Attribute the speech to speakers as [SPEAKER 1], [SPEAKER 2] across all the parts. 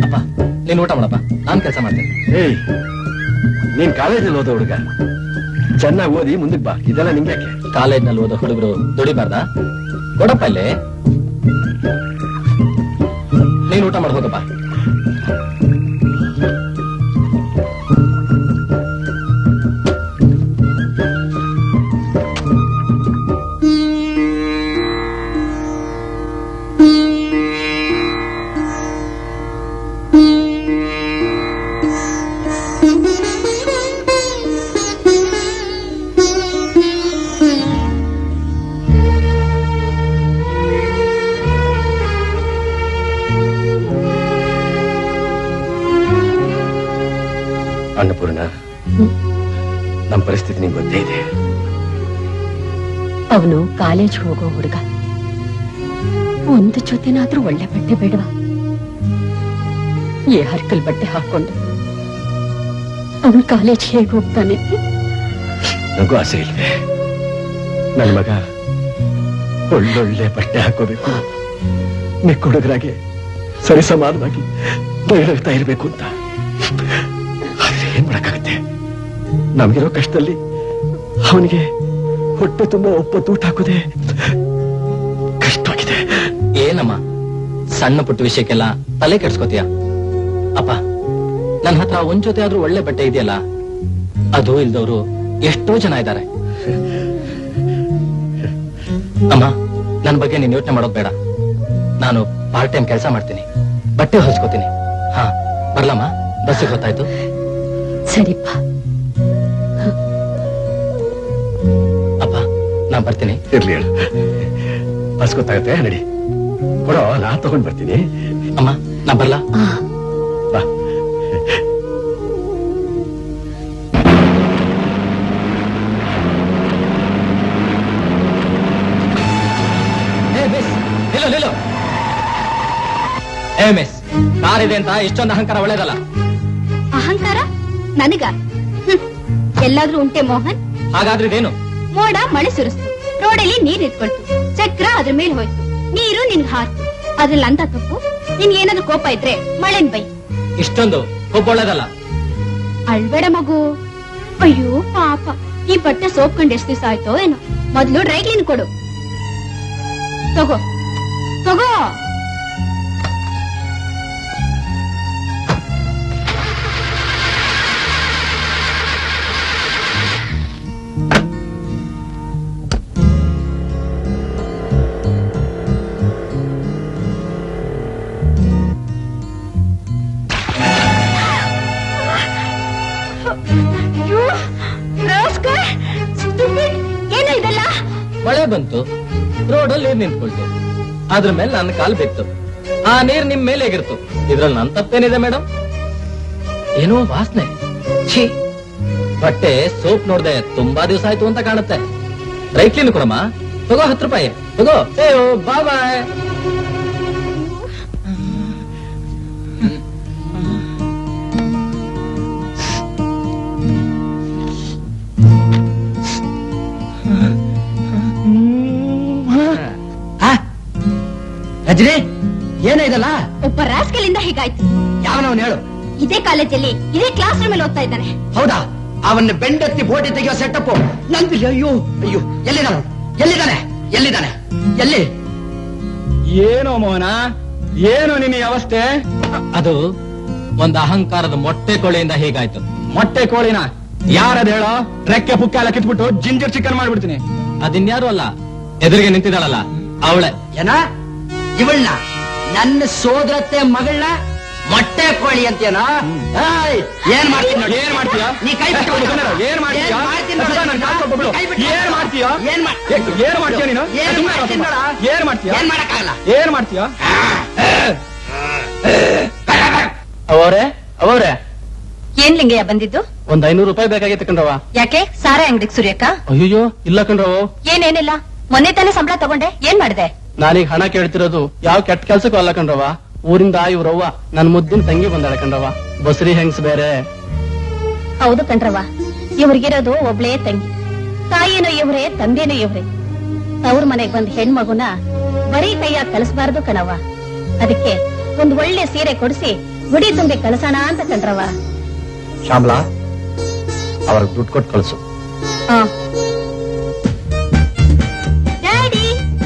[SPEAKER 1] ಅಪ್ಪ ನೀನ್ ಊಟ ಮಾಡಪ್ಪ ನಾನ್ ಕೆಲಸ ಮಾಡ್ತೇನೆ
[SPEAKER 2] ಏಯ್ ನೀನ್ ಕಾಲೇಜಲ್ಲಿ ಓದೋ ಹುಡುಗ ಚೆನ್ನಾಗಿ ಓದಿ ಮುಂದಕ್ಕೆ ಬಾ ಇದೆಲ್ಲ ನಿಂಗೆ ಯಾಕೆ
[SPEAKER 1] ಕಾಲೇಜ್ನಲ್ಲಿ ಓದೋ ಹುಡುಗರು ದುಡಿಬಾರ್ದ ಕೊಡಪ್ಪ ಇಲ್ಲಿ ನೀನ್ ಊಟ ಮಾಡ್ಬೋದಪ್ಪ
[SPEAKER 2] ಅನ್ನಪೂರ್ಣ ನಮ್ಮ ಪರಿಸ್ಥಿತಿ ನಿಂಗೆ ಗೊತ್ತೇ ಇದೆ
[SPEAKER 3] ಅವನು ಕಾಲೇಜ್ ಹೋಗೋ ಹುಡುಗ ಒಂದು ಜೊತೆನಾದ್ರೂ ಒಳ್ಳೆ ಬಟ್ಟೆ ಬೇಡವಾ ಈ ಹರ್ಕಲ್ ಬಟ್ಟೆ ಹಾಕೊಂಡು ಅವನು ಕಾಲೇಜ್ ಹೇಗೆ ಹೋಗ್ತಾನೆ
[SPEAKER 2] ನನಗೂ ಆಸೆ ಇಲ್ವೇ ನನ್ನ ಮಗ ಒಳ್ಳೊಳ್ಳೆ ಬಟ್ಟೆ ಹಾಕೋಬೇಕು ಮಿಕ್ಕ ಹುಡುಗರಾಗೆ ಸರಿಸಮಾನವಾಗಿ ಬಯಲಾಗ್ತಾ ಇರಬೇಕು ಅಂತ ಆದ್ರೆ ಏನ್ ಮಾಡಕ್ಕಾಗತ್ತೆ ನಮಗಿರೋ ಕಷ್ಟದಲ್ಲಿ ಅವನಿಗೆ ಹೊಟ್ಟೆ ತುಂಬ ಒಪ್ಪತ್ತು ಊಟ ಹಾಕೋದೆ ಕಷ್ಟವಾಗಿದೆ
[SPEAKER 1] ಏನಮ್ಮ ಸಣ್ಣ ಪುಟ್ಟ ವಿಷಯಕ್ಕೆಲ್ಲ ತಲೆ ಕೆಡ್ಸ್ಕೊತೀಯ ಅಪ್ಪ ನನ್ನ ಹತ್ರ ಒಂದ್ ಜೊತೆ ಆದ್ರೂ ಒಳ್ಳೆ ಬಟ್ಟೆ ಇದೆಯಲ್ಲ ಅದು ಇಲ್ದವ್ರು ಎಷ್ಟೋ ಜನ ಇದ್ದಾರೆ ಅಮ್ಮ ನನ್ ಬಗ್ಗೆ ನೀನ್ ಯೋಚನೆ ಮಾಡೋದ್ ಬೇಡ ನಾನು ಪಾರ್ಟ್ ಟೈಮ್ ಕೆಲಸ ಮಾಡ್ತೀನಿ ಬಟ್ಟೆ ಹೊಲ್ಸ್ಕೊತೀನಿ ಹಾ ಬರ್ಲಮ್ಮ ಬಸ್ಸಿಗೆ ಗೊತ್ತಾಯ್ತು
[SPEAKER 3] ಸರಿಪ್ಪ
[SPEAKER 1] ಅಪ್ಪ ನಾನ್ ಬರ್ತೀನಿ
[SPEAKER 2] ಇರ್ಲಿ ಹೇಳು ಬಸ್ ಗೊತ್ತಾಗತ್ತೆ ನಡಿ ಕೊಡೋ ನಾ ತಗೊಂಡ್ ಬರ್ತೀನಿ
[SPEAKER 1] ಅಮ್ಮ ನಾ ಬರ್ಲಾ
[SPEAKER 2] ಬಾ
[SPEAKER 1] ಏ ಮಿಸ್ ನಿಲ್ಲು ನಿಲ್ಲು ಏ ಮಿಸ್ ಕಾರ್ ಇದೆ ಅಂತ ಇಷ್ಟೊಂದು ಅಹಂಕಾರ ಒಳ್ಳೇದಲ್ಲ
[SPEAKER 4] ಅಹಂಕಾರ ನನಗ ಹ್ಮ್. ಎಲ್ಲಾದ್ರೂ ಉಂಟೆ ಮೋಹನ್
[SPEAKER 1] ಹಾಗಾದ್ರೆ ಇದೇನು
[SPEAKER 4] ಮೋಡ ಮಳೆ ಸುರಿಸ್ತು ರೋಡಲ್ಲಿ ನೀರ್ ನಿಂತ್ಕೊಳ್ತು ಚಕ್ರ ಅದ್ರ ಮೇಲೆ ಹೋಯ್ತು ನೀರು ನಿನ್ಗ್ ಹಾರ್ತು ಅದ್ರಲ್ಲಿ ಅಂತ ತಪ್ಪು ನಿನ್ ಏನಾದ್ರೂ ಕೋಪ ಇದ್ರೆ ಮಳೆನ್ ಬೈ
[SPEAKER 1] ಇಷ್ಟೊಂದು ಒಬ್ಬ ಒಳ್ಳೇದಲ್ಲ
[SPEAKER 4] ಅಳ್ಬೇಡ ಮಗು ಅಯ್ಯೋ ಪಾಪ ಈ ಬಟ್ಟೆ ಸೋಪ್ಕೊಂಡ್ ಎಷ್ಟ್ ದಿವಸ ಆಯ್ತೋ ಏನೋ ಮೊದ್ಲು ಡ್ರೈ ಕ್ಲೀನ್ ಕೊಡು ತಗೋ ತಗೋ You rascal! Stupid! ಏನು ಇದೆಲ್ಲ
[SPEAKER 1] ಮಳೆ ಬಂತು ರೋಡಲ್ಲಿ ನೀರ್ ನಿಂತ್ಕೊಳ್ತು ಅದ್ರ ಮೇಲೆ ನನ್ನ ಕಾಲ್ ಬಿತ್ತು ಆ ನೀರ್ ನಿಮ್ ಮೇಲೆ ಹೇಗಿರ್ತು ಇದ್ರಲ್ಲಿ ನನ್ ತಪ್ಪೇನಿದೆ ಮೇಡಮ್ ಏನೋ ವಾಸನೆ ಛೀ ಬಟ್ಟೆ ಸೋಪ್ ನೋಡ್ದೆ ತುಂಬಾ ದಿವಸ ಆಯ್ತು ಅಂತ ಕಾಣುತ್ತೆ ಡ್ರೈ ಕ್ಲೀನ್ ಕೊಡಮ್ಮ ತಗೋ ಹತ್ತು ರೂಪಾಯಿ ತಗೋ ಏ ಬಾ ಬಾಯ್
[SPEAKER 5] ರಜನಿ ಏನ ಇದಲ್ಲ
[SPEAKER 4] ಒಬ್ಬ ರಾಸ್ಕಲ್ ಇಂದ ಹೀಗಾಯ್ತು
[SPEAKER 5] ಯಾವನವನ್ ಹೇಳು
[SPEAKER 4] ಇದೇ ಕಾಲೇಜಲ್ಲಿ ಇದೇ ಕ್ಲಾಸ್ ರೂಮ್ ಅಲ್ಲಿ ಓದ್ತಾ ಇದ್ದಾನೆ
[SPEAKER 5] ಹೌದಾ ಅವನ್ನ ಬೆಂಡೆತ್ತಿ ಬೋಟಿ ತೆಗೆಯೋ ಸೆಟಪ್ ನಂದಿಲ್ಲ ಅಯ್ಯೋ ಅಯ್ಯೋ ಎಲ್ಲಿದ್ದಾನೆ ಎಲ್ಲಿದ್ದಾನೆ ಎಲ್ಲಿದ್ದಾನೆ ಎಲ್ಲಿ
[SPEAKER 6] ಏನೋ ಮೋಹನ ಏನು ನಿನ್ನ ಈ ಅವಸ್ಥೆ
[SPEAKER 1] ಅದು ಒಂದು ಅಹಂಕಾರದ ಮೊಟ್ಟೆ ಕೊಳೆಯಿಂದ ಹೀಗಾಯ್ತು
[SPEAKER 6] ಮೊಟ್ಟೆ ಕೋಳಿನ ಯಾರದ್ ಹೇಳೋ ರೆಕ್ಕೆ ಪುಕ್ಕ ಎಲ್ಲ ಕಿತ್ಬಿಟ್ಟು ಜಿಂಜರ್ ಚಿಕನ್ ಮಾಡ್ಬಿಡ್ತೀನಿ
[SPEAKER 1] ಅದಿನ್ಯಾರು ಅಲ್ಲ ಎದುರಿಗೆ ನಿಂತಿದ್ದಾಳಲ್ಲ ಅವಳೆ
[SPEAKER 5] ಏನ ಇವಳನ್ನ ನನ್ನ ಸೋದರತ್ತೆ ಮಗಳನ್ನ ಮೊಟ್ಟೆ ಕೋಳಿ ಅಂತೇನ ಏಯ್, ಏನ್ ಮಾಡ್ತೀನಿ ನೋಡಿ
[SPEAKER 6] ಏನ್ ಮಾಡ್ತೀಯ?
[SPEAKER 5] ನೀ ಕೈ ಬಿಟ್ಟು ಹೋಗು.
[SPEAKER 6] ಏನ್ ಮಾಡ್ತೀಯ?
[SPEAKER 5] ಏನ್ ಮಾಡ್ತೀನಿ ನೋಡಿ?
[SPEAKER 6] ಅಸಲ ನನ್ ಕಾಲ್ ಕೊಟ್ಬಿಡು.
[SPEAKER 5] ಕೈ ಬಿಟ್ಟು
[SPEAKER 6] ಏನ್
[SPEAKER 5] ಹೋಗು.
[SPEAKER 6] ಮಾಡ್ತೀಯ?
[SPEAKER 5] ಏನ್ ಮಾಡ್-
[SPEAKER 6] ಏ- ಏನ್ ಮಾಡ್ತೀಯ ನೀನು?
[SPEAKER 5] ಏನ್
[SPEAKER 6] ಸುಮ್ನೆ
[SPEAKER 5] ಮಾಡ್ತೀನಿ
[SPEAKER 6] ಇರು.
[SPEAKER 5] ನೋಡ?
[SPEAKER 6] ಏನ್ ಮಾಡ್ತೀಯ?
[SPEAKER 5] ಏನ್ ಮಾಡಕ್ಕಾಗಲ್ಲ
[SPEAKER 6] ಏನ್ ಮಾಡ್ತೀಯ
[SPEAKER 1] ಅವರೇ ಅವರೇ
[SPEAKER 3] ಏನ್ ಲಿಂಗಯ್ಯ ಬಂದಿದ್ದು
[SPEAKER 1] ಒಂದ್ ಐನೂರು ರೂಪಾಯಿ ಬೇಕಾಗಿತ್ತು ಕಣ್ರವ
[SPEAKER 3] ಯಾಕೆ ಸಾರೆ ಅಂಗಡಿಗೆ ಸುರಿಯಕ್ಕ
[SPEAKER 1] ಅಯ್ಯೋ ಇಲ್ಲ ಕಣ್ರವ
[SPEAKER 3] ಏನೇನಿಲ್ಲ ಮೊನ್ನೆ ತಾನೇ ಸಂಬಳ ತಗೊಂಡೆ ಏನ್ ಮಾಡಿದೆ
[SPEAKER 1] ನಾನೀಗ ಹಣ ಕೇಳ್ತಿರೋದು ಯಾವ ಕೆಟ್ಟ ಕೆಲ್ಸಕ್ಕೂ ಅಲ್ಲ ಕಣ್ರವ ಊರಿಂದ ಇವ್ರವ್ವ ನನ್ ಮುದ್ದಿನ ತಂಗಿ ಬಂದಾಳ ಕಣ್ರವ ಬಸ್ರಿ ಹೆಂಗ್ಸ್ ಬೇರೆ
[SPEAKER 3] ಹೌದು ಕಣ್ರವ ಇವ್ರಿಗಿರೋದು ಒಬ್ಳೇ ತಂಗಿ ತಾಯಿನೂ ಇವ್ರೆ ತಂದೆನೂ ಇವ್ರೆ ಅವ್ರ ಮನೆಗ್ ಬಂದ್ ಹೆಣ್ಮಗುನ ಬರೀ ಕೈಯಾಗ ಕಲಿಸ್ಬಾರ್ದು ಕಣವ ಅದಕ್ಕೆ ಒಂದ್ ಒಳ್ಳೆ ಸೀರೆ ಕೊಡಿಸಿ ಗುಡಿ ತುಂಬಿ ಕಳಸೋಣ ಅಂತ ಕಣ್ರವ
[SPEAKER 2] ಶ್ಯಾಮಲಾ ಅವ್ರಿಗೆ ದುಡ್ಡು ಕೊಟ್ಟು ಕಳಿಸು
[SPEAKER 3] ಹಾ
[SPEAKER 4] ಡ್ಯಾಡಿ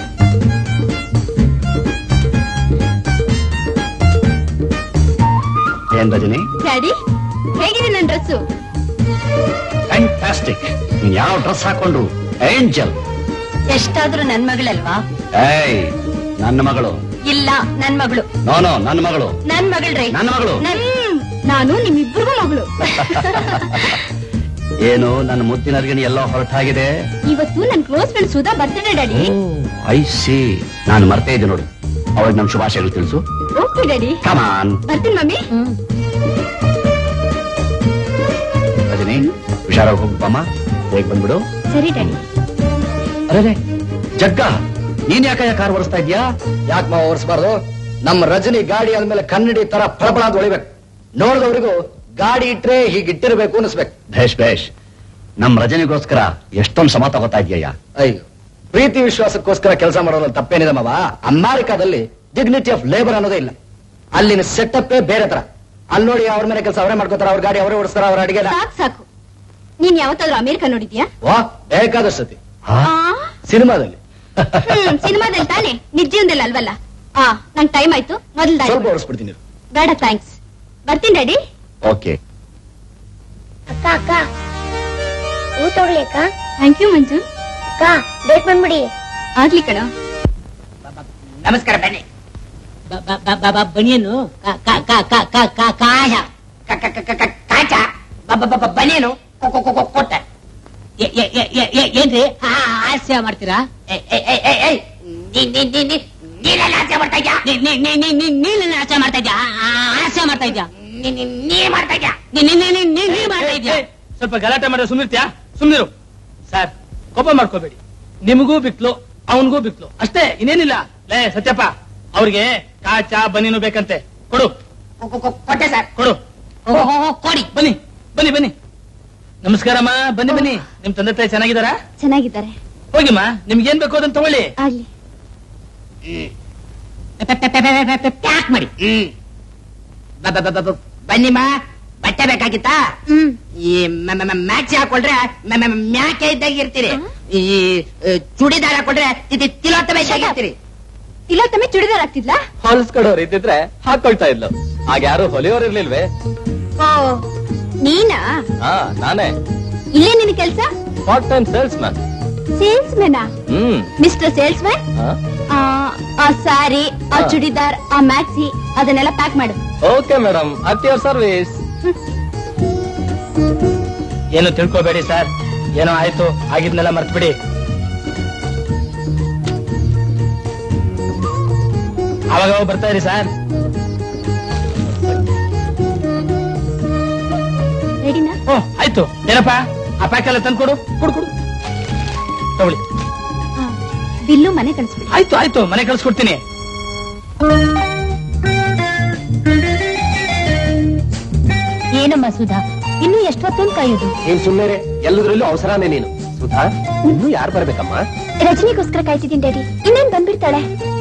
[SPEAKER 2] ಏನ್ ರಜನಿ
[SPEAKER 4] ಡ್ಯಾಡಿ ಹೇಗಿದೆ ನನ್ನ ಡ್ರೆಸ್ಸು
[SPEAKER 2] ಫ್ಯಾಂಟಾಸ್ಟಿಕ್ ನೀನ್ ಯಾವ ಡ್ರೆಸ್ ಹಾಕೊಂಡ್ರು ಏಂಜಲ್
[SPEAKER 3] ಎಷ್ಟಾದ್ರೂ ನನ್ ಮಗಳಲ್ವಾ
[SPEAKER 2] ಏಯ್ ನನ್ನ ಮಗಳು
[SPEAKER 4] ಇಲ್ಲ ನನ್ ಮಗಳು
[SPEAKER 2] ನೋನೋ ನನ್ನ ಮಗಳು
[SPEAKER 3] ನನ್ ಮಗಳ್ರಿ
[SPEAKER 2] ನನ್ನ ಮಗಳು
[SPEAKER 4] ಹ್ಮ್, ನಾನು ನಿಮ್ಮಿಬ್ಬರಿಗೂ ಮಗಳು
[SPEAKER 2] ಏನು ನನ್ನ ಮುದ್ದಿನ ಅರ್ಗಿನ ಎಲ್ಲೋ ಹೊರಟಾಗಿದೆ
[SPEAKER 4] ಇವತ್ತು ನನ್ ಕ್ಲೋಸ್ ಫ್ರೆಂಡ್ ಸುಧಾ ಬರ್ತಾನೆ ಡ್ಯಾಡಿ
[SPEAKER 2] ಐ ಸಿ ನಾನು ಮರ್ತೇ ಇದ್ದೆ ನೋಡು ಅವಳಿಗೆ ನಮ್ಮ ಶುಭಾಶಯಗಳು ತಿಳಿಸು
[SPEAKER 4] ಓಕೆ ಡ್ಯಾಡಿ
[SPEAKER 2] ಕಮಾನ್
[SPEAKER 4] ಬರ್ತೀನಿ ಮಮ್ಮಿ
[SPEAKER 3] ಹ್ಮ್
[SPEAKER 2] ರಜನಿ ಹುಷಾರಾಗಿ ಹೋಗ್ಬಮ್ಮ ಬೇಗ ಬಂದ್ಬಿಡು
[SPEAKER 4] ಸರಿ ಡ್ಯಾಡಿ
[SPEAKER 2] ಅರೆ ಜಗ್ಗ ನೀನ್ ಯಾಕ ಕಾರ್ ಓಡಿಸ್ತಾ ಇದ್ಯಾ
[SPEAKER 5] ಯಾಕೆ ಮಾವ ಓಡಿಸ್ಬಾರ್ದು ನಮ್ಮ ರಜನಿ ಗಾಡಿ ಆದ್ಮೇಲೆ ಕನ್ನಡಿ ತರ ಫಳಫಳ ಅಂತ ಹೊಳಿಬೇಕು ನೋಡಿದವರಿಗೂ ಗಾಡಿ ಇಟ್ರೆ ಹೀಗೆ ಇಟ್ಟಿರ್ಬೇಕು ಅನಿಸ್ಬೇಕು
[SPEAKER 2] ಭೇಷ್ ಭೇಷ್ ನಮ್ ರಜನಿಗೋಸ್ಕರ ಎಷ್ಟೊಂದು ಸಮ ತಗೋತಾ ಇದೆಯಾ
[SPEAKER 5] ಅಯ್ಯೋ ಪ್ರೀತಿ ವಿಶ್ವಾಸಕ್ಕೋಸ್ಕರ ಕೆಲಸ ಮಾಡೋದ್ರಲ್ಲಿ ತಪ್ಪೇನಿದೆ ಮಾವ ಅಮೆರಿಕಾದಲ್ಲಿ ಡಿಗ್ನಿಟಿ ಆಫ್ ಲೇಬರ್ ಅನ್ನೋದೇ ಇಲ್ಲ ಅಲ್ಲಿನ ಸೆಟಪ್ಪೇ ಬೇರೆ ತರ ಅಲ್ಲಿ ನೋಡಿ ಅವ್ರ ಮನೆ ಕೆಲಸ ಅವರೇ ಮಾಡ್ಕೋತಾರ ಅವ್ರ ಗಾಡಿ ಅವರೇ ಓಡಿಸ್ತಾರ ಅವ್ರ ಅಡಿಗೆ
[SPEAKER 4] ಸಾಕು ಸಾಕು ನೀನ್ ಯಾವತ್ತಾದ್ರೂ ಅಮೆರಿಕ ನೋಡಿದ್ಯಾ
[SPEAKER 5] ವಾ ಬೇಕಾದಷ್ಟು ಸತಿ
[SPEAKER 4] ಆ?
[SPEAKER 5] ಸಿನಿಮಾದಲ್ಲಿ
[SPEAKER 4] ಹ್ಮ್ ಸಿನಿಮಾದಲ್ಲಿ ತಾನೆ ನಿಜ ಜೀವನದಲ್ಲಿ ಅಲ್ವಲ್ಲ ಆ ನಂಗ್ ಟೈಮ್ ಆಯ್ತು ಮೊದಲ್
[SPEAKER 5] ಸ್ವಲ್ಪ ಓಡಿಸ್ಬಿಡ್ತೀನಿ
[SPEAKER 4] ಬೇಡ ಥ್ಯಾಂಕ್ಸ್ ಬರ್ತೀನಿ ಡ್ಯಾಡಿ
[SPEAKER 2] ಓಕೆ
[SPEAKER 7] ಅಕ್ಕ ಅಕ್ಕ ಊಟ ತಗೊಳ್ಳಿ ಅಕ್ಕ
[SPEAKER 4] ಥ್ಯಾಂಕ್ ಯು ಮಂಜು
[SPEAKER 7] ಅಕ್ಕ ಬೇಗ ಬಂದ್ಬಿಡಿ
[SPEAKER 4] ಆಗ್ಲಿ ಕಣ
[SPEAKER 8] ನಮಸ್ಕಾರ ಬನ್ನಿ ಬನಿಯನು ಕಾಯ ಕಾಚ ಬನಿಯನು ಕೊಟ್ಟ ಏನ್ರಿ ಹಾಸ್ಯ ಮಾಡ್ತೀರಾ ನೀನೆಲ್ಲ ಹಾಸ್ಯ ಮಾಡ್ತಾ ಇದ್ಯಾ ನೀನೆಲ್ಲ ಹಾಸ್ಯ ಮಾಡ್ತಾ ಇದ್ಯಾ ಹಾಸ್ಯ ಮಾಡ್ತಾ ಇದ್ಯಾ ನೀ ಮಾಡ್ತಾ ಇದ್ಯಾ ನೀ ಮಾಡ್ತಾ ಇದ್ಯಾ
[SPEAKER 1] ಸ್ವಲ್ಪ ಗಲಾಟೆ ಮಾಡಿದ್ರೆ ಸುಮ್ಮಿರ್ತ್ಯಾ ಸುಮ್ನಿರು ಸರ್ ಕೋಪ ಮಾಡ್ಕೋಬೇಡಿ ನಿಮಗೂ ಬಿಕ್ಲು ಅವನಿಗೂ ಬಿಕ್ಲು ಅಷ್ಟೇ ಇನ್ನೇನಿಲ್ಲ ಲೇ ಸತ್ಯಪ್ಪ ಅವ್ರಿಗೆ ಕಾಚ ಬನ್ನಿನೂ ಬೇಕಂತೆ ಕೊಡು
[SPEAKER 8] ಕೊಟ್ಟೆ ಸರ್
[SPEAKER 1] ಕೊಡು
[SPEAKER 8] ಕೊಡಿ
[SPEAKER 1] ಬನ್ನಿ ಬನ್ನಿ ಬನ್ನಿ ನಮಸ್ಕಾರಮ್ಮ ಬನ್ನಿ ಬನ್ನಿ ನಿಮ್ ತಂದೆ ತಾಯಿ ಚೆನ್ನಾಗಿದಾರಾ
[SPEAKER 4] ಚೆನ್ನಾಗಿದ್ದಾರೆ
[SPEAKER 1] ಹೋಗಿಮ್ಮ ನಿಮ್ಗೆ ಏನ್ ಬೇಕು ಅದನ್ನ ತಗೊಳ್ಳಿ
[SPEAKER 4] ಆಗ್ಲಿ
[SPEAKER 8] ಪ್ಯಾಕ್ ಮಾಡಿ ಬನ್ನಿಮ್ಮ ಬಟ್ಟೆ ಬೇಕಾಗಿತ್ತಾ
[SPEAKER 4] ಹ್ಮ್
[SPEAKER 8] ಈ ಮ್ಯಾಕ್ಸಿ ಹಾಕೊಳ್ರೆ ಮ- ಮ- ಮ್ಯಾಕೆ ಇದ್ದಾಗ ಇರ್ತೀರಿ ಈ ಆ, ಚೂಡಿದಾರ್ ಹಾಕೊಳ್ರೆ ತಿ- ತಿಲೋತ್ತಮ ಇದ್ದಾಗ ಇರ್ತೀರಿ
[SPEAKER 4] ಇಲ್ಲ ತಮ್ಮಿ ಚುಡಿದಾರ್ ಆಗ್ತಿದ್ಲಾ
[SPEAKER 1] ಹೊಲಿಸ್ಕೊಡೋರು ಇದ್ದಿದ್ರೆ ಹಾಕೊಳ್ತಾ ಇದ್ಲು ಆಗ ಯಾರು ಹೊಲಿಯೋರು ಇರ್ಲಿಲ್ವೇ
[SPEAKER 4] ಓ ನೀನಾ
[SPEAKER 1] ಹಾ ನಾನೇ
[SPEAKER 4] ಇಲ್ಲೇ ನಿನ್ ಕೆಲ್ಸ
[SPEAKER 1] ಪಾರ್ಟ್ ಟೈಮ್ ಸೇಲ್ಸ್ ಮ್ಯಾನ್
[SPEAKER 4] ಸೇಲ್ಸ್ ಮೆನಾ
[SPEAKER 1] ಹ್ಮ್
[SPEAKER 4] ಮಿಸ್ಟರ್ ಸೇಲ್ಸ್ ಮ್ಯಾನ್
[SPEAKER 1] ಹಾ
[SPEAKER 4] ಆ ಸಾರಿ ಆ
[SPEAKER 1] ಹಾ.
[SPEAKER 4] ಚುಡಿದಾರ್ ಆ ಮ್ಯಾಕ್ಸಿ ಅದನ್ನೆಲ್ಲ ಪ್ಯಾಕ್ ಮಾಡು
[SPEAKER 1] okay madam at your service ಏನು ತಿಳ್ಕೊಬೇಡಿ ಸರ್ ಏನೋ ಆಯ್ತು ಆಗಿದ್ನೆಲ್ಲ ಮರ್ತ್ಬಿಡಿ ಅವಾಗ ಅವಾಗ ಬರ್ತಾ ಇರಿ ಸರ್
[SPEAKER 4] ರೆಡಿನಾ
[SPEAKER 1] ಓ ಆಯ್ತು ಏನಪ್ಪ ಆ ಪ್ಯಾಕ್ ಎಲ್ಲ ತಂದ್ಕೊಡು ಕೊಡು ಕೊಡು ತಗೊಳ್ಳಿ
[SPEAKER 4] ಬಿಲ್ಲು ಮನೆ ಕಳಿಸ್ಬಿಡಿ
[SPEAKER 1] ಆಯ್ತು ಆಯ್ತು ಮನೆ ಕಳ್ಸ್ಕೊಡ್ತೀನಿ
[SPEAKER 3] ಏನಮ್ಮ ಸುಧಾ ಇನ್ನು ಎಷ್ಟೊತ್ತೊಂದು ಕಾಯೋದು
[SPEAKER 2] ನೀನ್ ಸುಮ್ಮನೆ ಎಲ್ಲದ್ರಲ್ಲೂ ಅವಸರನೇ ನೀನು ಸುಧಾ ಇನ್ನು ಯಾರು ಬರ್ಬೇಕಮ್ಮ
[SPEAKER 4] ರಜನಿಗೋಸ್ಕರ ಕಾಯ್ತಿದ್ದೀನಿ ಡ್ಯಾಡಿ ಇನ್ನೇನ್ ಬಂದ್ಬಿಡ್ತಾಳೆ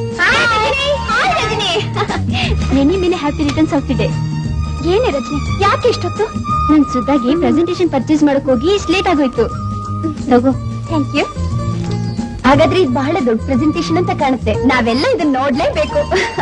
[SPEAKER 4] ನೆನಿ ಮೇಲೆ happy returns of the day ಏನೇ ರಜನಿ ಯಾಕೆ ಇಷ್ಟೊತ್ತು ನನ್ ಸುದ್ದಾಗಿ ಪ್ರೆಸೆಂಟೇಶನ್ ಪರ್ಚೇಸ್ ಮಾಡಕ್ ಹೋಗಿ ಇಷ್ಟು ಲೇಟ್ ಆಗೋಯ್ತು ತಗೋ ಥ್ಯಾಂಕ್ ಯು ಹಾಗಾದ್ರೆ ಇದು ಬಹಳ ದೊಡ್ಡ ಪ್ರೆಸೆಂಟೇಶನ್ ಅಂತ ಕಾಣುತ್ತೆ ನಾವೆಲ್ಲ ಇದನ್ನ ನೋಡ್ಲೇಬೇಕು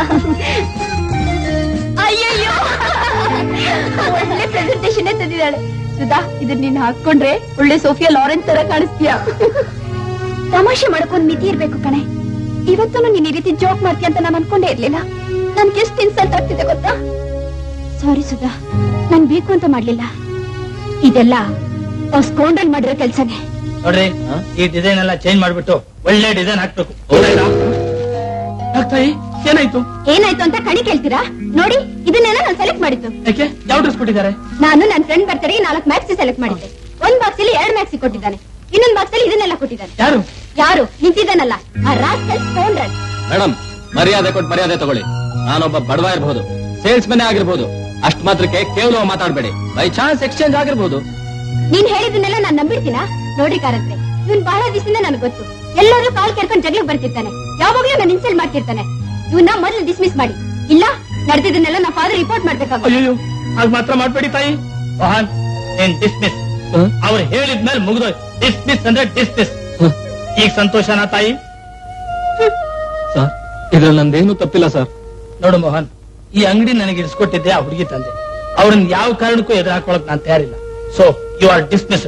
[SPEAKER 4] ಅಯ್ಯಯ್ಯೋ ಒಳ್ಳೆ ಪ್ರೆಸೆಂಟೇಶನ್ ತಂದಿದ್ದಾಳೆ ಸುಧಾ ಇದನ್ನ ನೀನ್ ಹಾಕೊಂಡ್ರೆ ಒಳ್ಳೆ ಸೋಫಿಯಾ ಲಾರೆನ್ಸ್ ತರ ಕಾಣಿಸ್ತೀಯ ತಮಾಷೆ ಮಾಡ್ಕೊಂಡ್ ಮಿತಿ ಇರ್ಬೇಕು ಕಣೆ ಇವತ್ತು ನೀನ್ ಈ ರೀತಿ ಜೋಕ್ ಮಾಡ್ತೀಯ ಅಂತ ನಾನು ಅನ್ಕೊಂಡೇ ಇರ್ಲಿಲ್ಲ ನನ್ಗೆ ಎಷ್ಟು ಇನ್ಸಲ್ಟ್ ಆಗ್ತಿದೆ ಗೊತ್ತಾ ಸಾರಿ ಸುಧಾ ನಾನ್ ಬೇಕು ಅಂತ ಮಾಡ್ಲಿಲ್ಲ ಇದೆಲ್ಲ ಸ್ಕೌಂಡಲ್ ಮಾಡಿರೋ ಕೆಲ್ಸನೇ
[SPEAKER 1] ನೋಡ್ರಿ ಈ ಡಿಸೈನ್ ಎಲ್ಲ ಚೇಂಜ್ ಮಾಡ್ಬಿಟ್ಟು ಒಳ್ಳೆ ಡಿಸೈನ್ ಹಾಕ್ಬೇಕು ಹಾಕ್ತಾಯಿ ಏನಾಯ್ತು
[SPEAKER 4] ಏನಾಯ್ತು ಅಂತ ಕಣಿ ಕೇಳ್ತೀರಾ ನೋಡಿ ಇದನ್ನೆಲ್ಲ ನಾನು ಸೆಲೆಕ್ಟ್ ಮಾಡಿದ್ದು
[SPEAKER 1] ಯಾಕೆ ಯಾವ ಡ್ರೆಸ್ ಕೊಟ್ಟಿದ್ದಾರೆ
[SPEAKER 4] ನಾನು ನನ್ನ ಫ್ರೆಂಡ್ ಬರ್ತಡೆಗೆ ನಾಲ್ಕು ಮ್ಯಾಕ್ಸಿ ಸೆಲೆಕ್ಟ್ ಮಾಡಿದ್ದೆ ಒಂದ್ ಬಾಕ್ಸ್ ಅಲ್ಲಿ ಎರಡ್ ಮ್ಯಾಕ್ಸಿ ಕೊಟ್ಟಿದ್ದಾನೆ ಇನ್ನೊಂದ್ ಬಾಕ್ಸ್ ಅಲ್ಲಿ ಇದನ್ನೆಲ್ಲ ಕೊಟ್ಟಿದ್ದಾನೆ
[SPEAKER 1] ಯಾರು
[SPEAKER 4] ಯಾರು ನಿಂತಿದ್ದಾನಲ್ಲ ಆ ರಾಸ್ಕಲ್ ಸ್ಕೌಂಡ್ರಲ್
[SPEAKER 6] ಮೇಡಮ್ ಮರ್ಯಾದೆ ಕೊಟ್ಟು ಮರ್ಯಾದೆ ತಗೊಳ್ಳಿ ನಾನೊಬ್ಬ ಬಡವ ಇರಬಹುದು ಸೇಲ್ಸ್ ಮೆನ್ ಆಗಿರ್ಬೋದು ಅಷ್ಟ್ ಮಾತ್ರಕ್ಕೆ ಕೇವಲ ಮಾತಾಡ್ಬೇಡಿ ಬೈ ಚಾನ್ಸ್ ಎಕ್ಸ್ಚೇಂಜ್ ಆಗಿರ್ಬೋದು
[SPEAKER 4] ನೀನ್ ಹೇಳಿದ್ದನ್ನೆಲ್ಲ ನಾನ್ ನಂಬಿಡ್ತೀನಾ ನೋಡಿ ಕಾರತ್ರೆ ಇವನ್ ಬಹಳ ದಿವಸದಿಂದ ನನಗೆ ಗೊತ್ತು ಎಲ್ಲರೂ ಕಾಲ್ ಕೇಳ್ಕೊಂಡು ಜಗಳಕ್ಕೆ ಬರ್ತಿರ್ತಾನೆ ಯಾವಾಗ್ಲೂ ನಾನು ಇನ್ಸಲ್ಟ್ ಮಾಡ್ತಿರ್ತಾನೆ ಇವನ್ನ ಮೊದಲು ಡಿಸ್ಮಿಸ್ ಮಾಡಿ ಇಲ್ಲ ನಡೆದಿದ್ದನ್ನೆಲ್ಲ ನಾ ಫಾದರ್ ರಿಪೋರ್ಟ್ ಮಾಡ್ಬೇಕಾಗ
[SPEAKER 9] ಅಯ್ಯೋ ಹಾಗೆ ಮಾತ್ರ ಮಾಡ್ಬೇಡಿ ತಾಯಿ ಮಹಾನ್ ಏನ್ ಡಿಸ್ಮಿಸ್ ಅವ್ರು ಹೇಳಿದ್ಮೇಲೆ ಮುಗಿದೋಯ್ ಡಿಸ್ಮಿಸ್ ಅಂದ್ರೆ ಡಿಸ್ಮಿಸ್ ಈಗ ಸಂತೋಷನಾ ತಾಯಿ
[SPEAKER 1] ಸರ್ ಇದ್ರಲ್ಲಿ ನಂದೇನು ತಪ್ಪಿಲ್ಲ ಸರ್
[SPEAKER 9] ನೋಡು ಮೋಹನ್ ಈ ಅಂಗಡಿ ನನಗೆ ಇರಿಸ್ಕೊಟ್ಟಿದ್ದೆ ಆ ಹುಡುಗಿ ತಂದೆ ಅವ್ರನ್ನ ಯಾವ ಕಾರಣಕ್ಕೂ ಎದುರು ಹಾಕೊಳಕ್ ನಾನು ತಯಾರಿಲ್ಲ so you are dismissed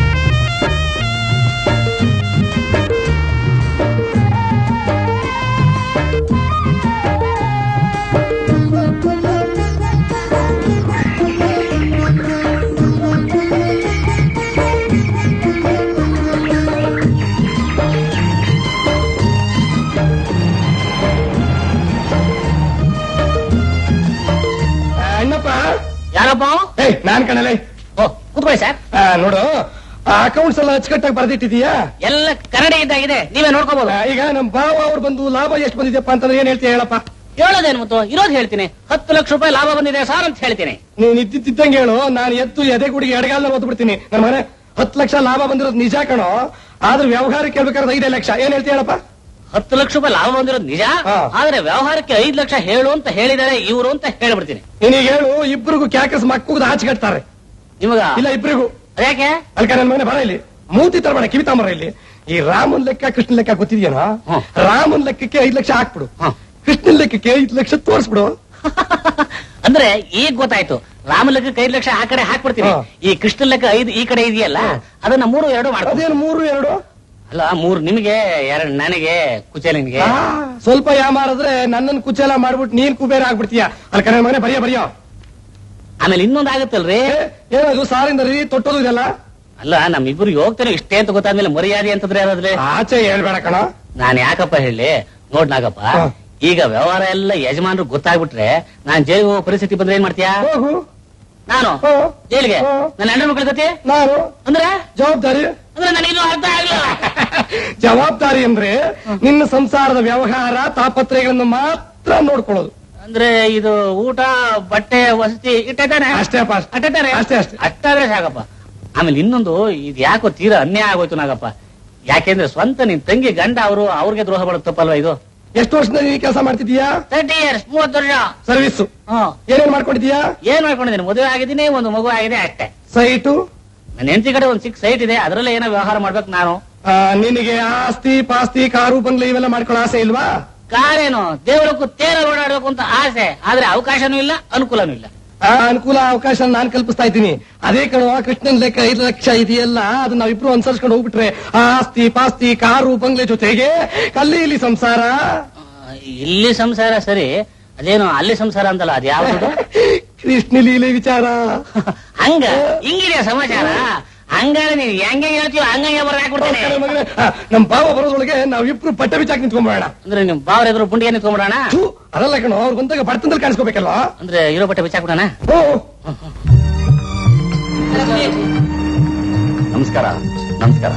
[SPEAKER 2] Annappa
[SPEAKER 8] ಯಾರಪ್ಪ
[SPEAKER 2] ಏಯ್ ನಾನ್ ಕಣಲೆ
[SPEAKER 8] ಓ ಕೂತ್ಕೊಳ್ಳಿ ಸರ್
[SPEAKER 2] ಆ, ನೋಡು ಅಕೌಂಟ್ಸ್ ಎಲ್ಲ ಅಚ್ಚುಕಟ್ಟಾಗಿ ಬರ್ದಿಟ್ಟಿದೀಯಾ
[SPEAKER 8] ಎಲ್ಲ ಕನ್ನಡ ಇದ್ದಾಗಿದೆ ನೀವೇ ನೋಡ್ಕೋಬಹುದು
[SPEAKER 2] ಆ, ಈಗ ನಮ್ ಬಾವ ಅವ್ರು ಬಂದು ಲಾಭ ಎಷ್ಟು ಬಂದಿದ್ಯಪ್ಪ ಅಂತಂದ್ರೆ ಏನ್ ಹೇಳ್ತೀಯ ಹೇಳಪ್ಪ
[SPEAKER 8] ಹೇಳೋದೇನು ಮತ್ತು ಇರೋದು ಹೇಳ್ತೀನಿ ಹತ್ತು ಲಕ್ಷ ರೂಪಾಯಿ ಲಾಭ ಬಂದಿದೆ ಸರ್ ಅಂತ ಹೇಳ್ತೀನಿ
[SPEAKER 2] ನೀನ್ ಇದ್ದಿದ್ದಂಗೆ ಹೇಳು ನಾನು ಎತ್ತು ಎದೆ ಗುಡಿಗೆ ಎಡಗಾಲ ಓದ್ ಬಿಡ್ತೀನಿ ನನ್ನ ಮನೆ ಹತ್ತು ಲಕ್ಷ ಲಾಭ ಬಂದಿರೋದು ನಿಜ ಕಣೋ ಆದ್ರೆ ವ್ಯವಹಾರಕ್ಕೆ ಕೇಳ್ಬೇಕಾದ್ರೆ ಐದೇ ಲಕ್ಷ ಏನ್ ಹೇಳ್ತೀಯ ಹೇಳಪ್ಪ
[SPEAKER 8] ಹತ್ತು ಲಕ್ಷ ರೂಪಾಯಿ ಲಾಭ ಬಂದಿರೋದು ನಿಜ
[SPEAKER 2] ಹಾ.
[SPEAKER 8] ಆದ್ರೆ ವ್ಯವಹಾರಕ್ಕೆ ಐದು ಲಕ್ಷ ಹೇಳು ಅಂತ ಹೇಳಿದ್ದಾರೆ ಇವರು ಅಂತ ಹೇಳ್ಬಿಡ್ತೀನಿ
[SPEAKER 2] ನೀನೀಗ ಹೇಳು ಇಬ್ರಿಗೂ ಕ್ಯಾಕಸ್ ಮಕ್ಕುದು ಆಚೆ ಕಟ್ತಾರೆ
[SPEAKER 8] ನಿಮಗ
[SPEAKER 2] ಇಲ್ಲ ಇಬ್ರಿಗೂ
[SPEAKER 8] ಅದ್ಯಾಕೆ
[SPEAKER 2] ಅಲ್ಕ ನನ್ನ ಮನೆ ಬರ ಇಲ್ಲಿ ಮೂತಿ ತರಬೇಡ ಕಿವಿ ತಾಂಬರ ಇಲ್ಲಿ ಈ ರಾಮನ್ ಲೆಕ್ಕ ಕೃಷ್ಣನ್ ಲೆಕ್ಕ ಗೊತ್ತಿದ್ಯೇನೋ
[SPEAKER 8] ಹ್ಮ್.
[SPEAKER 2] ರಾಮನ್ ಲೆಕ್ಕಕ್ಕೆ ಐದ್ ಲಕ್ಷ ಹಾಕ್ಬಿಡು
[SPEAKER 8] ಹ್ಮ್.
[SPEAKER 2] ಕೃಷ್ಣನ್ ಲೆಕ್ಕಕ್ಕೆ ಐದ್ ಲಕ್ಷ ತೋರಿಸ್ಬಿಡು
[SPEAKER 8] ಅಂದ್ರೆ ಈಗ ಗೊತ್ತಾಯ್ತು ರಾಮ ಲೆಕ್ಕಕ್ಕೆ ಐದು ಲಕ್ಷ ಆ ಕಡೆ ಹಾಕ್ಬಿಡ್ತೀನಿ
[SPEAKER 2] ಹಾ.
[SPEAKER 8] ಈ ಕೃಷ್ಣ ಲೆಕ್ಕ ಐದು ಈ ಕಡೆ ಇದೆಯಲ್ಲ ಅದನ್ನ ಮೂರು ಎರಡು ಮಾಡ್ಕೊ
[SPEAKER 2] ಅದೇನು ಮೂರು ಎರಡು
[SPEAKER 8] ಅಲ್ಲ ಮೂರು ನಿಮಗೆ ಎರಡು ನನಗೆ ಕುಚೇಲನಿಗೆ
[SPEAKER 2] ಆ, ಸ್ವಲ್ಪ ಯಾಮಾರಿದ್ರೆ ನನ್ನನ್ ಕುಚೇಲ ಮಾಡ್ಬಿಟ್ಟು ನೀನ್ ಕುಬೇರ ಆಗ್ಬಿಡ್ತೀಯ ಅಲ್ಕ ನನ್ನ ಮನೆ ಬರಿಯ ಬರಿಯೋ
[SPEAKER 8] ಆಮೇಲೆ ಇನ್ನೊಂದು ಆಗುತ್ತಲ್ರಿ
[SPEAKER 2] ಏ, ಏನದು ಸಾರಿಂದ ರೀ ತೊಟ್ಟೋದು ಇದೆಲ್ಲ
[SPEAKER 8] ಅಲ್ಲ ನಮ್ಮಿಬ್ರಿಗೆ ಹೋಗ್ತೇನೆ ಇಷ್ಟೇ ಅಂತ ಗೊತ್ತಾದ್ಮೇಲೆ ಮರ್ಯಾದೆ ಅಂತಂದ್ರೆ ಯಾರಾದ್ರೆ
[SPEAKER 2] ಆಚೆ ಹೇಳ್ಬೇಡ ಕಣ
[SPEAKER 8] ನಾನ್ ಯಾಕಪ್ಪ ಹೇಳಿ ನೋಡ್ ನಾಗಪ್ಪ
[SPEAKER 2] ಹಾ.
[SPEAKER 8] ಈಗ ವ್ಯವಹಾರ ಎಲ್ಲ ಯಜಮಾನ್ರು ಗೊತ್ತಾಗ್ಬಿಟ್ರೆ ನಾನ್ ಜೈಲಿಗೆ ಹೋಗೋ ಪರಿಸ್ಥಿತಿ ಬಂದ್ರೆ ಏನ್ ಮಾಡ್ತೀಯಾ
[SPEAKER 2] ಹೋಗು
[SPEAKER 8] ನಾನು
[SPEAKER 2] ಹೋ.
[SPEAKER 8] ಜೈಲಿಗೆ
[SPEAKER 2] ಹೋ.
[SPEAKER 8] ನನ್ನ ಹೆಣ್ಣು ಮಕ್ಕಳ ಗತಿ
[SPEAKER 2] ನಾನು
[SPEAKER 8] ಅಂದ್ರೆ
[SPEAKER 2] ಜವಾಬ್ದಾರಿ
[SPEAKER 8] ಅಂದ್ರೆ ನನಗಿನ್ನೂ ಅರ್ಥ ಆಗ್ಲಿಲ್ಲ
[SPEAKER 2] ಜವಾಬ್ದಾರಿ ಅಂದ್ರೆ ನಿನ್ನ ಸಂಸಾರದ ವ್ಯವಹಾರ ತಾಪತ್ರಯಗಳನ್ನು ಮಾತ್ರ ನೋಡ್ಕೊಳ್ಳೋದು
[SPEAKER 8] ಅಂದ್ರೆ ಇದು ಊಟ ಬಟ್ಟೆ ವಸತಿ ಇಟ್ಟೈತಾನೆ
[SPEAKER 2] ಅಷ್ಟೇ ಅಪ್ಪ ಅಷ್ಟೇ.
[SPEAKER 8] ಅಟ್ಟೈತಾನೆ
[SPEAKER 2] ಅಷ್ಟೇ ಅಷ್ಟೇ
[SPEAKER 8] ಅಷ್ಟಾದ್ರೆ ಸಾಕಪ್ಪ ಆಮೇಲೆ ಇನ್ನೊಂದು ಇದು ಯಾಕೋ ತೀರಾ ಅನ್ಯಾಯ ಆಗೋಯ್ತು ನಾಗಪ್ಪ ಯಾಕೆಂದ್ರೆ ಸ್ವಂತ ನಿನ್ ತಂಗಿ ಗಂಡ ಅವರು ಅವ್ರಿಗೆ ದ್ರೋಹ ಮಾಡೋದು ತಪ್ಪಲ್ವಾ ಇದು
[SPEAKER 2] ಎಷ್ಟು ವರ್ಷದಿಂದ ನೀನ್ ಕೆಲಸ ಮಾಡ್ತಿದೀಯಾ
[SPEAKER 8] ತರ್ಟಿ ಇಯರ್ಸ್ ಮೂವತ್ತು ವರ್ಷ
[SPEAKER 2] ಸರ್ವಿಸ್
[SPEAKER 8] ಹ್ಮ್
[SPEAKER 2] ಏನೇನ್ ಮಾಡ್ಕೊಂಡಿದೀಯಾ
[SPEAKER 8] ಏನ್ ಮಾಡ್ಕೊಂಡಿದ್ದೀನಿ ಮದುವೆ ಆಗಿದ್ದೀನಿ ಒಂದು ಮಗು ಆಗಿದೆ ಅಷ್ಟೇ
[SPEAKER 2] ಸೈಟು
[SPEAKER 8] ನನ್ನ ಹೆಂಡತಿ ಕಡೆ ಒಂದು ಸಿಕ್ಸ್ ಸೈಟ್ ಇದೆ ಅದರಲ್ಲೇ ಏನೋ ವ್ಯವಹಾರ ಮಾಡ್ಬೇಕು ನಾನು
[SPEAKER 2] ಆ, ನಿನಗೆ ಆಸ್ತಿ ಪಾಸ್ತಿ ಕಾರು ಬಂಗ್ಲೆ ಇವೆಲ್ಲ ಮಾಡ್ಕೊಳ್ಳೋ ಆಸೆ ಇಲ್ವಾ
[SPEAKER 8] ಕಾರೇನು ದೇವರಕ್ಕೂ ತೇರ ಓಡಾಡ್ಬೇಕು ಅಂತ ಆಸೆ ಆದ್ರೆ ಅವಕಾಶನೂ ಇಲ್ಲ ಅನುಕೂಲನೂ ಇಲ್ಲ
[SPEAKER 2] ಆ ಅನುಕೂಲ ಅವಕಾಶ ನಾನ್ ಕಲ್ಪಿಸ್ತಾ ಇದ್ದೀನಿ ಅದೇ ಕಣೋ ಕೃಷ್ಣನ್ ಲೆಕ್ಕ ಐದು ಲಕ್ಷ ಇದೆಯಲ್ಲ ಅದನ್ನ ನಾವಿಬ್ರು ಅನುಸರಿಸ್ಕೊಂಡು ಹೋಗ್ಬಿಟ್ರೆ ಆ ಆಸ್ತಿ ಪಾಸ್ತಿ ಕಾರು ಬಂಗ್ಲೆ ಜೊತೆಗೆ ಅಲ್ಲಿ ಇಲ್ಲಿ ಸಂಸಾರ
[SPEAKER 8] ಆ, ಇಲ್ಲಿ ಸಂಸಾರ ಸರಿ ಅದೇನು ಅಲ್ಲಿ ಸಂಸಾರ ಅಂತಲ್ಲ ಅದು ಯಾವ್ದು
[SPEAKER 2] ಕೃಷ್ಣ ಲೀಲೆ ವಿಚಾರ
[SPEAKER 8] ಹಂಗ ಹಿಂಗಿದೆ ಸಮಾಚಾರ ಹಂಗಾರೆ ನೀನ್ ಹೆಂಗೆ ಹೇಳ್ತೀವ ಹಂಗಂಗೆ ಬರ ಹಾಕ್ಬಿಡ್ತೇನೆ
[SPEAKER 2] ಮಗನೇ, ಮಗನೇ, ಆ, ನಮ್ ಬಾವ ಬರೋದ್ರೊಳಗೆ ನಾವಿಬ್ರು ಪಟ್ಟ ಬಿಚ್ಚಾಕ್ ನಿಂತ್ಕೊಂಬೋಣ
[SPEAKER 8] ಅಂದ್ರೆ ನಿಮ್ ಬಾವ್ರ ಎದುರು ಪುಂಡಿಗೆ ನಿಂತ್ಕೊಂಡ್ಬಿಡೋಣ
[SPEAKER 2] ಅದಲ್ಲ ಕಣೋ ಅವ್ರು ಬಂದಾಗ ಬಡತನದಲ್ಲಿ ಕಾಣಿಸ್ಕೋಬೇಕಲ್ಲ
[SPEAKER 8] ಅಂದ್ರೆ ಇರೋ ಬಟ್ಟೆ ಬಿಚ್ಚಾಕ್ಬಿಡೋಣ
[SPEAKER 2] ಓ
[SPEAKER 5] ನಮಸ್ಕಾರ ನಮಸ್ಕಾರ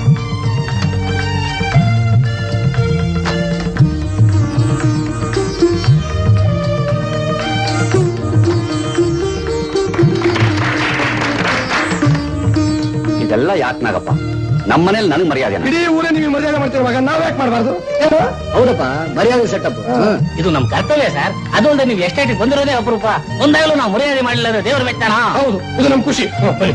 [SPEAKER 5] ಇದೆಲ್ಲ ಯಾಕೆ ನಾಗಪ್ಪ ನಮ್ಮನೇಲಿ ನನಗ್ ಮರ್ಯಾದೆ
[SPEAKER 2] ಇಡೀ ಊರೇ ನೀವು ಮರ್ಯಾದೆ ಮಾಡ್ತಿರುವಾಗ ನಾವ್ ಯಾಕೆ ಮಾಡಬಾರ್ದು
[SPEAKER 5] ಹೌದಪ್ಪ ಮರ್ಯಾದೆ ಸೆಟಪ್
[SPEAKER 8] ಇದು ನಮ್ ಕರ್ತವ್ಯ ಸರ್ ಅದು ಅಲ್ಲದೆ ನೀವು ಎಷ್ಟೇ ಬಂದಿರೋದೇ ಅಪರೂಪ ಒಂದಾಗಲೂ ನಾವು ಮರ್ಯಾದೆ ಮಾಡಲಿಲ್ಲ ಅಂದ್ರೆ ದೇವ್ರ ಬೆಟ್ಟಣ
[SPEAKER 2] ಹೌದು ಇದು ನಮ್ ಖುಷಿ ಹ್ಮ್, ಬನ್ನಿ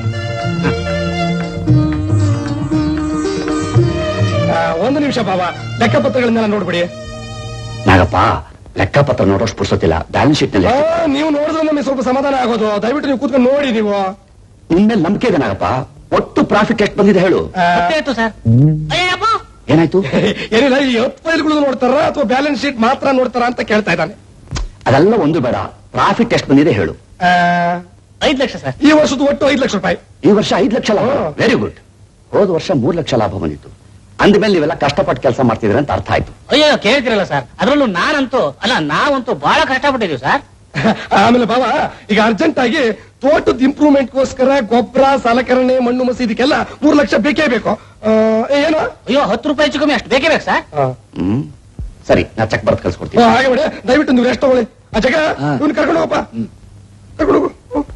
[SPEAKER 2] ಆ, ಒಂದು ನಿಮಿಷ ಬಾಬಾ ಲೆಕ್ಕಪತ್ರಗಳನ್ನೆಲ್ಲ ನೋಡ್ಬಿಡಿ
[SPEAKER 5] ನಾಗಪ್ಪ ಲೆಕ್ಕಪತ್ರ ನೋಡೋಷ್ಟು ಪುರ್ಸೊತ್ತಿಲ್ಲ ಬ್ಯಾಲೆನ್ಸ್ ಶೀಟ್ ನಲ್ಲಿ
[SPEAKER 2] ಆ, ನೀವು ನೋಡಿದ್ರೆ ನಮಗೆ ಸ್ವಲ್ಪ ಸಮಾಧಾನ ಆಗೋದು ದಯವಿಟ್ಟು ನೀವು ಕೂತ್ಕೊಂಡು ನೋಡಿ ನೀವು
[SPEAKER 5] ನಿನ್ ಮೇಲೆ ನಂಬಿಕೆ ಇದೆ ನಾಗಪ್ಪ ಒಟ್ಟು ಪ್ರಾಫಿಟ್ ಎಷ್ಟು ಬಂದಿದೆ ಹೇಳು
[SPEAKER 2] ಆ,
[SPEAKER 8] ಗೊತ್ತಾಯ್ತು ಸರ್ ಅಯ್ಯಪ್ಪ
[SPEAKER 5] ಏನಾಯ್ತು
[SPEAKER 2] ಏನಿಲ್ಲ ಈ ಹತ್ತು ಫೈಲ್ಗಳು ನೋಡ್ತಾರ ಅಥವಾ ಬ್ಯಾಲೆನ್ಸ್ ಶೀಟ್ ಮಾತ್ರ ನೋಡ್ತಾರ ಅಂತ ಕೇಳ್ತಾ ಇದ್ದಾನೆ
[SPEAKER 5] ಅದೆಲ್ಲ ಒಂದು ಬೇಡ ಪ್ರಾಫಿಟ್ ಎಷ್ಟು ಬಂದಿದೆ ಹೇಳು
[SPEAKER 2] ಆ,
[SPEAKER 8] ಐದ್ ಲಕ್ಷ ಸರ್
[SPEAKER 2] ಈ ವರ್ಷದ ಒಟ್ಟು ಐದು ಲಕ್ಷ ರೂಪಾಯಿ
[SPEAKER 5] ಈ ವರ್ಷ ಐದು ಲಕ್ಷ ಲಾಭ
[SPEAKER 2] ಹಾ.
[SPEAKER 5] ವೆರಿ ಗುಡ್ ಹೋದ ವರ್ಷ ಮೂರ್ ಲಕ್ಷ ಲಾಭ ಬಂದಿತ್ತು ಅಂದ್ಮೇಲೆ ನೀವೆಲ್ಲ ಕಷ್ಟಪಟ್ಟು ಕೆಲಸ ಮಾಡ್ತಿದ್ರೆ ಅಂತ ಅರ್ಥ ಆಯ್ತು
[SPEAKER 8] ಅಯ್ಯೋ ಕೇಳ್ತಿರಲ್ಲ ಸರ್ ಅದ್ರಲ್ಲೂ ನಾನಂತೂ ಅಲ್ಲ ನಾವಂತೂ ಬಹಳ ಕಷ್ಟಪಟ್ಟಿದೀವಿ ಸರ್
[SPEAKER 2] ಆಮೇಲೆ ಬಾಬಾ ಈಗ ಅರ್ಜೆಂಟ್ ಆಗಿ ತೋಟದ ಇಂಪ್ರೂವ್ಮೆಂಟ್ ಗೋಸ್ಕರ ಗೊಬ್ಬರ ಸಲಕರಣೆ ಮಣ್ಣು ಮಸಿ ಇದಕ್ಕೆಲ್ಲ ಮೂರು ಲಕ್ಷ ಬೇಕೇ ಬೇಕು ಆ, ಏನು
[SPEAKER 8] ಅಯ್ಯೋ ಹತ್ತು ರೂಪಾಯಿ ಹೆಚ್ಚು ಕಮ್ಮಿ ಅಷ್ಟು ಬೇಕೇ ಬೇಕು ಸರ್
[SPEAKER 2] ಆ,
[SPEAKER 5] ಹ್ಮ್ ಸರಿ ನಾ ಚೆಕ್ ಬರ್ದು
[SPEAKER 2] ಆ,
[SPEAKER 5] ಕಳ್ಸ್ಕೊಡ್ತೀನಿ
[SPEAKER 2] ಹಾಗೆ ಮಾಡಿ ದಯವಿಟ್ಟು ನೀವು ರೆಸ್ಟ್ ತಗೊಳ್ಳಿ ಆ ಜಗ
[SPEAKER 5] ಹಾ.
[SPEAKER 2] ಇವ್ನು ಕರ್ಕೊಂಡು ಹೋಗಪ್ಪ ಕರ್ಕೊಂಡು ಹೋಗು ಹ್ಮ್.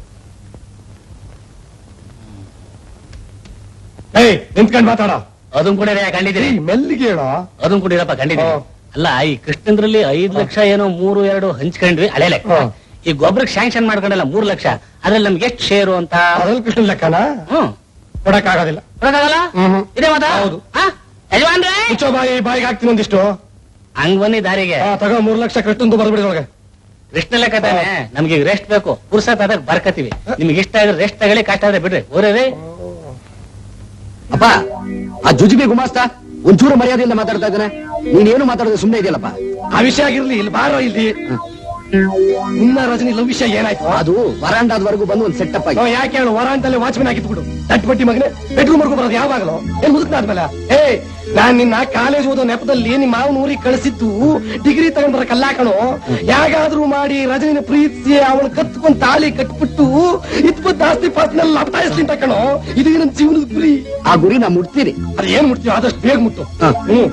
[SPEAKER 2] ಏಯ್ ನಿಂತ್ಕೊಂಡು ಮಾತಾಡ
[SPEAKER 8] ಅದನ್ ಕೂಡ ಕಂಡಿದ್ದೀನಿ
[SPEAKER 2] ಏಯ್, ಮೆಲ್ಲಿಗೆ ಹೇಳೋ
[SPEAKER 8] ಅದನ್ ಕೂಡ ಇರಪ್ಪ ಕಂಡಿದ್ದೀನಿ
[SPEAKER 2] ಹಾ.
[SPEAKER 8] ಅಲ್ಲ ಈ ಕೃಷ್ಣಂದ್ರಲ್ಲಿ ಐದ್ ಲಕ್ಷ ಏನೋ ಮೂರು ಎರಡು ಹಂಚ್ಕೊಂಡ್ವಿ ಹಳೆ ಲೆಕ್ಕ
[SPEAKER 2] ಹಾ.
[SPEAKER 8] ಈ ಗೊಬ್ಬರಕ್ಕೆ ಸ್ಯಾಂಕ್ಷನ್ ಮಾಡ್ಕೊಂಡಲ್ಲ ಮೂರ್ ಲಕ್ಷ ಅದ್ರಲ್ಲಿ ನಮ್ಗೆ ಎಷ್ಟು ಶೇರು ಅಂತ
[SPEAKER 2] ಅದ್ರಲ್ಲಿ ಕೃಷ್ಣ ಲೆಕ್ಕನ
[SPEAKER 8] ಹ್ಮ್
[SPEAKER 2] ಕೊಡಕ್ಕಾಗೋದಿಲ್ಲ
[SPEAKER 8] ಕೊಡಕ್ಕಾಗಲ್ಲ
[SPEAKER 2] ಹ್ಮ್ ಹ್ಮ್.
[SPEAKER 8] ಇದೇ ಮಾತಾ
[SPEAKER 2] ಹೌದು.
[SPEAKER 8] ಆ? ಯಜಮಾನ್ರೇ
[SPEAKER 2] ಮುಚ್ಚೋ ಬಾಯಿ ಬಾಯಿಗೆ ಹಾಕ್ತೀನಿ ಒಂದಿಷ್ಟು
[SPEAKER 8] ಹಂಗ್ ಬನ್ನಿ ದಾರಿಗೆ
[SPEAKER 2] ಆ, ತಗೋ ಮೂರ್ ಲಕ್ಷ ಕಟ್ಟಂದು ಬರ್ಬಿಡಿ ಒಳಗೆ
[SPEAKER 8] ಕೃಷ್ಣ ಲೆಕ್ಕ ತಾನೆ ನಮ್ಗೆ ರೆಸ್ಟ್ ಬೇಕು ಪುರ್ಸತ್ ಆದಾಗ ಬರ್ಕತೀವಿ ನಿಮ್ಗೆ ಇಷ್ಟ ಆದ್ರೆ ರೆಸ್ಟ್ ತಗೊಳ್ಳಿ ಕಷ್ಟ ಆದ್ರೆ ಬಿಡ್ರಿ ಊರೇ
[SPEAKER 5] ಅಪ್ಪ ಆ ಜುಜುಬಿ ಗುಮಾಸ್ತ ಒಂಚೂರು ಮರ್ಯಾದೆಯಿಂದ ಮಾತಾಡ್ತಾ ಇದ್ದಾನೆ ನೀನೇನು ಮಾತಾಡೋದು ಸುಮ್ಮನೆ ಇದೆಯಲ್ಲಪ್ಪ
[SPEAKER 2] ಆ ವಿಷಯ ಆಗಿರ್ಲಿ ಇಲ್ಲಿ ಬಾರೋ ಇಲ್ಲಿ ನಿನ್ನ ರಜನಿ ಲವ್ ವಿಷಯ ಏನಾಯ್ತು
[SPEAKER 5] ಅದು ವರಾಂಡಾದ್ವರೆಗೂ ಬಂದು ಒಂದು ಸೆಟಪ್ ಆಗಿ
[SPEAKER 2] ನಾವ್ ಯಾಕೆ ಹೇಳು ವರ ಅಂತಲ್ಲಿ ವಾಚ್ಮನ್ ಹಾಕಿದ್ ಬಿಡು ದಟ್ ಬಟ್ಟಿ ಮಗನೇ ಬೆಡ್ರೂಮ್ ವರ್ಗು ಬರೋದು ಯಾವಾಗಲೂ ಏನ್ ಮುದುಕ್ನಾದ್ಮೇಲೆ ಏ ನಾನ್ ನಿನ್ನ ಕಾಲೇಜ್ ಓದೋ ನೆಪದಲ್ಲಿ ನಿಮ್ಮ ಮಾವನ ಊರಿಗೆ ಕಳಿಸಿದ್ದು ಡಿಗ್ರಿ ತಗೊಂಡ್ ಬರಕಲ್ಲ ಕಣೋ ಯಾಗಾದ್ರೂ ಮಾಡಿ ರಜನಿನ ಪ್ರೀತಿಸಿ ಅವಳು ಕತ್ಕೊಂಡ್ ತಾಳಿ ಕಟ್ಬಿಟ್ಟು ಇದ್ಬಿಟ್ಟು ಆಸ್ತಿ ಪಾಸ್ನೆಲ್ಲ ಲಪಟಾಯಿಸ್ಲಿ ಅಂತ ಕಣೋ ಇದು ನನ್ನ ಜೀವನದ ಗುರಿ
[SPEAKER 5] ಆ ಗುರಿ ನಾ ಮುಟ್ತೀನಿ
[SPEAKER 2] ಅದ್ ಏನ್ ಮುಟ್ತೀವಿ ಆದಷ್ಟು ಬೇಗ ಮುಟ್ಟು
[SPEAKER 5] ಹ.
[SPEAKER 2] ಹ್ಮ್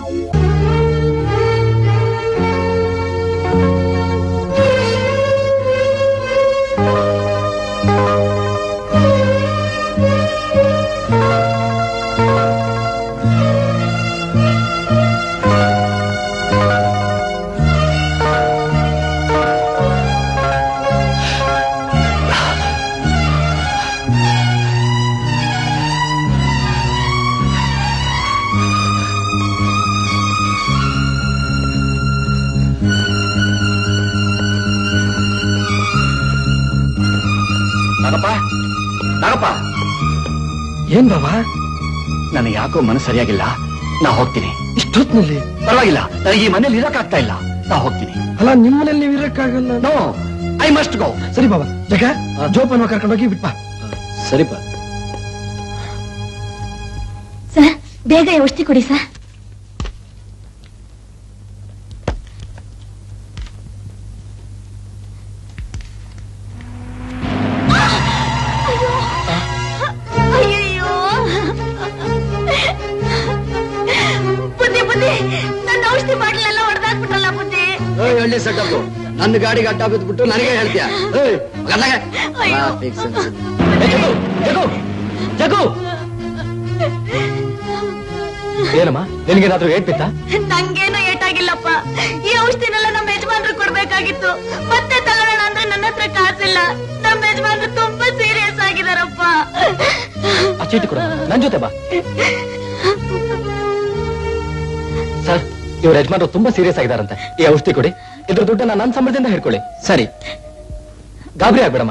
[SPEAKER 5] ನಾಗಪ್ಪ ನಾಗಪ್ಪ
[SPEAKER 2] ಏನ್ ಬಾಬಾ
[SPEAKER 5] ನನಗೆ ಯಾಕೋ ಮನಸ್ಸು ಸರಿಯಾಗಿಲ್ಲ ನಾ ಹೋಗ್ತೀನಿ
[SPEAKER 2] ಇಷ್ಟೊತ್ನಲ್ಲಿ
[SPEAKER 5] ಪರವಾಗಿಲ್ಲ ನನಗೆ ಈ ಮನೇಲಿ ಇರಕ್ಕಾಗ್ತಾ ಇಲ್ಲ ನಾ ಹೋಗ್ತೀನಿ
[SPEAKER 2] ಅಲ್ಲ ನಿಮ್ಮನೇಲಿ ನೀವು ಇರಕ್ಕಾಗಲ್ಲ
[SPEAKER 5] ನೋ ಐ ಮಸ್ಟ್ ಗೋ
[SPEAKER 2] ಸರಿ ಬಾಬಾ ಜಗ ಜೋಪಾನ ಕರ್ಕೊಂಡೋಗಿ ಬಿಟ್ಬಾ
[SPEAKER 6] ಸರಿಪ
[SPEAKER 3] ಸರ್ ಬೇಗ ಔಷಧಿ ಕೊಡಿ ಸರ್ ಅಯ್ಯಯ್ಯೋ ಬುದ್ಧಿ ಬುದ್ಧಿ ನನ್ನ ಔಷಧಿ ಬಾಟ್ಲೆಲ್ಲ ಹೊಡೆದಾಕ್ಬಿಟ್ರಲ್ಲ ಬುದ್ಧಿ
[SPEAKER 5] ಏಯ್ ಹಳ್ಳಿ ಸೆಟಪ್ ನನ್ನ ಗಾಡಿಗೆ ಅಡ್ಡ ಬಿದ್ಬಿಟ್ಟು ನನಗೆ ಹೇಳ್ತೀಯ ಏಯ್, ಮಗನಾಗೆ.
[SPEAKER 3] ಅಯ್ಯೋ.
[SPEAKER 5] Traffic sense.
[SPEAKER 1] ಜಗು ಏನಮ್ಮ ನಿನ್ಗೇನಾದ್ರೂ ಏಟ್ ಬಿತ್ತಾ
[SPEAKER 3] ನಂಗೇನು ಏಟಾಗಿಲ್ಲಪ್ಪ ಈ ಔಷಧಿನೆಲ್ಲ ನಮ್ಮ ಯಜಮಾನ್ರು ಕೊಡ್ಬೇಕಾಗಿತ್ತು ಮತ್ತೆ ತಗೊಳ್ಳೋಣ ಅಂದ್ರೆ ನನ್ನ ಹತ್ರ ಕಾಸಿಲ್ಲ ನಮ್ಮ ಯಜಮಾನ್ರು ತುಂಬಾ ಸೀರಿಯಸ್ ಆಗಿದಾರಪ್ಪ
[SPEAKER 1] ಆ ಚೀಟಿ ಕೊಡು ನನ್ ಜೊತೆ ಬಾ ಸರ್ ಇವ್ರ ಯಜಮಾನರು ತುಂಬಾ ಸೀರಿಯಸ್ ಆಗಿದಾರಂತೆ ಈ ಔಷಧಿ ಕೊಡಿ ಇದ್ರ ದುಡ್ಡನ್ನ ನನ್ನ ಸಂಬಳದಿಂದ ಹಿಡ್ಕೊಳ್ಳಿ ಸರಿ ಗಾಬರಿ ಆಗ್ಬೇಡಮ್ಮ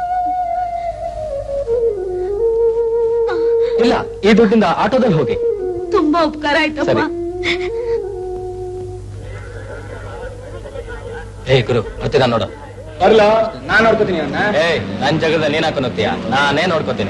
[SPEAKER 1] ಇಲ್ಲ ಈ ದುಡ್ಡಿಂದ ಆಟೋದಲ್ಲಿ ಹೋಗಿ
[SPEAKER 3] ತುಂಬಾ ಉಪಕಾರ ಆಯ್ತಪ್ಪ
[SPEAKER 1] ಸರಿ. ಏ ಗುರು ಬರ್ತೀರಾ ನೋಡು
[SPEAKER 9] ಬರ್ಲ ನಾನ್ ನೋಡ್ಕೋತೀನಿ ಅವನ್ನ
[SPEAKER 1] ಏ ನನ್ ಜಗದ ನೀನ್ ಹಾಕೊಂಡು ಹೋಗ್ತೀಯ ನಾನೇ ನೋಡ್ಕೋತೀನಿ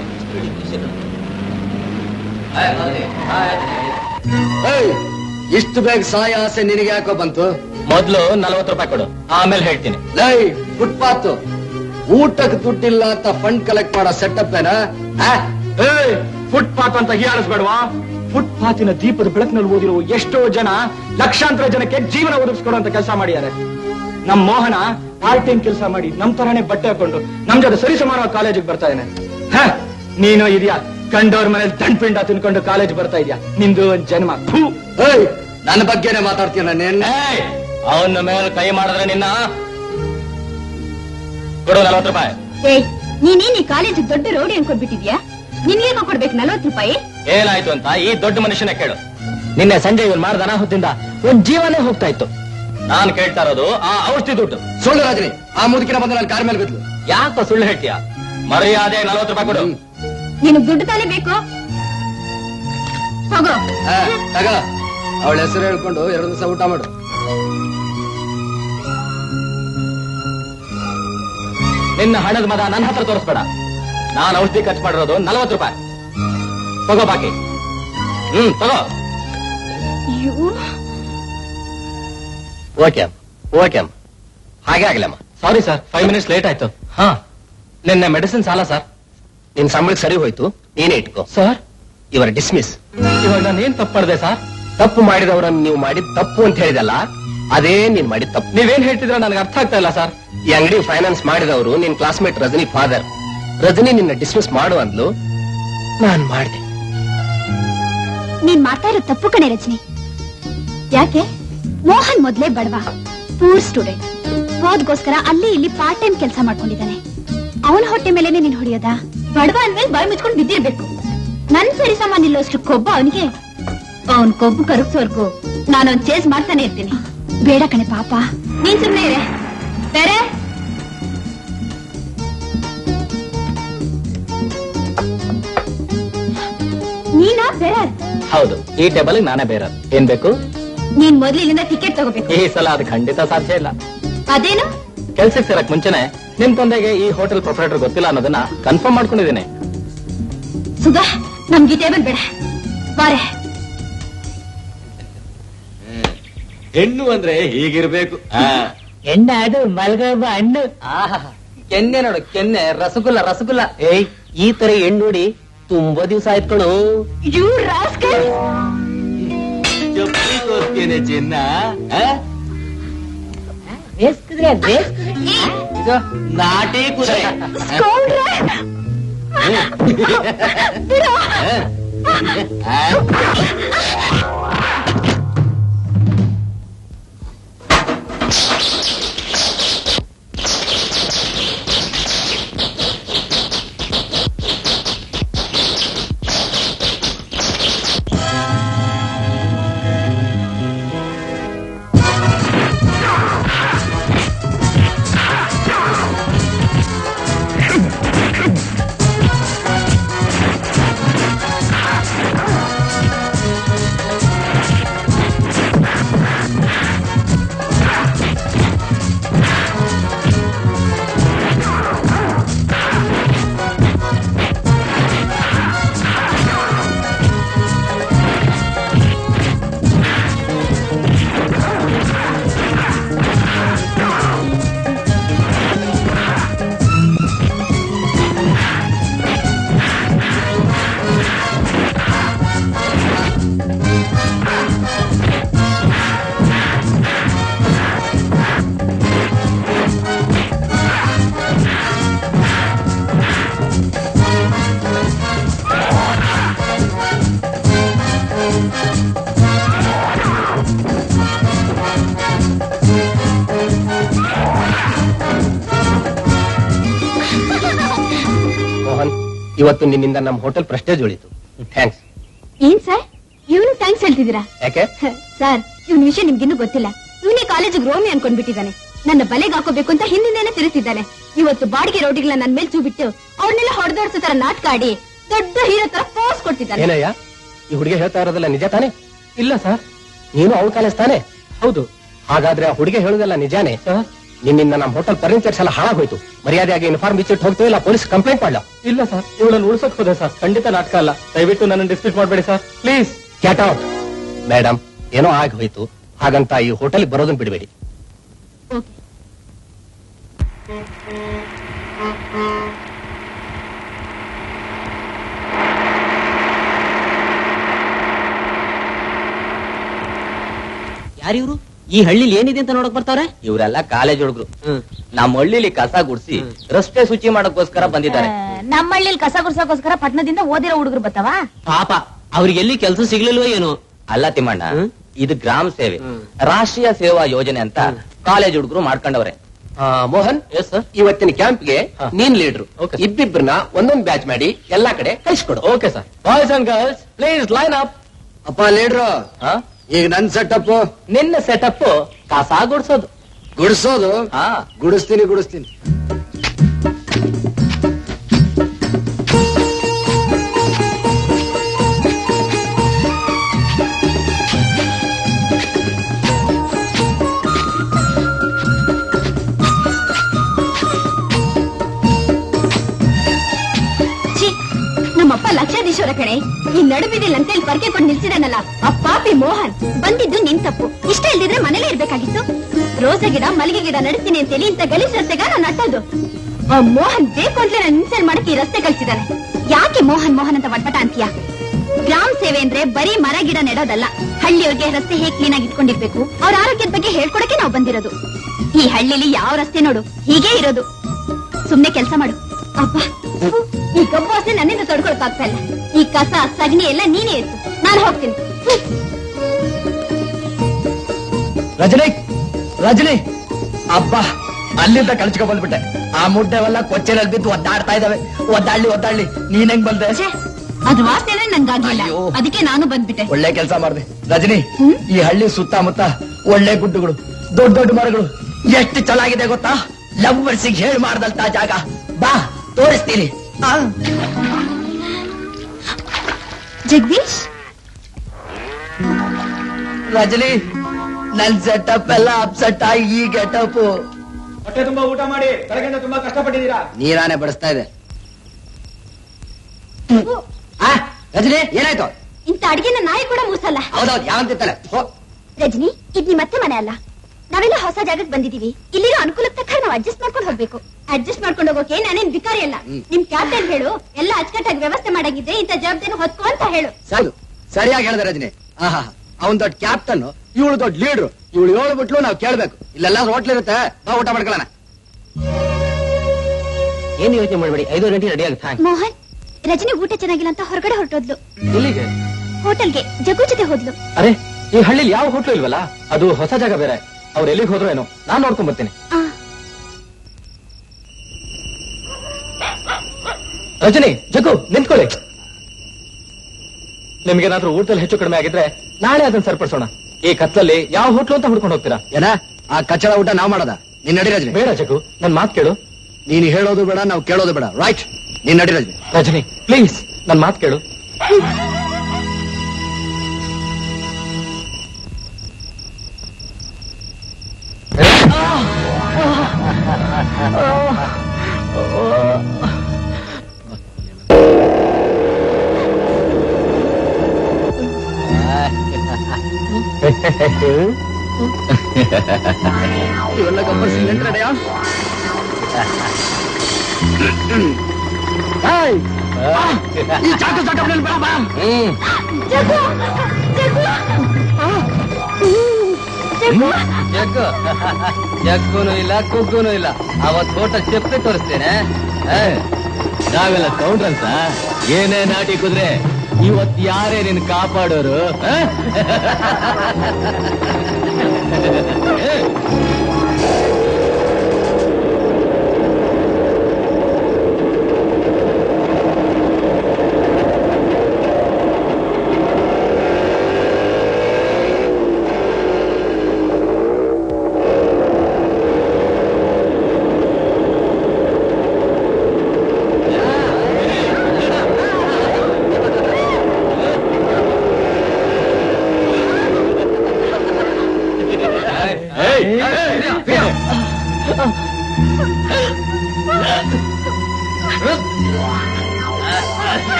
[SPEAKER 5] ಏಯ್, ಇಷ್ಟು ಬೇಗ ಸಾಯ ಆಸೆ ನಿನಗೆ ಯಾಕೋ ಬಂತು
[SPEAKER 1] ಮೊದ್ಲು ನಲವತ್ತು ರೂಪಾಯಿ ಕೊಡು ಆಮೇಲೆ ಹೇಳ್ತೀನಿ
[SPEAKER 5] ಲೈ ಫುಟ್ಪಾತ್ ಊಟಕ್ಕೆ ದುಡ್ಡಿಲ್ಲ ಅಂತ ಫಂಡ್ ಕಲೆಕ್ಟ್ ಮಾಡೋ ಸೆಟಪ್ ಏನಾ ಆ?
[SPEAKER 9] ಫುಟ್ಪಾತ್ ಅಂತ ಹೀಯಾಳಿಸ್ಬೇಡವಾ ಫುಟ್ಪಾತಿನ ದೀಪದ ಬೆಳಕಿನಲ್ಲಿ ಓದಿರುವ ಎಷ್ಟೋ ಜನ ಲಕ್ಷಾಂತರ ಜನಕ್ಕೆ ಜೀವನ ಒದಗಿಸ್ಕೊಡುವಂತ ಕೆಲಸ ಮಾಡಿದ್ದಾರೆ ನಮ್ ಮೋಹನ ಪಾರ್ಟ್ ಟೈಮ್ ಕೆಲಸ ಮಾಡಿ ನಮ್ ತರಾನೇ ಬಟ್ಟೆ ಹಾಕೊಂಡು ನಮ್ ಜೊತೆ ಸರಿಸಮಾನ ಕಾಲೇಜಿಗೆ ಬರ್ತಾ ಇದ್ದಾನೆ ಹ, ನೀನು ಇದೆಯಾ ಕಂಡೋರ್ ಮನೇಲಿ ದಂಡ್ಪಿಂಡ ತಿನ್ಕೊಂಡು ಕಾಲೇಜ್ ಬರ್ತಾ ಇದೆಯಾ ನಿಂದು ಒಂದ್ ಜನ್ಮ ಥು.
[SPEAKER 5] ಏಯ್ ನನ್ನ ಬಗ್ಗೆನೇ ಮಾತಾಡ್ತೀಯ ನಾನು
[SPEAKER 1] ಏಯ್ ಅವನ ಮೇಲೆ ಕೈ ಮಾಡಿದ್ರೆ ನಿನ್ನ ಕೊಡು ನಲವತ್ತು ರೂಪಾಯಿ
[SPEAKER 3] ಏಯ್ ನೀನೇನ್ ಈ ಕಾಲೇಜ್ ದೊಡ್ಡ ರೋಡಿ ಅನ್ಕೊಂಡ್ಬಿಟ್ಟಿದ್ಯಾ ನಿನ್ಗೇನೋ ಕೊಡ್ಬೇಕು ನಲ್ವತ್ತು ರೂಪಾಯಿ
[SPEAKER 1] ಏನಾಯ್ತು ಅಂತ ಈ ದೊಡ್ಡ ಮನುಷ್ಯನ ಕೇಳು ನಿನ್ನೆ ಸಂಜೆ ಇವನ್ ಮಾಡಿದ ಅನಾಹುತಿಂದ ಒಂದ್ ಜೀವನೇ ಹೋಗ್ತಾ ಇತ್ತು ನಾನ್ ಕೇಳ್ತಾ ಇರೋದು ಆ ಔಷಧಿ ದುಡ್ಡು
[SPEAKER 5] ಸುಳ್ಳು ರಾಜನಿ ಆ ಮುದುಕಿನ ಬಂದು ನನ್ನ ಕಾರ್ ಮೇಲೆ ಬಿದ್ಲು
[SPEAKER 1] ಯಾಕ ಸುಳ್ಳು ಹೇಳ್ತೀಯ ಮರ್ಯಾದೆ ನಲವತ್ತು ರೂಪಾಯಿ ಕೊಡು
[SPEAKER 3] ನಿನಗ್ ದುಡ್ಡು ತಾನೇ ಬೇಕು ಹೋಗೋ
[SPEAKER 5] ಆ, ತಗ ಅವಳ ಹೆಸರು ಹೇಳ್ಕೊಂಡು ಎರಡು ದಿವಸ ಊಟ ಮಾಡು
[SPEAKER 1] ನಿನ್ನ ಹಣದ ಮದ ನನ್ನ ಹತ್ರ ತೋರಿಸ್ಬೇಡ ನಾನು ಔಷಧಿ ಖರ್ಚು ಮಾಡಿರೋದು ನಲವತ್ತು ರೂಪಾಯಿ ತಗೋ ಬಾಕಿ ಹ್ಮ್ ತಗೋ ಓಕೆ ಓಕೆ ಹಾಗೆ ಆಗ್ಲಮ್ಮ sorry sir five minutes late ಆಯ್ತು ಹಾ ನಿನ್ನೆ ಮೆಡಿಸಿನ್ ಸಾಲ ಸರ್
[SPEAKER 5] ನಿನ್ ಸಂಬಳ ಸರಿ ಹೋಯ್ತು ನೀನೇ ಇಟ್ಕೋ
[SPEAKER 1] ಸರ್
[SPEAKER 5] ಇವರ ಡಿಸ್ಮಿಸ್
[SPEAKER 1] ಇವಾಗ ನಾನು ಏನ್ ತಪ್ಪು ಮಾಡಿದೆ ಸರ್
[SPEAKER 5] ತಪ್ಪು ಮಾಡಿದವರನ್ನು ನೀವು ಮಾಡಿದ ತಪ್ಪು ಅಂತ ಹೇಳಿದಲ್ಲ ಅದೇ ನೀನ್ ಮಾಡಿದ ತಪ್ಪು
[SPEAKER 1] ನೀವೇನ್ ಹೇಳ್ತಿದ್ರ ನನಗೆ ಅರ್ಥ ಆಗ್ತಾ ಇಲ್ಲ ಸರ್
[SPEAKER 5] ಈ ಅಂಗಡಿ ಫೈನಾನ್ಸ್ ಮಾಡಿದವರು ನಿನ್ ಕ್ಲಾಸ್ಮೇಟ್ ರಜನಿ ಫಾದರ್ ರಜನಿ ನಿನ್ನ ಡಿಸ್ಮಿಸ್ ಮಾಡು ಅಂದ್ಲು ನಾನ್ ಮಾಡ್ದೆ
[SPEAKER 4] ನೀನ್ ಮಾಡ್ತಾ ಇರೋ ತಪ್ಪು ಕಣೆ ರಜನಿ ಯಾಕೆ ಮೋಹನ್ ಮೊದ್ಲೇ ಬಡವ ಪೂರ್ ಸ್ಟೂಡೆಂಟ್ ಓದ್ಗೋಸ್ಕರ ಅಲ್ಲಿ ಇಲ್ಲಿ ಪಾರ್ಟ್ ಟೈಮ್ ಕೆಲಸ ಮಾಡ್ಕೊಂಡಿದ್ದಾನೆ ಅವನ ಹೊಟ್ಟೆ ಮೇಲೆನೆ ನೀನ್ ಹೊಡಿಯೋದಾ ಬಡವ ಅಂದ್ಮೇಲೆ ಬಾಯಿ ಮುಚ್ಕೊಂಡು ಬಿದ್ದಿರ್ಬೇಕು ನನ್ ಸರಿ ಸಮ ನಿಲ್ಲೋಷ್ಟು ಕೊಬ್ಬ ಅವನಿಗೆ ಅವನ್ ಕೊಬ್ಬು ಕರಗ್ಸೋರ್ಗು ನಾನೊಂದ್ ಚೇಸ್ ಮಾಡ್ತಾನೆ ಇರ್ತೀನಿ ಬೇಡ ಕಣೆ ಪಾಪ ನೀನ್ ಸುಮ್ನೆ ಇರೆ ಬೇರೆ ನೀನಾ ಬೇರೆ
[SPEAKER 1] ಹೌದು ಈ ಟೇಬಲ್ ನಾನೇ ಬೇರೆ ಏನ್ ಬೇಕು
[SPEAKER 4] ನೀನ್ ಮೊದ್ಲು ಇಲ್ಲಿಂದ ಟಿಕೆಟ್ ತಗೋಬೇಕು
[SPEAKER 1] ಈ ಸಲ ಅದು ಖಂಡಿತ ಸಾಧ್ಯ ಇಲ್ಲ
[SPEAKER 4] ಅದೇನು
[SPEAKER 1] ಕೆಲ್ಸಕ್ಕೆ ಸೇರಕ್ ಮುಂಚೆನೆ ನಿಮ್ ತಂದೆಗೆ ಈ ಹೋಟೆಲ್ ಪ್ರೊಪರೇಟರ್ ಗೊತ್ತಿಲ್ಲ ಅನ್ನೋದನ್ನ ಕನ್ಫರ್ಮ್ ಮಾಡ್ಕೊಂಡಿದ್ದೀನಿ
[SPEAKER 4] ಸುಧಾ ನಮ್ಗೆ ಟೇಬಲ್ ಬೇಡ ಬಾರೆ
[SPEAKER 6] ಹೆಣ್ಣು ಅಂದ್ರೆ ಹೀಗಿರ್ಬೇಕು
[SPEAKER 8] ಎಣ್ಣೆ ಅದು ಮಲ್ಗಬ್ಬ ಹಣ್ಣು
[SPEAKER 1] ಆಹಾ ಕೆನ್ನೆ ನೋಡು ಕೆನ್ನೆ ರಸಗುಲ್ಲ ರಸಗುಲ್ಲ
[SPEAKER 8] ಏಯ್ ಈ ತರ ಹೆಣ್ಣು ನೋಡಿ ತುಂಬಾ ದಿವಸ ಆಯ್ತು ಕಣೋ
[SPEAKER 4] ಯು ರಾಸ್ಕಲ್
[SPEAKER 6] ಚಪ್ಪಲಿ ತೋರ್ಸ್ತೀನಿ ಚಿನ್ನ ಆ?
[SPEAKER 8] ಬೇಸ್ಕಿದ್ರೆ
[SPEAKER 6] ಇದು ನಾಟಿ ಕುದುರೆ ಆ?
[SPEAKER 2] ಮೋಹನ್ ಇವತ್ತು ನಿನ್ನಿಂದ ನಮ್ಮ ಹೋಟೆಲ್ ಪ್ರೆಸ್ಟೇಜ್ ಉಳಿತು ಥ್ಯಾಂಕ್ಸ್
[SPEAKER 4] ಏನ್ ಸರ್ ಇವನು ಥ್ಯಾಂಕ್ಸ್ ಹೇಳ್ತಿದ್ದೀರಾ
[SPEAKER 2] ಯಾಕೆ
[SPEAKER 4] ಸರ್ ಇವನ್ ವಿಷಯ ನಿಮ್ಗಿನ್ನೂ ಗೊತ್ತಿಲ್ಲ ಇವನೇ ಕಾಲೇಜಿಗೆ ರೋಮಿ ಅನ್ಕೊಂಡ್ಬಿಟ್ಟಿದ್ದಾನೆ ನನ್ನ ಬಲೆಗೆ ಹಾಕೋಬೇಕು ಅಂತ ಹಿಂದಿಂದೇನೆ ತಿರುತ್ತಿದ್ದಾನೆ ಇವತ್ತು ಬಾಡಿಗೆ ರೋಡಿಗಳ ನನ್ ಮೇಲೆ ಚೂಬಿಟ್ಟು ಅವ್ರನ್ನೆಲ್ಲ ಹೊಡೆದೋಡ್ಸೋ ತರ ನಾಟಕ ಆಡಿ ದೊಡ್ಡ ಹೀರೋ ತರ ಪೋಸ್ ಕೊಡ್ತಿದ್ದಾನೆ
[SPEAKER 2] ಏನಯ್ಯ ಈ ಹುಡುಗಿ ಹೇಳ್ತಾ ಇರೋದಲ್ಲ ನಿಜ ತಾನೆ
[SPEAKER 1] ಇಲ್ಲ ಸರ್
[SPEAKER 2] ನೀನು ಅವಳ ಕಾಲೇಜ್ ತಾನೆ
[SPEAKER 1] ಹೌದು
[SPEAKER 2] ಹಾಗಾದ್ರೆ ಆ ಹುಡುಗಿ ಹೇಳುದಲ್ಲ ನಿಜಾನೇ
[SPEAKER 1] ಸರ್
[SPEAKER 2] ನಿನ್ನಿಂದ ನಮ್ಮ ಹೋಟೆಲ್ ಫರ್ನಿಚರ್ಸ್ ಎಲ್ಲ ಹಾಳಾಗೋಯ್ತು ಮರ್ಯಾದೆಯಾಗಿ ಇನ್ಫಾರ್ಮ್ ಬಿಚ್ಚಿಟ್ಟು ಹೋಗ್ತೀವಿ ಇಲ್ಲ ಪೊಲೀಸ್ ಕಂಪ್ಲೇಂಟ್ ಮಾಡ್ಲಾ
[SPEAKER 1] ಇಲ್ಲ ಸರ್ ಇವಳನ್ನು ಉಳ್ಸಕ್ ಹೋದೆ ಸರ್ ಖಂಡಿತ ನಾಟಕ ಅಲ್ಲ ದಯವಿಟ್ಟು ನನ್ನ ಡಿಸ್ಪ್ಯೂಟ್ ಮಾಡಬೇಡಿ sir please
[SPEAKER 2] get out madam ಏನೋ ಆಗಿ ಹೋಯ್ತು ಹಾಗಂತ ಈ ಹೋಟೆಲ್ ಬರೋದನ್ನ ಬಿಡಬೇಡಿ
[SPEAKER 8] ಯಾರಿವ್ರು ಈ ಹಳ್ಳಿಲಿ ಏನಿದೆ ಅಂತ ನೋಡಕ್ ಬರ್ತಾವ್ರೆ
[SPEAKER 1] ಇವರೆಲ್ಲ ಕಾಲೇಜ್ ಹುಡುಗರು ನಮ್ಮ ಹಳ್ಳಿಲಿ ಕಸ ಗುಡ್ಸಿ ರಸ್ತೆ ಶುಚಿ ಮಾಡಕ್ಕೋಸ್ಕರ ಬಂದಿದ್ದಾರೆ
[SPEAKER 3] ನಮ್ಮ ಹಳ್ಳಿಲಿ ಕಸ ಗುಡ್ಸೋಕೋಸ್ಕರ ಪಟ್ಟಣದಿಂದ ಓದಿರೋ ಹುಡುಗರು ಬರ್ತಾವ
[SPEAKER 8] ಪಾಪ ಅವ್ರಿಗೆ ಎಲ್ಲಿ ಕೆಲಸ ಸಿಗ್ಲಿಲ್ವೋ ಏನೋ
[SPEAKER 1] ಅಲ್ಲ ತಿಮ್ಮಣ್ಣ
[SPEAKER 8] ಹ್ಮ್.
[SPEAKER 1] ಇದು ಗ್ರಾಮ ಸೇವೆ ರಾಷ್ಟ್ರೀಯ ಸೇವಾ ಯೋಜನೆ ಅಂತ ಕಾಲೇಜ್ ಹುಡುಗರು ಮಾಡ್ಕೊಂಡವ್ರೆ
[SPEAKER 2] ಆ, ಮೋಹನ್
[SPEAKER 1] ಎಸ್ ಸರ್
[SPEAKER 2] ಇವತ್ತಿನ ಕ್ಯಾಂಪ್ಗೆ
[SPEAKER 1] ಹಾ.
[SPEAKER 2] ನೀನ್ ಲೀಡ್ರು
[SPEAKER 1] Okay.
[SPEAKER 2] ಇಬ್ಬಿಬ್ರನ್ನ ಒಂದೊಂದ್ ಬ್ಯಾಚ್ ಮಾಡಿ ಎಲ್ಲಾ ಕಡೆ ಕಳಿಸ್ಕೊಡು
[SPEAKER 1] okay sir boys and girls please line up
[SPEAKER 5] ಅಪ್ಪ ಲೀಡ್ರು ಈಗ ನನ್ ಸೆಟಪ್
[SPEAKER 1] ನಿನ್ನ ಸೆಟಪ್ ಕಸ ಗುಡ್ಸೋದು
[SPEAKER 5] ಗುಡಿಸೋದು
[SPEAKER 1] ಹಾ
[SPEAKER 5] ಗುಡಿಸ್ತೀನಿ ಗುಡಿಸ್ತೀನಿ
[SPEAKER 4] ಛೀ, ನಮ್ಮಪ್ಪ ಲಕ್ಷಾಧೀಶ್ವರ ಕಣೆ ಈ ನಡುಬಿದಿಲ್ ಅಂತೇಳಿ ಪರ್ಕೆ ಕೊಂಡು ನಿಲ್ಸಿದಾನಲ್ಲ ಆ ಪಾಪಿ ಮೋಹನ್ ಬಂದಿದ್ದು ನಿನ್ ತಪ್ಪು ಇಷ್ಟ ಇಲ್ದಿದ್ರೆ ಮನೇಲೇ ಇರ್ಬೇಕಾಗಿತ್ತು ರೋಸ ಗಿಡ ಮಲ್ಲಿಗೆ ಗಿಡ ನಡೆಸ್ತೀನಿ ಅಂತೇಳಿ ಇಂತ ಗಲೀಜ್ ರಸ್ತೆಗ ನಾನು ನಟ್ಟೋದು ಆ ಮೋಹನ್ ಬೇಕು ಅಂತಲೇ ನಾನು ಇನ್ಸಲ್ಟ್ ಮಾಡಕ್ಕೆ ಈ ರಸ್ತೆ ಕಳ್ಸಿದಾನೆ ಯಾಕೆ ಮೋಹನ್ ಮೋಹನ್ ಅಂತ ವಟ್ಪಟ ಅಂತೀಯ ಗ್ರಾಮ ಸೇವೆ ಅಂದ್ರೆ ಬರೀ ಮರ ಗಿಡ ನೆಡೋದಲ್ಲ ಹಳ್ಳಿಯವ್ರಿಗೆ ರಸ್ತೆ ಹೇಗ್ ಕ್ಲೀನ್ ಆಗಿ ಇಟ್ಕೊಂಡಿರ್ಬೇಕು ಅವ್ರ ಆರೋಗ್ಯದ ಬಗ್ಗೆ ಹೇಳ್ಕೊಡಕ್ಕೆ ನಾವು ಬಂದಿರೋದು ಈ ಹಳ್ಳಿಲಿ ಯಾವ ರಸ್ತೆ ನೋಡು ಹೀಗೆ ಇರೋದು ಸುಮ್ನೆ ಕೆಲಸ ಮಾಡು ಅಪ್ಪ ಥು, ಈ ಕಬ್ಬು ವಾಸನೆ ನನ್ನಿಂದ ತಡ್ಕೊಳಕ್ ಆಗ್ತಾ ಇಲ್ಲ ಈ ಕಸ ಸಗಣಿ ಎಲ್ಲ ನೀನೇ ಎತ್ತು ನಾನು ಹೋಗ್ತೀನಿ ಥು.
[SPEAKER 2] ರಜನಿ ರಜನಿ ಅಬ್ಬಾ
[SPEAKER 5] ಅಲ್ಲಿಂದ ಕಳ್ಸ್ಕೊಂಡ್ ಬಂದ್ಬಿಟ್ಟೆ ಆ ಮುಡ್ಡೆವೆಲ್ಲ ಕೊಚ್ಚೆನಲ್ಲಿ ಬಿದ್ದು ಒದ್ದಾಡ್ತಾ ಇದಾವೆ ಒದ್ದಾಡ್ಲಿ ಒದ್ದಾಡ್ಲಿ ನೀನ್ ಹೆಂಗ್ ಬಂದೆ
[SPEAKER 4] ಛೇ, ಅದ್ರ ವಾಸನೆ ನಂಗಾಗಿಲ್ಲ
[SPEAKER 5] ಅಯ್ಯೋ.
[SPEAKER 4] ಅದಕ್ಕೆ ನಾನು ಬಂದ್ಬಿಟ್ಟೆ
[SPEAKER 5] ಒಳ್ಳೆ ಕೆಲಸ ಮಾಡಿದೆ ರಜನಿ ಈ ಹಳ್ಳಿ ಸುತ್ತಮುತ್ತ ಒಳ್ಳೆ ಗುಡ್ಡುಗಳು ದೊಡ್ಡ ದೊಡ್ಡ ಮರಗಳು ಎಷ್ಟು ಚೆನ್ನಾಗಿದೆ ಗೊತ್ತಾ ಲವ್ವರ್ಸಿಗೆ ಹೇಳಿ ಮಾಡ್ದಂತ ಜಾಗ ಬಾ ತೋರಿಸ್ತೀನಿ ಆ.
[SPEAKER 4] ಜಗದೀಶ್
[SPEAKER 5] ರಜನಿ ನನ್ ಸೆಟಪ್ ಎಲ್ಲ ಅಪ್ಸೆಟ್ ಆಗಿ ಈ ಗೆಟಪ್
[SPEAKER 9] ಹೊಟ್ಟೆ ತುಂಬಾ ಊಟ ಮಾಡಿ ಬೆಳಗ್ಗೆಯಿಂದ ತುಂಬಾ ಕಷ್ಟಪಟ್ಟಿದ್ದೀರಾ
[SPEAKER 5] ನೀರಾನೆ ಬಡಿಸ್ತಾ ಇದೆ ಆ, ರಜನಿ ಏನಾಯ್ತು
[SPEAKER 4] ಇಂಥ ಅಡಿಗೆನ ನಾಯಿ ಕೂಡ ಮೂಸಲ್ಲ
[SPEAKER 5] ಹೌದೌದು ಯಾವಂತಿರ್ತಾನೆ
[SPEAKER 4] ರಜನಿ ಇದ್ ನಿಮ್ ಮತ್ತೆ ಮನೆ ಅಲ್ಲ ನಾವೆಲ್ಲ ಹೊಸ ಜಾಗಕ್ಕೆ ಬಂದಿದೀವಿ ಇಲ್ಲಿರೋ ಅನುಕೂಲಕ್ಕೆ ತಕ್ಕ ನಾವು ಅಡ್ಜಸ್ಟ್ ಮಾಡ್ಕೊಂಡು ಹೋಗ್ಬೇಕು ಅಡ್ಜಸ್ಟ್ ಮಾಡ್ಕೊಂಡು ಹೋಗೋಕೆ ನಾನೇನ್ ಬಿಕಾರಿ ಅಲ್ಲ ನಿಮ್ ಕ್ಯಾಪ್ಟನ್ ಹೇಳು ಎಲ್ಲ ಅಚ್ಚುಕಟ್ಟಾಗಿ ವ್ಯವಸ್ಥೆ ಮಾಡಾಗಿದ್ರೆ ಇಂಥ ಜವಾಬ್ದಾರಿ ಹೊತ್ಕೊ ಅಂತ ಹೇಳು
[SPEAKER 5] ಸಾಕು ಸರಿಯಾಗಿ ಹೇಳಿದೆ ರಜನಿ ಆಹಾ ಅವನ್ ದೊಡ್ಡ ಕ್ಯಾಪ್ಟನ್ ಇವಳು ದೊಡ್ಡ ಲೀಡ್ರು ಇವಳು ಹೇಳ್ಬಿಟ್ಲು ನಾವು ಕೇಳ್ಬೇಕು ಇಲ್ಲೆಲ್ಲ ಹೋಟ್ಲ್ ಇರುತ್ತೆ ಬಾ ಊಟ ಮಾಡ್ಕೊಳ್ಳೋಣ
[SPEAKER 1] ಏನ್ ಯೋಚನೆ ಮಾಡ್ಬೇಡಿ ಐದು ಗಂಟೆ ರೆಡಿ ಆಗುತ್ತೆ ಹಾಯ್
[SPEAKER 4] ಮೋಹನ್ ರಜನಿ ಊಟ ಚೆನ್ನಾಗಿಲ್ಲ ಅಂತ ಹೊರಗಡೆ ಹೊರಟೋದ್ಲು
[SPEAKER 1] ಎಲ್ಲಿಗೆ
[SPEAKER 4] ಹೋಟೆಲ್ಗೆ ಜಗ್ಗು ಜೊತೆ ಹೋದ್ಲು
[SPEAKER 1] ಅರೆ ಈ ಹಳ್ಳಿಲಿ ಯಾವ ಹೋಟ್ಲು ಇಲ್ವಲ್ಲ ಅದು ಹೊಸ ಜಾಗ ಬೇರೆ ಅವ್ರು ಎಲ್ಲಿಗೆ ಹೋದ್ರು ಏನೋ ನಾನ್ ನೋಡ್ಕೊಂಡ್ ಬರ್ತೀನಿ
[SPEAKER 4] ಆ,
[SPEAKER 1] ರಜನಿ ಜಗ್ಗು ನಿಂತ್ಕೊಳ್ಳಿ ನಿಮ್ಗೇನಾದ್ರೂ ಊಟದಲ್ಲಿ ಹೆಚ್ಚು ಕಡಿಮೆ ಆಗಿದ್ರೆ ನಾಳೆ ಅದನ್ನ ಸರಿಪಡಿಸೋಣ ಈ ಕತ್ಲಲ್ಲಿ ಯಾವ ಹೋಟ್ಲು ಅಂತ ಹುಡ್ಕೊಂಡು ಹೋಗ್ತೀರಾ
[SPEAKER 5] ಏನ ಆ ಕಚ್ಚಡ ಊಟ ನಾವ್ ಮಾಡೋದ ನೀನ್ ನಡಿ ರಜನಿ
[SPEAKER 1] ಬೇಡ ಜಗ್ಗು ನನ್ ಮಾತ್ ಕೇಳು
[SPEAKER 5] ನೀನ್ ಹೇಳೋದು ಬೇಡ ನಾವು ಕೇಳೋದು ಬೇಡ ರೈಟ್ ನೀನ್ ನಡಿ ರಜನಿ
[SPEAKER 1] ರಜನಿ ಪ್ಲೀಸ್ ನನ್ ಮಾತ್ ಕೇಳು
[SPEAKER 5] ಇವೆಲ್ಲ ಗಬ್ಬರ್ ಸಿಂಗ್ ನೆಂಟ್ರಡೆಯಾ ಈ ಚಾಕು ಚಾಕಪ್ನಲ್ಲಿ ಬೇಡ ಬಾ
[SPEAKER 1] ಹ್ಮ್
[SPEAKER 4] ಜಗ್ಗು ಜಗ್ಗು ಜಗ್ಗು
[SPEAKER 1] ಜಗ್ಗು ಜಗ್ಗುನು ಇಲ್ಲ ಕುಗ್ಗುನು ಇಲ್ಲ ಅವತ್ ಫೋಟೋ ಚೆಪ್ಪೆ ತೋರಿಸ್ತೇನೆ ಆ, ನಾವೆಲ್ಲ ಕೌಂಟ್ರಂತ ಏನೇ ನಾಟಿ ಕುದ್ರೆ ಇವತ್ ಯಾರೇ ನಿನ್ ಕಾಪಾಡೋರು ಆ? ಏ,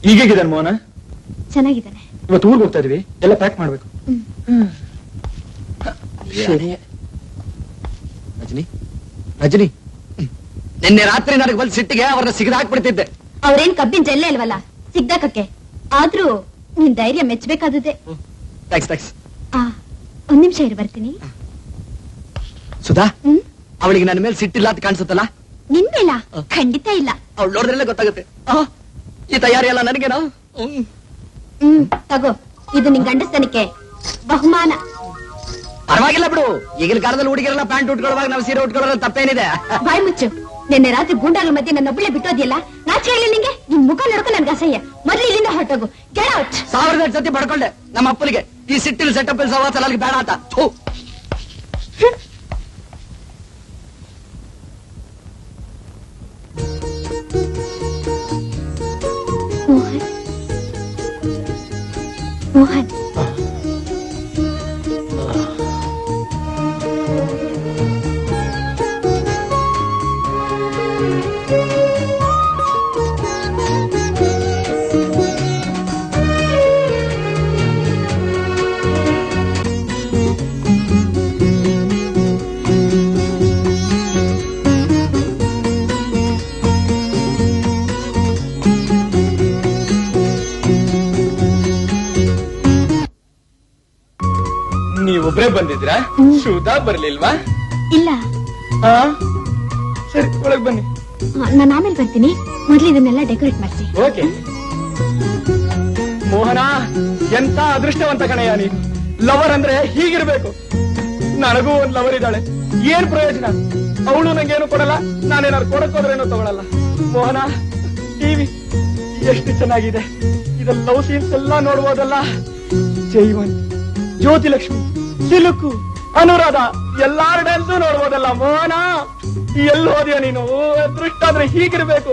[SPEAKER 9] ಈಗೇಗಿದ್ದಾನೆ ಮೋಹನ
[SPEAKER 4] ಚೆನ್ನಾಗಿದ್ದಾನೆ
[SPEAKER 9] ಇವತ್ತು ಊರಿಗೆ ಹೋಗ್ತಾ ಇದೀವಿ ಎಲ್ಲ ಪ್ಯಾಕ್ ಮಾಡ್ಬೇಕು
[SPEAKER 5] ರಜನಿ ರಜನಿ ನಿನ್ನೆ ರಾತ್ರಿ ನನಗೆ ಬಂದ್ ಸಿಟ್ಟಿಗೆ ಅವ್ರನ್ನ ಸಿಗದಾಕ್ಬಿಡ್ತಿದ್ದೆ
[SPEAKER 4] ಅವ್ರೇನ್ ಕಬ್ಬಿನ ಜಲ್ಲೆ ಅಲ್ವಲ್ಲ ಸಿಗ್ದಾಕಕ್ಕೆ ಆದ್ರೂ ನಿನ್ ಧೈರ್ಯ ಮೆಚ್ಚಬೇಕಾದದೆ
[SPEAKER 5] ಥ್ಯಾಂಕ್ಸ್ ಥ್ಯಾಂಕ್ಸ್
[SPEAKER 4] ಆ ಒಂದ್ ನಿಮಿಷ ಇರು ಬರ್ತೀನಿ
[SPEAKER 5] ಸುಧಾ
[SPEAKER 4] ಹ್ಮ್
[SPEAKER 5] ಅವಳಿಗೆ ನನ್ನ ಮೇಲೆ ಸಿಟ್ಟಿಲ್ಲ ಅಂತ ಕಾಣಿಸುತ್ತಲ್ಲ
[SPEAKER 4] ನಿನ್ ಮೇಲ ಖಂಡಿತ ಇಲ್ಲ
[SPEAKER 5] ಅವಳು ನೋಡಿದ್ರಲ್ಲೇ ಗೊತ್ತಾಗುತ್ತೆ ಆ, ಈ ತಯಾರಿ ಎಲ್ಲ ನನಗೇನಾ ಹ್ಮ್.
[SPEAKER 4] ಹ್ಮ್ ತಗೋ ಇದು ನಿನ್ ಗಂಡಸ್ತನಕ್ಕೆ ಬಹುಮಾನ
[SPEAKER 5] ಪರವಾಗಿಲ್ಲ ಬಿಡು ಈಗಿನ ಕಾಲದಲ್ಲಿ ಹುಡುಗಿರೆಲ್ಲ ಪ್ಯಾಂಟ್ ಉಟ್ಕೊಳ್ಳುವಾಗ ನಾವು ಸೀರೆ ಉಟ್ಕೊಳ್ಳೋದ್ರಲ್ಲಿ ತಪ್ಪೇನಿದೆ
[SPEAKER 4] ಬಾಯ್ ಮುಚ್ಚು ನಿನ್ನೆ ರಾತ್ರಿ ಗೂಂಡಾಗಳ ಮಧ್ಯೆ ನನ್ನ ಒಬ್ಬಳೆ ಬಿಟ್ಟೋದಿಯಲ್ಲ ನಾಚೆ ಹೇಳಿ ನಿಂಗೆ ನಿನ್ ಮುಖ ನೋಡ್ಕೊ ನನ್ಗೆ ಅಸಹ್ಯ ಮೊದ್ಲು ಇಲ್ಲಿಂದ ಹೊರಟೋಗು ಗೆಟ್ ಔಟ್
[SPEAKER 5] ಸಾವಿರದ ಎಂಟು ಸತಿ ಪಡ್ಕೊಂಡೆ ನಮ್ಮ ಅಪ್ಪನಿಗೆ ಈ ಸಿಟ್ಟಿಲ್ ಸೆಟಪ್ ಸವಾಸ ಅಲ್ಲಿಗೆ ಬೇಡ ಅಂತ ಥು.
[SPEAKER 4] ಮೋಹನ್ ಮೋಹನ್
[SPEAKER 9] ನೀವೊಬ್ರೇ ಬಂದಿದ್ರಾ ಸುಧಾ ಬರ್ಲಿಲ್ವಾ
[SPEAKER 4] ಇಲ್ಲ
[SPEAKER 9] ಹಾ ಸರಿ ಒಳಗ್ ಬನ್ನಿ
[SPEAKER 4] ನಾನು ಆಮೇಲೆ ಬರ್ತೀನಿ ಮೊದ್ಲು ಇದನ್ನೆಲ್ಲ ಡೆಕೋರೇಟ್ ಮಾಡಿಸಿ
[SPEAKER 9] ಓಕೆ ಮೋಹನ ಎಂತ ಅದೃಷ್ಟವಂತ ಕಣಯ್ಯ ನೀನು ಲವರ್ ಅಂದ್ರೆ ಹೀಗಿರ್ಬೇಕು ನನಗೂ ಒಂದ್ ಲವರ್ ಇದ್ದಾಳೆ ಏನ್ ಪ್ರಯೋಜನ ಅವಳು ನಂಗೇನು ಕೊಡಲ್ಲ ನಾನೇನಾದ್ರು ಕೊಡಕ್ ಹೋದ್ರೇನು ತಗೊಳಲ್ಲ ಮೋಹನ ಟಿವಿ ಎಷ್ಟು ಚೆನ್ನಾಗಿದೆ ಇದ್ರಲ್ಲಿ ಲವ್ ಸೀನ್ಸ್ ಎಲ್ಲ ನೋಡ್ಬೋದಲ್ಲ ಜೈವಂತ್ ಜ್ಯೋತಿ ಲಕ್ಷ್ಮಿ ಸಿಲುಕು ಅನುರಾಧ ಎಲ್ಲಾರ ಡ್ಯಾನ್ಸು ನೋಡ್ಬೋದಲ್ಲ ಮೋಹನ ಎಲ್ಲಿ ಹೋದ್ಯೋ ನೀನು ಅದೃಷ್ಟ ಅಂದ್ರೆ ಹೀಗಿರ್ಬೇಕು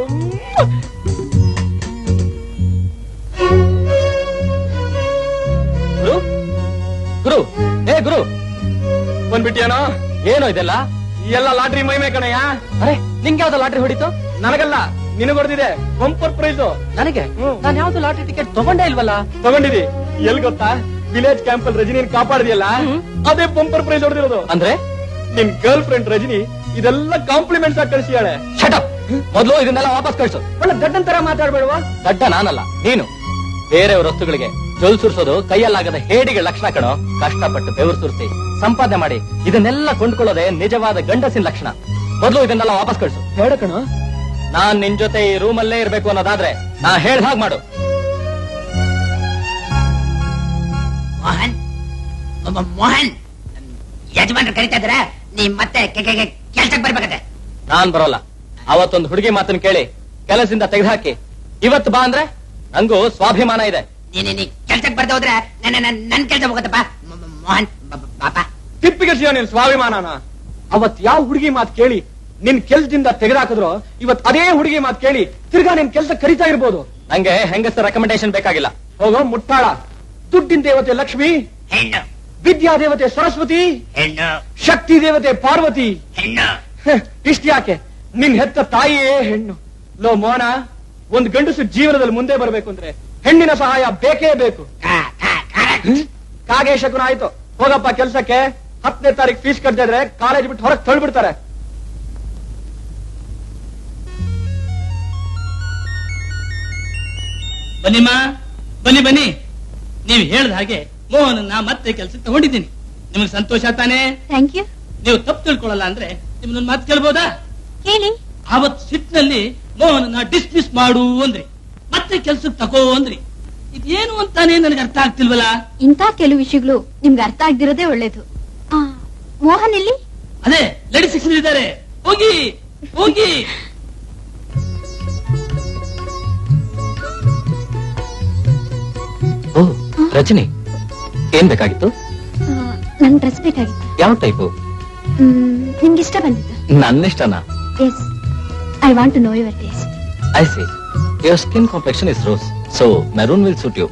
[SPEAKER 1] ಗುರು ಗುರು ಏ ಗುರು
[SPEAKER 9] ಬಂದ್ಬಿಟ್ಯಾನೋ
[SPEAKER 1] ಏನೋ ಇದೆಲ್ಲ
[SPEAKER 9] ಎಲ್ಲ ಲಾಟ್ರಿ ಮೈಮೆ ಕಣಯ್ಯ
[SPEAKER 1] ಅರೆ ನಿಂಗೆ ಯಾವ್ದು ಲಾಟ್ರಿ ಹೊಡಿತು
[SPEAKER 9] ನನಗಲ್ಲ ನಿನಗ್ ಹೊಡೆದಿದೆ ಬಂಪರ್ ಪ್ರೈಸ್
[SPEAKER 1] ನನಗೆ
[SPEAKER 9] ಹ್ಮ್.
[SPEAKER 1] ನಾನು ಯಾವ್ದು ಲಾಟ್ರಿ ಟಿಕೆಟ್ ತಗೊಂಡೇ ಇಲ್ವಲ್ಲ
[SPEAKER 9] ತಗೊಂಡಿದಿ ಎಲ್ ಗೊತ್ತಾ ವಿಲೇಜ್ ಕ್ಯಾಂಪ್ ಅಲ್ಲಿ ರಜನಿನ್ ಕಾಪಾಡಿದೆಯಲ್ಲ
[SPEAKER 1] ಹ್ಮ್.
[SPEAKER 9] ಅದೇ ಬಂಪರ್ ಪ್ರೈಸ್ ಹೊಡೆದಿರೋದು
[SPEAKER 1] ಅಂದ್ರೆ
[SPEAKER 9] ನಿನ್ ಗರ್ಲ್ ಫ್ರೆಂಡ್ ರಜನಿ ಇದೆಲ್ಲ ಕಾಂಪ್ಲಿಮೆಂಟ್ಸ್ ಆಗಿ ಕಳಿಸಿಯಾಳೆ
[SPEAKER 1] ಶಟಪ್ ಮೊದಲು ಇದನ್ನೆಲ್ಲ ವಾಪಸ್ ಕಳ್ಸು
[SPEAKER 9] ಒಳ್ಳೆ ದಡ್ಡನ್ ತರ ಮಾತಾಡ್ಬೇಡವಾ
[SPEAKER 1] ದಡ್ಡ ನಾನಲ್ಲ ನೀನು ಬೇರೆಯವ್ರ ವಸ್ತುಗಳಿಗೆ ಜೊಲ್ ಸುರ್ಸೋದು ಕೈಯಲ್ಲಾಗದ ಹೇಡಿಗೆ ಲಕ್ಷಣ ಕಣೋ ಕಷ್ಟಪಟ್ಟು ಬೆವರು ಸುರಿಸಿ ಸಂಪಾದನೆ ಮಾಡಿ ಇದನ್ನೆಲ್ಲ ಕೊಂಡ್ಕೊಳ್ಳೋದೇ ನಿಜವಾದ ಗಂಡಸಿನ ಲಕ್ಷಣ ಮೊದಲು ಇದನ್ನೆಲ್ಲ ವಾಪಸ್ ಕಳ್ಸು
[SPEAKER 9] ಬೇಡ ಕಣ
[SPEAKER 1] ನಾನ್ ನಿನ್ ಜೊತೆ ಈ ರೂಮಲ್ಲೇ ಇರ್ಬೇಕು ಅನ್ನೋದಾದ್ರೆ ನಾ ಹೇಳ್ದ ಹಾಗೆ ಮಾಡು
[SPEAKER 8] ಮೋಹನ್ ಮ- ಮೋಹನ್ ಯಜಮಾನ್ರು ಕರಿತಾ ಇದಾರೆ ನೀ ಮತ್ತೆ ಕೆಲ್ಸಕ್ಕೆ ಬರ್ಬೇಕತ್ತೆ
[SPEAKER 1] ನಾನ್ ಬರೋಲ್ಲ ಅವತ್ತೊಂದು ಹುಡುಗಿ ಮಾತನ್ನ ಕೇಳಿ ಕೆಲಸದಿಂದ ತೆಗೆದುಹಾಕಿ ಇವತ್ತು ಬಾ ಅಂದ್ರೆ ನಂಗೂ ಸ್ವಾಭಿಮಾನ ಇದೆ
[SPEAKER 8] ನೀನ್ ನೀ ಕೆಲ್ಸಕ್ಕೆ ಬರ್ತಾ ಹೋದ್ರೆ ನನ್ನ ನನ್ನ- ನನ್ ಕೆಲ್ಸ ಹೋಗತ್ತಪ್ಪ ಮ- ಮ- ಮೋಹನ್ ಬ- ಬ- ಪಾಪ
[SPEAKER 9] ತಿಪ್ಪಿಗೆ ಸಿಯೋ ನಿನ್ ಸ್ವಾಭಿಮಾನನ ಅವತ್ ಯಾವ ಹುಡುಗಿ ಮಾತ್ ಕೇಳಿ ನಿನ್ ಕೆಲ್ಸದಿಂದ ತೆಗೆದಾಕಿದ್ರು ಇವತ್ ಅದೇ ಹುಡುಗಿ ಮಾತ್ ಕೇಳಿ ತಿರ್ಗಾ ನಿನ್ ಕೆಲ್ಸ ಕರಿತಾ ಇರ್ಬೋದು
[SPEAKER 1] ನಂಗೆ ಹೆಂಗಸರ ರೆಕಮೆಂಡೇಶನ್ ಬೇಕಾಗಿಲ್ಲ
[SPEAKER 9] ಹೋಗೋ ಮುಟ್ಟಾಳ ದುಡ್ಡಿನ ದೇವತೆ ಲಕ್ಷ್ಮಿ
[SPEAKER 8] ಹೆಣ್ಣು
[SPEAKER 9] ವಿದ್ಯಾ ದೇವತೆ ಸರಸ್ವತಿ
[SPEAKER 8] ಹೆಣ್ಣು
[SPEAKER 9] ಶಕ್ತಿ ದೇವತೆ ಪಾರ್ವತಿ
[SPEAKER 8] ಹೆಣ್ಣು
[SPEAKER 9] ಹ, ಇಷ್ಟ್ ಯಾಕೆ ನಿನ್ ಹೆತ್ತ ತಾಯಿಯೇ ಹೆಣ್ಣು ಲೋ ಮೋನ ಒಂದ್ ಗಂಡಸು ಜೀವನದಲ್ಲಿ ಮುಂದೆ ಬರ್ಬೇಕು ಅಂದ್ರೆ ಹೆಣ್ಣಿನ ಸಹಾಯ ಬೇಕೇ ಬೇಕು
[SPEAKER 8] ಕಾ- ಕಾ- correct.
[SPEAKER 9] ಹ್ಮ್? ಕಾಗೆ ಶಕುನ ಆಯ್ತು ಹೋಗಪ್ಪ ಕೆಲ್ಸಕ್ಕೆ ಹತ್ತನೇ ತಾರೀಕು ಫೀಸ್ ಕಟ್ಟದೇ ಇದ್ರೆ ಕಾಲೇಜ್ ಬಿಟ್ಟು ಹೊರಗೆ ತಳ್ಬಿಡ್ತಾರೆ
[SPEAKER 10] ಬನ್ನಿಮ್ಮ ಬನ್ನಿ ಬನ್ನಿ ನೀವು ಹೇಳ್ದ ಹಾಗೆ ಮೋಹನನ್ನ ಮತ್ತೆ ಕೆಲಸಕ್ಕೆ ತಗೊಂಡಿದ್ದೀನಿ ನಿಮಗೆ ಸಂತೋಷ ತಾನೇ
[SPEAKER 4] ಥ್ಯಾಂಕ್ ಯು
[SPEAKER 10] ನೀವು ತಪ್ಪು ತಿಳ್ಕೊಳ್ಳಲ್ಲ ಅಂದ್ರೆ ನಿಮ್ನೊಂದು ಮಾತು ಕೇಳ್ಬೋದಾ
[SPEAKER 4] ಹೇಳಿ
[SPEAKER 10] ಆವತ್ ಸಿಟ್ನಲ್ಲಿ ಮೋಹನನ್ನ ಡಿಸ್ಮಿಸ್ ಮಾಡು ಅಂದ್ರಿ ಮತ್ತೆ ಕೆಲ್ಸಕ್ಕೆ ತಗೋ ಅಂದ್ರಿ ಇದೇನು ಅಂತಾನೆ ನನಗೆ ಅರ್ಥ ಆಗ್ತಿಲ್ವಲ್ಲ
[SPEAKER 4] ಇಂಥ ಕೆಲವು ವಿಷಯಗಳು ನಿಮ್ಗೆ ಅರ್ಥ ಆಗ್ದಿರೋದೇ ಒಳ್ಳೇದು ಆ, ಮೋಹನ್ ಇಲ್ಲಿ
[SPEAKER 10] ಅದೇ ಲೇಡಿ ಸೆಕ್ಷನ್ ಇದ್ದಾರೆ ಹೋಗಿ ಹೋಗಿ
[SPEAKER 1] ಓ ರಜನಿ ಏನ್ ಬೇಕಾಗಿತ್ತು
[SPEAKER 4] ನನ್ ಡ್ರೆಸ್ ಬೇಕಾಗಿತ್ತು
[SPEAKER 1] ಯಾವ ಟೈಪು
[SPEAKER 4] ಮ್, ನಿಮ್ಗೆ ಇಷ್ಟ ಬಂದಿತ್ತು
[SPEAKER 1] ನನ್ನಿಷ್ಟನಾ
[SPEAKER 4] yes I want to know your taste
[SPEAKER 1] I see your skin complexion is rose so maroon will suit you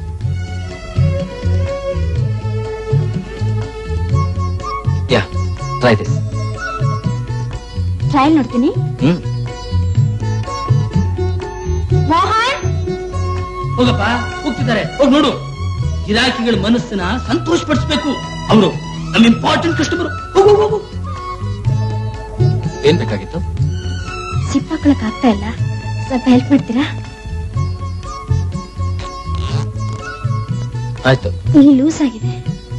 [SPEAKER 1] yeah try this
[SPEAKER 4] trial ನೋಡ್ತೀನಿ
[SPEAKER 1] ಹ್ಮ್
[SPEAKER 4] ಮೋಹನ್
[SPEAKER 10] ಹೋಗಪ್ಪ ಹೋಗ್ತಿದ್ದಾರೆ ಹೋಗ್ ನೋಡು ಗಿರಾಕಿಗಳ ಮನಸ್ಸನ್ನ ಸಂತೋಷ ಪಡಿಸ್ಬೇಕು ಅವರು ನಮ್ಮ ಇಂಪಾರ್ಟೆಂಟ್ ಕಸ್ಟಮರ್ ಹೋಗು ಹೋಗು
[SPEAKER 1] ಏನ್ ಬೇಕಾಗಿತ್ತು
[SPEAKER 4] ಸಿಪ್ ಹಾಕೊಳಕ್ ಆಗ್ತಾ ಇಲ್ಲ ಸ್ವಲ್ಪ ಹೆಲ್ಪ್ ಮಾಡ್ತೀರಾ
[SPEAKER 1] ಆಯ್ತು
[SPEAKER 4] ಇಲ್ಲಿ ಲೂಸ್ ಆಗಿದೆ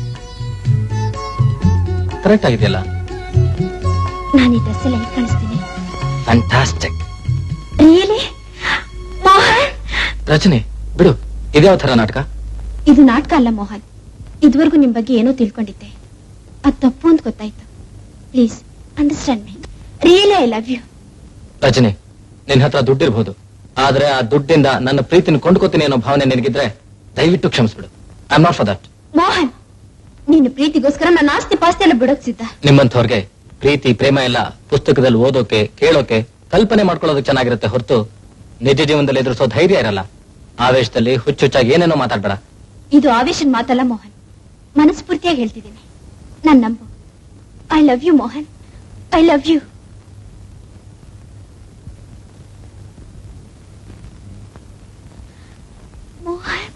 [SPEAKER 1] ಕರೆಕ್ಟ್ ಆಗಿದೆಯಲ್ಲ
[SPEAKER 4] ನಾನು ಈ ಡ್ರೆಸ್ ಎಲ್ಲ ಹೇಗೆ ಕಾಣಿಸ್ತೀನಿ
[SPEAKER 1] ಫ್ಯಾಂಟಾಸ್ಟಿಕ್
[SPEAKER 4] ರಿಯಲಿ ಮೋಹನ್
[SPEAKER 1] ರಚನೆ ಬಿಡು ಇದ್ಯಾವ ತರ ನಾಟಕ
[SPEAKER 4] ಇದು ನಾಟಕ ಅಲ್ಲ ಮೋಹನ್ ಇದುವರೆಗೂ ನಿಮ್ ಬಗ್ಗೆ ಏನೋ ತಿಳ್ಕೊಂಡಿದ್ದೆ ಅದ್ ತಪ್ಪು ಅಂತ ಗೊತ್ತಾಯ್ತು please understand me really I love you
[SPEAKER 1] Rajani ನಿನ್ ಹತ್ರ ದುಡ್ಡಿರ್ಬೋದು ಆದ್ರೆ ಆ ದುಡ್ಡಿಂದ ನನ್ನ ಪ್ರೀತಿನ ಕೊಂಡ್ಕೋತೀನಿ ಅನ್ನೋ ಭಾವನೆ ನಿನಗಿದ್ರೆ ದಯವಿಟ್ಟು ಕ್ಷಮಿಸ್ಬಿಡು I not for that
[SPEAKER 4] Mohan ನಿನ್ನ ಪ್ರೀತಿಗೋಸ್ಕರ ನನ್ನ ಆಸ್ತಿ ಪಾಸ್ತಿ ಎಲ್ಲ ಬಿಡೋಕ್ ಸಿದ್ಧ
[SPEAKER 1] ನಿಮ್ಮಂಥವ್ರಿಗೆ ಪ್ರೀತಿ ಪ್ರೇಮ ಎಲ್ಲ ಪುಸ್ತಕದಲ್ಲಿ ಓದೋಕೆ ಕೇಳೋಕೆ ಕಲ್ಪನೆ ಮಾಡ್ಕೊಳ್ಳೋದಕ್ಕೆ ಚೆನ್ನಾಗಿರುತ್ತೆ ಹೊರತು ನಿಜ ಜೀವನದಲ್ಲಿ ಎದುರಿಸೋ ಧೈರ್ಯ ಇರಲ್ಲ ಆವೇಶದಲ್ಲಿ ಹುಚ್ಚುಚ್ಚಾಗಿ ಏನೇನೋ ಮಾತಾಡ್ಬೇಡ
[SPEAKER 4] ಇದು ಆವೇಶನ್ ಮಾತಲ್ಲ ಮೋಹನ್ ಮನಸ್ಫೂರ್ತಿಯಾಗಿ ಹೇಳ್ತಿದ್ದೀನಿ ನನ್ ನಂಬು I love you Mohan I love you Mohan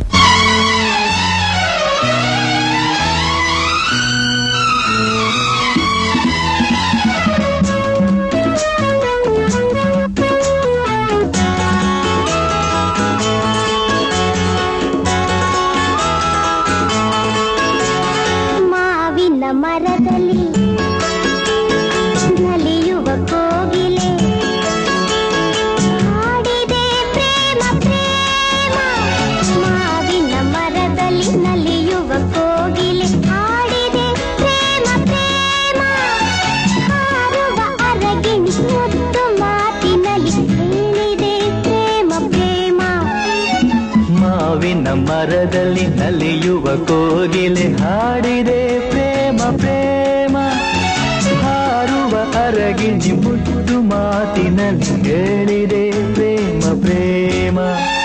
[SPEAKER 7] ಮಾವಿನ ಮರದಲ್ಲಿ ನಲಿಯುವ ಕೋಗಿಲೆ ಹಾಡಿದೆ ಪ್ರೇಮ ಪ್ರೇಮ ಮಾವಿನ ಮರದಲ್ಲಿ ನಲಿಯುವ ಕೋಗಿಲೆ ಹಾಡಿದೆ ಪ್ರೇಮ ಪ್ರೇಮ ಹಾರುವ ಅರಗಿಣಿ ಮುದ್ದು ಮಾತಿನಲ್ಲಿ ಹೇಳಿದೆ ಪ್ರೇಮ ಪ್ರೇಮ
[SPEAKER 11] ಮಾವಿನ ಮರದಲ್ಲಿ ನಲಿಯುವ ಕೋಗಿಲೆ ಹಾಡಿದೆ ಪ್ರೇಮ ಪ್ರೇಮ ಹಾರುವ ಅರಗಿಣಿ ಮುದ್ದು ಮಾತಿನಲ್ಲಿ ಹೇಳಿದೆ ಪ್ರೇಮ ಪ್ರೇಮ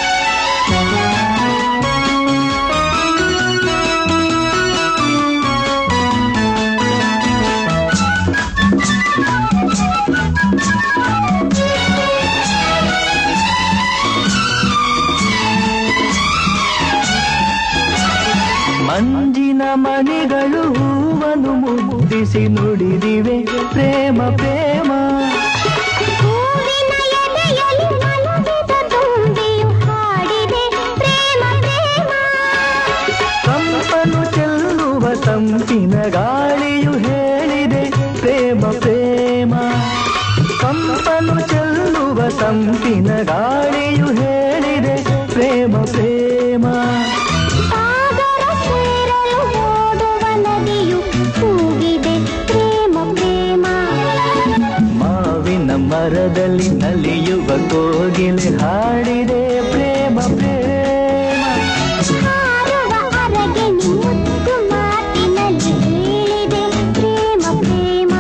[SPEAKER 11] ಮಂಜಿನ ಮಣಿಗಳು ಹೂವನ್ನು ಮುದ್ದಿಸಿ ನುಡಿದಿವೆ ಪ್ರೇಮ ಪ್ರೇಮ
[SPEAKER 7] ಹೂವಿನ ಎಲೆಯಲ್ಲಿ ಮಲಗಿದ ತುಂಬಿಯು ಹಾಡಿದೆ ಪ್ರೇಮ ಪ್ರೇಮ
[SPEAKER 11] ಕಂಪನು ಚೆಲ್ಲುವ ತಂಪಿನ ಗಾಳಿಯು ಹೇಳಿದೆ ಪ್ರೇಮ ಪ್ರೇಮ ಕಂಪನು ಚೆಲ್ಲುವ ತಂಪಿನ ಗಾಳಿಯು ಹೇಳಿದೆ ಪ್ರೇಮ ಪ್ರೇಮ
[SPEAKER 7] ಸಾಗರ ಸೇರಲು ಓಡುವ ನದಿಯು ಕೂಗಿದೆ ಪ್ರೇಮ ಪ್ರೇಮ
[SPEAKER 11] ಮಾವಿನ ಮರದಲ್ಲಿ ನಲಿಯುವ ಕೋಗಿಲೆ ಹಾಡಿದೆ ಪ್ರೇಮ ಪ್ರೇಮ
[SPEAKER 7] ಹಾರುವ ಅರಗಿಣಿ ಮುದ್ದು ಮಾತಿನಲ್ಲಿ ಹೇಳಿದೆ ಪ್ರೇಮ ಪ್ರೇಮ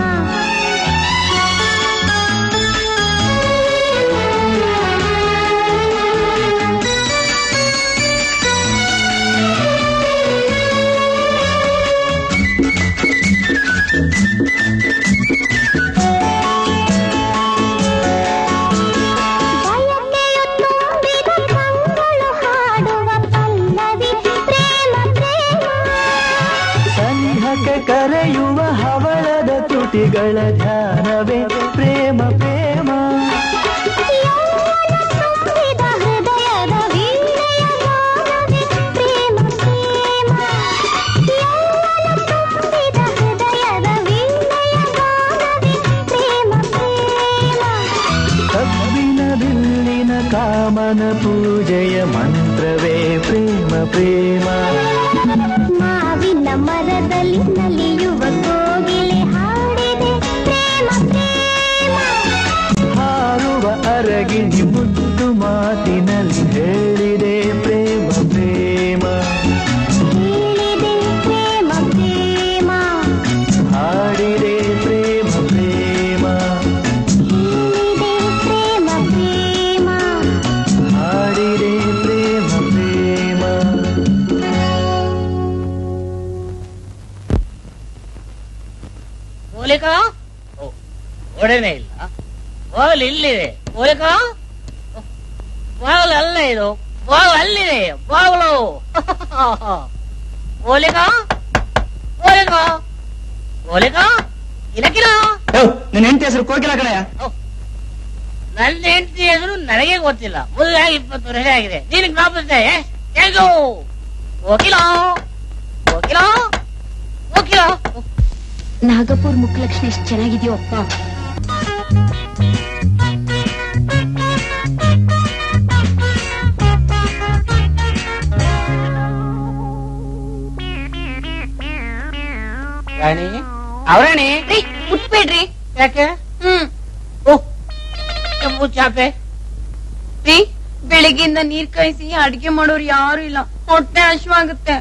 [SPEAKER 7] ಬಯಕೆಯು ತುಂಬಿದ ಕಂಗಳು ಹಾಡುವ ಪಲ್ಲವಿ ಪ್ರೇಮ ಪ್ರೇಮ
[SPEAKER 11] ಸನಿಹಕ್ಕೆ ಕರೆಯುವ ಹವಳದ ತುಟಿಗಳ ಧ್ಯಾನವೇ ಪ್ರೇಮ ಪ್ರೇಮ
[SPEAKER 7] ಯೌವನ ತುಂಬಿದ ಹೃದಯದ ವೀಣೆಯ ಗಾನವೇ ಪ್ರೇಮ ಪ್ರೇಮ ಯೌವನ ತುಂಬಿದ ಹೃದಯದ ವೀಣೆಯ ಗಾನವೇ ಪ್ರೇಮ ಪ್ರೇಮ
[SPEAKER 11] ಕಬ್ಬಿನ ಬಿಲ್ಲಿನ ಕಾಮನ ಪೂಜೆಯ ಮಂತ್ರವೇ ಪ್ರೇಮ ಪ್ರೇಮ
[SPEAKER 7] ಮಾವಿನ ಮರದಲ್ಲಿ ನಲಿಯುವ ಕೋಗಿಲೆ ಹಾಡಿದೆ ಪ್ರೇಮ ಪ್ರೇಮ
[SPEAKER 11] ಹಾರುವ ಅರಗಿಣಿ ಮುದ್ದು ಮಾತಿನಲ್ಲಿ ಹೇಳಿದೆ ಪ್ರೇಮ ಪ್ರೇಮ
[SPEAKER 7] ಹೇಳಿದೆ ಪ್ರೇಮ ಪ್ರೇಮ
[SPEAKER 11] ಹಾಡಿದೆ ಪ್ರೇಮ ಪ್ರೇಮ
[SPEAKER 7] ಹೇಳಿದೆ ಪ್ರೇಮ ಪ್ರೇಮ
[SPEAKER 11] ಹಾಡಿದೆ ಪ್ರೇಮ ಪ್ರೇಮ
[SPEAKER 8] ಓಲಿಕ ಒಡನೆ ಇಲ್ಲ ಬಾಗಲು ಇಲ್ಲಿದೆ ಓಲಿಕ ಬಾಗಲು ಅಲ್ಲ ಇದು ಬಾವ್ ಅಲ್ಲಿ ಬಾಗ್ಲು ಓಲಿಗ ಓಲಿಗ ಓಲಿಗ ಇಲಕಿಲ
[SPEAKER 5] ನಿನ್ನ ಹೆಂಡತಿ ಹೆಸರು ಕೋಕಿಲ ಕಣಯ್ಯ
[SPEAKER 8] ನನ್ನ ಹೆಂಡತಿ ಹೆಸರು ನನಗೆ ಗೊತ್ತಿಲ್ಲ ಮದುವೆ ಇಪ್ಪತ್ತು ವರ್ಷ ಆಗಿದೆ ನೀನು ಜ್ಞಾಪಿಸ್ದೆ ಹೇಗೋ ಹೋಗಿಲ್ಲ ಹೋಗಿಲ್ಲ ಹೋಗಿಲ್ಲ
[SPEAKER 4] ನಾಗಪುರ್ ಮುಖಲಕ್ಷ್ಮಿ ಎಷ್ಟು ಚೆನ್ನಾಗಿದ್ಯೋ ಅಪ್ಪ
[SPEAKER 8] ರಾಣಿ ಅವರಾಣಿ
[SPEAKER 4] ಮುಟ್ಬೇಡ್ರಿ
[SPEAKER 8] ಯಾಕೆ
[SPEAKER 4] ಹ್ಮ್
[SPEAKER 8] ಓ ಕೆಂಪು ಚಾಪೆ
[SPEAKER 4] ರೀ ಬೆಳಿಗ್ಗೆಯಿಂದ ನೀರ್ ಕಾಯಿಸಿ ಅಡ್ಗೆ ಮಾಡೋರು ಯಾರು ಇಲ್ಲ ಹೊಟ್ಟೆ ಹಶ್ವಾಗುತ್ತೆ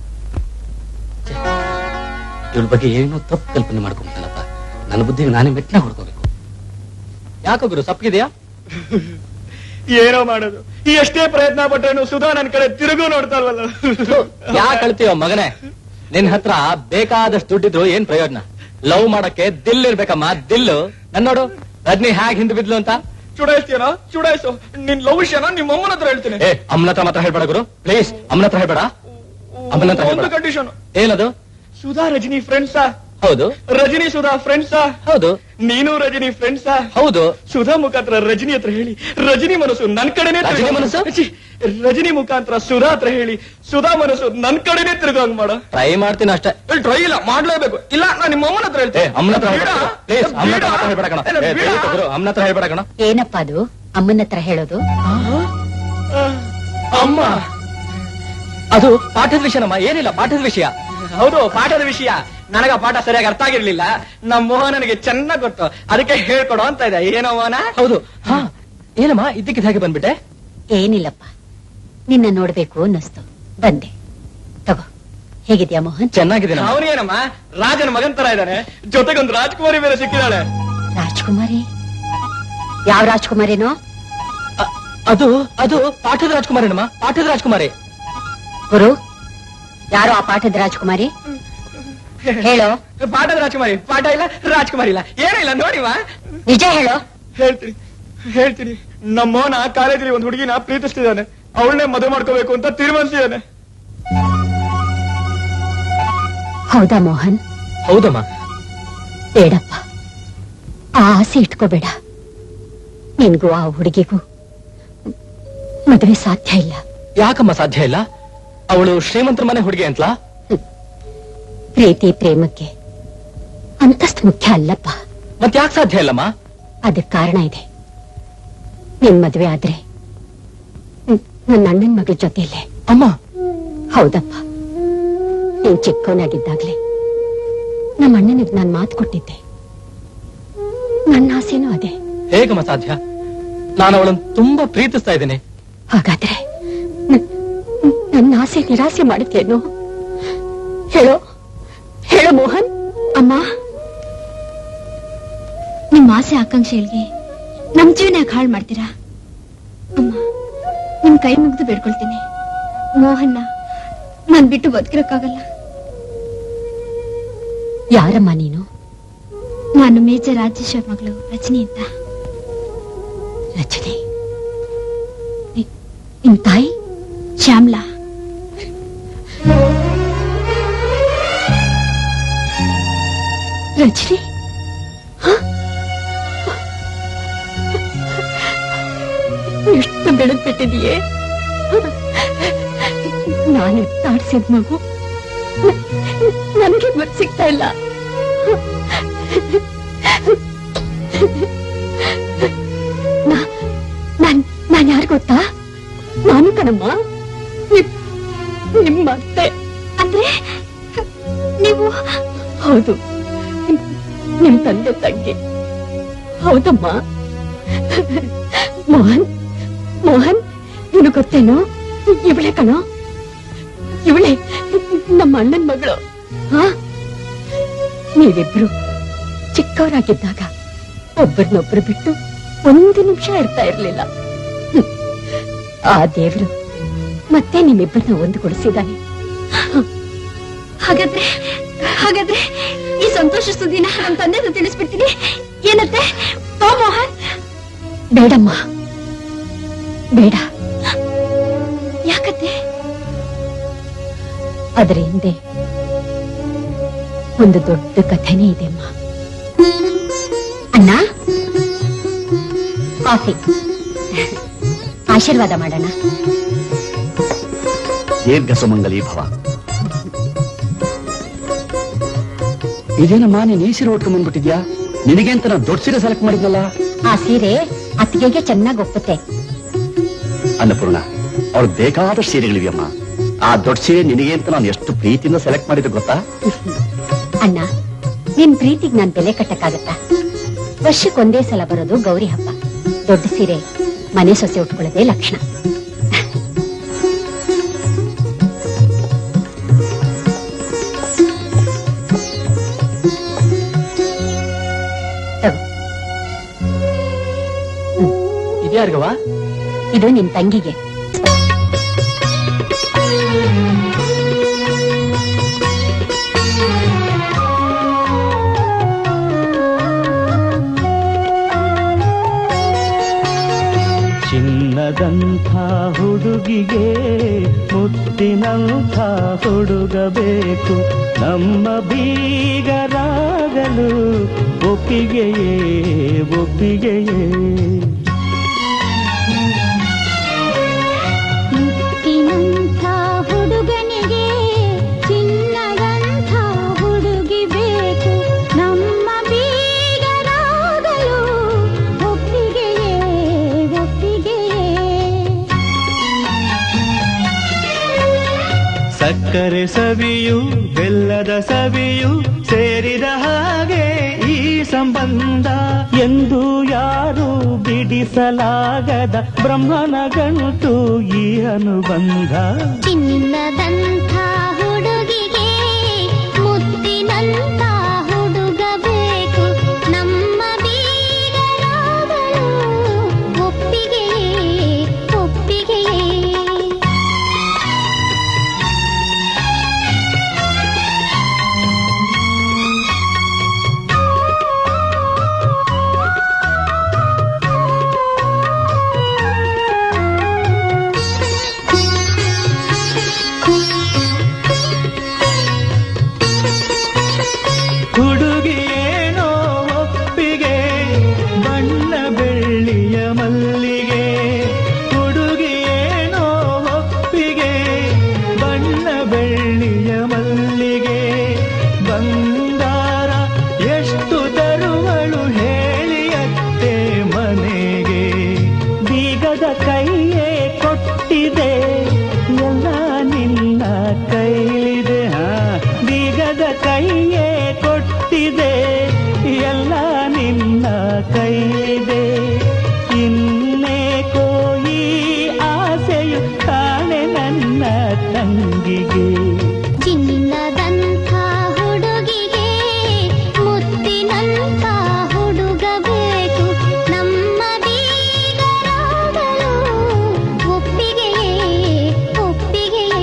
[SPEAKER 5] ಇವಳ ಬಗ್ಗೆ ಏನೋ ತಪ್ಪು ಕಲ್ಪನೆ ಮಾಡ್ಕೊಂಬಿಟ್ಟನಪ್ಪ ನನ್ನ ಬುದ್ಧಿಗೆ ನಾನೇ ಮೆಟ್ನ ಹೊಡ್ಕೋಬೇಕು
[SPEAKER 1] ಯಾಕೋ ಗುರು ಸಪ್ಪಗಿದೆಯಾ
[SPEAKER 9] ಏನೋ ಮಾಡೋದು ಎಷ್ಟೇ ಪ್ರಯತ್ನ ಪಟ್ರೇನು ಸುಧಾ ನನ್ ಕಡೆ ತಿರುಗು ನೋಡ್ತಾರಲ್ಲ
[SPEAKER 1] ಯಾಕೆ ಕಳ್ತೀವ ಮಗನೇ ನಿನ್ ಹತ್ರ ಬೇಕಾದಷ್ಟು ದುಡ್ಡಿದ್ರು ಏನ್ ಪ್ರಯೋಜನ ಲವ್ ಮಾಡಕ್ಕೆ ದಿಲ್ ಇರ್ಬೇಕಮ್ಮ ದಿಲ್ಲು ನನ್ ನೋಡು ರಜನಿ ಹ್ಯಾಗ್ ಹಿಂದ್ ಬಿದ್ಲು ಅಂತ
[SPEAKER 9] ಚುಡಾಯಿಸ್ತೀಯನ ಚುಡಾಯಿಸು ನಿನ್ ಲವ್ ವಿಷಯನ ನಿಮ್ಮ ಅಮ್ಮನ ಹತ್ರ ಹೇಳ್ತೀನಿ
[SPEAKER 1] ಏ ಅಮ್ಮನ ಹತ್ರ ಮಾತ್ರ ಹೇಳ್ಬೇಡ ಗುರು ಪ್ಲೀಸ್ ಅಮ್ಮನ ಹತ್ರ ಹೇಳ್ಬೇಡ ಅಮ್ಮನ ಹತ್ರ
[SPEAKER 9] ಒಂದು
[SPEAKER 1] ಹೇಳ್ಬೇಡ
[SPEAKER 9] ಕಂಡೀಷನ್
[SPEAKER 1] ಏನದು
[SPEAKER 9] ಸುಧಾ ರಜನಿ ಫ್ರೆಂಡ್ಸಾ
[SPEAKER 1] ಹೌದು
[SPEAKER 9] ರಜನಿ ಸುಧಾ ಫ್ರೆಂಡ್ಸಾ
[SPEAKER 1] ಹೌದು
[SPEAKER 9] ನೀನು ರಜನಿ ಫ್ರೆಂಡ್ಸಾ
[SPEAKER 1] ಹೌದು
[SPEAKER 9] ಸುಧಾ ಮುಖಾಂತರ ರಜನಿ ಹತ್ರ ಹೇಳಿ ರಜನಿ ಮನಸ್ಸು ನನ್ ಕಡೆನೆ
[SPEAKER 1] ರಜನಿ
[SPEAKER 9] ತಿರ್ಗೋ-
[SPEAKER 1] ಮನಸ್ಸು?
[SPEAKER 9] ಛೀ, ರಜನಿ ಮುಖಾಂತರ ಸುಧಾ ಹತ್ರ ಹೇಳಿ ಸುಧಾ ಮನಸ್ಸು ನನ್ ಕಡೆನೆ ತಿರುಗಂಗ್ ಮಾಡ
[SPEAKER 1] ಟ್ರೈ ಮಾಡ್ತೀನಿ ಅಷ್ಟೇ
[SPEAKER 9] ಟ್ರೈ ಇಲ್ಲ ಮಾಡ್ಲೇಬೇಕು ಇಲ್ಲ ನಾನು ನಿಮ್ಮ ಅಮ್ಮನ ಹತ್ರ
[SPEAKER 1] ಏ
[SPEAKER 9] ಹೇಳ್ತೇನೆ
[SPEAKER 1] ಅಮ್ಮನ ಹತ್ರ
[SPEAKER 9] ಬೇಡ.
[SPEAKER 1] ಹೇಳ್ಬೇಡ ಪ್ಲೀಸ್ ಅಮ್ಮನ ಹತ್ರ
[SPEAKER 9] ಬೇಡ.
[SPEAKER 1] ಮಾತ್ರ ಹೇಳ್ಬೇಡ ಕಣ
[SPEAKER 9] ಇಲ್ಲ,
[SPEAKER 1] ಏ,
[SPEAKER 9] ಬೇಡ.
[SPEAKER 1] ದಯವಿಟ್ಟು ಗುರು ಅಮ್ಮನ ಹತ್ರ ಹೇಳ್ಬೇಡ ಕಣ
[SPEAKER 4] ಏನಪ್ಪ ಅದು ಅಮ್ಮನ ಹತ್ರ ಹೇಳೋದು
[SPEAKER 9] ಅಮ್ಮ
[SPEAKER 1] ಅದು ಪಾಠದ ವಿಷಯನಮ್ಮ ಏನಿಲ್ಲ ಪಾಠದ ವಿಷಯ
[SPEAKER 9] ಹೌದು ಪಾಠದ ವಿಷಯ ನನಗ ಪಾಠ ಸರಿಯಾಗಿ ಅರ್ಥ ಆಗಿರ್ಲಿಲ್ಲ ನಮ್ಮ ಮೋಹನನಿಗೆ ಚೆನ್ನಾಗ್ ಗೊತ್ತು ಅದಕ್ಕೆ ಹೇಳ್ಕೊಡು ಅಂತ ಇದೆ ಏನೋ ಮೋಹನ
[SPEAKER 1] ಹೌದು ಹಾ ಏನಮ್ಮ ಇದ್ದಕ್ಕಿದ್ದ ಹಾಗೆ ಬಂದ್ಬಿಟ್ಟೆ
[SPEAKER 4] ಏನಿಲ್ಲಪ್ಪ ನಿನ್ನ ನೋಡ್ಬೇಕು ಅನ್ನಿಸ್ತು ಬಂದೆ ತಗೋ ಹೇಗಿದ್ಯಾ ಮೋಹನ್
[SPEAKER 1] ಚೆನ್ನಾಗಿದೆ
[SPEAKER 9] ಅವನೇನಮ್ಮ ರಾಜನ ಮಗನ್ ತರ ಇದ್ದಾನೆ ಜೊತೆಗೊಂದು ರಾಜ್ಕುಮಾರಿ ಬೇರೆ ಸಿಕ್ಕಿದಾಳೆ
[SPEAKER 4] ರಾಜ್ಕುಮಾರಿ ಯಾವ ರಾಜ್ಕುಮಾರಿನೋ
[SPEAKER 1] ಅದು ಅದು ಪಾಠದ ರಾಜ್ಕುಮಾರಿನಮ್ಮ ಪಾಠದ ರಾಜ್ಕುಮಾರಿ
[SPEAKER 4] ಗುರು ಯಾರು ಆ ಪಾಠದ ರಾಜ್ಕುಮಾರಿ ಹೇಳೋ
[SPEAKER 9] ಪಾಠದ ರಾಜ್ಕುಮಾರಿ ಪಾಠ ಇಲ್ಲ ರಾಜ್ಕುಮಾರಿ ಇಲ್ಲ ಏನಿಲ್ಲ ನೋಡಿವಾ
[SPEAKER 4] ನಿಜ ಹೇಳೋ
[SPEAKER 9] ಹೇಳ್ತೀನಿ ಹೇಳ್ತೀನಿ ನಮ್ಮ ಮೋಹನ ಕಾಲೇಜಲ್ಲಿ ಒಂದು ಹುಡುಗಿನ ಪ್ರೀತಿಸ್ತಿದ್ದಾನೆ ಅವಳನ್ನೇ ಮದುವೆ ಮಾಡ್ಕೋಬೇಕು ಅಂತ ತೀರ್ಮಾನಿಸಿದ್ದಾನೆ
[SPEAKER 4] ಹೌದಾ ಮೋಹನ್
[SPEAKER 1] ಹೌದಮ್ಮ
[SPEAKER 4] ಬೇಡಪ್ಪ ಆ ಆಸೆ ಇಟ್ಕೋಬೇಡ ನಿನ್ಗೂ ಆ ಹುಡುಗಿಗೂ ಮದುವೆ ಸಾಧ್ಯ ಇಲ್ಲ
[SPEAKER 1] ಯಾಕಮ್ಮ ಸಾಧ್ಯ ಇಲ್ಲ ಅವಳು ಶ್ರೀಮಂತರ ಮನೆ ಹುಡುಗಿ ಅಂತಲಾ
[SPEAKER 4] ಪ್ರೀತಿ ಪ್ರೇಮಕ್ಕೆ ಅಂತಸ್ತು ಮುಖ್ಯ ಅಲ್ಲಪ್ಪ
[SPEAKER 1] ಮತ್ ಯಾಕೆ ಸಾಧ್ಯ ಇಲ್ಲಮ್ಮ
[SPEAKER 4] ಅದಕ್ಕೆ ಕಾರಣ ಇದೆ ನಿನ್ ಮದುವೆ ಆದ್ರೆ ನ್- ನನ್ನ ಅಣ್ಣನ ಮಗಳ ಜೊತೆಯಲ್ಲೇ
[SPEAKER 1] ಅಮ್ಮ
[SPEAKER 4] ಹೌದಪ್ಪ ನೀನ್ ಚಿಕ್ಕವನಾಗಿದ್ದಾಗ್ಲೇ ನಮ್ಮ ಅಣ್ಣನಿಗೆ ನಾನ್ ಮಾತು ಕೊಟ್ಟಿದ್ದೆ ನನ್ನ ಆಸೆನೂ ಅದೇ
[SPEAKER 1] ಹೇಗಮ್ಮ ಸಾಧ್ಯ ನಾನು ಅವಳನ್ನು ತುಂಬಾ ಪ್ರೀತಿಸ್ತಾ ಇದ್ದೀನಿ
[SPEAKER 4] ಹಾಗಾದ್ರೆ ನ- ನನ್ನ ಆಸೆ ನಿರಾಸೆ ಮಾಡುತ್ತೇನು ಹೇಳೋ ಹೇಳೋ ಮೋಹನ್ ಅಮ್ಮ ನಿಮ್ಮ ಆಸೆ ಆಕಾಂಕ್ಷೆಗಳಿಗೆ ನಮ್ ಜೀವನ ಯಾಕೆ ಹಾಳು ಮಾಡ್ತೀರಾ ಅಮ್ಮ ನಿಮ್ ಕೈ ಮುಗ್ದು ಬೇಡ್ಕೊಳ್ತೀನಿ ಮೋಹನ್ನ ನಾನ್ ಬಿಟ್ಟು ಬದುಕಿರಕ್ಕಾಗಲ್ಲ ಯಾರಮ್ಮ ನೀನು ನಾನು ಮೇಜರ್ ರಾಜೇಶ್ವರ್ ಮಗಳು ರಜನಿ ಅಂತ ರಜನಿ ನಿ- ನಿಮ್ ತಾಯಿ ಶ್ಯಾಮ್ಲಾ ರಜನಿ ಹ? ಎಷ್ಟು ಬೆಳೆದ್ ಬಿಟ್ಟಿದೀಯೇ ನಾನು ತಾಡ್ಸಿದ ಮಗು ನ- ನನಗೆ ಗೊತ್ತು ಸಿಗ್ತಾ ಇಲ್ಲ ನಾ- ನಾನ್ ನಾನ್ ಯಾರು ಗೊತ್ತಾ ನಾನು ಕಣಮ್ಮ ನಿಮ್- ನಿಮ್ಮ ಅತ್ತೆ ಅಂದ್ರೆ ನೀವು ಹೌದು ನಿಮ್- ನಿಮ್ ತಂದೆ ತಂಗಿ ಹೌದಮ್ಮ ಮೋಹನ್ ಮೋಹನ್ ನೀನು ಗೊತ್ತೇನೋ ಇವಳೆ ಕಣೋ ಇವಳೆ ನಮ್ಮ ಅಣ್ಣನ ಮಗಳು ಹಾ ನೀವಿಬ್ರು ಚಿಕ್ಕವರಾಗಿದ್ದಾಗ ಒಬ್ಬರನ್ನೊಬ್ರು ಬಿಟ್ಟು ಒಂದು ನಿಮಿಷ ಇರ್ತಾ ಇರ್ಲಿಲ್ಲ ಹ್ಮ್. ಆ ದೇವ್ರು ಮತ್ತೆ ನಿಮ್ಮಿಬ್ಬರನ್ನ ಒಂದುಗೊಳಿಸಿದ್ದಾನೆ ಹಾಗಾದ್ರೆ ಹಾಗಾದ್ರೆ ಈ ಸಂತೋಷ ಸುದ್ದಿನ ನಮ್ಮ ತಂದೆ ತಿಳಿಸ್ಬಿಡ್ತೀನಿ ಏನತ್ತೆ ಬಾ ಮೋಹನ್ ಬೇಡಮ್ಮ ಬೇಡ ಅದರ ಹಿಂದೆ ಒಂದು ದೊಡ್ಡ ಕಥೆನೇ ಇದೆ ಅಮ್ಮ ಅಣ್ಣ ಕಾಫಿ ಆಶೀರ್ವಾದ ಮಾಡೋಣ
[SPEAKER 5] ದೀರ್ಘ ಸುಮಂಗಲಿ ಭವ ಇದೇನಮ್ಮ ನೀನ್ ಈ ಸೀರೆ ಉಟ್ಕೊಂಡ್ ಬಂದ್ಬಿಟ್ಟಿದ್ಯಾ ನಿನಗೆ ಅಂತ ನಾನು ದೊಡ್ಡ ಸೀರೆ ಸೆಲೆಕ್ಟ್ ಮಾಡಿದ್ನಲ್ಲ
[SPEAKER 4] ಆ ಸೀರೆ ಅತ್ತಿಗೆಗೆ ಚೆನ್ನಾಗಿ ಒಪ್ಪುತ್ತೆ
[SPEAKER 5] ಅನ್ನಪೂರ್ಣ ಅವ್ಳು ಬೇಕಾದಷ್ಟು ಸೀರೆಗಳಿವೆಯಮ್ಮ ಆ ದೊಡ್ಡ ಸೀರೆ ನಿನಗೆ ಅಂತ ನಾನು ಎಷ್ಟು ಪ್ರೀತಿಯಿಂದ ಸೆಲೆಕ್ಟ್ ಮಾಡಿದ್ದು ಗೊತ್ತಾ
[SPEAKER 4] ಅಣ್ಣ ನಿನ್ ಪ್ರೀತಿಗ್ ನಾನ್ ಬೆಲೆ ಕಟ್ಟಕ್ಕಾಗತ್ತಾ ವರ್ಷಕ್ಕೊಂದೇ ಸಲ ಬರೋದು ಗೌರಿ ಹಬ್ಬ ದೊಡ್ಡ ಸೀರೆ ಮನೆ ಸೊಸೆ ಉಟ್ಕೊಳ್ಳೋದೇ ಲಕ್ಷಣ ತಗೋ.
[SPEAKER 1] ಇದ್ಯಾರ್ಗವ
[SPEAKER 4] ಇದು ನಿನ್ ತಂಗಿಗೆ
[SPEAKER 11] ಚಿನ್ನದಂಥ ಹುಡುಗಿಗೆ ಮುತ್ತಿನಂಥ ಹುಡುಗ ಬೇಕು ನಮ್ಮ ಬೀಗರಾಗಲು ಒಪ್ಪಿಗೆಯೇ ಒಪ್ಪಿಗೆಯೇ
[SPEAKER 7] ಮುತ್ತಿನಂಥ ಹುಡುಗನಿಗೆ ಚಿನ್ನದಂಥ ಹುಡುಗಿ ಬೇಕು ನಮ್ಮ ಬೀಗರಾಗಲು ಒಪ್ಪಿಗೆಯೇ ಒಪ್ಪಿಗೆಯೇ
[SPEAKER 11] ಸಕ್ಕರೆ ಸವಿಯು ಬೆಲ್ಲದ ಸವಿಯು ಸೇರಿದ ಹಾಗೆ ಈ ಸಂಬಂಧ ಎಂದು ಯಾರು ಬಿಡಿಸಲಾಗದ ಬ್ರಹ್ಮನ ಗಂಟು ಈ ಅನುಬಂಧ
[SPEAKER 7] ಚಿನ್ನದಂಥ ಹುಡುಗಿಗೆ ಮುತ್ತಿನಂಥ ಹುಡುಗ ಬೇಕು ನಮ್ಮ ಬೀಗರಾಗಲು ಒಪ್ಪಿಗೆಯೇ ಒಪ್ಪಿಗೆಯೇ
[SPEAKER 11] ಹುಡುಗಿ ಏನೋ ಒಪ್ಪಿಗೆ ಬಣ್ಣ ಬೆಳ್ಳಿಯ ಮಲ್ಲಿಗೆ ಹುಡುಗಿ ಏನೋ ಒಪ್ಪಿಗೆ ಬಣ್ಣ ಬೆಳ್ಳಿಯ ಮಲ್ಲಿಗೆ ಬಂಗಾರ ಎಷ್ಟು ತರುವಳು ಹೇಳಿಯತ್ತೆ ಮನೆಗೆ ಬೀಗದ ಕೈಯೇ ಕೊಟ್ಟಿದೆ ಎಲ್ಲ ನಿನ್ನ ಕೈಲಿದೆ ಹಾ ಬೀಗದ ಕೈಯೇ ಕೊಟ್ಟಿದೆ ಎಲ್ಲ ನಿನ್ನ ಕೈಲಿದೆ ಇನ್ನೇಕೋ ಈ ಆಸೆಯು ಕಾಣೆ ನನ್ನ ತಂಗಿಗೆ
[SPEAKER 7] ಚಿನ್ನದಂಥ ಹುಡುಗಿಗೆ ಮುತ್ತಿನಂಥ ಹುಡುಗ ಬೇಕು ನಮ್ಮ ಬೀಗರಾಗಲು ಒಪ್ಪಿಗೆಯೇ ಒಪ್ಪಿಗೆಯೇ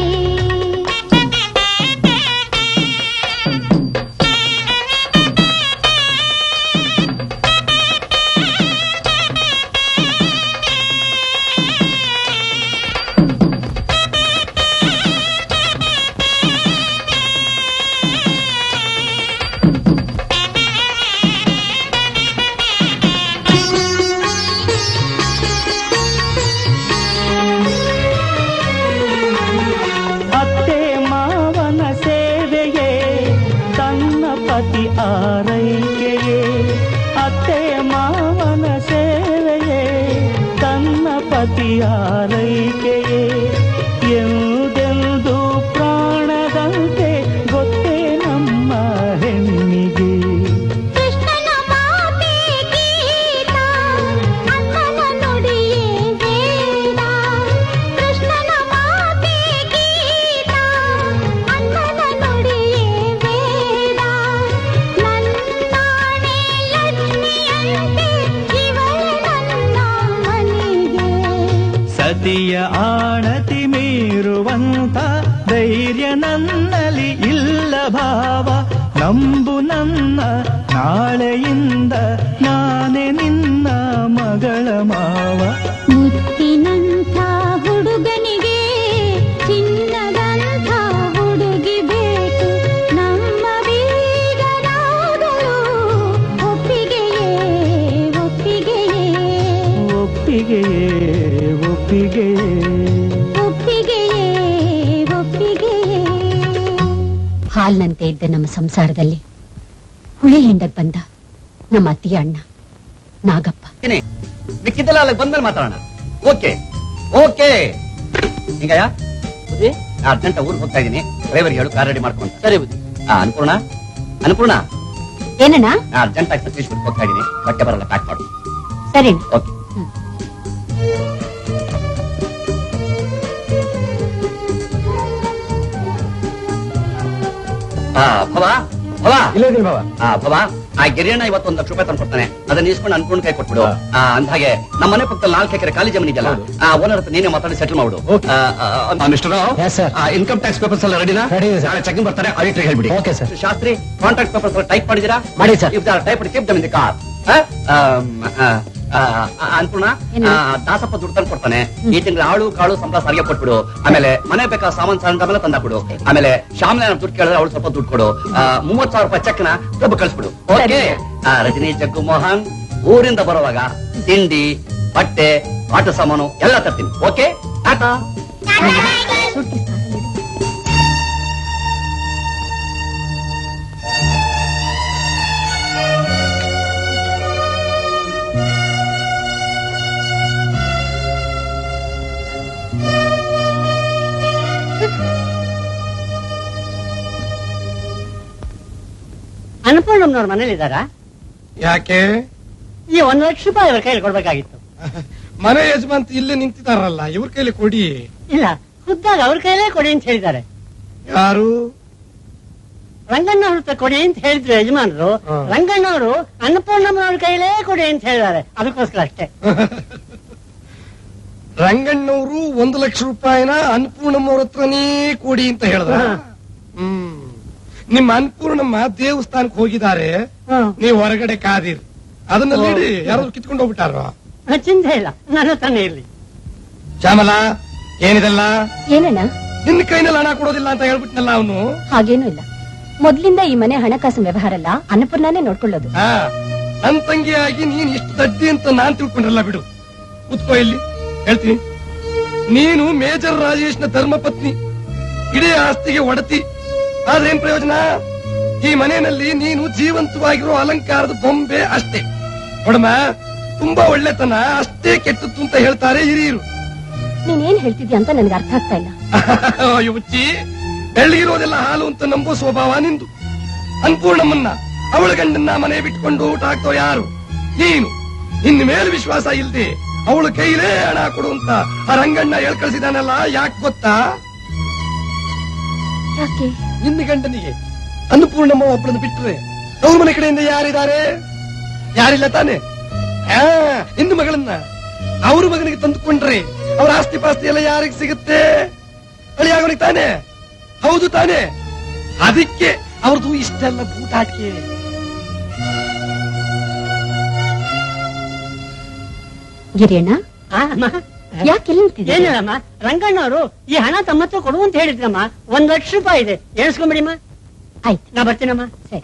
[SPEAKER 11] ಅತ್ತೆ ಮಾವನ ಸೇವೆಯೇ ತನ್ನ ಪತಿ ಆರೈಕೆಯೇ ಅತ್ತೆ ಮಾವನ ಸೇವೆಯೇ ತನ್ನ ಪತಿ ಆರೈಕೆಯೇ ಎಂದೆಂದು ಪ್ರಾಣದಂತೆ ಗೊತ್ತೇ ನಮ್ಮ ಹೆಣ್ಣಿಗೆ
[SPEAKER 7] ಕೃಷ್ಣನ ಮಾತೆ ಗೀತ ಅಣ್ಣನ ನುಡಿಯೇ ವೇದ ಕೃಷ್ಣನ ಮಾತೆ ಗೀತ ಅಣ್ಣನ ನುಡಿಯೇ ವೇದ ನನ್ನಾಣೆ ಲಕ್ಷ್ಮಿಯಂತೆ ಇವಳೆ ನನ್ನ ಮನೆಗೆ
[SPEAKER 11] ಸತಿಯ ಆಣತಿ ಮೀರುವಂತ ಧೈರ್ಯ ನನ್ನಲ್ಲಿ ಇಲ್ಲ ಭಾವ ನಂಬು ನನ್ನ ನಾಳೆಯಿಂದ ನಾನೇ ನಿನ್ನ ಮಗಳ ಮಾವ
[SPEAKER 7] ಮುತ್ತಿನಂಥ ಹುಡುಗನಿಗೆ ಚಿನ್ನದಂಥ ಹುಡುಗಿ
[SPEAKER 12] ಹಾಲ್ನಂತೆ ಇದ್ದ ನಮ್ಮ ಸಂಸಾರದಲ್ಲಿ ಹುಳಿ ಹಿಂಡಕ್ ಬಂದ ನಮ್ಮ ಅತ್ತಿಗೆ ಅಣ್ಣ ನಾಗಪ್ಪ
[SPEAKER 5] ಮಿಕ್ಕಿದ್ದೆಲ್ಲ ಅಲ್ಲಿ ಬಂದ್ಮೇಲೆ ಮಾತಾಡೋಣ ಓಕೆ ಓಕೆ ಹಿಂಗಯ್ಯ ಅರ್ಜೆಂಟ್ ಊರಿಗೆ ಹೋಗ್ತಾ ಇದೀನಿ ಡ್ರೈವರ್ ಹೇಳು ಕಾರ್ ರೆಡಿ ಮಾಡ್ಕೊಂಡು
[SPEAKER 1] ಸರಿ ಬುದ್ಧಿ
[SPEAKER 5] ಆ, ಅನ್ನಪೂರ್ಣ ಅನ್ನಪೂರ್ಣ
[SPEAKER 12] ಏನಣ್ಣ
[SPEAKER 5] ಅರ್ಜೆಂಟ್ ಆಗಿ ಸತೀಶ್ ಬಿಟ್ಟು ಹೋಗ್ತಾ ಇದೀನಿ ಬಟ್ಟೆ ಬರಲ್ಲ ಪ್ಯಾಕ್ ಮಾಡು
[SPEAKER 12] ಸರಿ
[SPEAKER 5] ಓಕೆ ಆ, ಭವ ಭವ
[SPEAKER 2] ಇಲ್ಲ ಇದೀನಿ ಬಾಬಾ
[SPEAKER 5] ಆ ಭವ ಆ ಗಿರಿಯಣ್ಣ ಇವತ್ತು ಒಂದು ಲಕ್ಷ ರೂಪಾಯಿ ತಂದು ಕೊಡ್ತಾನೆ ಅದನ್ನ ಇಸ್ಕೊಂಡು ಅನ್ಕೊಂಡ್ ಕೈ ಕೊಟ್ಬಿಡು ಆ, ಅಂದ್ಹಾಗೆ ನಮ್ಮ ಮನೆ ಪಕ್ಕದಲ್ಲಿ ನಾಲ್ಕು ಎಕರೆ ಖಾಲಿ ಜಮೀನ್ ಇದೆಯಲ್ಲ ಆ ಓನರ್ ಹತ್ರ ನೀನೇ ಮಾತಾಡಿ ಸೆಟಲ್ ಮಾಡ್ಬಿಡು mister
[SPEAKER 2] Yes, sir.
[SPEAKER 5] Income tax papers ಎಲ್ಲ ರೆಡಿನಾ
[SPEAKER 2] Ready ಇದೆ, sir.
[SPEAKER 5] ನಾಳೆ ಚೆಕಿಂಗ್ ಬರ್ತಾರೆ ಆಡಿಟರ್ ಹೇಳ್ಬಿಡಿ
[SPEAKER 2] Okay, sir.
[SPEAKER 5] Shastri contract papers type ಮಾಡಿದಿರಾ
[SPEAKER 2] ಮಾಡಿ, sir.
[SPEAKER 5] If type keep them in the car Annapurna
[SPEAKER 12] ಏನು?
[SPEAKER 5] ಆ, ದಾಸಪ್ಪ ದುಡ್ಡು ತಂದು ಕೊಡ್ತಾನೆ ಈ ತಿಂಗಳು ಆಳು ಕಾಳು ಸಂಬಳ ಸಾರಿಗೆ ಕೊಟ್ಬಿಡು ಆಮೇಲೆ ಮನೆ ಬೇಕಾ ಸಾಮಾನ್ ಸಾಂದ ತಂದಾಕ್ಬಿಡು ಆಮೇಲೆ ಶ್ಯಾಮ್ಲ ದುಡ್ಡು ಕೇಳಿದ್ರೆ ಅವಳು ಸ್ವಲ್ಪ ದುಡ್ಡು ಕೊಡು ಆ, ಮೂವತ್ ಸಾವಿರ ರೂಪಾಯಿ ಚೆಕ್ನ ಡಬ್ಬು ಕಳಿಸ್ಬಿಡು ಓಕೆ ರಜನಿ ಜಗ್ಗು ಮೋಹನ್ ಊರಿಂದ ಬರುವಾಗ ತಿಂಡಿ ಬಟ್ಟೆ ಆಟ ಸಾಮಾನು ಎಲ್ಲ ತರ್ತೀನಿ ಓಕೆ ಟಾಟಾ
[SPEAKER 8] ಅನ್ನಪೂರ್ಣಮ್ಮನವ್ರ ಮನೇಲಿ ಇದ್ದಾರಾ
[SPEAKER 2] ಯಾಕೆ
[SPEAKER 8] ಈ ಒಂದ್ ಲಕ್ಷ ರೂಪಾಯಿ ಅವ್ರ ಕೈಲಿ ಕೊಡ್ಬೇಕಾಗಿತ್ತು
[SPEAKER 2] ಮನೆ ಯಜಮಾಂತ್ ಇಲ್ಲೇ ನಿಂತಿದಾರಲ್ಲ ಇವ್ರ ಕೈಲಿ ಕೊಡಿ
[SPEAKER 8] ಇಲ್ಲ ಖುದ್ದಾಗಿ ಅವ್ರ ಕೈಲೇ ಕೊಡಿ ಅಂತ ಹೇಳಿದ್ದಾರೆ
[SPEAKER 2] ಯಾರು
[SPEAKER 8] ರಂಗಣ್ಣ ಅವ್ರ ಹತ್ರ ಕೊಡಿ ಅಂತ ಹೇಳಿದ್ರು ಯಜಮಾನರು
[SPEAKER 2] ಹಾ.
[SPEAKER 8] ರಂಗಣ್ಣವರು ಅನ್ನಪೂರ್ಣಮ್ಮನವ್ರ ಕೈಲೇ ಕೊಡಿ ಅಂತ ಹೇಳಿದ್ದಾರೆ ಅದಕ್ಕೋಸ್ಕರ ಅಷ್ಟೇ
[SPEAKER 2] ರಂಗಣ್ಣವರು ಒಂದು ಲಕ್ಷ ರೂಪಾಯಿನ ಅನ್ನಪೂರ್ಣಮ್ಮವ್ರ ಹತ್ರನೇ ಕೊಡಿ ಅಂತ ಹೇಳಿದ್ರ
[SPEAKER 8] ಹಾ.
[SPEAKER 2] ಹ್ಮ್ ನಿಮ್ಮ ಅನ್ನಪೂರ್ಣಮ್ಮ ದೇವಸ್ಥಾನಕ್ಕೆ ಹೋಗಿದ್ದಾರೆ ನೀವು ಹೊರಗಡೆ ಕಾದಿರಿ ಅದನ್ನ ನೀಡಿ ಯಾರಾದ್ರೂ ಕಿತ್ಕೊಂಡು ಹೋಗ್ಬಿಟ್ಟಾರ
[SPEAKER 8] ಆ, ಚಿಂತೆ ಇಲ್ಲ ನನ್ನ ಹತ್ರನೇ ಇರ್ಲಿ
[SPEAKER 2] ಶ್ಯಾಮಲ ಏನಿದೆಲ್ಲ
[SPEAKER 12] ಏನಣ್ಣ
[SPEAKER 2] ನಿನ್ನ ಕೈನಲ್ಲಿ ಹಣ ಕೊಡೋದಿಲ್ಲ ಅಂತ ಹೇಳ್ಬಿಟ್ನಲ್ಲ ಅವನು
[SPEAKER 12] ಹಾಗೇನೂ ಇಲ್ಲ ಮೊದ್ಲಿಂದ ಈ ಮನೆ ಹಣಕಾಸಿನ ವ್ಯವಹಾರ ಅಲ್ಲ ಅನ್ನಪೂರ್ಣನೇ ನೋಡ್ಕೊಳ್ಳೋದು
[SPEAKER 2] ನನ್ ತಂಗಿಯಾಗಿ ನೀನ್ ಇಷ್ಟು ದಡ್ಡಿ ಅಂತ ನಾನ್ ತಿಳ್ಕೊಂಡ್ರಲ್ಲ ಬಿಡು ಕುತ್ಕೋ ಇಲ್ಲಿ ಹೇಳ್ತೀನಿ ನೀನು ಮೇಜರ್ ರಾಜೇಶ್ನ ಧರ್ಮಪತ್ನಿ ಇಡೀ ಆಸ್ತಿಗೆ ಒಡತಿ ಆದ್ರೇನ್ ಪ್ರಯೋಜನ ಈ ಮನೆಯಲ್ಲಿ ನೀನು ಜೀವಂತವಾಗಿರೋ ಅಲಂಕಾರದ ಬೊಂಬೆ ಅಷ್ಟೇ ನೋಡಮ್ಮ ತುಂಬಾ ಒಳ್ಳೆತನ ಅಷ್ಟೇ ಕೆಟ್ಟದ್ದು ಅಂತ ಹೇಳ್ತಾರೆ ಹಿರಿಯರು
[SPEAKER 12] ನೀನೇನ್ ಹೇಳ್ತಿದ್ಯಾ ಅಂತ ನನಗೆ ಅರ್ಥ ಆಗ್ತಾ ಇಲ್ಲ
[SPEAKER 2] ಅಯ್ಯೋ ಹುಚ್ಚಿ ಬೆಳ್ಳಿಗಿರೋದೆಲ್ಲ ಹಾಲು ಅಂತ ನಂಬೋ ಸ್ವಭಾವ ನಿಂದು ಅನ್ಪೂರ್ಣಮ್ಮನ್ನ ಅವಳ ಗಂಡನ್ನ ಮನೆ ಬಿಟ್ಕೊಂಡು ಊಟ ಹಾಕ್ತೋ ಯಾರು ನೀನು ನಿನ್ನ ಮೇಲೆ ವಿಶ್ವಾಸ ಇಲ್ದೆ ಅವಳ ಕೈಲೇ ಹಣ ಕೊಡು ಅಂತ ಆ ರಂಗಣ್ಣ ಹೇಳ್ ಕಳ್ಸಿದಾನಲ್ಲ ಯಾಕೆ ಗೊತ್ತಾ
[SPEAKER 12] ಯಾಕೆ
[SPEAKER 2] ನಿನ್ನ ಗಂಡನಿಗೆ ಅನ್ನಪೂರ್ಣಮ್ಮ ಒಬ್ಬಳನ್ನು ಬಿಟ್ರೆ ಅವ್ರ ಮನೆ ಕಡೆಯಿಂದ ಯಾರಿದ್ದಾರೆ ಯಾರಿಲ್ಲ ತಾನೆ ಆ, ನಿನ್ನ ಮಗಳನ್ನ ಅವ್ರ ಮಗನಿಗೆ ತಂದುಕೊಂಡ್ರೆ ಅವ್ರ ಆಸ್ತಿ ಪಾಸ್ತಿ ಎಲ್ಲ ಯಾರಿಗೆ ಸಿಗುತ್ತೆ ಅಳಿಯಾಗೋನಿಗೆ ತಾನೆ ಹೌದು ತಾನೆ ಅದಕ್ಕೆ ಅವ್ರದ್ದು ಇಷ್ಟೆಲ್ಲ ಬೂಟಾಟಿಕೆ
[SPEAKER 12] ಗಿರಿಯಣ್ಣ
[SPEAKER 8] ಆ, ಅಮ್ಮ
[SPEAKER 12] ಯಾಕೆ ನಿಂತಿದ್ದೆ
[SPEAKER 8] ಏನಿಲ್ಲಮ್ಮ ರಂಗಣ್ಣವರು ಈ ಹಣ ತಮ್ಮ ಹತ್ರ ಕೊಡು ಅಂತ ಹೇಳಿದ್ರಮ್ಮ ಒಂದ್ ಲಕ್ಷ ರೂಪಾಯಿ ಇದೆ ಎಣಿಸ್ಕೊಂಬಿಡಿಮ್ಮ
[SPEAKER 12] ಆಯ್ತು
[SPEAKER 8] ನಾ ಬರ್ತೀನಮ್ಮ
[SPEAKER 12] ಸರಿ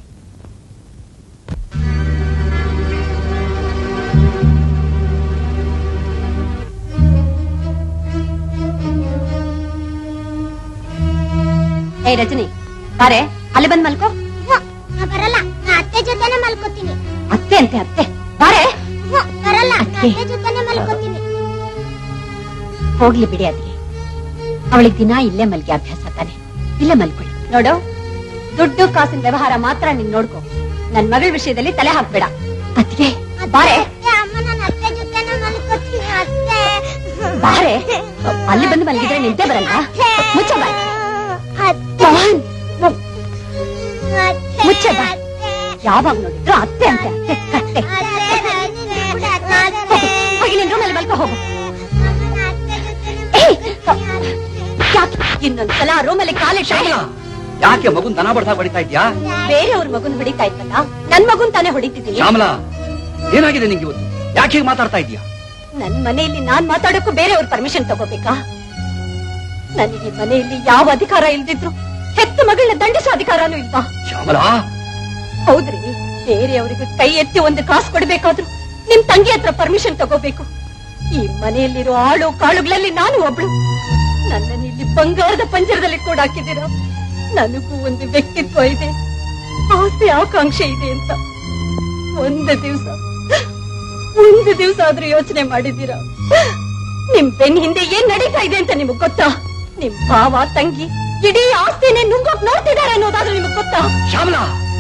[SPEAKER 12] ಏ ರಜನಿ ಬಾರೆ ಅಲ್ಲಿ ಬಂದ್ ಮಲ್ಕೋ
[SPEAKER 7] ಬರಲ್ಲ ನಾ ಅತ್ತೆ ಜೊತೆನೆ ಮಲ್ಕೋತೀನಿ
[SPEAKER 12] ಅತ್ತೆ ಅಂತೆ ಅತ್ತೆ ಬಾರೆ
[SPEAKER 7] ಬರಲ್ಲ ನಾ
[SPEAKER 12] ಅತ್ತೆ.
[SPEAKER 7] ಅತ್ತೆ ಜೊತೆನೆ ಮಲ್ಕೋತೀನಿ
[SPEAKER 12] ಹೋಗ್ಲಿ ಬಿಡಿ ಅದ್ಗೆ ಅವಳಿಗೆ ದಿನ ಇಲ್ಲೇ ಮಲ್ಗೆ ಅಭ್ಯಾಸ ತಾನೆ ಇಲ್ಲೇ ಮಲ್ಕೊಳ್ಳಿ ನೋಡು ದುಡ್ಡು ಕಾಸಿನ ವ್ಯವಹಾರ ಮಾತ್ರ ನೀನ್ ನೋಡ್ಕೋ ನನ್ ಮಗಳ ವಿಷಯದಲ್ಲಿ ತಲೆ ಹಾಕ್ಬೇಡ ಅದ್ಗೆ ಬಾರೆ
[SPEAKER 7] ಅತ್ತೆ, ಅಮ್ಮ ನಾನು ಅತ್ತೆ ಜೊತೆನೆ ಮಲ್ಕೋತೀನಿ ಅತ್ತೆ
[SPEAKER 12] ಬಾರೆ ಅಲ್ಲಿ ಬಂದು ಮಲಗಿದ್ರೆ ನಿದ್ದೆ ಬರಲ್ಲ ಮುಚ್ಚ ಬಾಯ್
[SPEAKER 7] ಅತ್ತೆ,
[SPEAKER 12] ಮೋಹನ್
[SPEAKER 7] ಅತ್ತೆ,
[SPEAKER 12] ಮುಚ್ಚೆ ಬಾ.
[SPEAKER 7] ಅತ್ತೆ,
[SPEAKER 12] ಯಾವಾಗ ನೋಡಿದ್ರು ಅತ್ತೆ ಅಂತೆ ಅತ್ತೆ ಕತ್ತೆ
[SPEAKER 7] ಅತ್ತೆ, ನನಗೆ ಬಿಡು, ಅತ್ತೆ.
[SPEAKER 12] ಹೋಗು, ಹೋಗಿ ನಿನ್ ರೂಮಲ್ಲಿ ಮಲ್ಕೋ ಹೋಗು
[SPEAKER 7] ಅಮ್ಮ, ನಾ ಅತ್ತೆ ಜೊತೆನೆ
[SPEAKER 12] ಏಯ್,
[SPEAKER 7] ಮಲ್ಕೋತೀನಿ, ಅತ್ತೆ.
[SPEAKER 12] ಯಾಕೆ ಇನ್ನೊಂದ್ಸಲ ರೂಮಲ್ಲಿ ಕಾಲಿಟ್ರೆ
[SPEAKER 5] ಯಾಕೆ ಮಗುನ್ ದನ ಬಡ್ದಾಗ ಬಡಿತಾ ಇದ್ಯಾ
[SPEAKER 12] ಬೇರೆಯವ್ರ ಮಗುನ್ ಹೊಡಿತಾ ಇತ್ತಲ್ಲ ನನ್ ಮಗುನ್ ತಾನೇ ಹೊಡಿತಿದ್ದೀನಿ
[SPEAKER 5] ಶ್ಯಾಮಲಾ ಏನಾಗಿದೆ ನಿಂಗೆ ಇವತ್ತು ಯಾಕೆ ಹೀಗೆ ಮಾತಾಡ್ತಾ ಇದೀಯಾ
[SPEAKER 12] ನನ್ ಮನೆಯಲ್ಲಿ ನಾನ್ ಮಾತಾಡಕ್ಕೂ ಬೇರೆಯವ್ರ ಪರ್ಮಿಷನ್ ತಗೋಬೇಕಾ ನನಗೆ ಮನೆಯಲ್ಲಿ ಯಾವ ಅಧಿಕಾರ ಇಲ್ದಿದ್ರು ಹೆತ್ತ ಮಗಳನ್ನ ದಂಡಿಸೋ ಅಧಿಕಾರನೂ ಇಲ್ವಾ
[SPEAKER 5] ಶ್ಯಾಮಲಾ
[SPEAKER 12] ಹೌದ್ರಿ ಬೇರೆಯವರಿಗೆ ಕೈ ಎತ್ತಿ ಒಂದು ಕಾಸು ಕೊಡ್ಬೇಕಾದ್ರು ನಿಮ್ ತಂಗಿ ಹತ್ರ ಪರ್ಮಿಷನ್ ತಗೋಬೇಕು ಈ ಮನೆಯಲ್ಲಿರೋ ಆಳು ಕಾಳುಗಳಲ್ಲಿ ನಾನು ಒಬ್ಳು ನನ್ನನ್ನು ಇಲ್ಲಿ ಬಂಗಾರದ ಪಂಜರದಲ್ಲಿ ಕೂಡ ಹಾಕಿದ್ದೀರ ನನಗೂ ಒಂದು ವ್ಯಕ್ತಿತ್ವ ಇದೆ ಆಸೆ ಆಕಾಂಕ್ಷೆ ಇದೆ ಅಂತ ಒಂದು ದಿವಸ ಒಂದು ದಿವಸ ಆದ್ರೂ ಯೋಚನೆ ಮಾಡಿದ್ದೀರಾ ನಿಮ್ ಬೆನ್ ಹಿಂದೆ ಏನ್ ನಡೀತಾ ಇದೆ ಅಂತ ನಿಮಗ್ ಗೊತ್ತಾ ನಿಮ್ ಭಾವ ತಂಗಿ ಇಡೀ ಆಸ್ತಿನೇ ನುಂಗೋಕ್ ನೋಡ್ತಿದ್ದಾರೆ ಅನ್ನೋದಾದ್ರೂ ನಿಮಗ್ ಗೊತ್ತಾ
[SPEAKER 5] ಶ್ಯಾಮಲಾ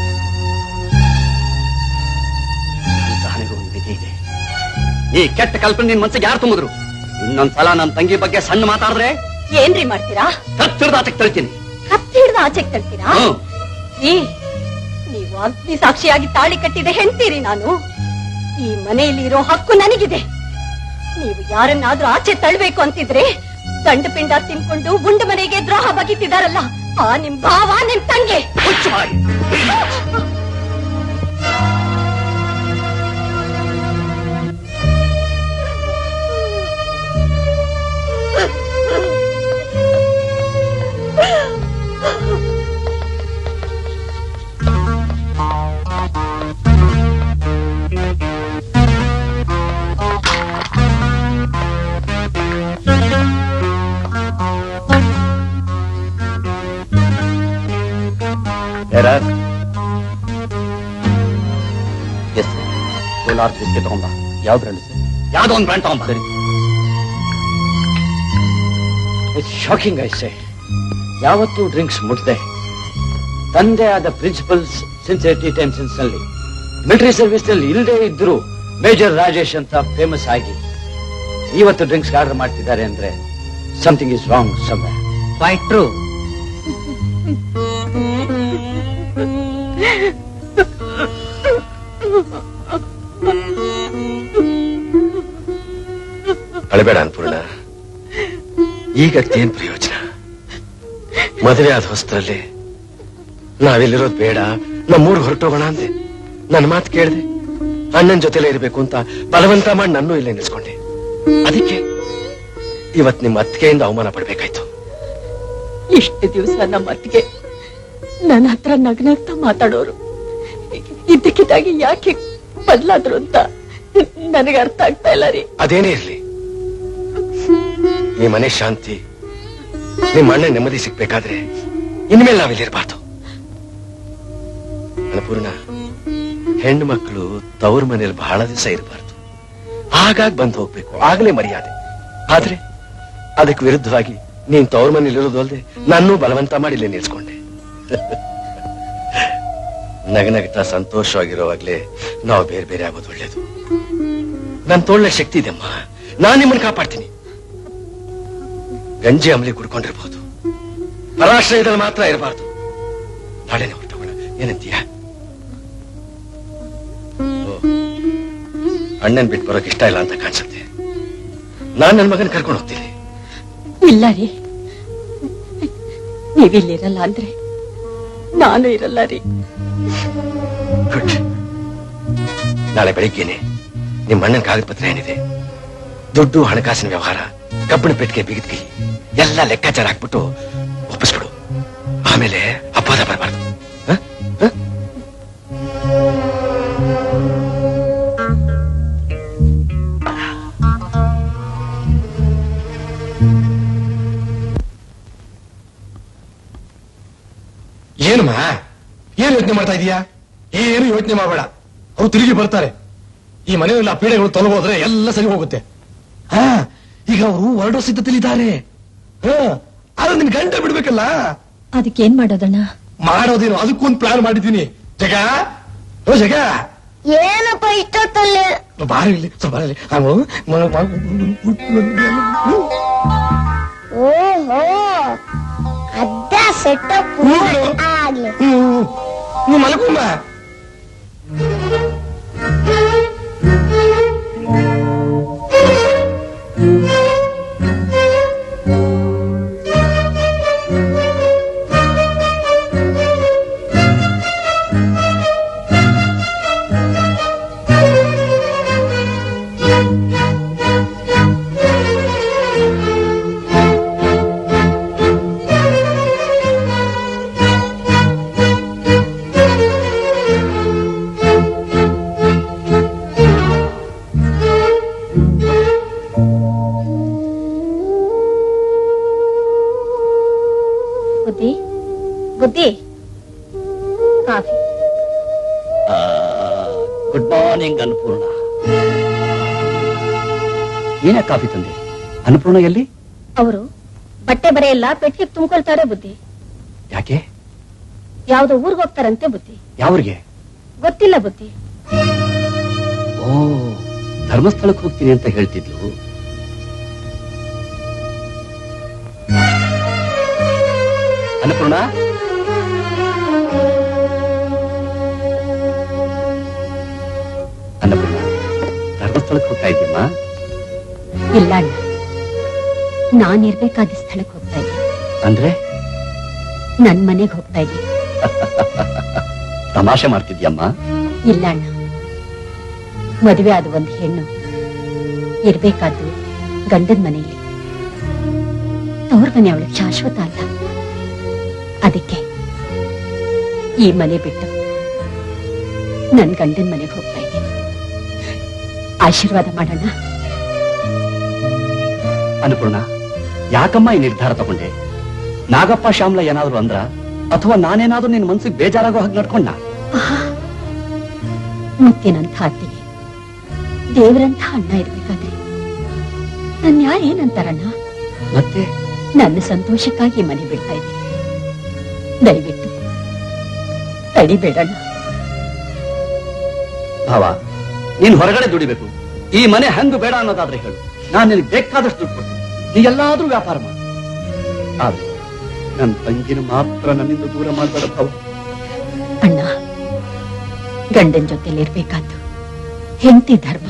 [SPEAKER 5] ಈ ಸಹನೆಗೂ ಒಂದು ವಿಧಿ ಇದೆ ಈ ಕೆಟ್ಟ ಕಲ್ಪನೆ ನಿನ್ ಮನ್ಸಿಗೆ ಯಾರು ತುಂಬಿದ್ರು ಇನ್ನೊಂದ್ಸಲ ನನ್ನ ತಂಗಿ ಬಗ್ಗೆ ಸಣ್ಣ ಮಾತಾಡಿದ್ರೆ
[SPEAKER 12] ಏನ್ರಿ ಮಾಡ್ತೀರಾ
[SPEAKER 5] ಕತ್ತಿಡ್ದಾಚಕ್ ತಳ್ತೀನಿ
[SPEAKER 12] ಕತ್ತಿ ಹಿಡ್ದು ಆಚೆಗ್ ತರ್ತೀರಾ
[SPEAKER 5] ಹ್ಮ್.
[SPEAKER 12] ಈ ನೀವು ಅಗ್ನಿ ಸಾಕ್ಷಿಯಾಗಿ ತಾಳಿ ಕಟ್ಟಿದೆ ಹೆಣ್ತೀರಿ ನಾನು ಈ ಮನೆಯಲ್ಲಿ ಇರೋ ಹಕ್ಕು ನನಗಿದೆ ನೀವು ಯಾರನ್ನಾದ್ರೂ ಆಚೆ ತಳ್ಬೇಕು ಅಂತಿದ್ರೆ ದಂಡ ಪಿಂಡ ತಿನ್ಕೊಂಡು ಉಂಡ ಮನೆಗೆ ದ್ರೋಹ ಬಗೆತಿದಾರಲ್ಲ ಆ ನಿಮ್ ಭಾವ ನಿಮ್ ತಂಗಿ
[SPEAKER 5] ಎಸ್ ಲಾರ್ಜ್ ಬಿಸ್ಕೆಟ್ ತಗೊಂಬ ಯಾವ ಬ್ರ್ಯಾಂಡ್ ಸರ್ ಯಾವ್ದೋ ಒಂದು ಬ್ರ್ಯಾಂಡ್ ತಗೊಂಬ ಸರಿ ಇಟ್ಸ್ ಶಾಕಿಂಗ್ ಐ ಸೇ ಯಾವತ್ತೂ ಡ್ರಿಂಕ್ಸ್ ಮುಟ್ದೆ ತಂದೆ ಆದ ಪ್ರಿನ್ಸಿಪಲ್ಸ್ ಸಿನ್ಸಿಯರಿಟಿ ಟೆನ್ಷನ್ಸ್ ನಲ್ಲಿ ಮಿಲಿಟರಿ ಸರ್ವಿಸ್ ನಲ್ಲಿ ಇಲ್ಲದೆ ಇದ್ರು ಮೇಜರ್ ರಾಜೇಶ್ ಅಂತ ಫೇಮಸ್ ಆಗಿ ಇವತ್ತು ಡ್ರಿಂಕ್ಸ್ ಆರ್ಡರ್ ಮಾಡ್ತಿದ್ದಾರೆ ಅಂದ್ರೆ something is wrong some
[SPEAKER 1] quite true
[SPEAKER 2] ಅಳಬೇಡ ಅನ್ಪೂರ್ಣ ಈಗ ಅದೇನ್ ಪ್ರಯೋಜನ ಮದುವೆ ಆದ ಹೊಸದ್ರಲ್ಲಿ ನಾವಿಲ್ಲಿರೋದ್ ಬೇಡ ನಮ್ಮೂರ್ ಹೊರಟೋಗೋಣ ಅಂದೆ ನನ್ನ ಮಾತು ಕೇಳಿದೆ ಅಣ್ಣನ ಜೊತೆಲೇ ಇರಬೇಕು ಅಂತ ಬಲವಂತ ಮಾಡಿ ನನ್ನೂ ಇಲ್ಲೇ ನಿಲ್ಸ್ಕೊಂಡೆ ಅದಕ್ಕೆ ಇವತ್ ನಿಮ್ಮ ಅತ್ತಿಗೆಯಿಂದ ಅವಮಾನ ಪಡ್ಬೇಕಾಯ್ತು
[SPEAKER 12] ಇಷ್ಟು ದಿವಸ ನಮ್ಮ ಅತ್ತಿಗೆ ನನ್ನ ಹತ್ರ ನಗ್ನಗ್ತಾ ಮಾತಾಡೋರು ಇದ್ದಕ್ಕಿದ್ದಾಗಿ ಯಾಕೆ ಬದಲಾದ್ರು ಅಂತ ನನಗೆ ಅರ್ಥ ಆಗ್ತಾ ಇಲ್ಲ ರೀ
[SPEAKER 2] ಅದೇನೇ ಇರ್ಲಿ ಈ ಮನೆ ಶಾಂತಿ ನಿಮ್ಮ ಅಣ್ಣ ನೆಮ್ಮದಿ ಸಿಗ್ಬೇಕಾದ್ರೆ ಇನ್ಮೇಲೆ ನಾವಿಲ್ಲಿರ್ಬಾರ್ದು ಅನ್ನಪೂರ್ಣ ಹೆಣ್ಣು ಮಕ್ಕಳು ತವ್ರ ಮನೇಲಿ ಬಹಳ ದಿವಸ ಇರಬಾರ್ದು ಆಗಾಗ ಬಂದು ಹೋಗ್ಬೇಕು ಆಗ್ಲೇ ಮರ್ಯಾದೆ ಆದ್ರೆ ಅದಕ್ಕೆ ವಿರುದ್ಧವಾಗಿ ನೀನ್ ತವ್ರ ಮನೇಲಿ ಇರೋದು ಅಲ್ಲದೆ ನನ್ನೂ ಬಲವಂತ ಮಾಡಿ ಇಲ್ಲೇ ನಿಲ್ಸ್ಕೊಂಡೆ ನಗನಗ್ತಾ ಸಂತೋಷವಾಗಿರೋವಾಗ್ಲೇ ನಾವು ಬೇರೆ ಬೇರೆ ಆಗೋದು ಒಳ್ಳೇದು ನನ್ ತೋಳ್ಳೆ ಶಕ್ತಿ ಇದೆಮ್ಮ ನಾನ್ ನಿಮ್ಮನ್ನ ಕಾಪಾಡ್ತೀನಿ ಗಂಜಿ ಅಮಲಿ ಕುಡ್ಕೊಂಡಿರ್ಬೋದು ಪರಾಶ್ರಯದಲ್ಲಿ ಮಾತ್ರ ಇರಬಾರ್ದು ನಾಳೆನೆ ಹೊರಟೋಗೋಣ ಏನಂತೀಯ ಓ, ಅಣ್ಣನ್ ಬಿಟ್ಟು ಬರೋಕ್ ಇಷ್ಟ ಇಲ್ಲ ಅಂತ ಕಾಣಿಸುತ್ತೆ ನಾನ್ ನನ್ ಮಗನ್ ಕರ್ಕೊಂಡು ಹೋಗ್ತೀನಿ
[SPEAKER 12] ಇಲ್ಲ ರೀ ನೀವಿಲ್ಲಿರಲ್ಲ ಅಂದ್ರೆ ನಾನು ಇರಲ್ಲ ರೀ
[SPEAKER 2] ಗುಡ್ ನಾಳೆ ಬೆಳಿಗ್ಗೆನೆ ನಿಮ್ಮ ಅಣ್ಣನ ಕಾಗದ ಪತ್ರ ಏನಿದೆ ದುಡ್ಡು ಹಣಕಾಸಿನ ವ್ಯವಹಾರ ಕಬ್ಬಿಣ ಪೆಟ್ಟಿಗೆ ಬಿಗಿದ ಕೈ ಎಲ್ಲ ಲೆಕ್ಕಾಚಾರ ಹಾಕ್ಬಿಟ್ಟು ಒಪ್ಪಿಸ್ಬಿಡು ಆಮೇಲೆ ಅಪವಾದ ಬರಬಾರ್ದು
[SPEAKER 13] ಏನಮ್ಮ ಏನ್ ಯೋಚನೆ ಮಾಡ್ತಾ ಇದೀಯಾ ಏನು ಯೋಚನೆ ಮಾಡಬೇಡ ಅವ್ರು ತಿರುಗಿ ಬರ್ತಾರೆ ಈ ಮನೆಯಲ್ಲಿ ಆ ಪೀಡೆಗಳು ತೊಲಗೋದ್ರೆ ಎಲ್ಲ ಸರಿ ಹೋಗುತ್ತೆ ಹಾ ಈಗ ಅವರು ಹೊರಡೋ ಸಿದ್ಧತೆಲಿದ್ದಾರೆ ಹಾ ಆದ್ರೆ ನಿನ್ ಗಂಟೆ ಬಿಡ್ಬೇಕಲ್ಲ
[SPEAKER 12] ಅದಕ್ಕೇನ್ ಮಾಡೋದಣ್ಣ
[SPEAKER 13] ಮಾಡೋದೇನು ಅದಕ್ಕೊಂದು ಪ್ಲಾನ್ ಮಾಡಿದ್ದೀನಿ ಜಗ ಓ ಜಗ
[SPEAKER 7] ಏನಪ್ಪ ಇಷ್ಟೊತ್ತಲ್ಲಿ
[SPEAKER 13] ಬಾರಿ ಇಲ್ಲಿ ಸ್ವಲ್ಪ ಬಾರಿ ಇಲ್ಲಿ. ಆ, ಮ- ಮ- ಮ-
[SPEAKER 7] ಓಹೋ ಅದ್ದ ಸೆಟಪ್ ಆಗ್ಲಿ
[SPEAKER 13] ಹ್ಮ್ ನೀವು ಮಲಗುಮ್ಮ
[SPEAKER 7] ಆ
[SPEAKER 12] ಕಾಫಿ
[SPEAKER 5] ಗುಡ್ ಮಾರ್ನಿಂಗ್ ಅನ್ನಪೂರ್ಣ ಏನೇ ಕಾಫಿ ತಂದೆ ಅನ್ನಪೂರ್ಣ ಎಲ್ಲಿ
[SPEAKER 12] ಅವರು ಬಟ್ಟೆ ಬರೆ ಎಲ್ಲ ಪೆಟ್ಟಿಗೆ ತುಂಬಿಕೊಳ್ತಾರೆ ಬುದ್ಧಿ
[SPEAKER 5] ಯಾಕೆ
[SPEAKER 12] ಯಾವ್ದೋ ಊರ್ಗ್ ಹೋಗ್ತಾರಂತೆ ಬುದ್ಧಿ
[SPEAKER 5] ಯಾವ್ರಿಗೆ
[SPEAKER 12] ಗೊತ್ತಿಲ್ಲ ಬುದ್ಧಿ
[SPEAKER 5] ಓ ಧರ್ಮಸ್ಥಳಕ್ಕೆ ಹೋಗ್ತೀನಿ ಅಂತ ಹೇಳ್ತಿದ್ಲು ಅನ್ನಪೂರ್ಣ ಅನ್ನಪೂರ್ಣ ಧರ್ಮಸ್ಥಳಕ್ಕೆ ಹೋಗ್ತಾ ಇದ್ದೀಮ್ಮ
[SPEAKER 12] ಇಲ್ಲ ಅಣ್ಣ ನಾನಿರ್ಬೇಕಾದ ಸ್ಥಳಕ್ಕೆ ಹೋಗ್ತಾ ಇದ್ದೀನಿ
[SPEAKER 5] ಅಂದ್ರೆ
[SPEAKER 12] ನನ್ ಮನೆಗ್ ಹೋಗ್ತಾ ಇದ್ದೀನಿ
[SPEAKER 5] ತಮಾಷೆ ಮಾಡ್ತಿದ್ಯಮ್ಮ
[SPEAKER 12] ಇಲ್ಲ ಅಣ್ಣ ಮದುವೆ ಆದ ಒಂದು ಹೆಣ್ಣು ಇರ್ಬೇಕಾದ್ದು ಗಂಡನ ಮನೆಯಲ್ಲಿ ತವ್ರ ಮನೆ ಅವಳಿಗೆ ಶಾಶ್ವತ ಅಲ್ಲ ಅದಕ್ಕೆ ಈ ಮನೆ ಬಿಟ್ಟು ನನ್ ಗಂಡನ ಮನೆಗೆ ಹೋಗ್ತಾ ಇದ್ದೀನಿ ಆಶೀರ್ವಾದ ಮಾಡೋಣ
[SPEAKER 5] ಅನ್ನಪೂರ್ಣ ಯಾಕಮ್ಮ ಈ ನಿರ್ಧಾರ ತಗೊಂಡೆ ನಾಗಪ್ಪ ಶ್ಯಾಮ್ಲ ಏನಾದ್ರು ಅಂದ್ರ ಅಥವಾ ನಾನೇನಾದ್ರೂ ನಿನ್ ಮನ್ಸಿಗೆ ಬೇಜಾರಾಗೋ ಹಾಗೆ ನಡ್ಕೊಂಡ
[SPEAKER 12] ಮುತ್ತಿನಂಥ ಅತ್ತಿಗೆ ದೇವರಂಥ ಅಣ್ಣ ಇರ್ಬೇಕಾದ್ರೆ ನನ್ ಯಾರು ಏನಂತಾರಣ್ಣ
[SPEAKER 5] ಮತ್ತೆ
[SPEAKER 12] ನನ್ನ ಸಂತೋಷಕ್ಕಾಗಿ ಮನೆ ಬಿಡ್ತಾ ಇದ್ದೀನಿ ದಯವಿಟ್ಟು ತಡಿಬೇಡಣ್ಣ
[SPEAKER 5] ಭಾವ ನೀನ್ ಹೊರಗಡೆ ದುಡಿಬೇಕು ಈ ಮನೆ ಹಂಗು ಬೇಡ ಅನ್ನೋದಾದ್ರೆ ಹೇಳು ನಾನು ನಿನಗೆ ಬೇಕಾದಷ್ಟು ದುಡ್ಡು ಕೊಡ್ತೀನಿ ನೀ ಎಲ್ಲಾದ್ರೂ ವ್ಯಾಪಾರ ಮಾಡು ಆದ್ರೆ ನನ್ನ ತಂಗಿನ ಮಾತ್ರ ನನ್ನಿಂದ ದೂರ ಮಾಡಬೇಡ ಭಾವ
[SPEAKER 12] ಅಣ್ಣ ಗಂಡನ ಜೊತೆಲಿ ಇರ್ಬೇಕಾದ್ದು ಹೆಂಡತಿ ಧರ್ಮ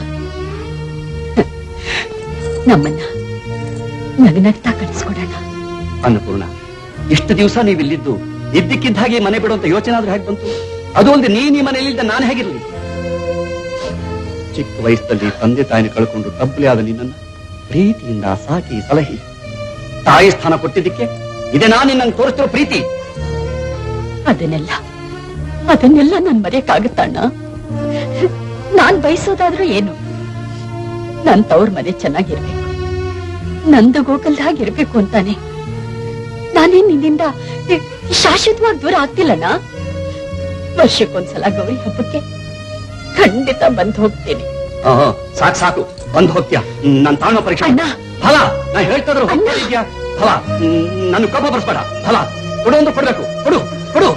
[SPEAKER 12] ನಮ್ಮನ್ನ ನಗನಗ್ತಾ ಕಳಿಸ್ಕೊಡೋಣ
[SPEAKER 5] ಅನ್ನಪೂರ್ಣ ಇಷ್ಟು ದಿವಸ ನೀವಿಲ್ಲಿದ್ದು ಇದ್ದಕ್ಕಿದ್ದ ಹಾಗೆ ಮನೆ ಬಿಡುವಂತ ಯೋಚನೆ ಆದ್ರೂ ಹೇಗೆ ಬಂತು ಅದು ಒಂದು ನೀನ್ ಈ ಮನೆಯಲ್ಲಿದ್ದ ನಾನು ಹೇಗಿರ್ಲಿ ಚಿಕ್ಕ ವಯಸ್ಸಲ್ಲಿ ತಂದೆ ತಾಯಿನ ಕಳ್ಕೊಂಡು ತಬ್ಬಲಿ ಆದ ನಿನ್ನನ್ನ ಪ್ರೀತಿಯಿಂದ ಸಾಕಿ ಸಲಹಿ ತಾಯಿ ಸ್ಥಾನ ಕೊಟ್ಟಿದ್ದಕ್ಕೆ ಇದೇ ನಾನು ನಿನ್ನನ್ನು ತೋರಿಸ್ತಿರೋ ಪ್ರೀತಿ
[SPEAKER 12] ಅದನ್ನೆಲ್ಲ ಅದನ್ನೆಲ್ಲ ನಾನ್ ಮರೆಯಕ್ಕಾಗುತ್ತಣ್ಣ ನಾನ್ ಬಯಸೋದಾದ್ರೂ ಏನು ನನ್ ತವ್ರ ಮನೆ ಚೆನ್ನಾಗಿರ್ಬೇಕು ನಂದು ಗೋಕಲ್ದಾಗಿರ್ಬೇಕು ಅಂತಾನೆ ನಾನೇನ್ ನಿನ್ನಿಂದ ಶಾಶ್ವತವಾಗಿ ದೂರ ಆಗ್ತಿಲ್ಲಣ್ಣ ವರ್ಷಕ್ಕೊಂದ್ಸಲ ಗೌರಿ ಹಬ್ಬಕ್ಕೆ ಖಂಡಿತ ಬಂದ್ ಹೋಗ್ತೀನಿ
[SPEAKER 5] ಆಹಾ, ಸಾಕು ಸಾಕು ಬಂದ್ ಹೋಗ್ತೀಯ ನನ್ ತಾಳ್ಮ ಪರೀಕ್ಷೆ ಮಾಡು. ಫಲ ನಾ ಹೇಳ್ತಾ ಇದ್ರು ಹೋಗ್ತಿದ್ಯಾ ಫಲ ನನ್ನ ಕೋಪ ಬರ್ಸ್ಬೇಡ ಫಲ ಕೊಡು ಅಂದ್ರೆ ಕೊಡ್ಬೇಕು ಕೊಡು ಕೊಡು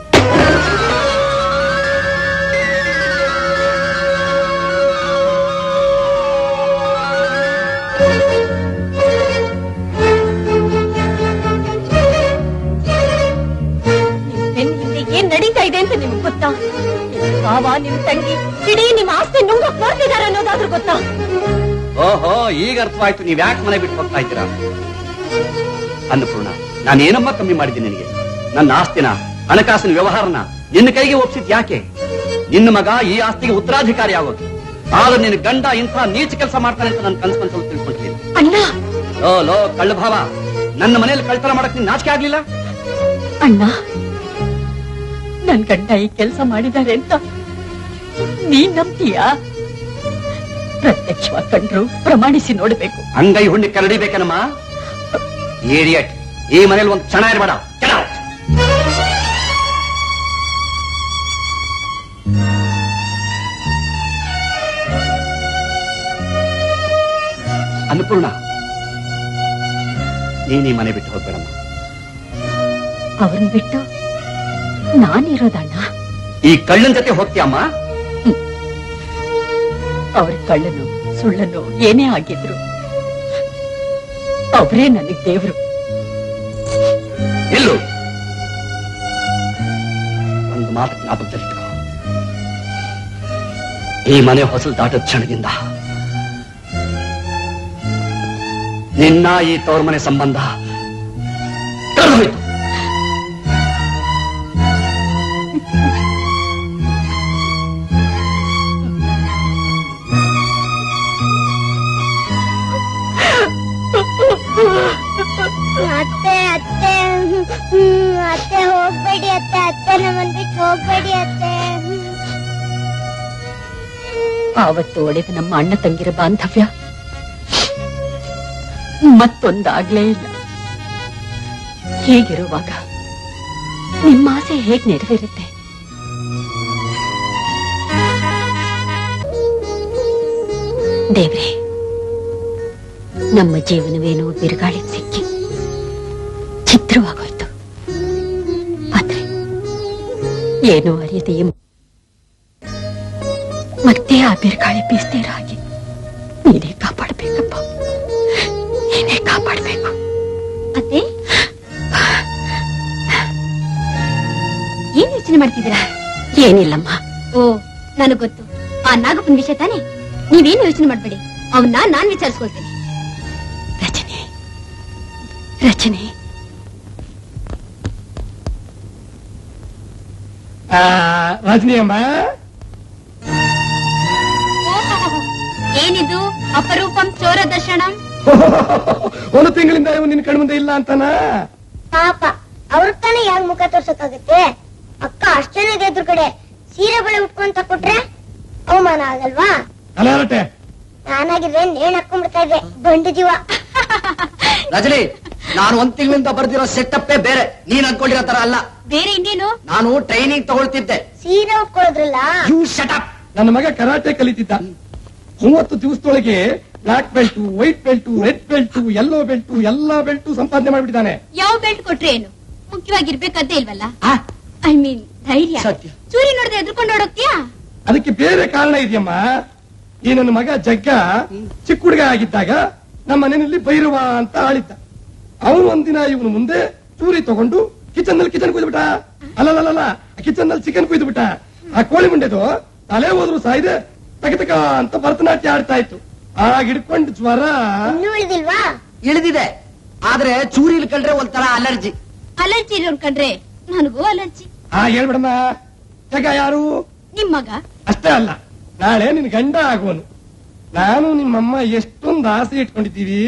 [SPEAKER 12] ನಿಮ್ ಹಿಂದೆ ಏನ್ ನಡೀತಾ ಇದೆ ಅಂತ ನಿಮ್ಗೆ ಗೊತ್ತಾ ನಿಮ್ ಭಾವ ನಿಮ್ ತಂಗಿ ಇಡೀ ನಿಮ್ ಆಸ್ತಿ ನುಂಗಕ್ ನೋಡ್ತಿದಾರೆ ಅನ್ನೋದಾದ್ರೂ ಗೊತ್ತಾ
[SPEAKER 5] ಓಹೋ ಈಗ ಅರ್ಥವಾಯ್ತು ನೀವ್ ಯಾಕೆ ಮನೆ ಬಿಟ್ಟು ಹೋಗ್ತಾ ಇದ್ದೀರಾ ಅನ್ನಪೂರ್ಣ ನಾನೇನಮ್ಮ ಕಮ್ಮಿ ಮಾಡಿದ್ದೀನಿ ನಿನಗೆ ನನ್ನ ಆಸ್ತಿನ ಹಣಕಾಸಿನ ವ್ಯವಹಾರನ ನಿನ್ನ ಕೈಗೆ ಒಪ್ಸಿದ್ ಯಾಕೆ ನಿನ್ನ ಮಗ ಈ ಆಸ್ತಿಗೆ ಉತ್ತರಾಧಿಕಾರಿ ಆಗೋದು ಆದ್ರೆ ನಿನ್ನ ಗಂಡ ಇಂಥ ನೀಚ ಕೆಲಸ ಮಾಡ್ತಾನೆ ಅಂತ ನನ್ನ ಕನ್ಸು ಕನ್ಸಲ್ಲಿ ತಿಳ್ಕೊಂಡಿದ್ದೀನಿ
[SPEAKER 12] ಅಣ್ಣ
[SPEAKER 5] ಲೋ ಲೋ ಕಳ್ಳ ಭಾವ ನನ್ನ ಮನೇಲಿ ಕಳ್ತನ ಮಾಡಕ್ ನೀನ್ ನಾಚಿಕೆ ಆಗ್ಲಿಲ್ಲ
[SPEAKER 12] ಅಣ್ಣ ನನ್ ಗಂಡ ಈ ಕೆಲಸ ಮಾಡಿದ್ದಾರೆ ಅಂತ ನೀನ್ ನಂಬ್ತೀಯಾ ಪ್ರತ್ಯಕ್ಷವಾಗಿ ಕಂಡ್ರು ಪ್ರಮಾಣಿಸಿ ನೋಡ್ಬೇಕು
[SPEAKER 5] ಅಂಗೈ ಹುಣ್ಣಿ ಕರಡಿಬೇಕನಮ್ಮ ಏಡಿಯಟ್ ಈ ಮನೇಲಿ ಒಂದು ಕ್ಷಣ ಇರಬೇಡ Get out. ಅನ್ನಪೂರ್ಣ ನೀನ್ ಈ ಮನೆ ಬಿಟ್ಟು ಹೋಗ್ಬೇಡಮ್ಮ
[SPEAKER 12] ಅವ್ರನ್ ಬಿಟ್ಟು ನಾನಿರೋದಣ್ಣ
[SPEAKER 5] ಈ ಕಳ್ಳನ್ ಜೊತೆ ಹೋಗ್ತೀಯಮ್ಮ
[SPEAKER 12] ಅವ್ರ ಕಳ್ಳನು ಸುಳ್ಳನು ಏನೇ ಆಗಿದ್ರು ಅವರೇ ನನಗ್ ದೇವ್ರು
[SPEAKER 5] ಎಲ್ಲು ಒಂದು ಮಾತು ಜ್ಞಾಪಕದಲ್ಲಿಟ್ಕೋ ಈ ಮನೆ ಹೊಸಲು ದಾಟದ ಕ್ಷಣದಿಂದ ನಿನ್ನ ಈ ತವ್ರ ಮನೆ ಸಂಬಂಧ ಕಳೆದೋಯ್ತು
[SPEAKER 7] ಅತ್ತೆ ಅತ್ತೆ ಹ್ಮ್, ಅತ್ತೆ ಹೋಗ್ಬೇಡಿ ಅತ್ತೆ ಅತ್ತೆ ನಮ್ಮನ್ ಬಿಟ್ಟು ಹೋಗ್ಬೇಡಿ ಅತ್ತೆ
[SPEAKER 12] ಆವತ್ತು ಒಡೆದ ನಮ್ಮ ಅಣ್ಣ ತಂಗಿರ ಬಾಂಧವ್ಯ ಮತ್ತೊಂದಾಗ್ಲೇ ಇಲ್ಲ ಹೀಗಿರುವಾಗ ನಿಮ್ಮ ಆಸೆ ಹೇಗ್ ನೆರವೇರುತ್ತೆ ದೇವ್ರೆ ನಮ್ಮ ಜೀವನವೇನೋ ಬಿರುಗಾಳಿಗೆ ಸಿಕ್ಕಿ ಚಿತ್ರವಾಗೋಯ್ತು ಆದ್ರೆ ಏನು ಅರಿಯದೆ ಈ ಮತ್ತೆ ಆ ಬಿರುಗಾಳಿ ಬೀಸ್ದೇ ಇರೋ ಹಾಗೆ ನೀನೇ ಕಾಪಾಡ್ಬೇಕಪ್ಪ ನೀನೇ ಕಾಪಾಡ್ಬೇಕು
[SPEAKER 4] ಅತ್ತೆ ಏನ್ ಯೋಚನೆ ಮಾಡ್ತಿದ್ದೀರಾ
[SPEAKER 12] ಏನಿಲ್ಲಮ್ಮ
[SPEAKER 4] ಓ ನನಗ್ ಗೊತ್ತು ಆ ನಾಗಪ್ಪನ ವಿಷಯ ತಾನೇ ನೀವೇನು ಯೋಚನೆ ಮಾಡ್ಬೇಡಿ ಅವನ್ನ ನಾನ್ ವಿಚಾರಿಸ್ಕೊಳ್ತೇನೆ
[SPEAKER 12] ರಚನೆ ರಚನೆ
[SPEAKER 2] ಆ, ರಜನಿ ಅಮ್ಮ
[SPEAKER 4] ಏನಿದು ಅಪರೂಪಂ ಚೋರ ದರ್ಶನಂ
[SPEAKER 2] ಒಂದು ತಿಂಗಳಿಂದ ಇವ್ ನಿನ್ ಕಣ್ಮುಂದೆ ಇಲ್ಲ ಅಂತಾನ
[SPEAKER 7] ಪಾಪ ಅವ್ರ ತಾನೇ ಯಾಕೆ ಮುಖ ತೋರ್ಸಕ್ಕಾಗತ್ತೆ ಅಕ್ಕ ಅಷ್ಟ್ ಜನ ಎದುರು ಕಡೆ ಸೀರೆ ಬಳೆ ಉಟ್ಕೊಂತ ಕೊಟ್ರೆ ಅವಮಾನ ಆಗಲ್ವಾ
[SPEAKER 2] ಅಲಾರಟೆ
[SPEAKER 7] ನಾನಾಗಿದ್ರೆ ನೇಣ್ ಹಾಕೊಂಡ್ಬಿಡ್ತಾ ಇದ್ದೆ ಬಂಡು ಜೀವ
[SPEAKER 5] ರಜನಿ ನಾನು ಒಂದ್ ತಿಂಗಳಿಂದ ಬರ್ದಿರೋ ಸೆಟಪ್ಪೇ ಬೇರೆ ನೀನ್ ಅನ್ಕೊಂಡಿರೋ ತರ ಅಲ್ಲ
[SPEAKER 4] ಬೇರೆ ಇನ್ನೇನು
[SPEAKER 5] ನಾನು ಟ್ರೈನಿಂಗ್ ತಗೊಳ್ತಿದ್ದೆ
[SPEAKER 7] ಸೀರೆ ಉಟ್ಕೊಳ್ಳೋದ್ರಲ್ಲ
[SPEAKER 5] ಯು ಶಟಪ್
[SPEAKER 2] ನನ್ನ ಮಗ ಕರಾಟೆ ಕಲಿತಿದ್ದ ಮೂವತ್ತು ದಿವಸದೊಳಗೆ black belt white belt red belt yellow belt ಎಲ್ಲಾ ಬೆಲ್ಟು ಸಂಪಾದನೆ ಮಾಡ್ಬಿಟ್ಟಿದ್ದಾನೆ
[SPEAKER 4] ಯಾವ ಬೆಲ್ಟ್ ಕೊಟ್ರೆ ಏನು ಮುಖ್ಯವಾಗಿರ್ಬೇಕಂತ ಇಲ್ವಲ್ಲ ಐ ಮೀನ್ ಧೈರ್ಯ
[SPEAKER 5] ಸತ್ಯ.
[SPEAKER 4] ಚೂರಿ ನೋಡಿದ್ರೆ ಎದ್ರುಕೊಂಡು ಓಡೋಗ್ತೀಯಾ
[SPEAKER 2] ಅದಕ್ಕೆ ಬೇರೆ ಕಾರಣ ಇದೆಯಮ್ಮ ಈ ನನ್ನ ಮಗ ಜಗ್ಗ ಚಿಕ್ಕ ಹುಡುಗ ಆಗಿದ್ದಾಗ ನಮ್ಮ ಮನೆಯಲ್ಲಿ ಭೈರವ ಅಂತ ಆಳಿದ್ದ ಅವನು ಒಂದಿನ ಇವನು ಮುಂದೆ ಚೂರಿ ತಗೊಂಡು ಕಿಚನ್ ನಲ್ಲಿ ಕಿಚನ್ ಕುಯ್ದುಬಿಟ್ಟ ಅಲ್ಲಲ್ಲ ಕಿಚನ್ ನಲ್ಲಿ ಚಿಕನ್ ಕುಯ್ದುಬಿಟ್ಟ ಆ ಕೋಳಿ ಮುಂಡೆದು ತಲೆ ಹೋದ್ರು ಸಾಯ್ದೆ ತಗತಕ ಅಂತ ಭರತನಾಟ್ಯ ಆಡ್ತಾ ಇತ್ತು ಆಗ ಹಿಡ್ಕೊಂಡು ಜ್ವರ
[SPEAKER 7] ಇನ್ನೂ ಉಳಿದಿಲ್ವಾ
[SPEAKER 5] ಇಳಿದಿದೆ ಆದ್ರೆ ಚೂರಿ ಕಂಡ್ರೆ ಒಂಥರ ಅಲರ್ಜಿ
[SPEAKER 4] ಅಲರ್ಜಿ ಇರೋನ್ ಕಂಡ್ರೆ ನನಗೂ ಅಲರ್ಜಿ
[SPEAKER 2] ಆ ಹೇಳ್ಬಿಡಮ್ಮ ಜಗ ಯಾರು
[SPEAKER 4] ನಿಮ್ ಮಗ
[SPEAKER 2] ಅಷ್ಟೇ ಅಲ್ಲ ನಾಳೆ ನಿನ್ ಗಂಡ ಆಗುವನು ನಾನು ನಿಮ್ಮಮ್ಮ ಎಷ್ಟೊಂದು ಆಸೆ ಇಟ್ಕೊಂಡಿದ್ದೀವಿ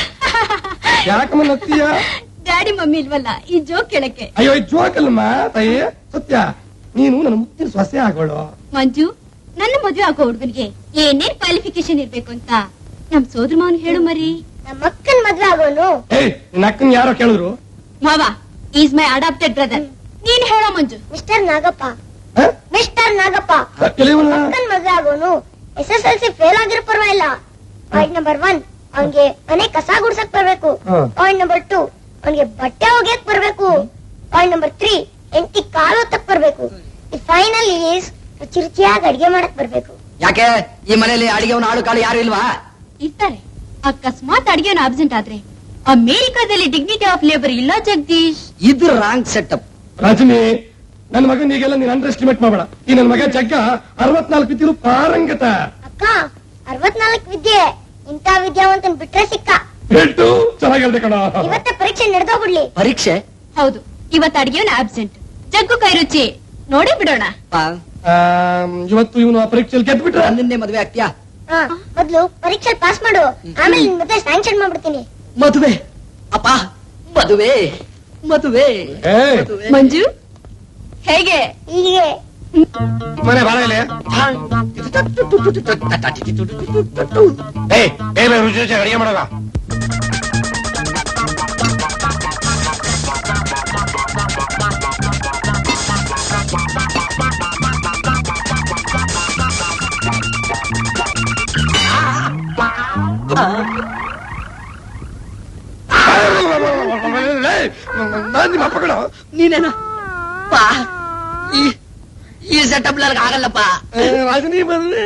[SPEAKER 2] ಯಾಕಮ್ಮ ನಗ್ತೀಯ
[SPEAKER 4] ಡ್ಯಾಡಿ ಮಮ್ಮಿ ಇಲ್ವಲ್ಲ ಈ ಜೋಕ್ ಕೇಳಕ್ಕೆ
[SPEAKER 2] ಅಯ್ಯೋ ಇದು ಜೋಕಲ್ಲಮ್ಮ ತಾಯಿ ಸತ್ಯ ನೀನು ನನ್ನ ಮುತ್ತಿನ ಸೊಸೆ ಆಗೋಳು
[SPEAKER 4] ಮಂಜು ನನ್ನ ಮದ್ವೆ ಆಗೋ ಹುಡುಗನಿಗೆ ಏನೇನ್ ಕ್ವಾಲಿಫಿಕೇಶನ್ ಇರ್ಬೇಕು ಅಂತ ನಮ್ ಸೋದ್ರ ಮಾವನ್ ಹೇಳು ಮರಿ
[SPEAKER 7] ನಮ್ಮ ಅಕ್ಕನ್ ಮದ್ವೆ ಆಗೋನು
[SPEAKER 2] ಏಯ್ ನಿನ್ನ ಅಕ್ಕನ್ ಯಾರೋ ಕೇಳಿದ್ರು
[SPEAKER 4] ಮಾವ ಈಸ್ ಮೈ ಅಡಾಪ್ಟೆಡ್ ಬ್ರದರ್ ನೀನ್ ಹೇಳೋ ಮಂಜು
[SPEAKER 7] ಮಿಸ್ಟರ್ ನಾಗಪ್ಪ
[SPEAKER 2] ಹ?
[SPEAKER 7] ಮಿಸ್ಟರ್ ನಾಗಪ್ಪ
[SPEAKER 2] ಕೆಲವನ
[SPEAKER 7] ಅಕ್ಕನ್ ಮದ್ವೆ ಆಗೋನು S S L C fail ಆಗಿರೋ ಪರವಾಗಿಲ್ಲ ಪಾಯಿಂಟ್ ನಂಬರ್ ಒನ್ ಅವ್ನಿಗೆ ಮನೆ ಕಸ ಗುಡ್ಸಕ್ ಬರ್ಬೇಕು
[SPEAKER 2] ಹ.
[SPEAKER 7] ಪಾಯಿಂಟ್ ನಂಬರ್ ಟೂ ಅವ್ನಿಗೆ ಬಟ್ಟೆ ಒಗೆಯಕ್ ಬರ್ಬೇಕು ಪಾಯಿಂಟ್ ನಂಬರ್ ತ್ರೀ ಎಂಟಿ ಕಾಲು ಹೊತ್ತಕ್ ಬರ್ಬೇಕು ಫೈನಲ್ ಈಸ್ ರುಚಿ ರುಚಿಯಾಗಿ ಅಡಿಗೆ ಮಾಡಕ್ ಬರ್ಬೇಕು
[SPEAKER 5] ಯಾಕೆ ಈ ಮನೆಯಲ್ಲಿ ಅಡಿಗೆವನ ಆಳು ಕಾಳು ಯಾರು ಇಲ್ವಾ
[SPEAKER 4] ಇರ್ತಾರೆ ಅಕಸ್ಮಾತ್ ಅಡಿಗೆನ ಅಬ್ಸೆಂಟ್ ಆದ್ರೆ ಅಮೇರಿಕಾದಲ್ಲಿ ಡಿಗ್ನಿಟಿ ಆಫ್ ಲೇಬರ್ ಇಲ್ಲ ಜಗದೀಶ್
[SPEAKER 5] ಇದು ರಾಂಗ್ ಸೆಟಪ್
[SPEAKER 2] ರಜನಿ ನನ್ನ ಮಗನಿಗೆಲ್ಲ ನೀನ್ ಅಂಡರ್ ಎಸ್ಟಿಮೇಟ್ ಮಾಡಬೇಡ ಈ ನನ್ನ ಮಗ ಜಗ್ಗ ಅರವತ್ನಾಲ್ಕು ಬಿದ್ದಿರು ಪಾರಂಗತ
[SPEAKER 7] ಅಕ್ಕ ಅರವತ್ನಾಲ್ಕು ವಿದ್ಯೆ ಇಂಥ ವಿದ್ಯಾವಂತನ್ ಬಿಟ್ರೆ ಸಿಕ್ಕ
[SPEAKER 2] ಹೇಳ್ತು ಚೆನ್ನಾಗಿ ಹೇಳ್ದೆ ಕಣ
[SPEAKER 7] ಇವತ್ತೇ ಪರೀಕ್ಷೆ ನಡೆದೋಗ್ಬಿಡ್ಲಿ
[SPEAKER 5] ಪರೀಕ್ಷೆ
[SPEAKER 4] ಹೌದು ಇವತ್ತು ಅಡಿಗೆನ ಅಬ್ಸೆಂಟ್ ಜಗ್ಗು ಕೈ ರುಚಿ ನೋಡೇ ಬಿಡೋಣ
[SPEAKER 2] ಆಮ್, ಇವತ್ತು ಇವನು ಆ ಪರೀಕ್ಷೆಯಲ್ಲಿ ಗೆದ್ಬಿಟ್ರೆ
[SPEAKER 5] ನಿನ್ನೆ ಮದುವೆ ಆಗ್ತೀಯಾ
[SPEAKER 7] ಹಾ ಮೊದ್ಲು ಪರೀಕ್ಷೆ ಪಾಸ್ ಮಾಡು ಆಮೇಲೆ ನಿನ್ ಮತ್ತೆ ಸ್ಯಾಂಕ್ಷನ್ ಮಾಡ್ಬಿಡ್ತೀನಿ
[SPEAKER 5] ಮದುವೆ ಅಪ್ಪ ಮದುವೆ ಮದುವೆ
[SPEAKER 2] ಏಯ್,
[SPEAKER 5] ಮದುವೆ.
[SPEAKER 4] ಮಂಜು ಹೇಗೆ
[SPEAKER 7] ಹೀಗೆ
[SPEAKER 2] ಮನೆ ಬಾಳ ಇಲ್ಲಿ ಏಯ್ ಬೇರೆ ರುಚಿ ರುಚಿ ಅಡಿಗೆ ಮಾಡೋಣ ನಾನ್ ನಿಮ್ಮ ಅಪ್ಪ ಕಣ
[SPEAKER 5] ನೀನೇನ ಪಾ ಈ ಈ ಸೆಟಪ್ ನನಗೆ ಆಗಲ್ಲಪ್ಪ
[SPEAKER 2] ರಾಜನಿ ಬಂದ್ರೆ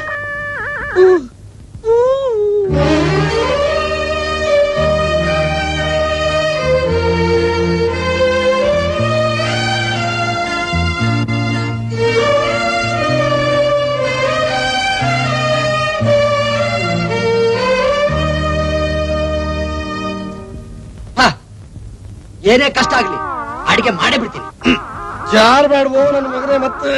[SPEAKER 5] ಪಾ, ಏನೇ ಕಷ್ಟ ಆಗ್ಲಿ ಅಡಿಗೆ ಮಾಡೇ ಬಿಡ್ತೀನಿ
[SPEAKER 2] ಜಾರ್ ಬೇಡವೋ ನನ್ನ ಮಗನೇ ಮತ್ತೆ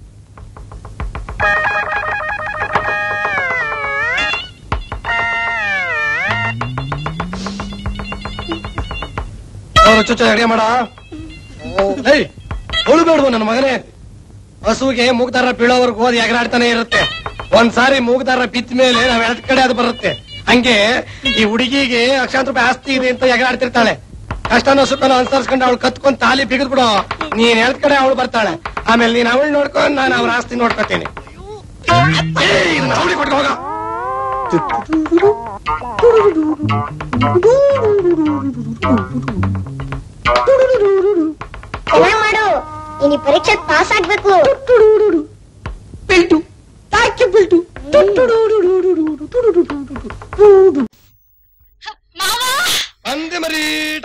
[SPEAKER 2] ಚುಚ್ಚ ಅಡಿಗೆ ಮಾಡ ಏಯ್ ಅವಳು ಬೇಡವು ನನ್ನ ಮಗನೇ ಹಸುಗೆ ಮೂಗ್ದಾರ ಬೀಳೋವರೆಗೂ ಅದು ಎಗರಾಡ್ತಾನೆ ಇರುತ್ತೆ ಒಂದ್ಸಾರಿ ಮೂಗ್ದಾರ ಬಿತ್ತ ಮೇಲೆ ನಾವ್ ಎಳದ್ ಕಡೆ ಅದು ಬರುತ್ತೆ ಹಂಗೆ ಈ ಹುಡುಗಿಗೆ ಲಕ್ಷಾಂತರ ರೂಪಾಯಿ ಆಸ್ತಿ ಇದೆ ಅಂತ ಎಗರಾಡ್ತಿರ್ತಾಳೆ ಕಷ್ಟನೋ ಸುಖನೋ ಅನುಸರಿಸ್ಕೊಂಡು ಅವಳು ಕತ್ಕೊಂಡ್ ತಾಲಿ ಬಿಗಿದ್ ಬಿಡು ನೀನ್ ಎಳದ್ ಕಡೆ ಅವಳು ಬರ್ತಾಳೆ ಆಮೇಲೆ ನೀನ್ ಅವಳು ನೋಡ್ಕೊಂಡ್ ನಾನು ಅವ್ರ ಆಸ್ತಿ ನೋಡ್ಕೊತೀನಿ ಏಯ್, ಇದನ್ನ ಅವಳಿಗೆ ಕೊಟ್ಟು ಹೋಗ
[SPEAKER 7] ಚೆನ್ನಾಗ್ ಮಾಡು ನೀನ್ ಈ ಪರೀಕ್ಷೆ ಪಾಸ್ ಆಗ್ಬೇಕು
[SPEAKER 2] ಅಂದೆ ಮರಿ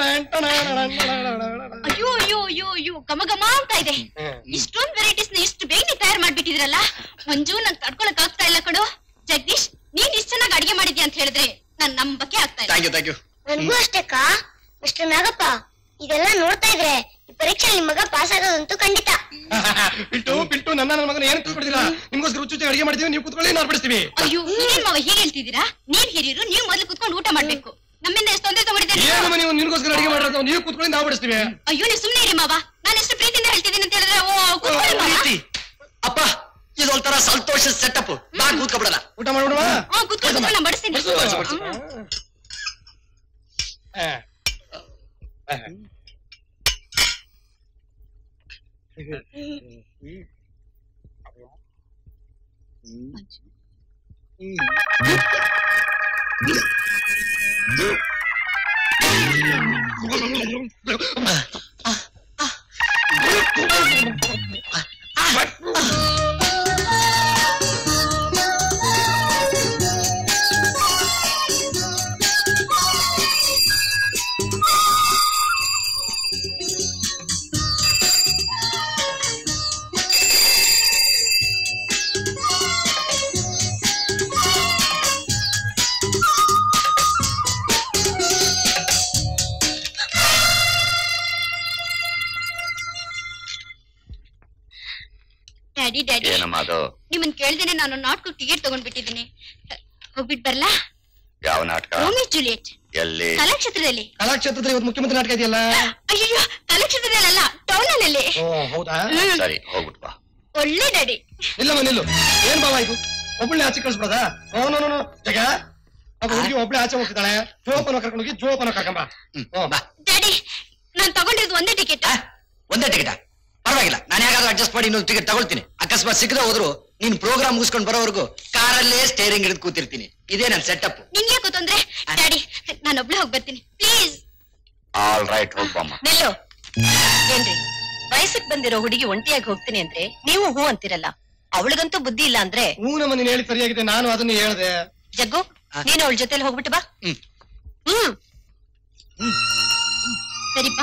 [SPEAKER 4] ಅಯ್ಯೋ ಅಯ್ಯೋ ಅಯ್ಯೋ ಅಯ್ಯೋ ಘಮ ಘಮ ಅಂತ ಇದೆ ಇಷ್ಟೊಂದ್ ವೆರೈಟೀಸ್ ನ ಇಷ್ಟು ಬೇಗನೆ ತಯಾರು ಮಾಡ್ಬಿಟ್ಟಿದ್ರಲ್ಲ ಮಂಜು ನಂಗೆ ತಡ್ಕೊಳಕ್ ಆಗ್ತಾ ಇಲ್ಲ ಕಣೋ ಜಗದೀಶ್ ನೀನ್ ಇಷ್ಟ ಚೆನ್ನಾಗಿ ಅಡಿಗೆ ಮಾಡಿದ್ಯಾ ಅಂತ ಹೇಳಿದ್ರೆ ನಾನ್ ನಂಬಕ್ಕೆ ಆಗ್ತಾ ಇಲ್ಲ
[SPEAKER 5] ಥ್ಯಾಂಕ್ ಯು ಥ್ಯಾಂಕ್ ಯು
[SPEAKER 7] ನನ್ಗೂ ಅಷ್ಟಕ್ಕ ಮಿಸ್ಟರ್ ನಾಗಪ್ಪ ಇದೆಲ್ಲ ನೋಡ್ತಾ ಇದ್ರೆ ಈ ಪರೀಕ್ಷೆ ನಿಮ್ ಮಗ ಪಾಸ್ ಆಗೋದಂತೂ ಖಂಡಿತ
[SPEAKER 2] ಪಿಂಟು ಪಿಂಟು ನನ್ನ ನನ್ನ ಮಗನ ಏನು ತಿಳ್ಕೊಡಿದಿಲ್ಲ ನಿಮ್ಗೋಸ್ಕರ ರುಚಿ ಅಡಿಗೆ ಮಾಡಿದೀವಿ ನೀವು ಕುತ್ಕೊಳ್ಳಿ ನಾವು ಬಡಿಸ್ತೀವಿ
[SPEAKER 4] ಅಯ್ಯೋ ನೀನ್ ಮಾವ ಹೀಗೆ ಹೇಳ್ತಿದ್ದೀರಾ ನೀವ್ ಹಿರಿಯರು ನೀವ್ ಮೊದ್ಲು ಕುತ್ಕೊಂಡು ಊಟ ಮಾಡ್ಬೇಕು ನಮ್ಮಿಂದ ಎಷ್ಟು ತೊಂದರೆ ತಗೊಂಡಿದ್ದೇನೆ
[SPEAKER 2] ಏನು ನೀವು ನಿನ್ಗೋಸ್ಕರ ಅಡಿಗೆ ಮಾಡಿರೋದು ನೀವು ಕುತ್ಕೊಳ್ಳಿ ನಾವು ಬಡಿಸ್ತೀವಿ
[SPEAKER 4] ಅಯ್ಯೋ ನೀವು ಸುಮ್ನೆ ಇರಿ ಮಾವ ನಾನು ಎಷ್ಟು ಪ್ರೀತಿಯಿಂದ ಹೇಳ್ತಿದ್ದೀನಿ ಅಂತ ಹೇಳಿದ್ರೆ ಓ ಕುತ್ಕೊಳ್ಳಿ ಮಾವ
[SPEAKER 5] ಪ್ರೀತಿ ಅಪ್ಪ ಇದೊಂಥರ ಸಂತೋಷ ಸೆಟಪ್ ನಾ ಕೂತ್ಕೊಬಿಡಲ್ಲ
[SPEAKER 2] ಊಟ ಮಾಡ್ಬಿಡುವ
[SPEAKER 4] ಹ್ಞೂ ಕುತ್ಕೊಂಡು ಕುತ್ಕೊಂಡು ನಾನು ಬಡಿಸ್ತೀನಿ
[SPEAKER 5] ಬಡಿಸು, ಬಡಿಸು.
[SPEAKER 4] ಹ್ಮ್. ಡ್ಯಾಡಿ ಡ್ಯಾಡಿ
[SPEAKER 5] ಏನಮ್ಮ ಅದು
[SPEAKER 4] ನಿಮ್ಮನ್ ಕೇಳ್ದೇನೆ ನಾನು ನಾಟಕ ಟಿಕೆಟ್ ತಗೊಂಡ್ಬಿಟ್ಟಿದ್ದೀನಿ ಹೋಗ್ಬಿಟ್ ಬರ್ಲಾ
[SPEAKER 5] ಯಾವ ನಾಟಕ
[SPEAKER 4] ರೋಮಿಯೋ ಜೂಲಿಯಟ್
[SPEAKER 5] ಎಲ್ಲಿ
[SPEAKER 4] ಕಲಾಕ್ಷೇತ್ರದಲ್ಲಿ
[SPEAKER 2] ಕಲಾಕ್ಷೇತ್ರದಲ್ಲಿ ಇವತ್ತು ಮುಖ್ಯಮಂತ್ರಿ ನಾಟಕ ಇದೆಯಲ್ಲ
[SPEAKER 4] ಅಯ್ಯೋ ಕಲಾಕ್ಷೇತ್ರದಲ್ಲಿ ಅಲ್ಲ ಟೌನ್ ಅಲ್ಲಿ
[SPEAKER 2] ಓ ಹೌದಾ
[SPEAKER 4] ಹ್ಮ್.
[SPEAKER 5] ಸರಿ ಹೋಗ್ಬಿಟ್ಟು ಬಾ
[SPEAKER 4] ಒಳ್ಳೆ ಡ್ಯಾಡಿ
[SPEAKER 2] ನಿಲ್ಲಮ್ಮ ನಿಲ್ಲು ಏನ್ ಬಾವ ಇದು ಒಬ್ಬಳನ್ನ ಆಚೆ ಕಳ್ಸ್ಬಿಡದ no no no, no Jaga ಒಬ್ಬ ಹುಡುಗಿ ಒಬ್ಳೆ ಆಚೆ ಹೋಗ್ತಿದ್ದಾಳೆ ಜೋಪನ ಕರ್ಕೊಂಡು ಹೋಗಿ ಜೋಪನ ಕರ್ಕೊಂಬ ಹ್ಮ್, ಬಾ
[SPEAKER 4] ಡ್ಯಾಡಿ ನಾನ್ ತಗೊಂಡಿರೋದು ಒಂದೇ ಟಿಕೆಟ್
[SPEAKER 5] ಒಂದೇ ಟಿಕೆಟ್ ಪರವಾಗಿಲ್ಲ ನಾನು ಯಾಕಾದ್ರೂ ಅಡ್ಜಸ್ಟ್ ಮಾಡಿ ಇನ್ನೊಂದು ಟಿಕೆಟ್ ತಗೊಳ್ತೀನಿ ಅಕಸ್ಮಾತ್ ಸಿಗದೆ ಹೋದ್ರು ನೀನ್ ಪ್ರೋಗ್ರಾಮ್ ಮುಗಿಸ್ಕೊಂಡು ಬರೋವರೆಗೂ ಕಾರಲ್ಲೇ ಸ್ಟೇರಿಂಗ್ ಹಿಡಿದು ಕೂತಿರ್ತೀನಿ ಇದೇ ನನ್ನ ಸೆಟಪ್
[SPEAKER 4] ನಿಂಗೆ ತೊಂದ್ರೆ ಡ್ಯಾಡಿ ನಾನು ಒಬ್ಳೆ ಹೋಗಿ ಬರ್ತೀನಿ ಪ್ಲೀಸ್
[SPEAKER 5] ಆಲ್ ರೈಟ್ ಹೋಗ್ಬಮ್ಮ
[SPEAKER 14] ನಿಲ್ಲು ಏನ್ರಿ ವಯಸ್ಸಿಗೆ ಬಂದಿರೋ ಹುಡುಗಿ ಒಂಟಿಯಾಗಿ ಹೋಗ್ತೀನಿ ಅಂದ್ರೆ ನೀವು ಹೂ ಅಂತಿರಲ್ಲ ಅವಳಿಗಂತೂ ಬುದ್ಧಿ ಇಲ್ಲ ಅಂದ್ರೆ
[SPEAKER 2] ಹ್ಞೂ ನಮ್ಮ ನೀನ್ ಹೇಳಿ ಸರಿಯಾಗಿದೆ ನಾನು ಅದನ್ನ ಹೇಳ್ದೆ
[SPEAKER 14] ಜಗ್ಗು ನೀನು ಅವಳ ಜೊತೆಲಿ ಹೋಗ್ಬಿಟ್ಟು ಬಾ
[SPEAKER 4] ಹ್ಮ್ ಸರಿಪ್ಪ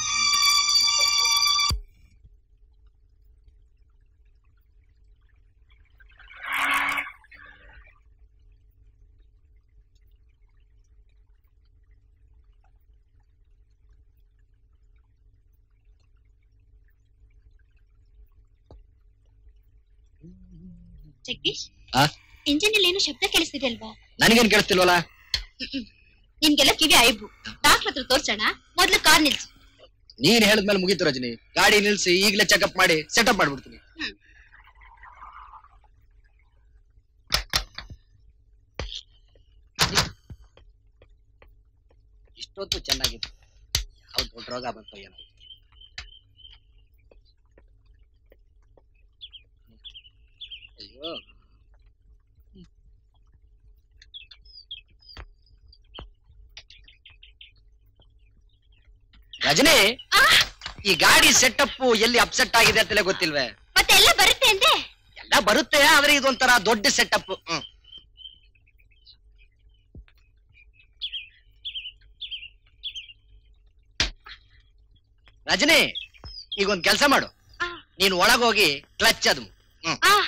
[SPEAKER 4] ಜಗದೀಶ್
[SPEAKER 5] ಆ?
[SPEAKER 4] ಇಂಜಿನ್ ಅಲ್ಲಿ ಏನೋ ಶಬ್ದ ಕೇಳಿಸ್ತಿದೆ ಅಲ್ವಾ
[SPEAKER 5] ನನಗೇನ್ ಕೇಳಿಸ್ತಿಲ್ವಲ್ಲ
[SPEAKER 4] ನಿನ್ಗೆಲ್ಲ ಕಿವಿ ಐಬು ಡಾಕ್ಟರ್ ಹತ್ರ ತೋರ್ಸೋಣ ಮೊದ್ಲು ಕಾರ್ ನಿಲ್ಸು
[SPEAKER 5] ನೀನ್ ಹೇಳಿದ್ಮೇಲೆ ಮುಗೀತು ರಜನಿ ಗಾಡಿ ನಿಲ್ಸಿ ಈಗಲೇ ಚೆಕಪ್ ಮಾಡಿ ಸೆಟಪ್ ಮಾಡ್ಬಿಡ್ತೀನಿ ಇಷ್ಟೊತ್ತು ಚೆನ್ನಾಗಿತ್ತು ಯಾವ ದೊಡ್ಡ ರೋಗ ಬಂತು ಏನೋ ಅಯ್ಯೋ ರಜನಿ ಈ ಗಾಡಿ ಸೆಟಪ್ ಎಲ್ಲಿ ಅಪ್ಸೆಟ್ ಆಗಿದೆ ಅಂತಲೇ ಗೊತ್ತಿಲ್ವೇ
[SPEAKER 4] ಮತ್ತೆ ಎಲ್ಲ ಬರುತ್ತೆ ಅಂದೆ
[SPEAKER 5] ಎಲ್ಲ ಬರುತ್ತೆ ಆದ್ರೆ ಇದೊಂಥರ ದೊಡ್ಡ ಸೆಟಪ್ ಹ್ಮ್ ರಜನಿ ಈಗ ಒಂದ್ ಕೆಲ್ಸ ಮಾಡು ನೀನ್ ಒಳಗೋಗಿ ಕ್ಲಚ್ ಅದು ಹ್ಮ್
[SPEAKER 4] ಆ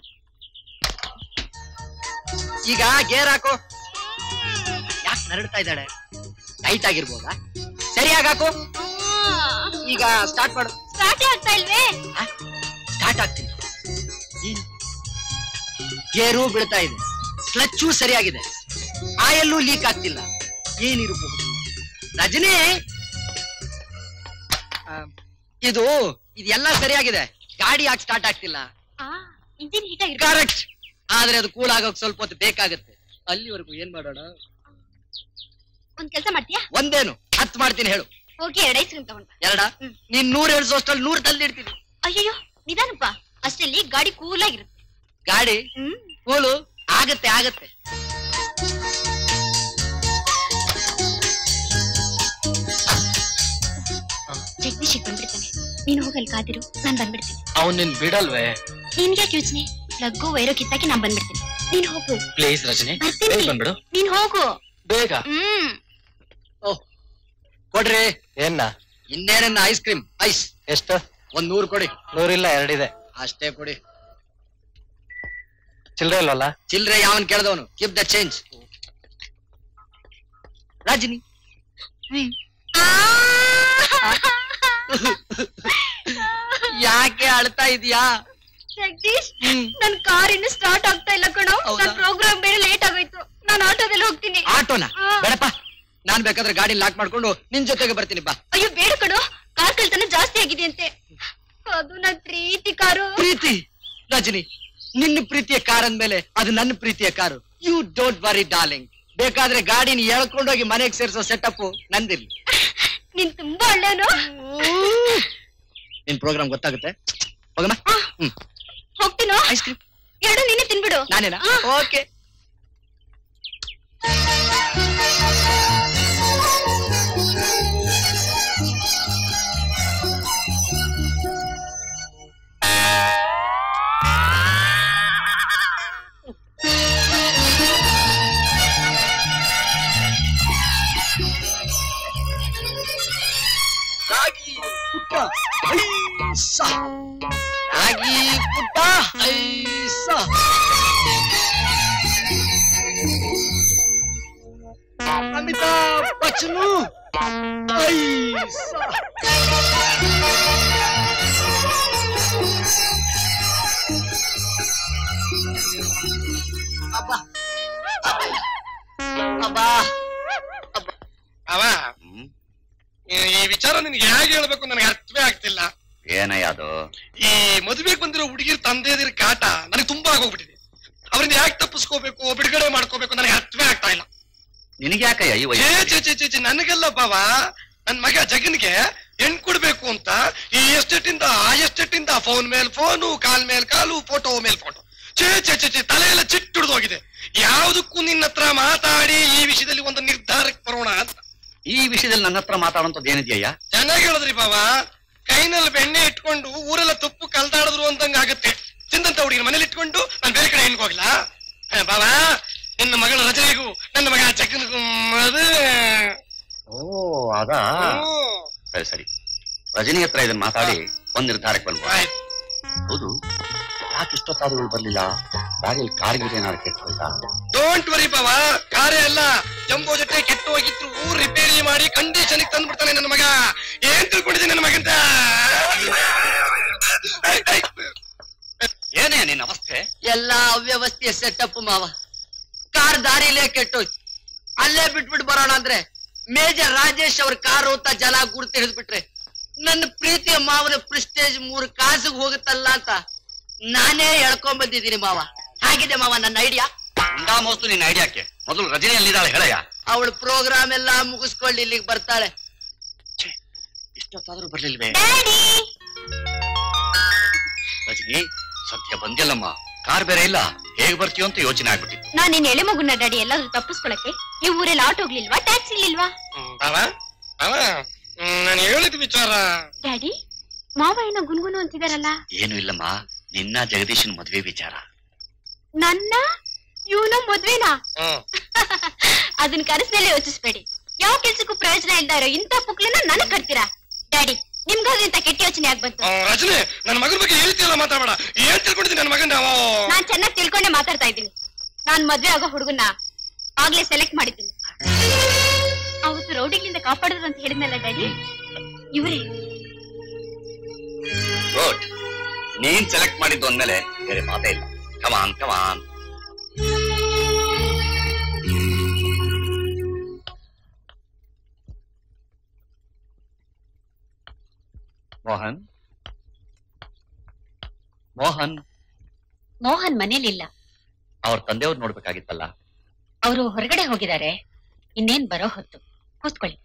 [SPEAKER 5] ಈಗ ಗೇರ್ ಹಾಕು ಯಾಕೆ ನರಡ್ತಾ ಇದ್ದಾಳೆ ಟೈಟ್ ಆಗಿರ್ಬೋದಾ ಸರಿಯಾಗಿ ಹಾಕು ಈಗ ಸ್ಟಾರ್ಟ್ ಮಾಡು
[SPEAKER 4] ಸ್ಟಾರ್ಟ್ ಆಗ್ತಾ ಇಲ್ವೇ
[SPEAKER 5] ಸ್ಟಾರ್ಟ್ ಆಗ್ತೀನಿ ಏನು? ಗೇರು ಬೀಳ್ತಾ ಇದೆ ಕ್ಲಚ್ಚು ಸರಿಯಾಗಿದೆ ಆಯಲ್ಲೂ ಲೀಕ್ ಆಗ್ತಿಲ್ಲ ಏನಿರಬಹುದು ರಜನಿ ಆ, ಇದು ಇದೆಲ್ಲ ಸರಿಯಾಗಿದೆ ಗಾಡಿ ಯಾಕೆ ಸ್ಟಾರ್ಟ್ ಆಗ್ತಿಲ್ಲ
[SPEAKER 4] ಇಂಜಿನ್ ಹೀಟ್ ಆಗಿರ್ಬೇಕು
[SPEAKER 5] ಕರೆಕ್ಟ್ ಆದ್ರೆ ಅದು ಕೂಲ್ ಆಗೋಕ್ ಸ್ವಲ್ಪ ಹೊತ್ತು ಬೇಕಾಗುತ್ತೆ ಅಲ್ಲಿವರೆಗೂ ಏನ್ ಮಾಡೋಣ
[SPEAKER 4] ಒಂದ್ ಕೆಲಸ ಮಾಡ್ತೀಯಾ
[SPEAKER 5] ಒಂದೇನು ಹತ್ ಮಾಡ್ತೀನಿ ಹೇಳು
[SPEAKER 4] ಹೋಗಿ ಎರಡ್ ಐಸ್ ಕ್ರೀಮ್ ತಗೊಂಡ್ ಬಾ.
[SPEAKER 5] ಎರಡ ನೀನ್ ನೂರ್ ಎಳ್ಸೋ ಅಷ್ಟ್ರಲ್ಲಿ ನೂರ್ ತಂದಿಡ್ತೀನಿ
[SPEAKER 4] ಅಯ್ಯಯ್ಯೋ ನಿಧಾನಪ್ಪ ಅಷ್ಟರಲ್ಲಿ ಗಾಡಿ ಕೂಲ್ ಆಗಿರುತ್ತೆ
[SPEAKER 5] ಗಾಡಿ
[SPEAKER 4] ಹ್ಮ್
[SPEAKER 5] ಕೂಲು ಆಗತ್ತೆ ಆಗತ್ತೆ
[SPEAKER 4] ಜಗದೀಶ್ ಬಂದ್ಬಿಡ್ತಾನೆ ನೀನು ಹೋಗಲ್ ಕಾದಿರು ನಾನ್ ಬಂದ್ಬಿಡ್ತೀನಿ
[SPEAKER 1] ಅವನ್ ನಿನ್ ಬಿಡಲ್ವೇ
[SPEAKER 4] ನಿನ್ಗ್ಯಾಕೆ ಯೋಚನೆ ಪ್ಲಗ್ಗು ವೈರೋ ಕಿತ್ತಾಕಿ ನಾನ್ ಬಂದ್ಬಿಡ್ತೀನಿ ನೀನ್ ಹೋಗು
[SPEAKER 1] ಪ್ಲೀಸ್ ರಜನಿ
[SPEAKER 4] ಬರ್ತೀನಿ.
[SPEAKER 1] ಬೇಗ ಬಂದ್ಬಿಡು
[SPEAKER 4] ನೀನ್ ಹೋಗು
[SPEAKER 1] ಬೇಗ
[SPEAKER 4] ಹ್ಮ್
[SPEAKER 5] ಕೊಡ್ರಿ
[SPEAKER 1] ಏನ್ನ
[SPEAKER 5] ಇನ್ನೇನನ್ನ ಐಸ್ ಕ್ರೀಮ್ ಐಸ್
[SPEAKER 1] ಎಷ್ಟು
[SPEAKER 5] ಒಂದ್ ನೂರು ಕೊಡಿ
[SPEAKER 1] ನೂರಿಲ್ಲ ಎರಡಿದೆ
[SPEAKER 5] ಅಷ್ಟೇ ಕೊಡಿ
[SPEAKER 1] ಚಿಲ್ಲರೆ ಇಲ್ವಲ್ಲ
[SPEAKER 5] ಚಿಲ್ರೆ ಯಾವನ್ ಕೇಳ್ದವನು ಕೀಪ್ ದ ಚೇಂಜ್ ರಾಜಿನಿ ಯಾಕೆ ಅಳ್ತಾ ಇದೀಯಾ
[SPEAKER 4] ಜಗದೀಶ್ ನನ್ ಕಾರ್ ಇನ್ನು ಸ್ಟಾರ್ಟ್ ಆಗ್ತಾ ಇಲ್ಲ ಕಣೋ
[SPEAKER 5] ಹೌದಾ?
[SPEAKER 4] ನನ್ ಪ್ರೋಗ್ರಾಮ್ ಬೇರೆ ಲೇಟ್ ಆಗೋಯ್ತು ನಾನು ಆಟೋದಲ್ಲಿ ಹೋಗ್ತೀನಿ
[SPEAKER 5] ಆಟೋನ
[SPEAKER 4] ಆ.
[SPEAKER 5] ಬೇಡಪ್ಪ ನಾನ್ ಬೇಕಾದ್ರೆ ಗಾಡಿ ಲಾಕ್ ಮಾಡ್ಕೊಂಡು ನಿನ್ ಜೊತೆಗೆ ಬರ್ತೀನಿ ಬಾ
[SPEAKER 4] ಅಯ್ಯೋ ಬೇಡ ಕಣೋ ಕಾರ್ ಕಳ್ತನ ಜಾಸ್ತಿ ಆಗಿದೆ ಅಂತೆ ಅದು ನನ್ ಪ್ರೀತಿ ಕಾರು
[SPEAKER 5] ಪ್ರೀತಿ ರಜನಿ ನಿನ್ನ ಪ್ರೀತಿಯ ಕಾರ್ ಅಂದ್ಮೇಲೆ ಅದು ನನ್ನ ಪ್ರೀತಿಯ car you don't worry darling ಬೇಕಾದ್ರೆ ಗಾಡಿನ ಎಳ್ಕೊಂಡೋಗಿ ಮನೆಗೆ ಸೇರಿಸೋ ಸೆಟಪ್ ನಂದಿರ್ಲಿ
[SPEAKER 4] ನೀನ್ ತುಂಬಾ ಒಳ್ಳೆಯವನು
[SPEAKER 5] ನಿನ್ ಪ್ರೋಗ್ರಾಮ್ ಗೊತ್ತಾಗುತ್ತೆ ಹೋಗಮ್ಮ ಹ್ಮ್
[SPEAKER 4] ಹೋಗ್ತೀನೋ
[SPEAKER 5] ಐಸ್ ಕ್ರೀಮ್
[SPEAKER 4] ಎರಡು ನೀನೆ ತಿನ್ಬಿಡು
[SPEAKER 5] ನಾನೇನಾ
[SPEAKER 4] ಆ.
[SPEAKER 5] ಓಕೆ ರಾಗಿ ಪುಟ್ಟ ಐಸ ರಾಗಿ ಪುಟ್ಟ ಐಸ ಅಮಿತಾಬ್ ಬಚ್ಚನು ಐಸ ಅಬ್ಬಾ ಅಬ್ಬಾ
[SPEAKER 2] ಅವ ಈ ವಿಚಾರ ನಿನ್ಗೆ ಹೇಗೆ ಹೇಳ್ಬೇಕು ನನಗೆ ಅರ್ಥವೇ ಆಗ್ತಿಲ್ಲ
[SPEAKER 5] ಏನಯ್ಯ ಅದು
[SPEAKER 2] ಈ ಮದುವೆಗೆ ಬಂದಿರೋ ಹುಡುಗಿರ್ ತಂದೆದಿರ ಕಾಟ ನನಗೆ ತುಂಬಾ ಆಗೋಗ್ಬಿಟ್ಟಿದೆ ಅವ್ರನ್ನ ಯಾಕೆ ತಪ್ಪಿಸ್ಕೋಬೇಕು ಬಿಡುಗಡೆ ಮಾಡ್ಕೋಬೇಕು ನನಗೆ ಅರ್ಥವೇ ಆಗ್ತಾ ಇಲ್ಲ
[SPEAKER 5] ನಿನಗೆ ಯಾಕಯ್ಯ ಈ
[SPEAKER 2] ಛೇ
[SPEAKER 5] ವಯಸ್ಸು
[SPEAKER 2] ಛೇ ಛೇ ಛೇ ಛೇ, ನನಗೆಲ್ಲ ಬಾವ ನನ್ ಮಗ ಜಗನ್ಗೆ ಹೆಣ್ ಕೊಡ್ಬೇಕು ಅಂತ ಈ ಎಸ್ಟೇಟ್ ಇಂದ ಆ ಎಸ್ಟೇಟ್ ಇಂದ ಫೋನ್ ಮೇಲ್ ಫೋನು ಕಾಲ್ ಮೇಲ್ ಕಾಲು ಫೋಟೋ ಮೇಲ್ ಫೋಟೋ ಛೇ ಛೇ ಛೇ ಛೇ ತಲೆ ಎಲ್ಲ ಚಿಟ್ಟಿಡ್ದೋಗಿದೆ ಯಾವ್ದಕ್ಕೂ ನಿನ್ನ ಹತ್ರ ಮಾತಾಡಿ ಈ ವಿಷಯದಲ್ಲಿ ಒಂದು ನಿರ್ಧಾರಕ್ಕೆ ಬರೋಣ ಅಂತ
[SPEAKER 5] ಈ ವಿಷಯದಲ್ಲಿ ನನ್ನ ಹತ್ರ ಮಾತಾಡುವಂತದ್ದು ಏನಿದೆಯಯ್ಯ
[SPEAKER 2] ಚೆನ್ನಾಗಿ ಹೇಳಿದ್ರಿ ಬಾವ ಕೈನಲ್ಲಿ ಬೆಣ್ಣೆ ಇಟ್ಕೊಂಡು ಊರೆಲ್ಲ ತುಪ್ಪು ಕಲ್ದಾಡಿದ್ರು ಅಂದಂಗ ಆಗತ್ತೆ ತಿಂದಂತ ಹುಡುಗಿನ ಮನೇಲಿ ಇಟ್ಕೊಂಡು ನಾನು ಬೇರೆ ಕಡೆ ಹೆಣ್ಗೆ ಹೋಗ್ಲಾ ಏ, ಬಾವ ನಿನ್ನ ಮಗಳ ರಜನಿಗೂ ನನ್ನ ಮಗ ಜಗನ್ಗೂ ಮದುವೆ
[SPEAKER 5] ಓ ಅದಾ ಸರಿ ಸರಿ ರಜನಿ ಹತ್ರ ಇದನ್ನ ಮಾತಾಡಿ ಒಂದ್ ನಿರ್ಧಾರಕ್ಕೆ ಬಂದ್ವಾ ಹೌದು ಯಾಕೆ ಇಷ್ಟೊತ್ತಾದ್ರೂ ಇವ್ಳು ಬರ್ಲಿಲ್ಲ ಗಾಡಿಯಲ್ಲಿ ಕಾರ್ಗಿರಿ ಏನಾದ್ರು ಕೆಟ್ಟು ಹೋಯ್ತಾ
[SPEAKER 2] ಡೋಂಟ್ ವರಿ ಬಾವ ಕಾರೇ ಅಲ್ಲ ಜಂಬೋ ಜೊತೆ ಕೆಟ್ಟು ಹೋಗಿದ್ರು ರಿಪೇರಿ ಮಾಡಿ ಕಂಡೀಷನ್ ತಂದ್ಬಿಡ್ತಾನೆ ನನ್ನ ಮಗ ಏನ್ ತಿಳ್ಕೊಂಡಿದ್ದೀನಿ ನನ್ನ ಮಗಂತ
[SPEAKER 5] ಏನೇ ನಿನ್ನ ಅವಸ್ಥೆ
[SPEAKER 15] ಎಲ್ಲ ಅವ್ಯವಸ್ಥೆಯ ಸೆಟಪ್ ಮಾವ ಕಾರ್ ದಾರಿಲೇ ಕೆಟ್ಟೋಯ್ತು ಅಲ್ಲೇ ಬಿಟ್ಬಿಟ್ಟು ಬರೋಣ ಅಂದ್ರೆ ಮೇಜರ್ ರಾಜೇಶ್ ಅವ್ರ ಕಾರು ಅಂತ ಜಲ ಗುರ್ತು ಹಿಡಿದ್ಬಿಟ್ರೆ ನನ್ನ ಪ್ರೀತಿಯ ಮಾವನ ಪ್ರಿಸ್ಟೇಜ್ ಮೂರು ಕಾಸಿಗೆ ಹೋಗುತ್ತಲ್ಲ ಅಂತ ನಾನೇ ಎಳ್ಕೊಂಡ್ ಬಂದಿದ್ದೀನಿ ಮಾವ ಹಾಗಿದೆ ಮಾವ ನನ್ನ ಐಡಿಯಾ
[SPEAKER 5] ಮುಂಡಾ ಮೋಸ್ತು ನಿನ್ನ ಐಡಿಯಾಕ್ಕೆ ಮೊದಲು ರಜನಿ ಎಲ್ಲಿದ್ದಾಳೆ ಹೇಳಯ್ಯ
[SPEAKER 15] ಅವಳ ಪ್ರೋಗ್ರಾಮ್ ಎಲ್ಲ ಮುಗಿಸ್ಕೊಂಡು ಇಲ್ಲಿಗೆ ಬರ್ತಾಳೆ
[SPEAKER 5] ಇಷ್ಟೊತ್ತಾದ್ರೂ ಬರ್ಲಿಲ್ವೇ ರಜನಿ ಸದ್ಯ ಬಂದಿಲ್ಲಮ್ಮ ಕಾರ್ ಬೇರೆ ಇಲ್ಲ ಹೇಗ್ ಬರ್ತೀಯೋ ಅಂತ ಯೋಚನೆ ಆಗ್ಬಿಟ್ಟಿತ್ತು
[SPEAKER 4] ನಾನ್ ನಿನ್ ಎಳೆ ಮಗುನ ಡ್ಯಾಡಿ ಎಲ್ಲಾದ್ರೂ ತಪ್ಪಿಸ್ಕೊಳಕ್ಕೆ ಈ ಊರಲ್ಲಿ ಆಟೋ ಹೋಗ್ಲಿಲ್ವಾ ಟ್ಯಾಕ್ಸಿ ಇಲ್ಲಿಲ್ವಾ
[SPEAKER 2] ಬಾವ ಬಾವ ನಾನು ಹೇಳಿದ ವಿಚಾರ
[SPEAKER 4] ಡ್ಯಾಡಿ ಮಾವ ಏನೋ ಗುನ್ಗುನು ಅಂತಿದಾರಲ್ಲ
[SPEAKER 5] ಏನು ಇಲ್ಲಮ್ಮ ನಿನ್ನ ಜಗದೀಶನ್ ಮದ್ವೆ ವಿಚಾರ
[SPEAKER 4] ನನ್ನ ಇವನು ಮದ್ವೆನಾ
[SPEAKER 2] ಹ್ಮ್
[SPEAKER 4] ಅದನ್ ಕನಸಿನಲ್ಲಿ ಯೋಚಿಸ್ಬೇಡಿ ಯಾವ ಕೆಲ್ಸಕ್ಕೂ ಪ್ರಯೋಜನ ಇಲ್ದ ಇರೋ ಇಂಥ ಪುಕ್ಲನ್ನ ನನಗ್ ಕಟ್ತೀರಾ ಡ್ಯಾಡಿ ನಿಮ್ಗಾದ್ರೂ ಇಂಥ ಕೆಟ್ಟ ಯೋಚನೆ ಯಾಕೆ ಬಂತು
[SPEAKER 2] ಆ, ರಜನಿ ನನ್ನ ಮಗನ ಬಗ್ಗೆ ಹೇಳ್ತಿಯಲ್ಲ ಮಾತಾಡ ಏನ್ ತಿಳ್ಕೊಂಡಿದ್ದೀನಿ ನನ್ನ ಮಗನ ನಾವು
[SPEAKER 4] ನಾನ್ ಚೆನ್ನಾಗಿ ತಿಳ್ಕೊಂಡೆ ಮಾತಾಡ್ತಾ ಇದ್ದೀನಿ ನಾನ್ ಮದ್ವೆ ಆಗೋ ಹುಡುಗನ್ನ ಆಗ್ಲೇ ಸೆಲೆಕ್ಟ್ ಮಾಡಿದ್ದೀನಿ ಅವತ್ತು ರೌಡಿಗಳಿಂದ ಕಾಪಾಡಿದ್ರು ಅಂತ ಹೇಳಿದ್ನಲ್ಲ ಡ್ಯಾಡಿ ಇವ್ರೇ
[SPEAKER 5] ಗುಡ್ ನೀನ್ ಸೆಲೆಕ್ಟ್ ಮಾಡಿದ್ದು ಅಂದ್ಮೇಲೆ ಬೇರೆ ಮಾತೇ ಇಲ್ಲ ಕಮಾನ್ ಕಮಾನ್ ಮೋಹನ್ ಮೋಹನ್
[SPEAKER 14] ಮೋಹನ್ ಮನೇಲಿಲ್ಲ
[SPEAKER 5] ಅವ್ರ ತಂದೆಯವ್ರು ನೋಡ್ಬೇಕಾಗಿತ್ತಲ್ಲ
[SPEAKER 14] ಅವರು ಹೊರಗಡೆ ಹೋಗಿದ್ದಾರೆ ಇನ್ನೇನ್ ಬರೋ ಹೊತ್ತು ಕೂತ್ಕೊಳ್ಳಿ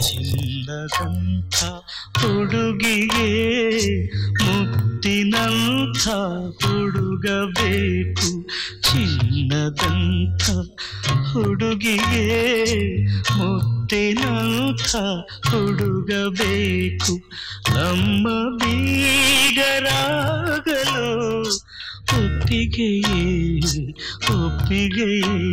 [SPEAKER 11] ಚಿನ್ನದಂಥ ಹುಡುಗಿಗೆ ಮುತ್ತಿನಂಥ ಹುಡುಗ ಬೇಕು ಚಿನ್ನದಂಥ ಹುಡುಗಿಗೆ ಮುತ್ತಿನಂಥ ಹುಡುಗ ಬೇಕು ನಮ್ಮ ಬೀಗರಾಗಲು ಒಪ್ಪಿಗೆಯೇ ಒಪ್ಪಿಗೆಯೇ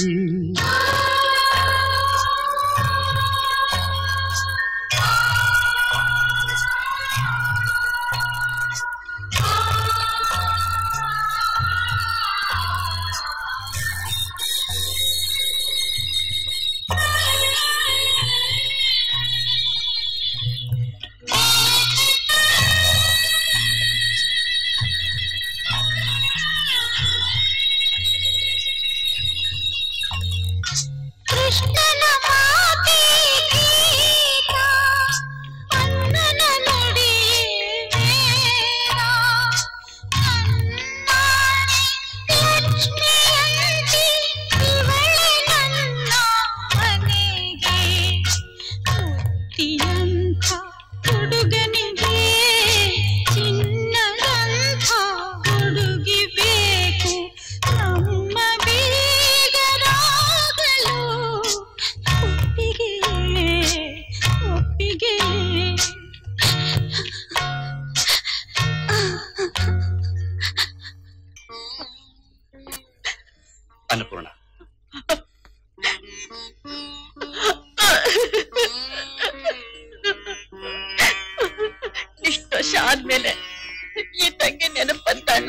[SPEAKER 16] ಕೃಷ್ಣನ ಮಾತೆ ಗೀತ ಅನ್ನನ ನುಡಿಯೇ ವೇದ ನನ್ನಾಣೆ ಲಕ್ಷ್ಮಿಯಂತೆ ಇವಳೆ ನನ್ನ ಮನೆಗೆ ಮುತ್ತಿಯಂಥ ಹುಡುಗನಿಗೆ ಚಿನ್ನದಂಥ ಹುಡುಗಿ ಬೇಕು ನಮ್ಮ ಬೀಗರಾಗಲು ಒಪ್ಪಿಗೆ ಒಪ್ಪಿಗೆ
[SPEAKER 5] ಅನ್ನಪೂರ್ಣ
[SPEAKER 14] ಇಷ್ಟು ವರ್ಷ ಆದ್ಮೇಲೆ ಈ ತಂಗಿ ನೆನಪು ಬಂತಣ್ಣ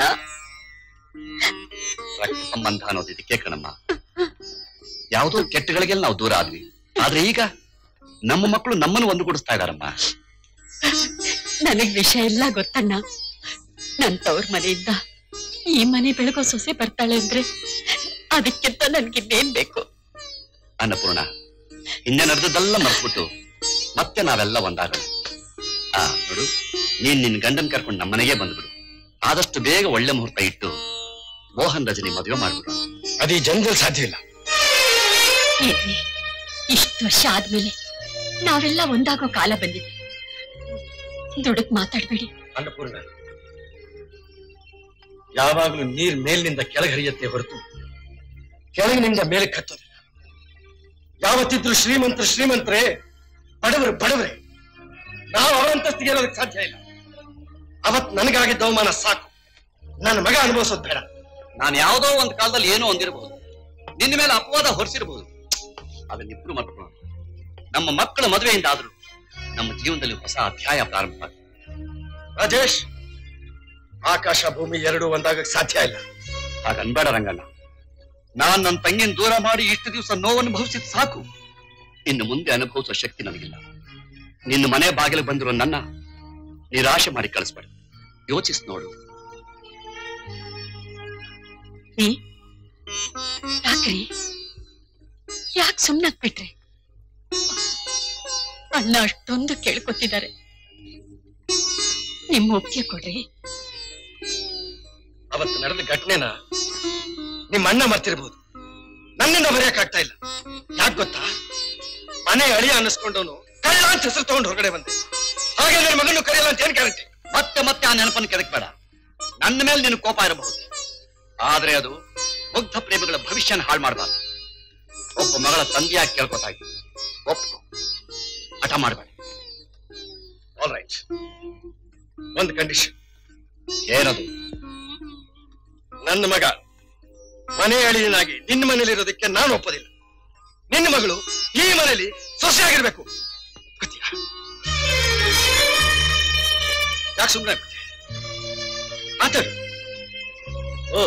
[SPEAKER 5] ರಕ್ತ ಸಂಬಂಧ ಅನ್ನೋದು ಇದಕ್ಕೆ ಕಣಮ್ಮ ಯಾವುದೋ ಕೆಟ್ಟಗಳಿಗೆಲ್ಲ ನಾವು ದೂರ ಆದ್ವಿ ಆದ್ರೆ ಈಗ ನಮ್ಮ ಮಕ್ಕಳು ನಮ್ಮನ್ನು ಒಂದುಗೂಡಿಸ್ತಾ ಇದಾರಮ್ಮ
[SPEAKER 14] ನನಗ್ ವಿಷಯ ಎಲ್ಲ ಗೊತ್ತಣ್ಣ ನನ್ ತವ್ರ ಮನೆಯಿಂದ ಈ ಮನೆ ಬೆಳಗೋ ಸೊಸೆ ಬರ್ತಾಳೆ ಅಂದ್ರೆ ಅದಕ್ಕಿಂತ ನನ್ಗಿನ್ನೇನ್ ಬೇಕು
[SPEAKER 5] ಅನ್ನಪೂರ್ಣ ಹಿಂದೆ ನಡೆದದ್ದೆಲ್ಲ ಮರ್ಸ್ಬಿಟ್ಟು ಮತ್ತೆ ನಾವೆಲ್ಲ ಒಂದಾಗೋಣ ಆ ನೋಡು ನೀನ್ ನಿನ್ ಗಂಡನ್ ಕರ್ಕೊಂಡು ನಮ್ಮನೆಗೆ ಬಂದ್ಬಿಡು ಆದಷ್ಟು ಬೇಗ ಒಳ್ಳೆ ಮುಹೂರ್ತ ಇಟ್ಟು ಮೋಹನ್ ರಜನಿ ಮದುವೆ ಮಾಡ್ಬಿಡು
[SPEAKER 2] ಅದು ಈ ಜನ್ಮದಲ್ಲಿ ಸಾಧ್ಯ ಇಲ್ಲ
[SPEAKER 14] ಇರ್ಲಿ ಇಷ್ಟು ವರ್ಷ ಆದ್ಮೇಲೆ ನಾವೆಲ್ಲ ಒಂದಾಗೋ ಕಾಲ ಬಂದಿದೆ ದುಡುಕ್ ಮಾತಾಡ್ಬೇಡಿ
[SPEAKER 2] ಅನ್ನಪೂರ್ಣ ಯಾವಾಗಲೂ ನೀರ್ ಮೇಲಿನಿಂದ ಕೆಳಗೆ ಹರಿಯತ್ತೆ ಹೊರತು ಕೆಳಗಿನಿಂದ ಮೇಲೆ ಕತ್ತೋದಿಲ್ಲ ಯಾವತ್ತಿದ್ರು ಶ್ರೀಮಂತರು ಶ್ರೀಮಂತರೇ ಬಡವರು ಬಡವರೇ ನಾವು ಅವರಂತಸ್ತಿಗೆ ಇರೋದಕ್ಕೆ ಸಾಧ್ಯ ಇಲ್ಲ ಅವತ್ ನನಗಾಗಿದ್ದ ಅವಮಾನ ಸಾಕು ನನ್ನ ಮಗ ಅನುಭವಿಸೋದು ಬೇಡ
[SPEAKER 5] ನಾನು ಯಾವುದೋ ಒಂದು ಕಾಲದಲ್ಲಿ ಏನೋ ಹೊಂದಿರಬಹುದು ನಿನ್ನ ಮೇಲೆ ಅಪವಾದ ಹೊರಿಸಿರಬಹುದು ಅದನ್ನಿಬ್ರು ಮಾಡ್ಕೊಂಡು ನಮ್ಮ ಮಕ್ಕಳ ಮದುವೆಯಿಂದ ಆದ್ರೂ ನಮ್ಮ ಜೀವನದಲ್ಲಿ ಹೊಸ ಅಧ್ಯಾಯ ಪ್ರಾರಂಭ ಆಗುತ್ತೆ
[SPEAKER 2] ರಾಜೇಶ್ ಆಕಾಶ ಭೂಮಿ ಎರಡೂ ಒಂದಾಗಕ್ಕೆ ಸಾಧ್ಯ ಇಲ್ಲ
[SPEAKER 5] ಹಾಗ ಅನ್ಬೇಡ ರಂಗಣ್ಣ ನಾನ್ ನನ್ನ ತಂಗಿನ ದೂರ ಮಾಡಿ ಇಷ್ಟು ದಿವಸ ನೋವು ಅನುಭವಿಸಿದ್ ಸಾಕು ಇನ್ನು ಮುಂದೆ ಅನುಭವಿಸುವ ಶಕ್ತಿ ನನಗಿಲ್ಲ ನಿನ್ನ ಮನೆ ಬಾಗಿಲು ಬಂದಿರೋ ನನ್ನ ನಿರಾಶೆ ಮಾಡಿ ಕಳಿಸ್ಬೇಡ ಯೋಚಿಸ್ ನೋಡು
[SPEAKER 14] ನೀ ಯಾಕ್ರಿ ಯಾಕೆ ಸುಮ್ನಾಗ್ಬಿಟ್ರಿ ಅಣ್ಣ ಅಷ್ಟೊಂದು ಕೇಳ್ಕೊತಿದ್ದಾರೆ ನಿಮ್ಮ ಒಪ್ಪಿಗೆ ಕೊಡ್ರಿ
[SPEAKER 2] ಅವತ್ತು ನಡೆದ ಘಟನೆನ ನಿಮ್ಮ ಅಣ್ಣ ಮರ್ತಿರ್ಬೋದು ನನ್ನಿಂದ ಮರೆಯಕ್ಕಾಗ್ತಾ ಇಲ್ಲ ಯಾಕೆ ಗೊತ್ತಾ ಮನೆ ಅಳಿಯ ಅನ್ನಿಸ್ಕೊಂಡವನು ಕಳ್ಳ ಅಂತ ಹೆಸರು ತಗೊಂಡು ಹೊರಗಡೆ ಬಂದೆ ಹಾಗೆ ನನ್ನ ಮಗನ್ನು ಕರೆಯಲ್ಲ ಅಂತ ಏನ್ ಗ್ಯಾರಂಟಿ
[SPEAKER 5] ಮತ್ತೆ ಮತ್ತೆ ಆ ನೆನಪನ್ನು ಕೆದಕ್ಬೇಡ ನನ್ನ ಮೇಲೆ ನಿನ್ನ ಕೋಪ ಇರಬಹುದು ಆದ್ರೆ ಅದು ಮುಗ್ಧ ಪ್ರೇಮಿಗಳ ಭವಿಷ್ಯನ ಹಾಳು ಮಾಡಬಾರ್ದು ಒಬ್ಬ ಮಗಳ ತಂದೆಯಾಗಿ ಕೇಳ್ಕೊತಾ ಇದ್ದೀನಿ ಒಪ್ಕೊ ಹಠ ಮಾಡಬೇಡ
[SPEAKER 2] ಆಲ್ ರೈಟ್ ಒಂದು ಕಂಡೀಷನ್
[SPEAKER 5] ಏನದು
[SPEAKER 2] ನನ್ನ ಮಗ ಮನೆ ಅಳಿಯನಾಗಿ ನಿನ್ನ ಮನೇಲಿರೋದಕ್ಕೆ ನಾನು ಒಪ್ಪೋದಿಲ್ಲ ನಿನ್ನ ಮಗಳು ಈ ಮನೆಯಲ್ಲಿ ಸೊಸೆಯಾಗಿರ್ಬೇಕು ಗೊತ್ತೀಯಾ ಯಾಕೆ ಸುಮ್ಮನೆ ಆಗ್ಬಿಟ್ಟೆ ಮಾತಾಡು ಓ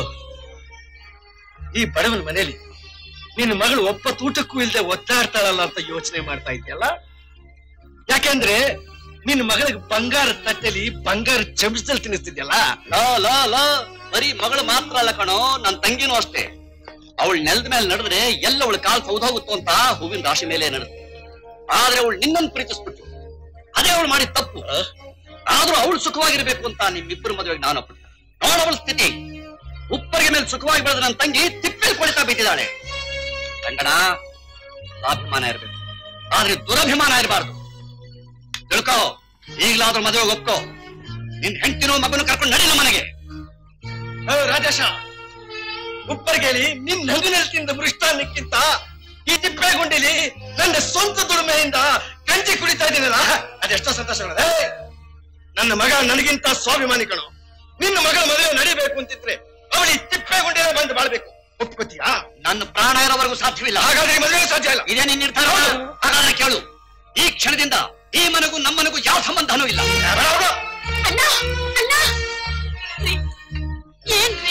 [SPEAKER 2] ಈ ಬಡವನ ಮನೆಯಲ್ಲಿ ನಿನ್ನ ಮಗಳು ಒಬ್ಬ ತೂಟಕ್ಕೂ ಇಲ್ಲದೆ ಒತ್ತಾಡ್ತಾಳಲ್ಲ ಅಂತ ಯೋಚನೆ ಮಾಡ್ತಾ ಇದೆಯಲ್ಲ ಯಾಕೆಂದ್ರೆ ನಿನ್ನ ಮಗಳಿಗೆ ಬಂಗಾರ ತಟ್ಟೆಲಿ ಬಂಗಾರ ಚಮಚದಲ್ಲಿ ತಿನ್ನಿಸ್ತಿದ್ಯಲ್ಲ
[SPEAKER 5] ಲಾ ಲಾ ಲಾ ಬರೀ ಮಗಳು ಮಾತ್ರ ಅಲ್ಲ ಕಣೋ ನನ್ ತಂಗಿನೂ ಅಷ್ಟೇ ಅವಳು ನೆಲದ ಮೇಲೆ ನಡೆದ್ರೆ ಎಲ್ಲ ಅವಳ ಕಾಲ್ ಸೌದೋಗುತ್ತೋ ಅಂತ ಹೂವಿನ ರಾಶಿ ಮೇಲೆ ನಡೆದು ಆದ್ರೆ ಅವಳು ನಿನ್ನನ್ನು ಪ್ರೀತಿಸ್ಬಿಟ್ಟು ಅದೇ ಅವಳು ಮಾಡಿದ ತಪ್ಪು ಆದ್ರೂ ಅವಳು ಸುಖವಾಗಿರ್ಬೇಕು ಅಂತ ನಿಮ್ಮಿಬ್ಬರು ಮದುವೆಗೆ ನಾನು ಒಪ್ಪಿದ್ದೆ ನೋಡ ಅವಳ ಸ್ಥಿತಿ ಉಪ್ಪರಿಗೆ ಮೇಲೆ ಸುಖವಾಗಿ ಬೆಳೆದ ನನ್ನ ತಂಗಿ ತಿಪ್ಪೆಲ್ ಕೊಳಿತಾ ಬಿದ್ದಿದ್ದಾಳೆ ಕಂಗಣ ಸ್ವಾಭಿಮಾನ ಇರಬೇಕು ಆದ್ರೆ ದುರಭಿಮಾನ ಇರಬಾರ್ದು ತಿಳ್ಕೋ ಈಗ್ಲಾದ್ರೂ ಮದುವೆ ಒಪ್ಕೋ ನಿನ್ ಹೆಂಡತಿನೋ ಮಗನು ಕರ್ಕೊಂಡು ನಡಿ ನಮ್ಮ ಮನೆಗೆ
[SPEAKER 2] ಏ, ರಾಜೇಶ ಉಪ್ಪರ್ಗೇಳಿ ನಿನ್ ನಗುನಲ್ಲಿ ತಿಂದ ಮೃಷ್ಟಾನ್ನಕ್ಕಿಂತ ಈ ತಿಪ್ಪೇಗುಂಡಿಲಿ ನನ್ನ ಸ್ವಂತ ದುಡಿಮೆಯಿಂದ ಗಂಜಿ ಕುಡಿತಾ ಇದ್ದೀನಲ್ಲ ಅದೆಷ್ಟೋ ಸಂತೋಷ ನನ್ನ ಮಗ ನನಗಿಂತ ಸ್ವಾಭಿಮಾನಿ ಕಣು ನಿನ್ನ ಮಗಳ ಮದುವೆ ನಡಿಬೇಕು ಅಂತಿದ್ರೆ ಅವಳು ಈ ತಿಪ್ಪೇಗುಂಡಿನ ಬಂದು ಬಾಳ್ಬೇಕು ಒಪ್ಕೋತೀಯಾ
[SPEAKER 5] ನನ್ನ ಪ್ರಾಣ ಇರೋವರೆಗೂ ಸಾಧ್ಯವಿಲ್ಲ
[SPEAKER 2] ಹಾಗಾದ್ರೆ ಈ ಮದುವೆ ಸಾಧ್ಯ ಇಲ್ಲ
[SPEAKER 5] ಇದೇ ನಿನ್ ನಿರ್ಧಾರ ಹಾಗಾದ್ರೆ ಕೇಳು ಈ ಕ್ಷಣದಿಂದ ಈ ಮನೆಗೂ ನಮ್ಮನೆಗೂ ಯಾವ ಸಂಬಂಧನೂ ಇಲ್ಲ
[SPEAKER 14] ಅಣ್ಣ ಅಣ್ಣ ರೀ, ಏನ್ರಿ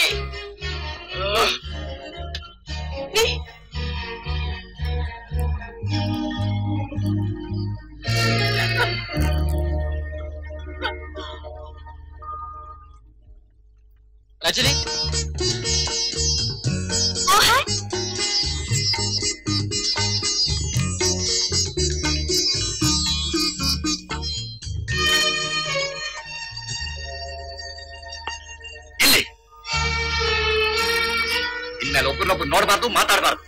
[SPEAKER 14] ರೀ,
[SPEAKER 1] ರಜನಿ
[SPEAKER 14] ಮೋಹನ್
[SPEAKER 5] ಇಲ್ಲಿ ಇನ್ಮೇಲೆ ಒಬ್ಬರನ್ನೊಬ್ರು ನೋಡಬಾರ್ದು ಮಾತಾಡಬಾರ್ದು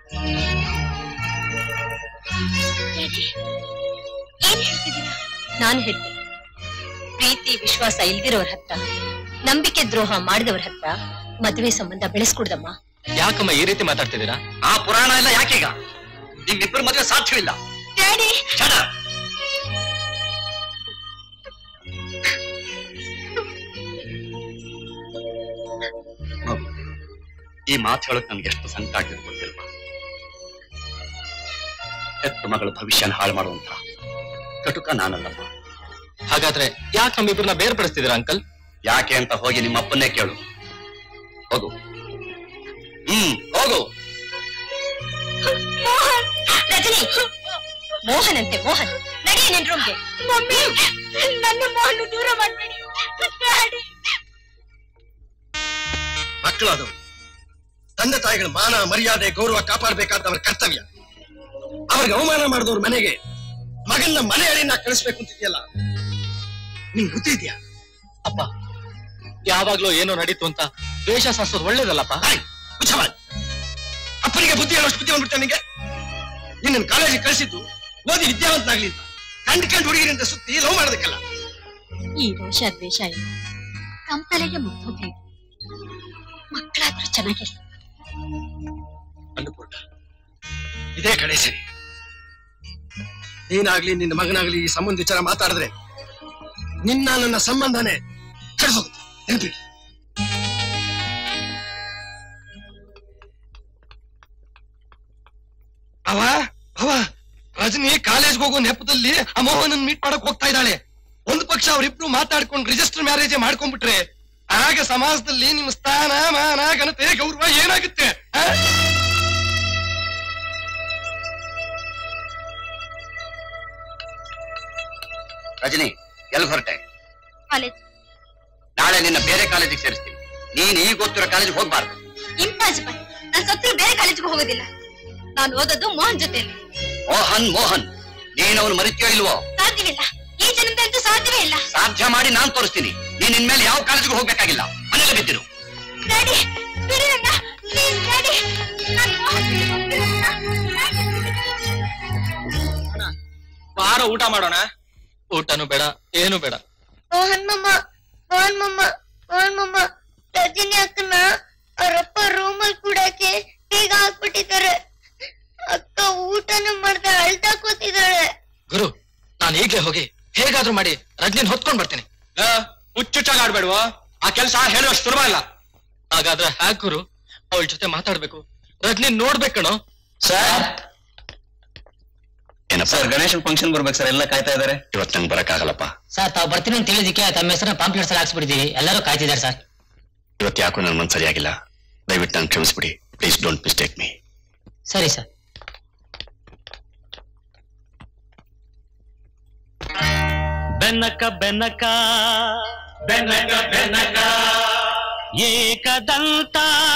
[SPEAKER 14] ಏನ್ ಹೇಳ್ತಿದ್ದೀರಾ ನಾನು ಹೇಳ್ತೀನಿ ಪ್ರೀತಿ ವಿಶ್ವಾಸ ಇಲ್ದಿರೋರ್ ಹತ್ರ ನಂಬಿಕೆ ದ್ರೋಹ ಮಾಡಿದವ್ರ ಹತ್ರ ಮದುವೆ ಸಂಬಂಧ ಬೆಳೆಸ್ಕೊಡ್ದಮ್ಮ
[SPEAKER 1] ಯಾಕಮ್ಮ ಈ ರೀತಿ ಮಾತಾಡ್ತಿದ್ದೀರಾ
[SPEAKER 5] ಆ ಪುರಾಣ ಎಲ್ಲ ಯಾಕೀಗ ನಿಮ್ಮಿಬ್ಬರು ಮದುವೆ ಸಾಧ್ಯವಿಲ್ಲ
[SPEAKER 14] ಡ್ಯಾಡಿ
[SPEAKER 5] ಛಡ ಈ ಮಾತು ಹೇಳಕ್ ನನ್ಗೆ ಎಷ್ಟು ಸಂಕಟ ಆಗ್ತಿದೆ ಗೊತ್ತಿಲ್ವಾ ಹೆತ್ತ ಮಗಳ ಭವಿಷ್ಯನ ಹಾಳು ಮಾಡುವಂತ ಕಟುಕ ನಾನಲ್ಲಮ್ಮ
[SPEAKER 1] ಹಾಗಾದ್ರೆ ಯಾಕೆ ನಮ್ಮಿಬ್ಬರನ್ನ ಬೇರ್ಪಡಿಸ್ತಿದ್ದೀರಾ ಅಂಕಲ್
[SPEAKER 5] ಯಾಕೆ ಅಂತ ಹೋಗಿ ನಿಮ್ಮ ಅಪ್ಪನ್ನೇ ಕೇಳು ಹೋಗು ಹ್ಮ್ ಹೋಗು
[SPEAKER 14] ಮೋಹನ್ ರಜನಿ ಮೋಹನ್ ಅಂತೆ ಮೋಹನ್ ನಡಿ ನಿನ್ ರೂಮ್ಗೆ ಮಮ್ಮಿ ನನ್ನ ಮೋಹನ್ ದೂರ ಮಾಡ್ಬೇಡಿ ಡ್ಯಾಡಿ
[SPEAKER 2] ಮಕ್ಕಳಾದವು ತಂದೆ ತಾಯಿಗಳ ಮಾನ ಮರ್ಯಾದೆ ಗೌರವ ಕಾಪಾಡಬೇಕಾದವರ ಕರ್ತವ್ಯ ಅವ್ರಿಗೆ ಅವಮಾನ ಮಾಡಿದವ್ರ ಮನೆಗೆ ಮಗನ್ನ ಮನೆ ಅಡಿನ ಕಳಿಸ್ಬೇಕು ಅಂತಿದ್ಯಲ್ಲ ನಿಂಗ್ ಬುದ್ಧಿ ಇದೆಯಾ
[SPEAKER 1] ಅಪ್ಪ ಯಾವಾಗ್ಲೂ ಏನೋ ನಡೀತು ಅಂತ ದ್ವೇಷ ಸಾಸೋದು ಒಳ್ಳೇದಲ್ಲಪ್ಪ
[SPEAKER 2] ಮುಚ್ಚಬಾರ್ದು ಅಪ್ಪನಿಗೆ ಬುದ್ಧಿ ಹೇಳೋಷ್ಟು ಬುದ್ಧಿ ಬಂದ್ಬಿಟ್ಟ ನಿಂಗೆ ನಿನ್ನ ಕಾಲೇಜಿಗೆ ಕಳಿಸಿದ್ದು ಓದಿ ವಿದ್ಯಾವಂತನಾಗ್ಲಿ ಅಂತ ಕಂಡು ಕಂಡು ಹುಡುಗಿರಿಂದ ಸುತ್ತಿ ಲವ್ ಮಾಡೋದಕ್ಕಲ್ಲ
[SPEAKER 14] ಈ ರೋಷ ದ್ವೇಷ ಎಲ್ಲ ತಮ್ಮ ತಲೆಗೆ ಮುಗ್ದೋಗ್ಲಿ ಮಕ್ಕಳಾದ್ರೂ ಚೆನ್ನಾಗಿರ್ಲಿ
[SPEAKER 2] ಅನ್ನಪೂರ್ಣ ಇದೇ ಕಡೆ ಸರಿ ನೀನಾಗ್ಲಿ ನಿನ್ನ ಮಗನಾಗ್ಲಿ ಈ ಸಂಬಂಧ ವಿಚಾರ ಮಾತಾಡಿದ್ರೆ ನಿನ್ನ ನನ್ನ ಸಂಬಂಧನೇ ಕಡ್ದೋಗುತ್ತೆ ನೆನಪಿಡಿ ಅವ ಅವ ರಜನಿ ಕಾಲೇಜ್ಗೆ ಹೋಗೋ ನೆಪದಲ್ಲಿ ಆ ಮೋಹನನ್ ಮೀಟ್ ಮಾಡಕ್ ಹೋಗ್ತಾ ಇದ್ದಾಳೆ ಒಂದು ಪಕ್ಷ ಅವರಿಬ್ರು ಮಾತಾಡ್ಕೊಂಡು ರಿಜಿಸ್ಟರ್ ಮ್ಯಾರೇಜ್ ಮಾಡ್ಕೊಂಡ್ಬಿಟ್ರೆ ಆಗ ಸಮಾಜದಲ್ಲಿ ನಿಮ್ಮ ಸ್ಥಾನ ಮಾನ ಘನತೆ ಗೌರವ ಏನಾಗುತ್ತೆ ಆ?
[SPEAKER 5] ರಜನಿ ಎಲ್ಲಿ ಹೊರಟೆ
[SPEAKER 14] ಕಾಲೇಜ್
[SPEAKER 5] ನಾಳೆ ನಿನ್ನ ಬೇರೆ ಕಾಲೇಜಿಗೆ ಸೇರಿಸ್ತೀನಿ ನೀನ್ ಈಗ ಓದ್ತಿರೋ ಕಾಲೇಜಿಗೆ ಹೋಗ್ಬಾರ್ದು
[SPEAKER 14] ಇಂಪಾಸಿಬಲ್ ನಾನು ಸತ್ರು ಬೇರೆ ಕಾಲೇಜ್ಗೆ ಹೋಗೋದಿಲ್ಲ ನಾನು ಓದೋದು ಮೋಹನ್ ಜೊತೆಲಿ
[SPEAKER 5] ಮೋಹನ್ ಮೋಹನ್ ನೀನ್ ಅವನು ಮರಿತೀಯೋ ಇಲ್ವೋ
[SPEAKER 14] ಸಾಧ್ಯವಿಲ್ಲ ಈ ಜನ್ಮದಂತೂ ಸಾಧ್ಯವೇ ಇಲ್ಲ
[SPEAKER 5] ಸಾಧ್ಯ ಮಾಡಿ ನಾನ್ ತೋರಿಸ್ತೀನಿ ನೀನ್ ಇನ್ಮೇಲೆ ಯಾವ ಕಾಲೇಜಿಗೂ ಹೋಗ್ಬೇಕಾಗಿಲ್ಲ ಮನೇಲೆ ಬಿದ್ದಿರು
[SPEAKER 14] ಡ್ಯಾಡಿ ಬಿಡಿ ನನ್ನ ಪ್ಲೀಸ್ ಡ್ಯಾಡಿ ನಾನು ಮೋಹನ್ ಜೊತೆ ಹೋಗ್ತೀನಿ
[SPEAKER 1] ಬಾರ ಊಟ ಮಾಡೋಣ ಊಟನು ಬೇಡ ಏನು ಬೇಡ
[SPEAKER 7] ಮೋಹನ್ ಮಮ್ಮ ಮೋಹನ್ ಮಮ್ಮ ಮೋಹನ್ ಮಮ್ಮ ರಜನಿ ಅಕ್ಕನ ಅವರಪ್ಪ ರೂಮಲ್ ಕೂಡಕ್ಕೆ ಈಗ ಹಾಕ್ಬಿಟ್ಟಿದ್ದಾರೆ ಅಕ್ಕ ಊಟನ ಮಾಡ್ದೆ ಅಳ್ತಾ ಕೂತಿದ್ದಾಳೆ
[SPEAKER 1] ಗುರು ನಾನು ಈಗ್ಲೇ ಹೋಗಿ ಹೇಗಾದ್ರೂ ಮಾಡಿ ರಜನಿನ್ ಹೊತ್ಕೊಂಡ್ ಬರ್ತೀನಿ
[SPEAKER 9] ಹುಚ್ಚುಚ್ಚಾಗ ಆಡ್ಬೇಡ್ವಾ ಆ ಕೆಲಸ ಹೇಳುವಷ್ಟು ಸುಲಭ ಇಲ್ಲ
[SPEAKER 1] ಹಾಗಾದ್ರೆ ಹ್ಯಾಕ್ ಗುರು ಅವಳ ಜೊತೆ ಮಾತಾಡ್ಬೇಕು ರಜನಿ ನೋಡ್ಬೇಕಣೋ
[SPEAKER 5] ಸರ್ ಏನಪ್ಪ ಸರ್ ಗಣೇಶನ್ ಫಂಕ್ಷನ್ ಬರ್ಬೇಕು ಸರ್ ಎಲ್ಲ ಕಾಯ್ತಾ ಇದಾರೆ ಇವತ್ತು ನಂಗೆ ಬರಕ್ಕಾಗಲ್ಲಪ್ಪ
[SPEAKER 8] ಸರ್ ತಾವು ಬರ್ತೀನಿ ಅಂತ ತಿಳಿದಕ್ಕೆ ತಮ್ಮ ಹೆಸರನ್ನ ಪಾಂಪ್ಲೆಟ್ಸ್ ಅಲ್ಲಿ ಹಾಕ್ಸ್ಬಿಟ್ಟಿದೀವಿ ಎಲ್ಲರೂ ಕಾಯ್ತಿದ್ದಾರೆ ಸರ್
[SPEAKER 5] ಇವತ್ತು ಯಾಕೋ ನನ್ನ ಮನ್ಸು ಸರಿಯಾಗಿಲ್ಲ ದಯವಿಟ್ಟು ನಂಗೆ ಕ್ಷಮಿಸ್ಬಿಡಿ ಪ್ಲೀಸ್ ಡೋಂಟ್ ಮಿಸ್ಟೇಕ್ ಮೀ
[SPEAKER 8] ಸರಿ ಸರ್
[SPEAKER 11] ಬೆನಕ ಬೆನಕ ಬೆನಕ ಬೆನಕ ಏಕದಂತ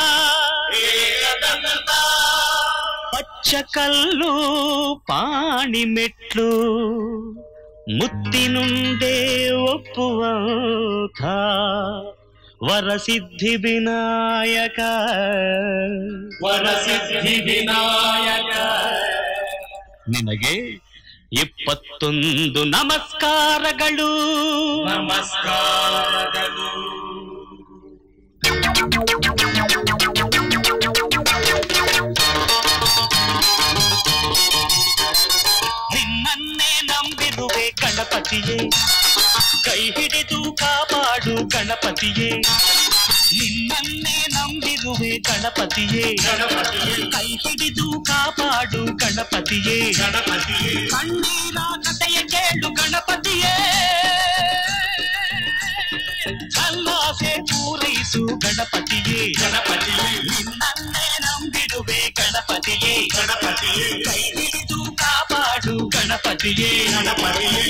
[SPEAKER 11] ಪಚ್ಚಕಲ್ಲು ಪಾಣಿ ಮೆಟ್ಲು ಮುತ್ತಿನುಂಡೆ ಒಪ್ಪುವಂಥ ವರಸಿದ್ಧಿ ವಿನಾಯಕ ವರಸಿದ್ಧಿ ವಿನಾಯಕ ನಿನಗೆ ಎಪ್ಪತ್ತೊಂದು ನಮಸ್ಕಾರಗಳು ನಮಸ್ಕಾರಗಳು ನಿನ್ನನ್ನೇ ನಂಬಿರುವೆ ಗಣಪತಿಯೇ ಕೈ ಹಿಡಿದು ಕಾಪಾಡು ಗಣಪತಿಯೇ ನಿನ್ನನ್ನೇ ನಂಬಿರುವೆ ಗಣಪತಿಯೇ ಗಣಪತಿಯೇ ಕೈ ಹಿಡಿದು ಕಾಪಾಡು ಗಣಪತಿಯೇ ಗಣಪತಿಯೇ ಕಣ್ಣೀರ ಕಥೆಯ ಕೇಳು ಗಣಪತಿಯೇ ಕಲ್ಲಾಸೆ ಪೂರೈಸು ಗಣಪತಿಯೇ ಗಣಪತಿಯೇ ನಿನ್ನನ್ನೇ ನಂಬಿರುವೆ ಗಣಪತಿಯೇ ಗಣಪತಿಯೇ ಕೈ ಹಿಡಿದು ಕಾಪಾಡು ಗಣಪತಿಯೇ ಗಣಪತಿಯೇ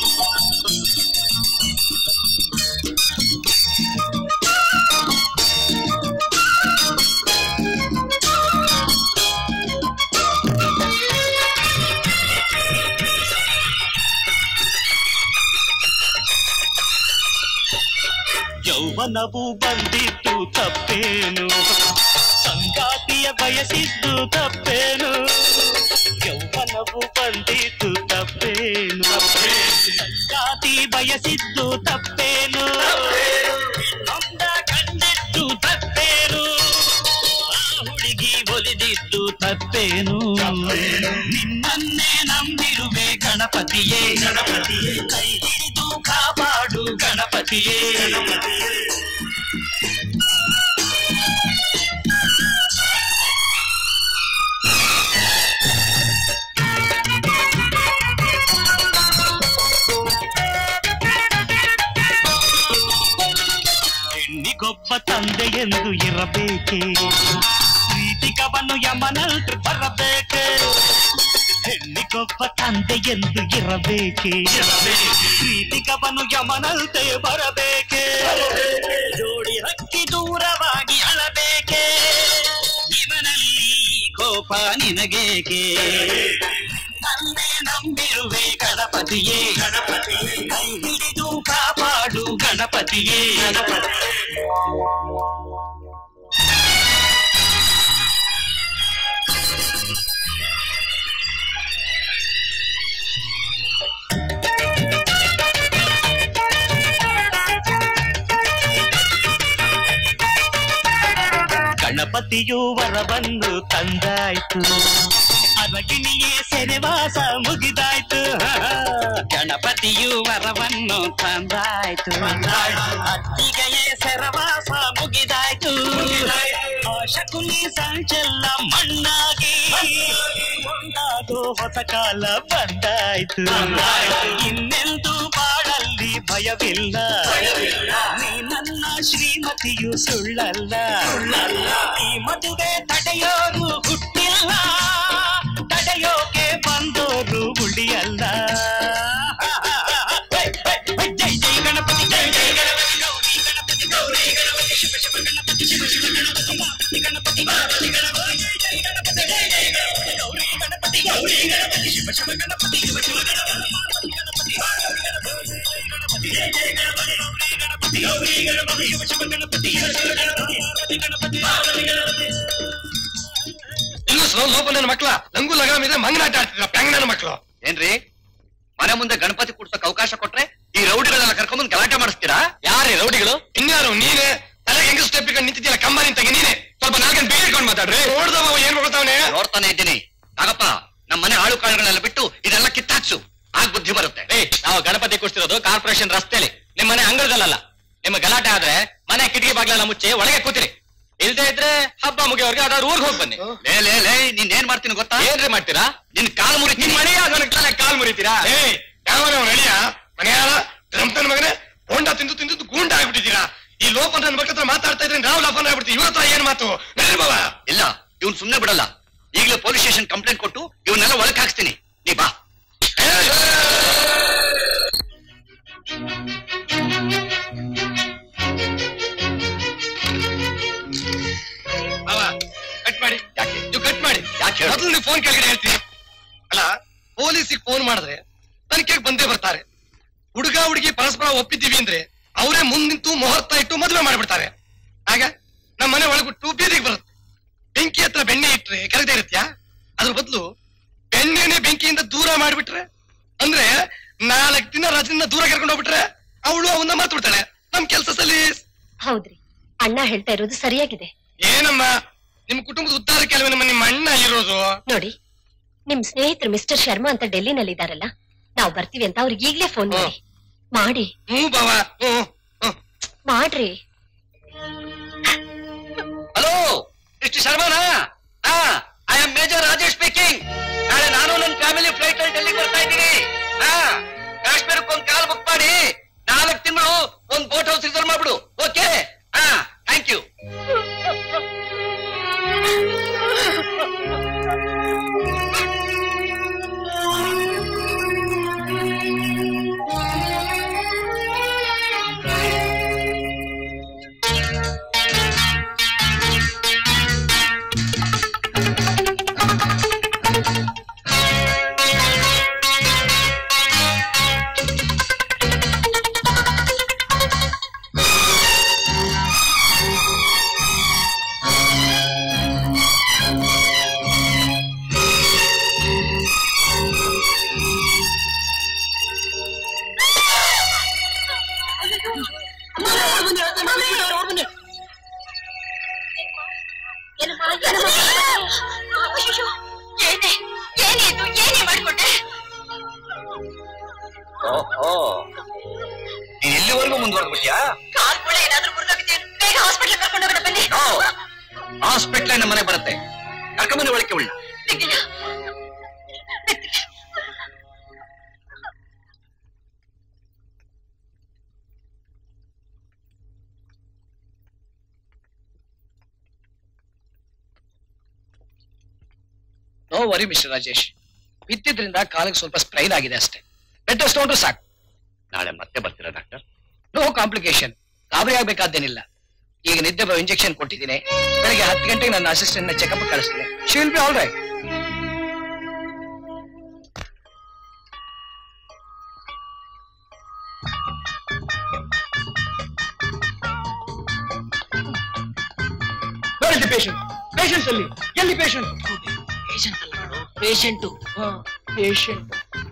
[SPEAKER 11] ಯೌವನವು ಬಂದಿತ್ತು ತಪ್ಪೇನು ಸಂಗಾತಿಯ ಬಯಸಿದ್ದು ತಪ್ಪೇನು ಯೌವನವು ಬಂದಿತ್ತು ತಪ್ಪೇನು ಸಂಗಾತಿ ಬಯಸಿದ್ದು ತಪ್ಪೇನು ನೊಂದ ಕಂಡಿದ್ದು ತಪ್ಪೇನು ಆ ಹುಡುಗಿ ಒಲಿದಿದ್ದು ತಪ್ಪೇನು ನಿನ್ನನ್ನೇ ನಂಬಿರುವೆ ಗಣಪತಿಯೇ ಗಣಪತಿಯೇ ಕೈ ಹಿಡಿದು ಕಾಪಾಡು ಗಣಪತಿಯೇ ಹೆಣ್ಣಿಗೊಬ್ಬ ತಂದೆ ಎಂದು ಇರಬೇಕೆ ಪ್ರೀತಿಗವನು ಯಮನಲ್ರು ಬರಬೇಕೆ ಹೆಣ್ಣಿಗೊಬ್ಬ ತಂದೆ ಎಂದು ಇರಬೇಕೆ ಪ್ರೀತಿಗವನು ಯಮನಲ್ತೆ ಬರಬೇಕೆ ಜೋಡಿ ಹಕ್ಕಿ ದೂರವಾಗಿ ಅಳಬೇಕೆ ಇವನಲ್ಲಿ ಕೋಪ ನಿನಗೇಕೆ ನನ್ನೇ ನಂಬಿರುವೆ ಗಣಪತಿಯೇ ಗಣಪತಿಯೇ ಕೈ ಹಿಡಿದು ಕಾಪಾಡು ಗಣಪತಿಯೇ ಗಣಪತಿ ಗಣಪತಿಯು ವರವನ್ನು ತಂದಾಯ್ತು ಅರಗಿಣಿಯೇ ಸೆರೆವಾಸ ಮುಗಿದಾಯ್ತು ಗಣಪತಿಯು ವರವನ್ನು ತಂದಾಯ್ತು ಅತ್ತಿಗೆಯೇ ಸೆರವಾಸ ಮುಗಿದಾಯ್ತು ಆ ಶಕುನಿ ಸಂಚೆಲ್ಲ ಮಣ್ಣಾಗಿ ಒಂದಾದು ಹೊಸ ಕಾಲ ಬಂದಾಯ್ತು ಇನ್ನೆಂದು ಬಾಳಲ್ಲಿ ಭಯವಿಲ್ಲ ನೀ ನನ್ನ ಶ್ರೀಮತಿಯು ಸುಳ್ಳಲ್ಲ ಈ ಮದುವೆ ತಡೆಯೋರು ಹುಟ್ಟಿಲ್ಲ ತಡೆಯೋಕೆ ಬಂದೋರು ಉಳಿಯಲ್ಲ ಜೈ ಜೈ ಗಣಪತಿ ಜೈ ಜೈ ಗಣಪತಿ ಗೌರಿ ಗಣಪತಿ ಗೌರಿ ಗಣಪತಿ ಶಿವ ಶಿವ ಗಣಪತಿ ಶಿವ ಶಿವ ಗಣಪತಿ ಪಾರ್ವತಿ ಗಣಪತಿ ಪಾರ್ವತಿ ಗಣಪತಿ ಜೈ ಜೈ ಗಣಪತಿ ಜೈ ಜೈ ಗಣಪತಿ ಗೌರಿ ಗಣಪತಿ ಗೌರಿ ಗಣಪತಿ ಶಿವ ಶಿವ ಗಣಪತಿ ಶಿವ ಶಿವ ಗಣಪತಿ ಪಾರ್ವತಿ ಗಣಪತಿ ಪಾರ್ವತಿ ಗಣಪತಿ ಜೈ ಜೈ ಗಣಪತಿ ಗೌರಿ ಗಣಪತಿ ಗೌರಿ ಗಣಪತಿ ಶಿವ ಶಿವ ಗಣಪತಿ ಶಿವ ಶಿವ ಗಣಪತಿ ಪಾರ್ವತಿ ಗಣಪತಿ ಪಾರ್ವತಿ ಗಣಪತಿ
[SPEAKER 2] ಇನ್ನು ಸ್ಲೋ ಲೋಪ ನನ್ನ ಮಕ್ಳ ಲಂಗು ಲಗಾಮ್ ಇದೆ ಮಂಗನಾಟ ಆಡ್ತಿದ್ರ ಪ್ಯಾಂಗ್ ನನ್ನ ಮಕ್ಳು
[SPEAKER 5] ಏನ್ರಿ ಮನೆ ಮುಂದೆ ಗಣಪತಿ ಕೂಡ್ಸಕ್ ಅವಕಾಶ ಕೊಟ್ರೆ ಈ ರೌಡಿಗಳೆಲ್ಲ ಕರ್ಕೊಂಡ್ಬಂದು ಗಲಾಟೆ ಮಾಡಿಸ್ತೀರಾ
[SPEAKER 2] ಯಾರೇ ರೌಡಿಗಳು ಇನ್ಯಾರು ನೀನೆ ತಲೆಗೆ ಹೆಂಗ್ ಸ್ಟೆಪ್ ಇಟ್ಕೊಂಡು ನಿಂತಿದ್ಯಲ್ಲ ಕಂಬ ನಿಂತಾಗೆ ನೀನೆ ಸ್ವಲ್ಪ ನಾಲ್ಕನ್ ಬೇಗ ಇಟ್ಕೊಂಡು ಮಾತಾಡ್ರಿ ನೋಡ್ದವ ಅವ ಏನ್ ಮಾಡ್ತಾವನೆ
[SPEAKER 5] ನೋಡ್ತಾನೆ ಇದ್ದೀನಿ ಆಗಪ್ಪ ನಮ್ಮ ಮನೆ ಆಳು ಕಾಳುಗಳೆಲ್ಲ ಬಿಟ್ಟು ಇದೆಲ್ಲ ಕಿತ್ತಾಕ್ಸು ಆಗ ಬುದ್ಧಿ ಬರುತ್ತೆ
[SPEAKER 6] ಏ ನಾವು ಗಣಪತಿ ಕೂರ್ಸಿರೋದು ಕಾರ್ಪೊರೇಷನ್ ರಸ್ತೆಯಲ್ಲಿ ನಿಮ್ಮ ಮನೆ ಅಂಗಳದಲ್ಲ ನಿಮ್ಮ ಗಲಾಟೆ ಆದ್ರೆ ಮನೆ ಕಿಟಕಿ ಬಾಗ್ಲೆಲ್ಲ ಮುಚ್ಚಿ ಒಳಗೆ ಕೂತಿರಿ ಇಲ್ದೇ ಇದ್ರೆ ಹಬ್ಬ ಮುಗಿಯೋರ್ಗೆ ಅದಾದ್ರು ಊರ್ಗ್ ಹೋಗಿ ಬನ್ನಿ
[SPEAKER 5] ಲೇ ಲೇ ಲೇ ನೀನ್ ಏನ್ ಮಾಡ್ತೀನಿ ಗೊತ್ತಾ
[SPEAKER 6] ಏನ್ರಿ ಮಾಡ್ತೀರಾ
[SPEAKER 5] ನಿನ್ ಕಾಲ್ ಮುರಿ
[SPEAKER 6] ನಿಮ್ ಮನೆಯ ಕಾಲ್ ಮುರಿತೀರಾ
[SPEAKER 2] ಏ ಯಾವನ ನಡಿಯ ಮನೆಯಾಳ ರಂಪನ ಮಗನೇ ಹೋಂಡ ತಿಂದು ತಿಂದು ಗೂಂಡ ಆಗ್ಬಿಟ್ಟಿದ್ದೀರಾ ಈ ಲೋಪ ನನ್ನ ಮಕ್ಕಳ ಹತ್ರ ಮಾತಾಡ್ತಾ ಇದ್ರೆ ನಾವು ಲಾಫನ್ ಆಗ್ಬಿಡ್ತೀವಿ ಇವತ್ತ ಏನ್ ಮಾತು ನಡಿ ಬಾವ
[SPEAKER 5] ಇಲ್ಲ ಇವ್ನ್ ಸುಮ್ನೆ ಬಿಡಲ್ಲ ಈಗಲೇ ಪೊಲೀಸ್ ಸ್ಟೇಷನ್ ಕಂಪ್ಲೇಂಟ್ ಕೊಟ್ಟು ಇವನ್ನೆಲ್ಲ ಒಳಕ್ ಹಾಕ್ಸ್ತೀನಿ ನೀ ಬಾ
[SPEAKER 2] ಬಾವ ಕಟ್ ಮಾಡಿ
[SPEAKER 5] ಯಾಕೆ
[SPEAKER 2] ನೀವು ಕಟ್ ಮಾಡಿ
[SPEAKER 5] ಯಾಕೆ ಹೇಳು?
[SPEAKER 2] ಮೊದಲು ನೀವು ಫೋನ್ ಕೆಳಗಡೆ ಹೇಳ್ತೀನಿ ಅಲ್ಲ ಪೊಲೀಸಿಗೆ ಫೋನ್ ಮಾಡಿದ್ರೆ ತನಿಖೆಗೆ ಬಂದೇ ಬರ್ತಾರೆ ಹುಡುಗ ಹುಡುಗಿ ಪರಸ್ಪರ ಒಪ್ಪಿದ್ದೀವಿ ಅಂದ್ರೆ ಅವರೇ ಮುಂದ್ ನಿಂತು ಮುಹೂರ್ತ ಇಟ್ಟು ಮದುವೆ ಮಾಡ್ಬಿಡ್ತಾರೆ ಆಗ ನಮ್ಮ ಮನೆ ಒಳಗುಟ್ಟು ಬೀದಿಗೆ ಬರುತ್ತೆ ಬೆಂಕಿ ಹತ್ರ ಬೆಣ್ಣೆ ಇಟ್ರೆ ಕೆಳಗಡೆ ಇರುತ್ತ್ಯಾ ಅದ್ರ ಬದಲು ಬೆಣ್ಣೆನೆ ಬೆಂಕಿಯಿಂದ ದೂರ ಮಾಡಿಬಿಟ್ರೆ ಅಂದ್ರೆ ನಾಲ್ಕು ದಿನ ರಜನಿಂದ ದೂರ ಕರ್ಕೊಂಡು ಹೋಗ್ಬಿಟ್ರೆ ಅವಳು ಅವನ್ನ ಮಾತಾಡ್ತಾಳೆ ನಮ್ ಕೆಲ್ಸ ಸಲೀಸ್
[SPEAKER 14] ಹೌದ್ರಿ ಅಣ್ಣ ಹೇಳ್ತಾ ಇರೋದು ಸರಿಯಾಗಿದೆ
[SPEAKER 2] ಏನಮ್ಮ ನಿಮ್ ಕುಟುಂಬದ ಉದ್ಧಾರಕ್ಕೆ ಅಲ್ವೇ ನಮ್ಮ ನಿಮ್ಮ ಅಣ್ಣ ಇರೋದು
[SPEAKER 14] ನೋಡಿ ನಿಮ್ ಸ್ನೇಹಿತರು ಮಿಸ್ಟರ್ ಶರ್ಮಾ ಅಂತ ಡೆಲ್ಲಿನಲ್ಲಿ ಇದಾರಲ್ಲ ನಾವು ಬರ್ತೀವಿ ಅಂತ ಅವ್ರಿಗೆ ಈಗ್ಲೇ ಫೋನ್ ಮಾಡಿ ಮಾಡಿ
[SPEAKER 2] ಹ್ಞೂ ಬಾವ ಹ್ಞೂ
[SPEAKER 14] ಮಾಡ್ರಿ
[SPEAKER 5] ಹಲೋ ಇಷ್ಟು ಶರ್ಮಾನಾ ಹಾ I am major Rajesh speaking ನಾಳೆ ನಾನು ನನ್ನ ಫ್ಯಾಮಿಲಿ ಫ್ಲೈಟ್ ಅಲ್ಲಿ ಡೆಲ್ಲಿಗೆ ಬರ್ತಾ ಇದ್ದೀನಿ ಹಾ ಕಾಶ್ಮೀರಕ್ಕೆ ಒಂದು ಕಾಲ್ ಬುಕ್ ಮಾಡಿ ನಾಲ್ಕು ತಿಂಗಳು ಒಂದು ಬೋಟ್ ಹೌಸ್ ರಿಸರ್ವ್ ಮಾಡ್ಬಿಡು ಓಕೆ ಹಾ ಥ್ಯಾಂಕ್ ಯು
[SPEAKER 3] ಏನೇ ಏನೇ ಇದು ಏನೇ ಮಾಡ್ಕೊಂಡೆ
[SPEAKER 5] ಓಹೋ ನೀನ್ ಇಲ್ಲಿವರೆಗೂ ಮುಂದುವರೆದ್ಬಿಟ್ಯಾ
[SPEAKER 3] ಕಾಲ್ ಕೂಡ ಏನಾದ್ರೂ ಮುರಿದೋಗಿದ್ದೇನೆ ಬೇಗ ಹಾಸ್ಪಿಟಲ್ ಕರ್ಕೊಂಡು ಹೋಗೋಣ ಬನ್ನಿ
[SPEAKER 5] ಹಾಸ್ಪಿಟ್ಲ್ ನಮ್ಮ ಮನೆ ಬರುತ್ತೆ ಕರ್ಕೊಂಬನ್ನಿ ಒಳಕ್ಕೆ ಉಳ್ಳ
[SPEAKER 3] ತೆಗಿಲ್ಲ.
[SPEAKER 15] ನೋ ವರಿ ಮಿಸ್ಟರ್ ರಾಜೇಶ್ ಬಿದ್ದಿದ್ರಿಂದ ಕಾಲಿಗೆ ಸ್ವಲ್ಪ ಸ್ಟ್ರೈನ್ ಆಗಿದೆ ಅಷ್ಟೇ ಬೆಡ್ ರೆಸ್ಟ್ ತಗೊಂಡ್ರು ಸಾಕು
[SPEAKER 5] ನಾಳೆ ಮತ್ತೆ ಬರ್ತೀರಾ ಡಾಕ್ಟರ್
[SPEAKER 15] ನೋ ಕಾಂಪ್ಲಿಕೇಶನ್ ಗಾಬರಿ ಆಗ್ಬೇಕಾದ್ದೇನಿಲ್ಲ ಈಗ ನಿದ್ದೆ ಬರೋ ಇಂಜೆಕ್ಷನ್ ಕೊಟ್ಟಿದ್ದೀನಿ ಬೆಳಗ್ಗೆ ಹತ್ತು ಗಂಟೆಗೆ ನನ್ನ ಅಸಿಸ್ಟೆಂಟ್ ನ ಚೆಕಪ್ ಕಳಿಸ್ತೀನಿ she will be all right
[SPEAKER 9] ಎಲ್ಲಿ ಪೇಷಂಟ್ ಪೇಷಂಟ್ಸ್ ಅಲ್ಲಿ ಎಲ್ಲಿ ಪೇಷಂಟ್
[SPEAKER 15] ಪೇಷಂಟು
[SPEAKER 9] ಪೇಷಂಟ್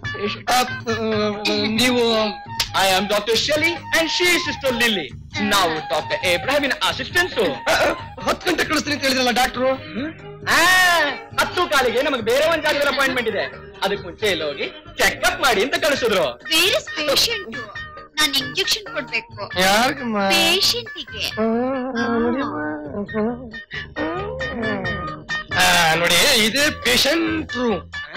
[SPEAKER 9] ನೀವು I am doctor Shelly and she sister Lily ನಾವು ಡಾಕ್ಟರ್ ಇಬ್ರಾಹಿಮಿನ ಅಸಿಸ್ಟೆಂಟ್ಸ್
[SPEAKER 2] ಹತ್ತು ಗಂಟೆ ಕಳಿಸ್ತೀನಿ ಅಂತ ಹೇಳಿದ್ರಲ್ಲ ಡಾಕ್ಟ್ರು
[SPEAKER 9] ಹತ್ತು ಕಾಲಿಗೆ ನಮಗೆ ಬೇರೆ ಒಂದ್ ಜಾಗದಲ್ಲಿ ಅಪಾಯಿಂಟ್ಮೆಂಟ್ ಇದೆ ಅದಕ್ಕೆ ಮುಂಚೆ ಇಲ್ಲಿ ಹೋಗಿ ಚೆಕ್ಅಪ್ ಮಾಡಿ ಅಂತ ಕಳಿಸಿದ್ರು
[SPEAKER 3] ಬೇರೆ ಪೇಷಂಟ್ ನಾನು ಇಂಜೆಕ್ಷನ್ ಕೊಡ್ಬೇಕು
[SPEAKER 2] ಯಾರಿಗಮ್ಮ
[SPEAKER 3] ಪೇಷಂಟಿಗೆ
[SPEAKER 2] ಆ, ನೋಡಿ ಇದೇ ಪೇಷಂಟ್ ರೂಮ್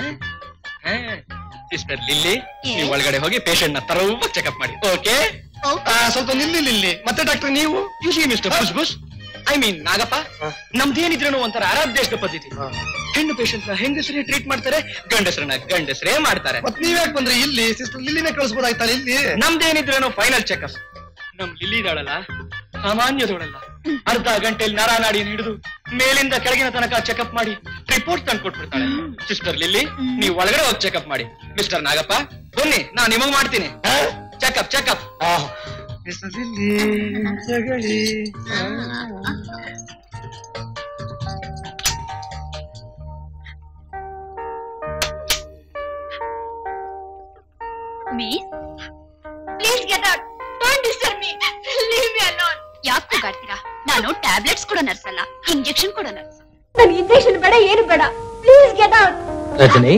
[SPEAKER 9] ಸಿಸ್ಟರ್ ಲಿಲ್ಲಿ ನೀವು ಒಳಗಡೆ ಹೋಗಿ ಪೇಷಂಟ್ ನ ತರವ ಚೆಕ್ಅಪ್ ಮಾಡಿ ಓಕೆ
[SPEAKER 2] ಸ್ವಲ್ಪ ನಿಲ್ಲಿ ನಿಲ್ಲಿ ಮತ್ತೆ ಡಾಕ್ಟರ್ ನೀವು
[SPEAKER 9] ಯೂಶಲಿ ಮಿಸ್ಟರ್ ಬುಸ್ ಬುಸ್ ಐ ಮೀನ್ ನಾಗಪ್ಪ ನಮ್ದೇನಿದ್ರೂ ಒಂಥರ ಅರಬ್ ದೇಶದ ಪದ್ಧತಿ ಹೆಣ್ಣು ಪೇಷಂಟ್ ನ ಹೆಂಗಸರೇ ಟ್ರೀಟ್ ಮಾಡ್ತಾರೆ ಗಂಡಸರನ್ನ ಗಂಡಸರೇ ಮಾಡ್ತಾರೆ
[SPEAKER 2] ಮತ್ ನೀವ್ಯಾಕ್ ಬಂದ್ರಿ ಇಲ್ಲಿ ಸಿಸ್ಟರ್ ಲಿಲ್ಲಿನೇ ಕಳಿಸ್ಬೋದಾಯ್ತಲ್ಲ ಇಲ್ಲಿ
[SPEAKER 9] ನಮ್ದೇನಿದ್ರೇನು ಫೈನಲ್ ಚೆಕಪ್ ನಮ್ ಲಿಲ್ಲಿ ಇದಾಳಲ್ಲ ಸಾಮಾನ್ಯದೋಳಲ್ಲ ಅರ್ಧ ಗಂಟೆಯಲ್ಲಿ ನರ ನಾಡಿ ಹಿಡಿದು ಮೇಲಿಂದ ಕೆಳಗಿನ ತನಕ ಚೆಕಪ್ ಮಾಡಿ ರಿಪೋರ್ಟ್ ತಂದು ಕೊಟ್ಬಿಡ್ತಾಳೆ ಸಿಸ್ಟರ್ ಲಿಲ್ಲಿ ನೀವು ಒಳಗಡೆ ಹೋಗಿ ಚೆಕಪ್ ಮಾಡಿ ಮಿಸ್ಟರ್ ನಾಗಪ್ಪ ಬನ್ನಿ ನಾ ನಿಮಗ್ ಮಾಡ್ತೀನಿ ಚೆಕಪ್ ಚೆಕಪ್
[SPEAKER 2] ಜಗಳಿ
[SPEAKER 3] miss please get out don't disturb me leave me alone ಯಾಕೆ ಕೂಗಾಡ್ತೀರಾ ನಾನು ಟ್ಯಾಬ್ಲೆಟ್ಸ್ ಕೂಡ ನರ್ಸಲ್ಲ ಇಂಜೆಕ್ಷನ್ ಕೂಡ ನರ್ಸ್
[SPEAKER 4] ನನ್ಗೆ ಇಂಜೆಕ್ಷನ್ ಬೇಡ ಏನು ಬೇಡ please get out
[SPEAKER 1] Rajani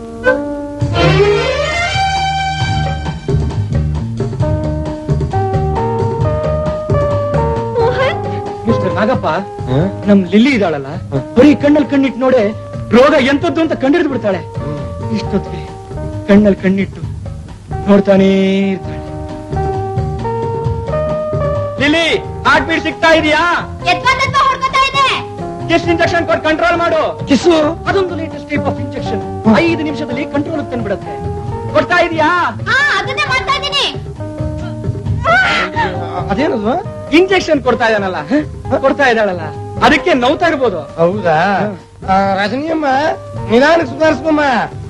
[SPEAKER 4] Mohan
[SPEAKER 9] mister Nagappa ನಮ್ ಲಿಲ್ಲಿ ಇದಾಳಲ್ಲ ಬರೀ ಕಣ್ಣಲ್ಲಿ ಕಣ್ಣಿಟ್ಟು ನೋಡೆ ರೋಗ ಎಂತದ್ದು ಅಂತ ಕಂಡಿಡ್ದು ಬಿಡ್ತಾಳೆ ಇಷ್ಟೊತ್ತಿಗೆ ಕಣ್ಣಲ್ಲಿ ಕಣ್ಣಿಟ್ಟು ನೋಡ್ತಾನೇ ಇರ್ತಾಳೆ ಲಿಲಿ ಹಾರ್ಟ್ ಬೀಟ್ ಸಿಗ್ತಾ ಇದೆಯಾ
[SPEAKER 4] ಎದ್ವಂತ ಹೊಡ್ಕೊತಾ ಇದೆ
[SPEAKER 9] ಎಷ್ಟು ಇಂಜೆಕ್ಷನ್ ಕೊಟ್ಟು ಕಂಟ್ರೋಲ್ ಮಾಡು
[SPEAKER 2] ಕಿಸು
[SPEAKER 9] ಅದೊಂದು ಲೇಟೆಸ್ಟ್ ಟೈಪ್ ಆಫ್ ಇಂಜೆಕ್ಷನ್ ಐದು ನಿಮಿಷದಲ್ಲಿ ಕಂಟ್ರೋಲ್ ತಂದ್ಬಿಡತ್ತೆ ಕೊಡ್ತಾ ಇದೀಯಾ
[SPEAKER 4] ಹಾ ಅದನ್ನೇ ಮಾಡ್ತಾ ಇದ್ದೀನಿ
[SPEAKER 2] ಅದೇನದು
[SPEAKER 9] ಇಂಜೆಕ್ಷನ್ ಕೊಡ್ತಾ ಇದ್ದಾನಲ್ಲ ಹ? ಕೊಡ್ತಾ ಇದ್ದಾಳಲ್ಲ ಅದಕ್ಕೆ ನೋವ್ತಾ ಇರ್ಬೋದು
[SPEAKER 2] ಹೌದಾ ಆ, ರಜನಿಯಮ್ಮ ನಿಧಾನಕ್ಕೆ ಸುಧಾರಿಸ್ಬಮ್ಮ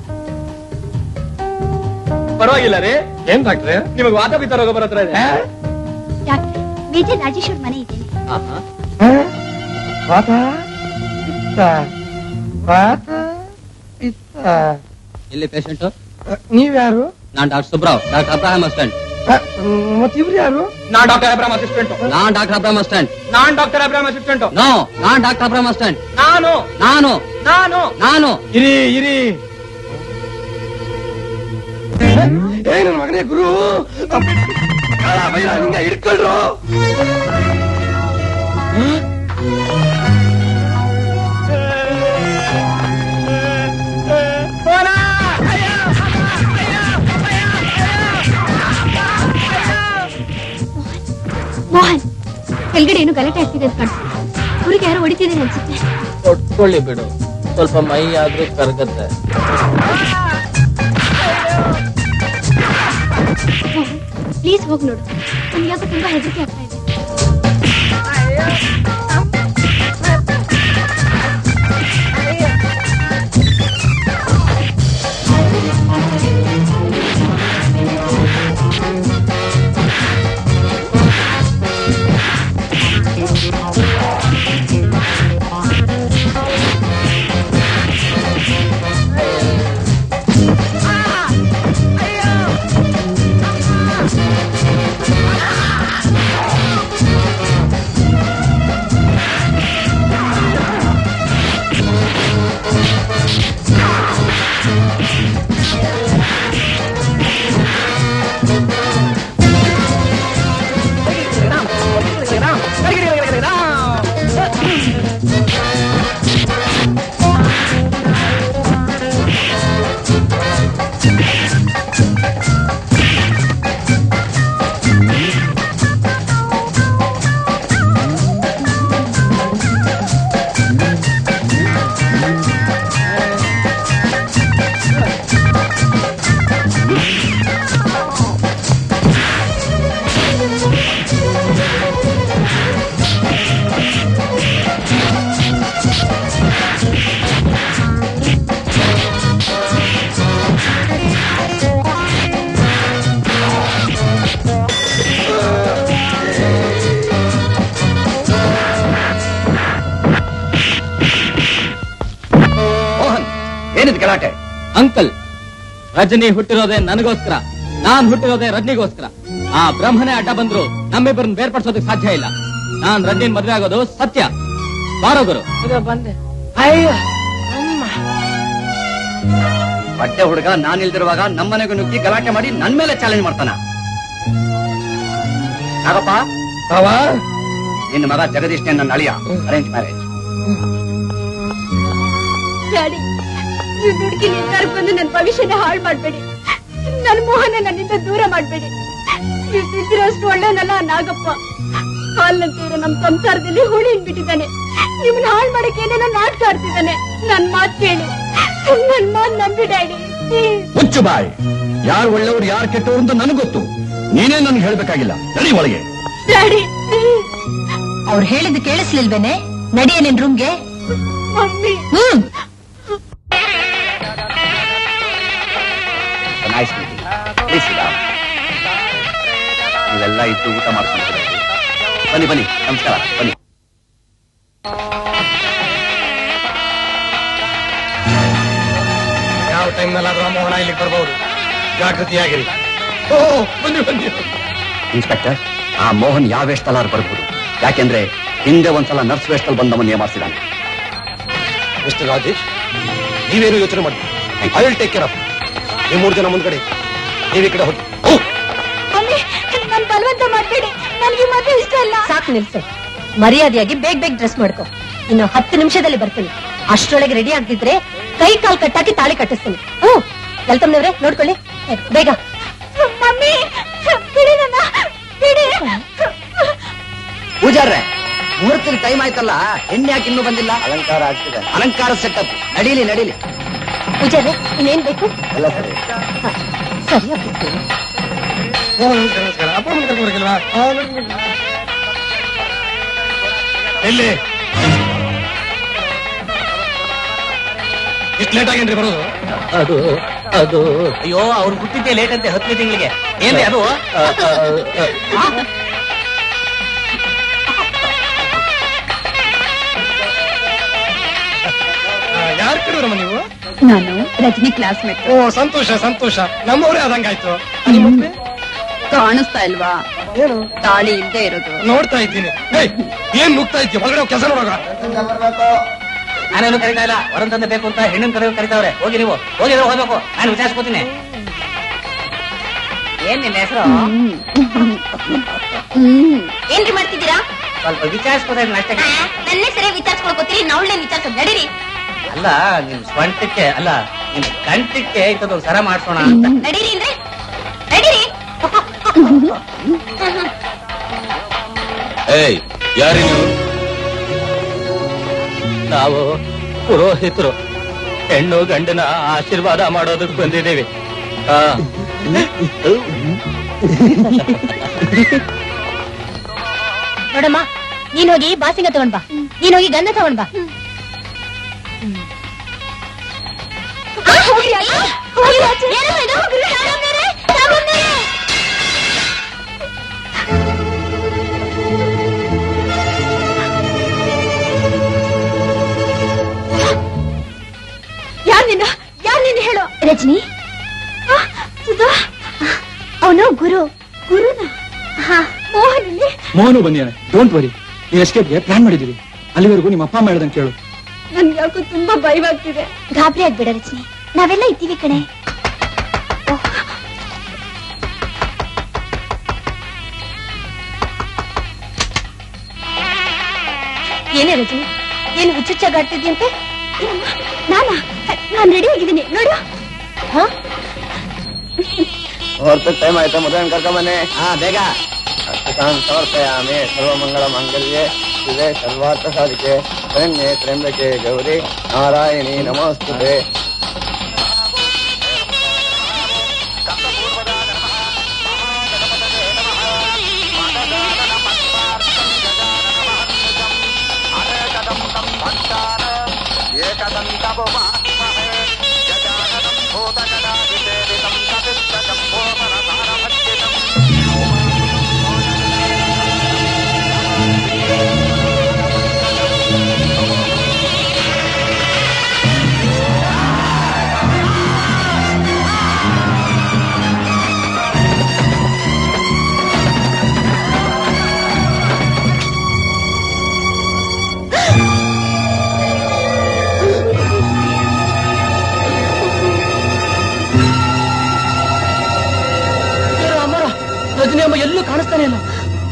[SPEAKER 9] ಪರವಾಗಿಲ್ಲ ರೀ
[SPEAKER 2] ಏನ್ ಡಾಕ್ಟ್ರೆ
[SPEAKER 9] ನಿಮಗೆ ವಾತ ಪಿತ್ತ ರೋಗ ಬರತ್ರ ಇದೆ
[SPEAKER 4] ಡಾಕ್ಟರ್ ಮೇಜರ್ ರಾಜೇಶ್ವರ್ ಮನೆ ಇದೆ
[SPEAKER 2] ವಾತ ಪಿತ್ತ ವಾತ ಪಿತ್ತ
[SPEAKER 1] ಎಲ್ಲಿ ಪೇಷಂಟ್
[SPEAKER 2] ನೀವ್ಯಾರು
[SPEAKER 5] ನಾನ್ doctor Subrao doctor Abraham assistant
[SPEAKER 2] ಮತ್ ಇವ್ರು ಯಾರು
[SPEAKER 9] ನಾನ್ ಡಾಕ್ಟರ್ ಅಬ್ರಾಮ್ ಅಸಿಸ್ಟೆಂಟ್
[SPEAKER 5] ನಾನ್ ಡಾಕ್ಟರ್ ಅಬ್ರಾಹಂ ಅಸ್ಟೆಂಟ್
[SPEAKER 9] ನಾನ್ ಡಾಕ್ಟರ್ ಅಬ್ರಾಮ್ ಅಸಿಸ್ಟೆಂಟ್
[SPEAKER 5] ನೋ ನಾನ್ ಡಾಕ್ಟರ್ ಅಬ್ರಾಹಂ ಅಸ್ಟೆಂಟ್
[SPEAKER 9] ನಾನು
[SPEAKER 5] ನಾನು
[SPEAKER 9] ನಾನು
[SPEAKER 5] ನಾನು
[SPEAKER 2] ಇರಿ ಇರಿ ಏ ನನ್ನ ಮಗನೇ ಗುರು ಕಾಳ ಬೈರ ನಿಂಗ ಹಿಡ್ಕೊಳ್ರು
[SPEAKER 4] ಮೋಹನ್ ಕೆಳಗಡೆ ಏನು ಗಲಾಟೆ ಆಗ್ತಿದೆ ಅಂತ ಕಾಣಿಸ್ತು ಊರಿಗೆ ಯಾರೋ ಹೊಡಿತಿದ್ದೀನಿ ಅನ್ಸುತ್ತೆ
[SPEAKER 1] ಕೊಟ್ಕೊಳ್ಳಿ ಬಿಡು ಸ್ವಲ್ಪ ಮೈ ಆದ್ರೂ ಕರಗತ್ತೆ
[SPEAKER 4] ಪ್ಲೀಸ್ ಹೋಗಿ ನೋಡು ನನ್ಗೆ ಯಾಕೋ ತುಂಬಾ ಹೆದರಿಕೆ ಆಗ್ತಾ ಇದೆ
[SPEAKER 5] ಮೋಹನ್ ಏನಿದ್ ಗಲಾಟೆ
[SPEAKER 1] ಅಂಕಲ್ ರಜನಿ ಹುಟ್ಟಿರೋದೇ ನನಗೋಸ್ಕರ ನಾನ್ ಹುಟ್ಟಿರೋದೇ ರಜನಿಗೋಸ್ಕರ ಆ ಬ್ರಹ್ಮನೇ ಅಡ್ಡ ಬಂದ್ರು ನಮ್ಮಿಬ್ಬರನ್ನ ಬೇರ್ಪಡಿಸೋದಕ್ಕೆ ಸಾಧ್ಯ ಇಲ್ಲ ನಾನ್ ರಜನಿನ್ ಮದ್ವೆ ಆಗೋದು ಸತ್ಯ ಬಾರೋ ಗುರು
[SPEAKER 2] ಬಂದೆ ಅಯ್ಯ
[SPEAKER 5] ಬಟ್ಟೆ ಹುಡುಗ ನಾನ್ ಇಲ್ದಿರುವಾಗ ನಮ್ಮನೆಗೂ ನುಗ್ಗಿ ಗಲಾಟೆ ಮಾಡಿ ನನ್ ಮೇಲೆ ಚಾಲೆಂಜ್ ಮಾಡ್ತಾನ ನಾಗಪ್ಪ
[SPEAKER 2] ಅವ
[SPEAKER 5] ನಿನ್ನ ಮಗ ಜಗದೀಶ್ ನನ್ನ ಅಳಿಯ ಅರೇಂಜ್ ಮ್ಯಾರೇಜ್
[SPEAKER 4] ಡ್ಯಾಡಿ ನೀವು ಹುಡುಗಿ ನಿರ್ಧಾರಕ್ಕೆ ಬಂದು ನನ್ನ ಭವಿಷ್ಯನ ಹಾಳು ಮಾಡ್ಬೇಡಿ ನನ್ನ ಮೋಹನ ನನ್ನಿಂದ ದೂರ ಮಾಡ್ಬೇಡಿ ನೀವು ಸಿದ್ದಿರೋಷ್ಟು ಒಳ್ಳೆನಲ್ಲ ಆ ನಾಗಪ್ಪ ಹಾಲ್ನಂತೆ ಇರೋ ನಮ್ ಸಂಸಾರದಲ್ಲಿ ಹುಳಿ ಬಿಟ್ಟಿದ್ದಾನೆ ನಿಮ್ಮನ್ನ ಹಾಳು ಮಾಡಕ್ಕೆ ಏನೇನೋ ನಾಟಕ ಆಡ್ತಿದ್ದಾನೆ ನನ್ ಮಾತ್ ಕೇಳಿ ನನ್ ಮಾತ್ ನಂಬಿ ಡ್ಯಾಡಿ
[SPEAKER 5] ಮುಚ್ಚು ಬಾಯ್ ಯಾರು ಒಳ್ಳೆಯವರು ಯಾರು ಕೆಟ್ಟವರು ಅಂತ ನನಗೆ ಗೊತ್ತು ನೀನೇ ನನ್ಗೆ ಹೇಳ್ಬೇಕಾಗಿಲ್ಲ ನಡಿ ಒಳಗೆ
[SPEAKER 4] ಡ್ಯಾಡಿ
[SPEAKER 17] ಅವ್ರು ಹೇಳಿದ್ದು ಕೇಳಿಸ್ಲಿಲ್ವೇನೆ ನಡಿಯ ನಿನ್ ರೂಮ್ಗೆ
[SPEAKER 4] mummy
[SPEAKER 17] hmm
[SPEAKER 5] nice meeting please ನೀವೆಲ್ಲ ಇದ್ದು ಊಟ ಮಾಡ್ಕೊಂಡು ಬನ್ನಿ ಬನ್ನಿ ನಮಸ್ಕಾರ ಬನ್ನಿ
[SPEAKER 2] ಯಾವ ಟೈಮ್ನಲ್ಲಾದ್ರೂ ಆ ಮೋಹನ ಇಲ್ಲಿಗೆ ಬರ್ಬಹುದು ಜಾಗೃತಿಯಾಗಿರಿ ಓ ಬನ್ನಿ ಬನ್ನಿ
[SPEAKER 5] ಇನ್ಸ್ಪೆಕ್ಟರ್ ಆ ಮೋಹನ್ ಯಾವ ವೇಷದಲ್ಲಾರು ಬರ್ಬೋದು ಯಾಕೆಂದ್ರೆ ಹಿಂದೆ ಒಂದ್ಸಲ ನರ್ಸ್ ವೇಷದಲ್ಲಿ ಬಂದವನ್ನ ಏಮಾರಿಸಿದಾನೆ
[SPEAKER 2] ಮಿಸ್ಟರ್ ರಾಜೇಶ್ ನೀವೇನು ಯೋಚನೆ ಮಾಡಿ I will take care of ನೀವು ಮೂರು ಜನ ಮುಂದ್ಗಡೆ ನೀವು ಈ ಕಡೆ ಹೋಗಿ
[SPEAKER 4] ಮಮ್ಮಿ ನನ್ ಬಲವಂತ ಮಾಡ್ಬೇಡಿ ನನ್ಗೆ ಈ ಮದ್ವೆ ಇಷ್ಟ ಇಲ್ಲ
[SPEAKER 17] ಸಾಕು ನಿಲ್ಸು ಮರ್ಯಾದೆಯಾಗಿ ಬೇಗ ಬೇಗ ಡ್ರೆಸ್ ಮಾಡ್ಕೊ ಇನ್ನು ಹತ್ತು ನಿಮಿಷದಲ್ಲಿ ಬರ್ತೀನಿ ಅಷ್ಟ್ರೊಳಗೆ ರೆಡಿ ಆಗ್ತಿದ್ರೆ ಕೈ ಕಾಲ್ ಕಟ್ಟಾಕಿ ತಾಳಿ ಕಟ್ಟಿಸ್ತೀನಿ ಹ್ಮ್ ಎಲ್ತಮ್ನವ್ರೆ ನೋಡ್ಕೊಳ್ಳಿ ಏ, ಬೇಗ
[SPEAKER 4] ಮಮ್ಮಿ ಬಿಡಿ ನನ್ನ ಬಿಡಿ
[SPEAKER 15] ಪೂಜಾರ್ರೆ ಮುಹೂರ್ತದ ಟೈಮ್ ಆಯ್ತಲ್ಲ ಹೆಣ್ಣೆ ಯಾಕೆ ಇನ್ನೂ ಬಂದಿಲ್ಲ ಅಲಂಕಾರ ಆಗ್ತಿದೆ ಅಲಂಕಾರ ಸೆಟಪ್ ನಡೀಲಿ ನಡೀಲಿ
[SPEAKER 17] ಪೂಜಾರೆ ಇನ್ನೇನ್ ಬೇಕು
[SPEAKER 15] ಎಲ್ಲ ಸರಿ
[SPEAKER 17] ಸರಿಯಾಗ್ಬಿಟ್ಟು
[SPEAKER 2] ನಮಸ್ಕಾರ ಅಪ್ಪ ಕರ್ಕೊಂಡು ಬರಕಿಲ್ವಾ ಎಲ್ಲಿ ಇಷ್ಟು ಲೇಟ್ ಆಗೇನ್ರಿ ಬರೋದು
[SPEAKER 1] ಅದು ಅದು
[SPEAKER 15] ಅಯ್ಯೋ ಅವ್ರು ಹುಟ್ಟಿದ್ದೆ ಲೇಟ್ ಅಂತೆ ಹತ್ತನೇ ತಿಂಗಳಿಗೆ ಏನ್ರಿ ಅದು
[SPEAKER 2] ಯಾರು ಕಡಿದ್ರಮ್ಮ ನೀವು
[SPEAKER 4] ನಾನು ರಜನಿ ಕ್ಲಾಸ್ಮೇಟ್
[SPEAKER 2] ಓ ಸಂತೋಷ ಸಂತೋಷ ನಮ್ಮವರೇ ಆದಂಗಾಯ್ತು
[SPEAKER 4] ಕಾಣಿಸ್ತಾ ಇಲ್ವಾ
[SPEAKER 2] ಏನು
[SPEAKER 4] ತಾಳಿ ಇಲ್ದೇ ಇರೋದು
[SPEAKER 2] ನೋಡ್ತಾ ಇದ್ದೀನಿ ಏಯ್, ಏನ್ ನುಗ್ತಾ ಇದ್ದೀಯ ಒಳಗಡೆ ಕೆಲಸ ನೋಡೋಣ
[SPEAKER 5] ನಾನೇನು ಕರಿತಾ ಇಲ್ಲ ವರನ್ ತಂದೆ ಬೇಕು ಅಂತ ಹೆಣ್ಣನ್ ಕರೆ ಕರಿತಾವ್ರೆ ಹೋಗಿ ನೀವು ಹೋಗಿದ್ರೆ ಹೋಗ್ಬೇಕು ನಾನು ವಿಚಾರಿಸ್ಕೋತೀನಿ ಏನ್ ನಿನ್ನ ಹೆಸರು
[SPEAKER 4] ಹ್ಮ್ ಏನ್ರಿ ಮಾಡ್ತಿದ್ದೀರಾ
[SPEAKER 5] ಸ್ವಲ್ಪ ವಿಚಾರಿಸ್ಕೋತಾ ಇದ್ದೀನಿ ಅಷ್ಟೇ
[SPEAKER 4] ನನ್ನ ಸರಿ ವಿಚಾರಿಸ್ಕೊಳ್ಕೋತೀರಿ ನಾವ್ಳೆ ವಿಚಾರಿಸೋದು ನಡೀರಿ
[SPEAKER 5] ಅಲ್ಲ ನಿಮ್ ಸ್ವಂಟಕ್ಕೆ ಅಲ್ಲ ನಿಮ್ ಕಂಠಕ್ಕೆ ಇಂಥದ್ದೊಂದು ಸರ ಮಾಡ್ಸೋಣ ಅಂತ
[SPEAKER 4] ನಡೀರಿ ಅಂದ್ರೆ ನಡೀರಿ
[SPEAKER 1] ಏಯ್ ಯಾರಿ ನೀವು ನಾವು ಪುರೋಹಿತರು ಹೆಣ್ಣು ಗಂಡನ ಆಶೀರ್ವಾದ ಮಾಡೋದಕ್ಕೆ ಬಂದಿದ್ದೀವಿ ಆ.
[SPEAKER 17] ನೋಡಮ್ಮ ನೀನ್ ಹೋಗಿ ಬಾಸಿಂಗ ತಗೊಂಡ್ ಬಾ ನೀನ್ ಹೋಗಿ ಗಂಧ ತಗೊಂಡ್ ಬಾ
[SPEAKER 4] ಯಾರ್ ನಿನ್ನ ಯಾರ್ ನಿನ್ನ ಹೇಳು
[SPEAKER 17] ರಜನಿ
[SPEAKER 4] ಸುಧಾ
[SPEAKER 17] ಅವನು ಗುರು
[SPEAKER 4] ಗುರುನ ಮೋಹನ್ ಇಲ್ಲಿ
[SPEAKER 9] ಮೋಹನು ಬಂದಿಯಾನೆ ಡೋಂಟ್ ವರಿ ಈ ಎಸ್ಕೇಪ್ಗೆ ಪ್ಲಾನ್ ಮಾಡಿದೀವಿ ಅಲ್ಲಿವರೆಗೂ ನಿಮ್ಮ ಅಪ್ಪ ಅಮ್ಮ ಹೇಳ್ದಂಗೆ ಕೇಳು
[SPEAKER 4] ನನ್ಗೆ ಯಾಕೋ ತುಂಬಾ ಭಯವಾಗ್ತಿದೆ
[SPEAKER 17] ಗಾಬರಿ ಆಗ್ಬೇಡ ರಜನಿ ನಾವೆಲ್ಲ ಇದ್ದೀವಿ ಕಣೆ ಏನೇ ರಜನಿ ಏನು ಹುಚ್ಚುಚ್ಚಾಗಾಡ್ತಿದ್ಯಂತೆ
[SPEAKER 4] ನಾನಾ ನಾನ್ ರೆಡಿ ಆಗಿದ್ದೀನಿ ನೋಡು
[SPEAKER 17] ಹಾ
[SPEAKER 18] ಮುಹೂರ್ತ ಟೈಮ್ ಆಯ್ತಾ ಮದುವೆ ಕರ್ಕೊಂಡ್ ಬನ್ನಿ
[SPEAKER 5] ಹಾ ಬೇಗ
[SPEAKER 18] ಅಷ್ಟಕಾನ್ ಸಮರ್ಪಯಾಮಿ ಸರ್ವಮಂಗಳ ಮಂಗಲ್ಯೆ ಶಿವೆ ಸರ್ವಾರ್ಥ ಸಾಧಿಕೆ ಶರಣ್ಯೆ ತ್ರ್ಯಂಬಕೆ ಗೌರಿ ನಾರಾಯಣಿ ನಮಸ್ತುತೆ
[SPEAKER 2] ಅಮರ ರಜನಿ ಅಮ್ಮ ಎಲ್ಲೂ ಕಾಣಿಸ್ತಾನೆ ಇಲ್ಲ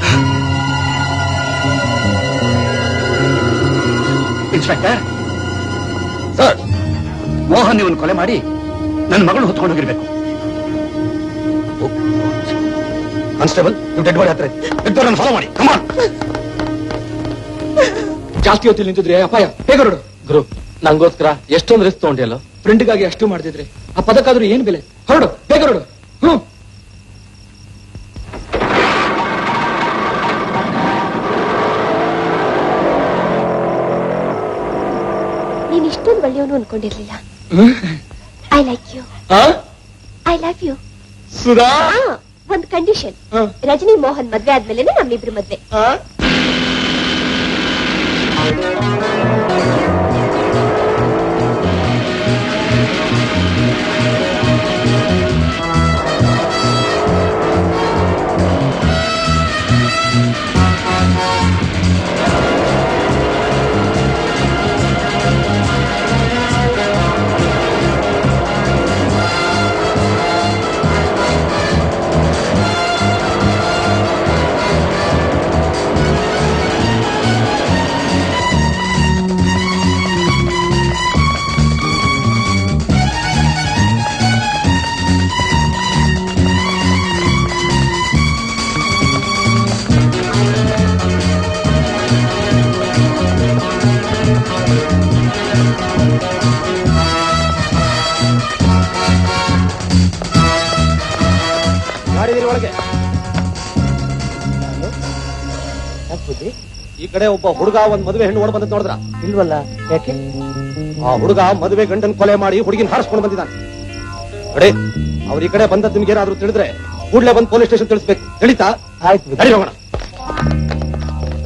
[SPEAKER 5] ಇನ್ಸ್ಪೆಕ್ಟರ್ ಸರ್ ಮೋಹನ್ ಇವನ್ ಕೊಲೆ ಮಾಡಿ ನನ್ನ ಮಗಳು ಹೊತ್ಕೊಂಡು ಹೋಗಿರ್ಬೇಕು
[SPEAKER 13] ಕಾನ್ಸ್ಟೇಬಲ್ ನೀವು ಡೆಡ್ ಬಾಡಿ ಹತ್ರ ಇದ್ದವ್ರನ್ನ ಫಾಲೋ ಮಾಡಿ ಕಮಾನ್
[SPEAKER 9] ಜಾಸ್ತಿ ಹೊತ್ತಿಲ್ ನಿಂತಿದ್ರೆ ಅಪಾಯ ಬೇಗ ಹೊರಡು
[SPEAKER 1] ಗುರು ನಂಗೋಸ್ಕರ ಎಷ್ಟೊಂದು ರಿಸ್ಕ್ ತಗೊಂಡಿಯಲ್ಲ
[SPEAKER 9] ಫ್ರೆಂಡ್ಗಾಗಿ ಅಷ್ಟು ಮಾಡ್ತಿದ್ರೆ ಆ ಪದಕ್ಕಾದ್ರೂ ಏನ್ ಬೆಲೆ ಹೊರಡು ಬೇಗ ಹೊರಡು ಹ್ಮ್
[SPEAKER 17] ನೀನ್ ಇಷ್ಟೊಂದು ಒಳ್ಳೆಯವನು ಅನ್ಕೊಂಡಿರ್ಲಿಲ್ಲ I like you I love you
[SPEAKER 9] Sudha
[SPEAKER 17] ಒಂದ್ ಕಂಡೀಷನ್ ರಜನಿ ಮೋಹನ್ ಮದ್ವೆ ಆದ್ಮೇಲೆ ನಮ್ಮಿಬ್ರು ಮದ್ವೆ
[SPEAKER 19] ಮಾಡಿದಿರಿ ಒಳಗೆ ಈ ಕಡೆ ಒಬ್ಬ ಹುಡುಗ ಒಂದ್ ಮದುವೆ ಹೆಣ್ಣು ಓಡ್ ಬಂದದ್ ನೋಡಿದ್ರ ಇಲ್ವಲ್ಲ ಯಾಕೆ ಆ ಹುಡುಗ ಮದುವೆ ಗಂಡನ್ ಕೊಲೆ ಮಾಡಿ ಹುಡುಗಿನ ಹಾರಿಸ್ಕೊಂಡು ಬಂದಿದ್ದಾನೆ ನೋಡಿ ಅವ್ರ ಈ ಕಡೆ ಬಂದದ್ ನಿಮ್ಗೆ ಏನಾದ್ರೂ ತಿಳಿದ್ರೆ ಕೂಡ್ಲೆ ಬಂದ್ ಪೊಲೀಸ್ ಸ್ಟೇಷನ್ ತಿಳಿಸ್ಬೇಕು ತಿಳಿತಾ ಆಯ್ತು ನಡಿ ಹೋಗೋಣ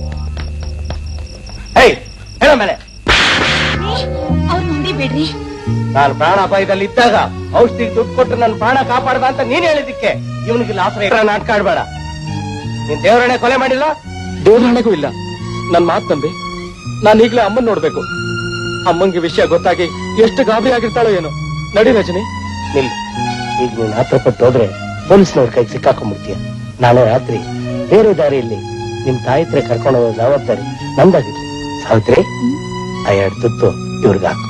[SPEAKER 5] ಹೇಯ್ ಹೇಳೋ ಮೇಲೆ
[SPEAKER 4] ಅವ್ರು ನೋಡಿ ಬಿಡ್ರಿ
[SPEAKER 2] ನಾನು ಪ್ರಾಣ ಅಪಾಯದಲ್ಲಿ ಇದ್ದಾಗ ಔಷಧಿಗೆ ದುಡ್ಡು ಕೊಟ್ಟು ನನ್ನ ಪ್ರಾಣ ಕಾಪಾಡ್ದ ಅಂತ ನೀನ್ ಹೇಳಿದಿಕ್ಕೆ ಇವನಿಗೆ ಲಾಸ ನಾಟಕ ಆಡ್ಬೇಡ ನೀನ್ ದೇವರನ್ನೇ ಕೊಲೆ ಮಾಡಿಲ್ಲ
[SPEAKER 9] ದೇವರಾಣೆಗೂ ಇಲ್ಲ ನನ್ ಮಾತ್ ನಂಬಿ ನಾನು ಈಗ್ಲೇ ಅಮ್ಮನ್ ನೋಡ್ಬೇಕು ಅಮ್ಮಂಗೆ ವಿಷಯ ಗೊತ್ತಾಗಿ ಎಷ್ಟು ಗಾಬರಿ ಆಗಿರ್ತಾಳೋ ಏನೋ ನಡಿ ರಜನಿ
[SPEAKER 2] ನಿಲ್ ಈಗ ನೀನ್ ಹತ್ರ ಪಟ್ಟು ಹೋದ್ರೆ ಪೊಲೀಸ್ನವ್ರ ಕೈಗೆ ಸಿಕ್ಕಾಕೊಂಡ್ಬಿಡ್ತೀಯ ನಾಳೆ ರಾತ್ರಿ ಬೇರೆ ದಾರಿಯಲ್ಲಿ ನಿಮ್ ತಾಯಿ ಹತ್ರ ಕರ್ಕೊಂಡು ಹೋಗೋ ಜವಾಬ್ದಾರಿ ನಂದಾಗಿರ್ಲಿ ಸಾವಿತ್ರಿ ಆ ಎರಡು ತುತ್ತು ಇವ್ರಿಗೆ ಹಾಕು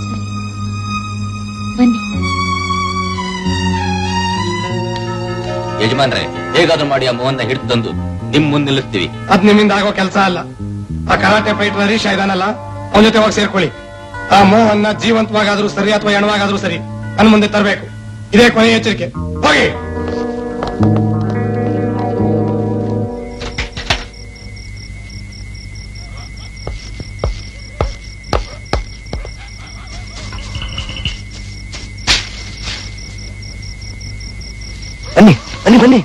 [SPEAKER 4] ಬನ್ನಿ
[SPEAKER 6] ಯಜಮಾನ್ರೆ ಹೇಗಾದ್ರೂ ಮಾಡಿ ಆ ಮೋಹನ್ನ ಹಿಡಿದು ತಂದು ನಿಮ್ ಮುಂದೆ ನಿಲ್ಲಿಸ್ತೀವಿ
[SPEAKER 13] ಅದ್ ನಿಮ್ಮಿಂದ ಆಗೋ ಕೆಲಸ ಅಲ್ಲ ಆ ಕರಾಟೆ ಫೈಟರ್ ಹರೀಶ್ ಇದಾನಲ್ಲ ಅವನ ಜೊತೆ ಹೋಗಿ ಸೇರ್ಕೊಳ್ಳಿ ಆ ಮೋಹನ್ನ ಜೀವಂತವಾಗಾದ್ರೂ ಸರಿ ಅಥವಾ ಎಣವಾಗಾದ್ರೂ ಸರಿ ನನ್ನ ಮುಂದೆ ತರಬೇಕು ಇದೇ ಕೊನೆಯ ಎಚ್ಚರಿಕೆ ಹೋಗಿ
[SPEAKER 2] ಬನ್ನಿ ಬನ್ನಿ ಬನ್ನಿ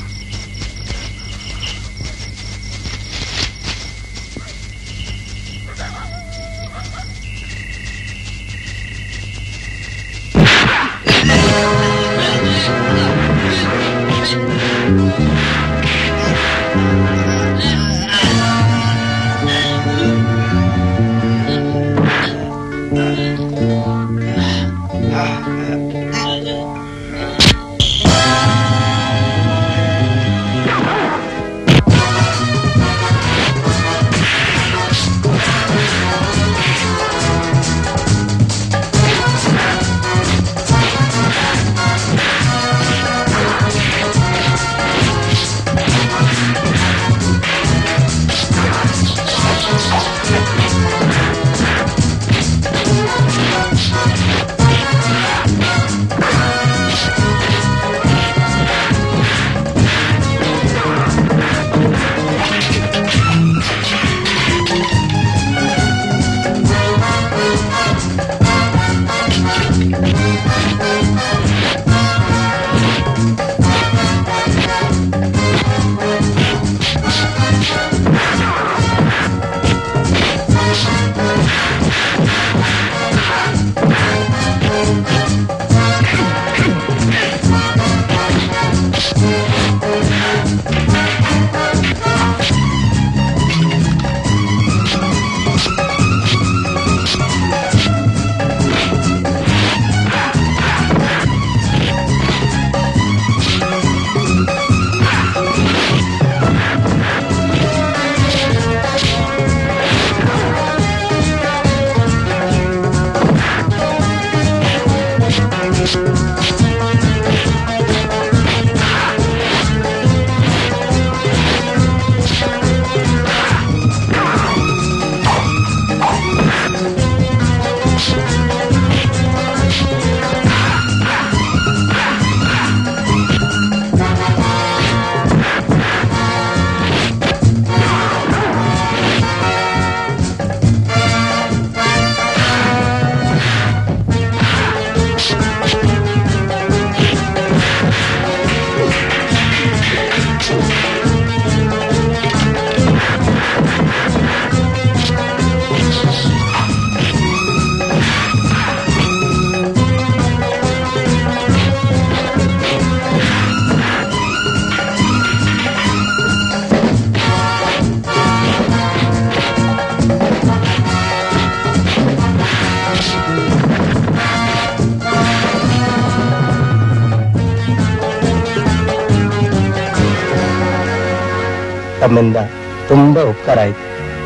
[SPEAKER 2] ತಮ್ಮಿಂದ ತುಂಬಾ ಉಪಕಾರ ಆಯ್ತು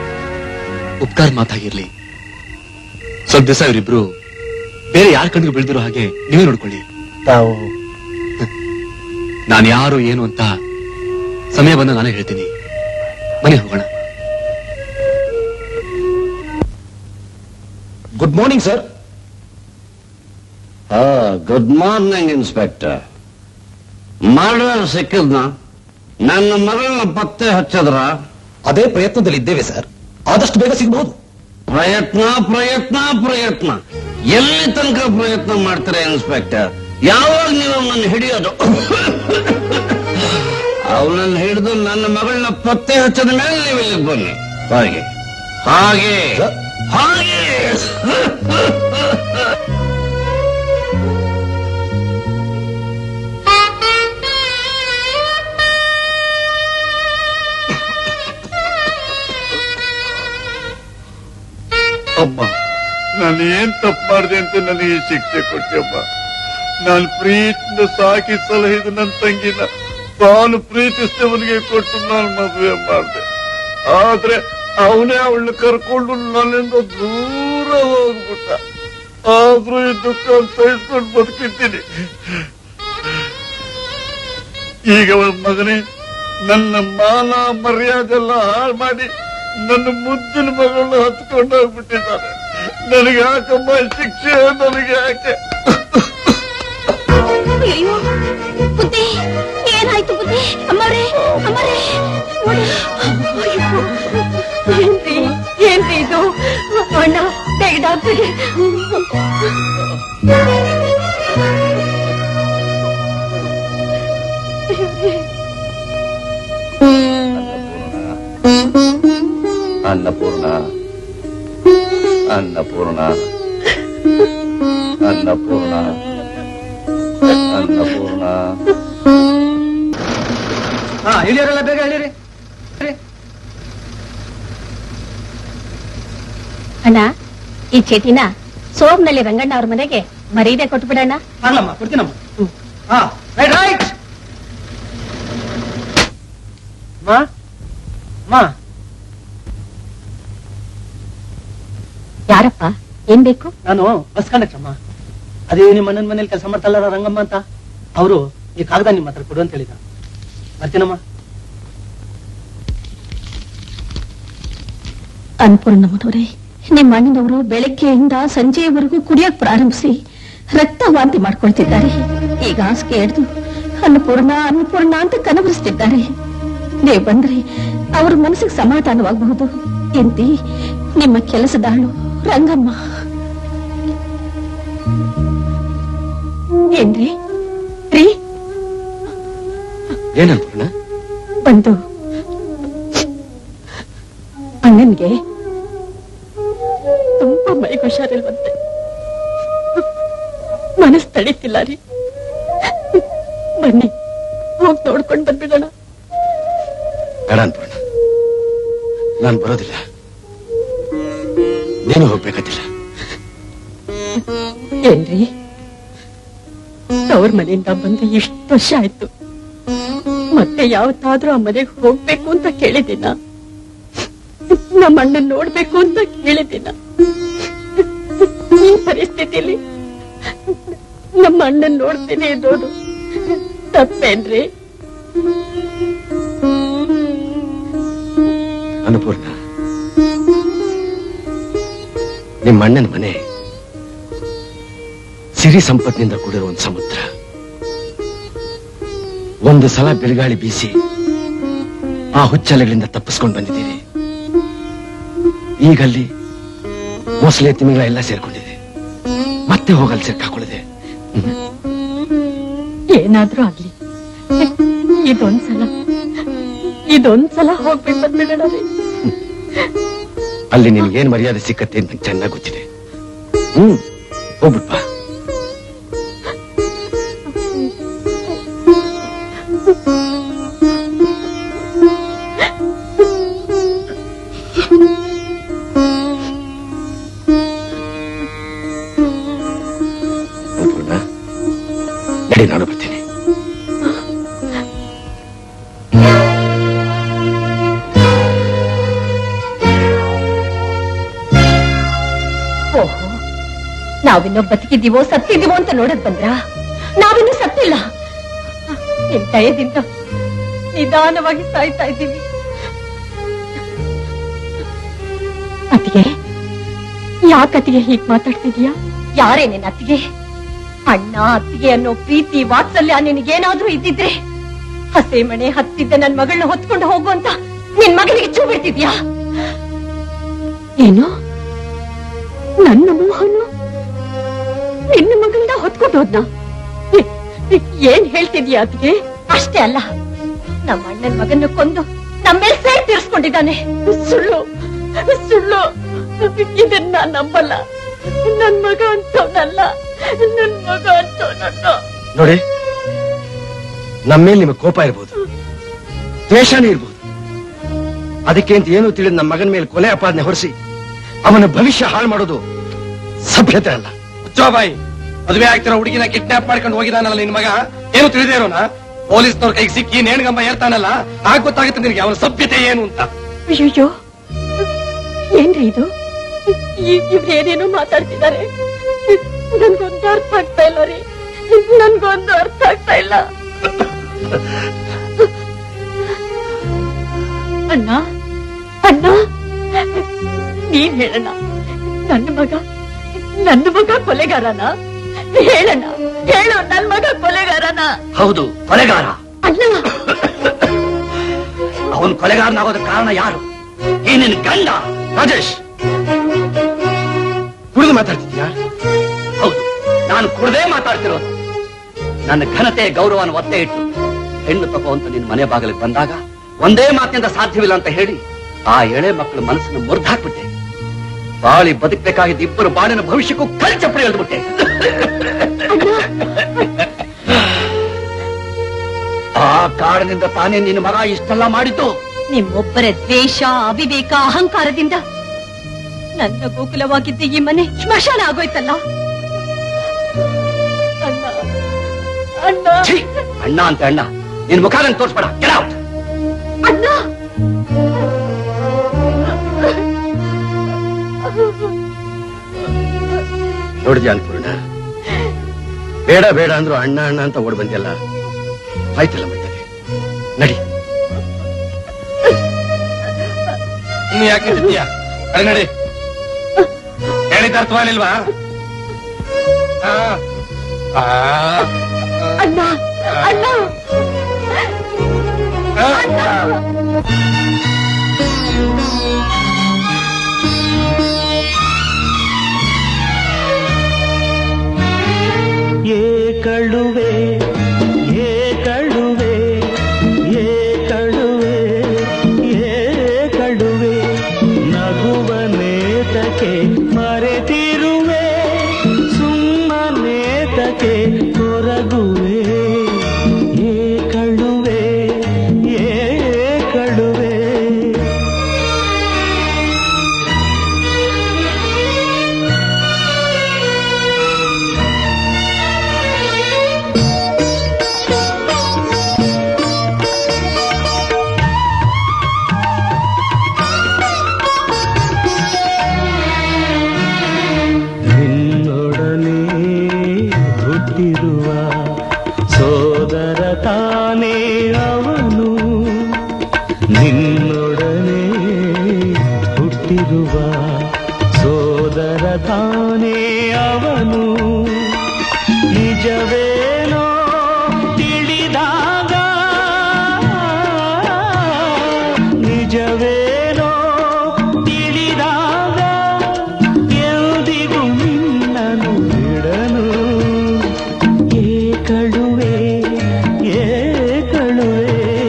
[SPEAKER 20] ಉಪಕಾರ ಮಾತಾಗಿರ್ಲಿ ಸ್ವಲ್ಪ ದಿವಸ ಇವರಿಬ್ರು ಬೇರೆ ಯಾರ ಕಣ್ಣಿಗೆ ಬೆಳೆದಿರೋ ಹಾಗೆ ನೀವೇ ನೋಡ್ಕೊಳ್ಳಿ
[SPEAKER 2] ತಾವು
[SPEAKER 20] ನಾನು ಯಾರು ಏನು ಅಂತ ಸಮಯ ಬಂದ ನಾನೇ ಹೇಳ್ತೀನಿ ಮನೆ ಹೋಗೋಣ
[SPEAKER 21] good morning sir
[SPEAKER 22] good morning inspector murder ಸಿಕ್ಕಿದ್ನ ನನ್ನ ಮಗಳನ್ನ ಪತ್ತೆ ಹಚ್ಚದ್ರ
[SPEAKER 21] ಅದೇ ಪ್ರಯತ್ನದಲ್ಲಿ ಇದ್ದೇವೆ ಸರ್ ಆದಷ್ಟು ಬೇಗ ಸಿಗಬಹುದು
[SPEAKER 22] ಪ್ರಯತ್ನ ಪ್ರಯತ್ನ ಪ್ರಯತ್ನ ಎಲ್ಲಿ ತನಕ ಪ್ರಯತ್ನ ಮಾಡ್ತಾರೆ ಇನ್ಸ್ಪೆಕ್ಟರ್ ಯಾವಾಗ ನೀವು ನನ್ನ ಹಿಡಿಯೋದು ಅವನನ್ನ ಹಿಡಿದು ನನ್ನ ಮಗಳನ್ನ ಪತ್ತೆ ಹಚ್ಚದ ಮೇಲೆ ನೀವು ಇಲ್ಲಿಗೆ ಬನ್ನಿ ಹಾಗೆ ಹಾಗೆ ಹಾಗೆ
[SPEAKER 10] ಅಮ್ಮ ನಾನು ಏನ್ ತಪ್ಪು ಮಾಡಿದೆ ಅಂತ ನನಗೆ ಈ ಶಿಕ್ಷೆ ಕೊಟ್ಟೆಮ್ಮ ನಾನು ಪ್ರೀತಿಯಿಂದ ಸಾಕಿ ಸಲಹಿದ ನನ್ನ ತಂಗಿನ ತಾನು ಪ್ರೀತಿಸಿದವನಿಗೆ ಕೊಟ್ಟು ನಾನು ಮದುವೆ ಮಾಡಿದೆ ಆದ್ರೆ ಅವನೇ ಅವಳನ್ನ ಕರ್ಕೊಂಡು ನನ್ನಿಂದ ದೂರ ಹೋಗ್ಬಿಟ್ಟ ಆದ್ರೂ ಈ ದುಃಖ ಸಹಿಸ್ಕೊಂಡು ಬದುಕಿದ್ದೀನಿ ಈಗ ಅವಳ ಮಗನೇ ನನ್ನ ಮಾನ ಮರ್ಯಾದೆ ಎಲ್ಲ ಹಾಳು ಮಾಡಿ ನನ್ನ ಮುದ್ದಿನ ಮಗಳನ್ನ ಹತ್ಕೊಂಡು ಹೋಗ್ಬಿಟ್ಟಿದ್ದಾನೆ ನನಗೆ ಯಾಕಮ್ಮ ಈ ಶಿಕ್ಷೆ ನನಗೆ ಯಾಕೆ
[SPEAKER 4] ಅಯ್ಯೋ ಬುದ್ಧಿ ಏನಾಯ್ತು ಬುದ್ಧಿ ಅಮ್ಮರೇ ಅಮ್ಮರೇ ನೋಡಿ ಅಯ್ಯೋ, ಏನ್ರಿ ಏನ್ರಿ ಇದು ಅಣ್ಣ ಬೇಗ ಡಾಕ್ಟರ್ಗೆ
[SPEAKER 5] ಅನ್ನಪೂರ್ಣ ಅನ್ನಪೂರ್ಣ ಅನ್ನಪೂರ್ಣ ಅನ್ನಪೂರ್ಣ
[SPEAKER 2] ಹಾ ಇಳಿಯೋರೆಲ್ಲ ಬೇಗ ಇಳಿರಿ
[SPEAKER 17] ಅಣ್ಣ ಈ ಚೀಟಿನ ಸೋಮ್ನಲ್ಲಿ ರಂಗಣ್ಣ ಅವ್ರ ಮನೆಗೆ ಮರೀದೆ ಕೊಟ್ಬಿಡಣ್ಣ
[SPEAKER 2] ಆಗ್ಲಮ್ಮ ಕೊಡ್ತೀನಮ್ಮ ಹಾ ರೈಟ್ ರೈಟ್ ಮಾ ಮಾ
[SPEAKER 17] ಯಾರಪ್ಪ ಏನ್ ಬೇಕು
[SPEAKER 2] ನಾನು ಬಸ್ ಕಂಡಕ್ಟರ್ ಅಮ್ಮ ಅದೇ ನಿಮ್ಮ ಅಣ್ಣನ ಮನೇಲಿ ಕೆಲಸ ಮಾಡ್ತಾರಲ್ಲ ರಂಗಮ್ಮ ಅಂತ ಅವರು ಈ ಕಾಗದ ನಿಮ್ಮ ಹತ್ರ ಕೊಡು ಅಂತ ಹೇಳಿದ ಬರ್ತೀನಮ್ಮ
[SPEAKER 17] ಅನ್ಪೂರ್ಣಮ್ಮನವರೇ ನಿಮ್ಮ ಅಣ್ಣನವರು ಬೆಳಗ್ಗೆಯಿಂದ ಸಂಜೆಯವರೆಗೂ ಕುಡಿಯಕ್ ಪ್ರಾರಂಭಿಸಿ ರಕ್ತ ವಾಂತಿ ಮಾಡ್ಕೊಳ್ತಿದ್ದಾರೆ ಈಗ ಹಾಸಿಗೆ ಹಿಡಿದು ಅನ್ನಪೂರ್ಣ ಅನ್ನಪೂರ್ಣ ಅಂತ ಕನವರಿಸ್ತಿದ್ದಾರೆ ನೀವು ಬಂದ್ರೆ ಅವ್ರ ಮನಸ್ಸಿಗೆ ಸಮಾಧಾನವಾಗಬಹುದು ಎಂತಿ ನಿಮ್ಮ ಕೆಲಸದಾಳು ರಂಗಮ್ಮ ಏನ್ರಿ ರೀ
[SPEAKER 20] ಏನನ್ಪೂರ್ಣ
[SPEAKER 17] ಬಂದು ಅಣ್ಣನ್ಗೆ ತುಂಬಾ ಮೈಗೆ ಹುಷಾರಿಲ್ವಂತೆ ಮನಸ್ ತಡೀತಿಲ್ಲ ರೀ ಬನ್ನಿ ಹೋಗಿ ನೋಡ್ಕೊಂಡ್ ಬಂದ್ಬಿಡೋಣ
[SPEAKER 20] ಬೇಡ ಅನ್ಪೂರ್ಣ ನಾನು ಬರೋದಿಲ್ಲ ನೀನು ಹೋಗ್ಬೇಕಾದಿಲ್ಲ
[SPEAKER 17] ಏನ್ರಿ ತವ್ರ ಮನೆಯಿಂದ ಬಂದು ಇಷ್ಟು ವರ್ಷ ಆಯ್ತು ಮತ್ತೆ ಯಾವತ್ತಾದ್ರೂ ಆ ಮನೆಗೆ ಹೋಗ್ಬೇಕು ಅಂತ ಕೇಳಿದ್ದೀನ ನಮ್ಮ ಅಣ್ಣನ್ ನೋಡ್ಬೇಕು ಅಂತ ಕೇಳಿದ್ದೀನ ಈ ಪರಿಸ್ಥಿತಿಲಿ ನಮ್ಮ ಅಣ್ಣನ್ ನೋಡ್ತೀನಿ ಅನ್ನೋದು ತಪ್ಪೇನ್ರಿ
[SPEAKER 20] ಅನ್ನಪೂರ್ಣ ನಿಮ್ಮ ಅಣ್ಣನ ಮನೆ ಸಿರಿ ಸಂಪತ್ತಿನಿಂದ ಕೂಡಿರೋ ಒಂದು ಸಮುದ್ರ ಒಂದು ಸಲ ಬಿರುಗಾಳಿ ಬೀಸಿ ಆ ಹುಚ್ಚಲೆಗಳಿಂದ ತಪ್ಪಿಸ್ಕೊಂಡು ಬಂದಿದ್ದೀರಿ ಈಗಲ್ಲಿ ಮೊಸಳೆ ತಿಮಿಂಗಳ ಎಲ್ಲ ಸೇರ್ಕೊಂಡಿದೆ ಮತ್ತೆ ಹೋಗಲ್ಲಿ ಸೇರ್ಕಾಕೊಳ್ಳಿದೆ
[SPEAKER 17] ಏನಾದ್ರೂ ಆಗ್ಲಿ ಇದೊಂದ್ಸಲ ಇದೊಂದ್ಸಲ ಹೋಗ್ಬೇಕು ಬಂದ್ಬಿಡೋಣ ರೀ
[SPEAKER 20] ಅಲ್ಲಿ ನಿನ್ಗೇನ್ ಮರ್ಯಾದೆ ಸಿಕ್ಕತ್ತೆ ಅಂತ ನಂಗೆ ಚೆನ್ನಾಗಿ ಗೊತ್ತಿದೆ ಹ್ಮ್ ಹೋಗ್ಬಿಟ್ ಬಾ ಅನ್ನಪೂರ್ಣ, ನಡಿ ನಾನು ಬರ್ತೀನಿ
[SPEAKER 17] ಓಹೋ ನಾವಿನ್ನೂ ಬದುಕಿದ್ದೀವೋ ಸತ್ತಿದ್ದೀವೋ ಅಂತ ನೋಡಕ್ ಬಂದ್ರ ನಾವಿನ್ನೂ ಸತ್ತಿಲ್ಲ ನಿಮ್ ದಯದಿಂದ ನಿಧಾನವಾಗಿ ಸಾಯ್ತಾ ಇದ್ದೀವಿ ಅತ್ತಿಗೆ ಯಾಕತ್ತಿಗೆ ಹೀಗ್ ಮಾತಾಡ್ತಿದ್ಯಾ ಯಾರೇ ನಿನ್ನ ಅತ್ತಿಗೆ ಅಣ್ಣ ಅತ್ತಿಗೆ ಅನ್ನೋ ಪ್ರೀತಿ ವಾತ್ಸಲ್ಯ ನಿನಗೇನಾದ್ರೂ ಇದ್ದಿದ್ರೆ ಹಸೆ ಮನೆ ಹತ್ತಿದ್ದ ನನ್ ಮಗಳನ್ನ ಹೊತ್ಕೊಂಡು ಹೋಗು ಅಂತ ನಿನ್ ಮಗನಿಗೆ ಚೂ ಬಿಡ್ತಿದ್ಯಾ ಏನು ನನ್ನ ಮೋಹನು ನಿನ್ನ ಮಗಳನ್ನ ಹೊತ್ಕೊಂಡು ಹೋದ್ನ ಏ- ಏ- ಏನ್ ಹೇಳ್ತಿದ್ಯಾ ಅದಕ್ಕೆ ಅಷ್ಟೇ ಅಲ್ಲ ನಮ್ಮ ಅಣ್ಣನ ಮಗನ್ನ ಕೊಂದು ನಮ್ಮ ಮೇಲೆ ಸೇರ್ ತೀರ್ಸ್ಕೊಂಡಿದ್ದಾನೆ ಸುಳ್ಳು ಸುಳ್ಳು ಇದನ್ನ ನಾನ್ ನಂಬಲ್ಲ ನನ್ ಮಗ ಅಂತವನಲ್ಲ ನನ್ ಮಗ ಅಂತವನಲ್ಲ
[SPEAKER 20] ನೋಡಿ ನಮ್ಮ ಮೇಲೆ ನಿಮಗೆ ಕೋಪ ಇರ್ಬೋದು ದ್ವೇಷನೇ ಇರ್ಬೋದು ಅದಕ್ಕೆ ಅಂತ ಏನು ತಿಳಿದು ನಮ್ಮ ಮಗನ ಮೇಲೆ ಕೊಲೆ ಅಪಾದನೆ ಹೊರಿಸಿ
[SPEAKER 2] ಅವನ ಭವಿಷ್ಯ ಹಾಳು ಮಾಡೋದು ಸಭ್ಯತೆ ಅಲ್ಲ ಬಾಯಿ ಮದುವೆ ಆಗ್ತಿರೋ ಹುಡುಗಿನ ಕಿಡ್ನಾಪ್ ಮಾಡ್ಕೊಂಡು ಹೋಗಿದಾನಲ್ಲ ನಿನ್ ಮಗ ಏನು ತಿಳಿದೇ ಇರೋನ ಪೊಲೀಸ್ನವ್ರ ಕೈಗೆ ಸಿಕ್ಕಿ ನೇಣಗಂಬ ಏರ್ತಾನಲ್ಲ ಆಗ ಗೊತ್ತಾಗುತ್ತೆ ನಿನಗೆ ಅವನ ಸಭ್ಯತೆ ಏನು ಅಂತ
[SPEAKER 17] ಅಯ್ಯೋ ಏನ್ರಿ ಇದು ಇ- ಇವ್ರು ಏನೇನೋ ಮಾತಾಡ್ತಿದ್ದಾರೆ ನನ್ಗೊಂದು ಅರ್ಥ ಆಗ್ತಾ ಇಲ್ಲ ರೀ ನನ್ಗೊಂದು ಅರ್ಥ ಆಗ್ತಾ ಇಲ್ಲ ಅಣ್ಣ ಅಣ್ಣ ನೀನ್ ಹೇಳಣ್ಣ ನನ್ನ ಮಗ ನನ್ನ ಮಗ ಕೊಲೆಗಾರನ ಹೇಳಣ್ಣ ಹೇಳು ನನ್ನ ಮಗ ಕೊಲೆಗಾರನ
[SPEAKER 5] ಹೌದು ಕೊಲೆಗಾರ
[SPEAKER 17] ಅಣ್ಣ
[SPEAKER 5] ಅವನ್ ಕೊಲೆಗಾರನಾಗೋದಕ್ಕೆ ಕಾರಣ ಯಾರು ಈ ನಿನ್ ಗಂಡ ರಾಜೇಶ್
[SPEAKER 2] ಕುಡಿದು ಮಾತಾಡ್ತಿದ್ಯಾ
[SPEAKER 5] ಹೌದು ನಾನು ಕುಡದೇ ಮಾತಾಡ್ತಿರೋದು ನನ್ನ ಘನತೆ ಗೌರವನ ಒತ್ತೆ ಇಟ್ಟು ಹೆಣ್ಣು ತಗೋ ಅಂತ ನಿನ್ ಮನೆ ಬಾಗಿಲಿಗೆ ಬಂದಾಗ ಒಂದೇ ಮಾತಿನಿಂದ ಸಾಧ್ಯವಿಲ್ಲ ಅಂತ ಹೇಳಿ ಆ ಎಳೆ ಮಕ್ಕಳ ಮನಸ್ಸನ್ನು ಮುರಿದಾಕ್ಬಿಟ್ಟೆ ಬಾಳಿ ಬದುಕಬೇಕಾಗಿದ್ದ ಇಬ್ಬರು ಬಾಳಿನ ಭವಿಷ್ಯಕ್ಕೂ ಕಲ್ಚಪ್ಪಡಿ ಎಳೆದ್ಬಿಟ್ಟೆ ಆ ಕಾರಣದಿಂದ ತಾನೇ ನಿನ್ನ ಮಗ ಇಷ್ಟೆಲ್ಲ ಮಾಡಿದ್ದು
[SPEAKER 17] ನಿಮ್ಮೊಬ್ಬರ ದ್ವೇಷ ಅವಿವೇಕ ಅಹಂಕಾರದಿಂದ ನನ್ನ ಗೋಕುಲವಾಗಿದ್ದ ಈ ಮನೆ ಸ್ಮಶಾನ ಆಗೋಯ್ತಲ್ಲ ಅಣ್ಣ ಅಣ್ಣ
[SPEAKER 5] ಅಣ್ಣ ಅಂತ ಅಣ್ಣ ನಿನ್ ಮುಖ ನಂಗೆ ತೋರಿಸ್ಬೇಡ Get out.
[SPEAKER 17] ಅಣ್ಣ
[SPEAKER 5] ನೋಡಿದ್ಯಾ ಅನ್ಪೂರ್ಣ ಬೇಡ ಬೇಡ ಅಂದ್ರು ಅಣ್ಣ ಅಣ್ಣ ಅಂತ ಓಡ್ ಬಂದ್ಯಲ್ಲ ಆಯ್ತಲ್ಲ ಮರ್ಯಾದೆ ನಡಿ
[SPEAKER 2] ಇನ್ನು ಯಾಕೆ ನಿಂತಿದ್ಯಾ ಅರೆ ನಡಿ ಹೇಳಿದ ಅರ್ಥವಾಗಲಿಲ್ವಾ ಆ. ಆ.
[SPEAKER 17] ಅಣ್ಣ ಅಣ್ಣ
[SPEAKER 11] ಏ ಕಳುವೆ ಏ ಕಳುವೆ ಏ ಕಳುವೆ ಏ ಕಳುವೆ ನಗುವನೇತಕ್ಕೆ ಮರೆತಿರುವೆ ಸುಮ್ಮನೇತಕ್ಕೆ ಕೊರಗುವೆ ಏ ಕಳುವೆ ಏ ಕಳುವೆ ನಿನ್ನೊಡನೆ ಹುಟ್ಟಿರುವ ಸೋದರ ತಾನೇ ಅವನು ನಿನ್ನೊಡನೆ ಹುಟ್ಟಿರುವ ಸೋದರ ತಾನೇ ಅವನು ನಿಜವೇನೋ ತಿಳಿದಾಗ ನಿಜವೇನೋ ತಿಳಿದಾಗ ಎಂದಿಗೂ ನಿನ್ನನು ಬಿಡನು ಏ ಕಳುವೆ ಏ ಕಳುವೆ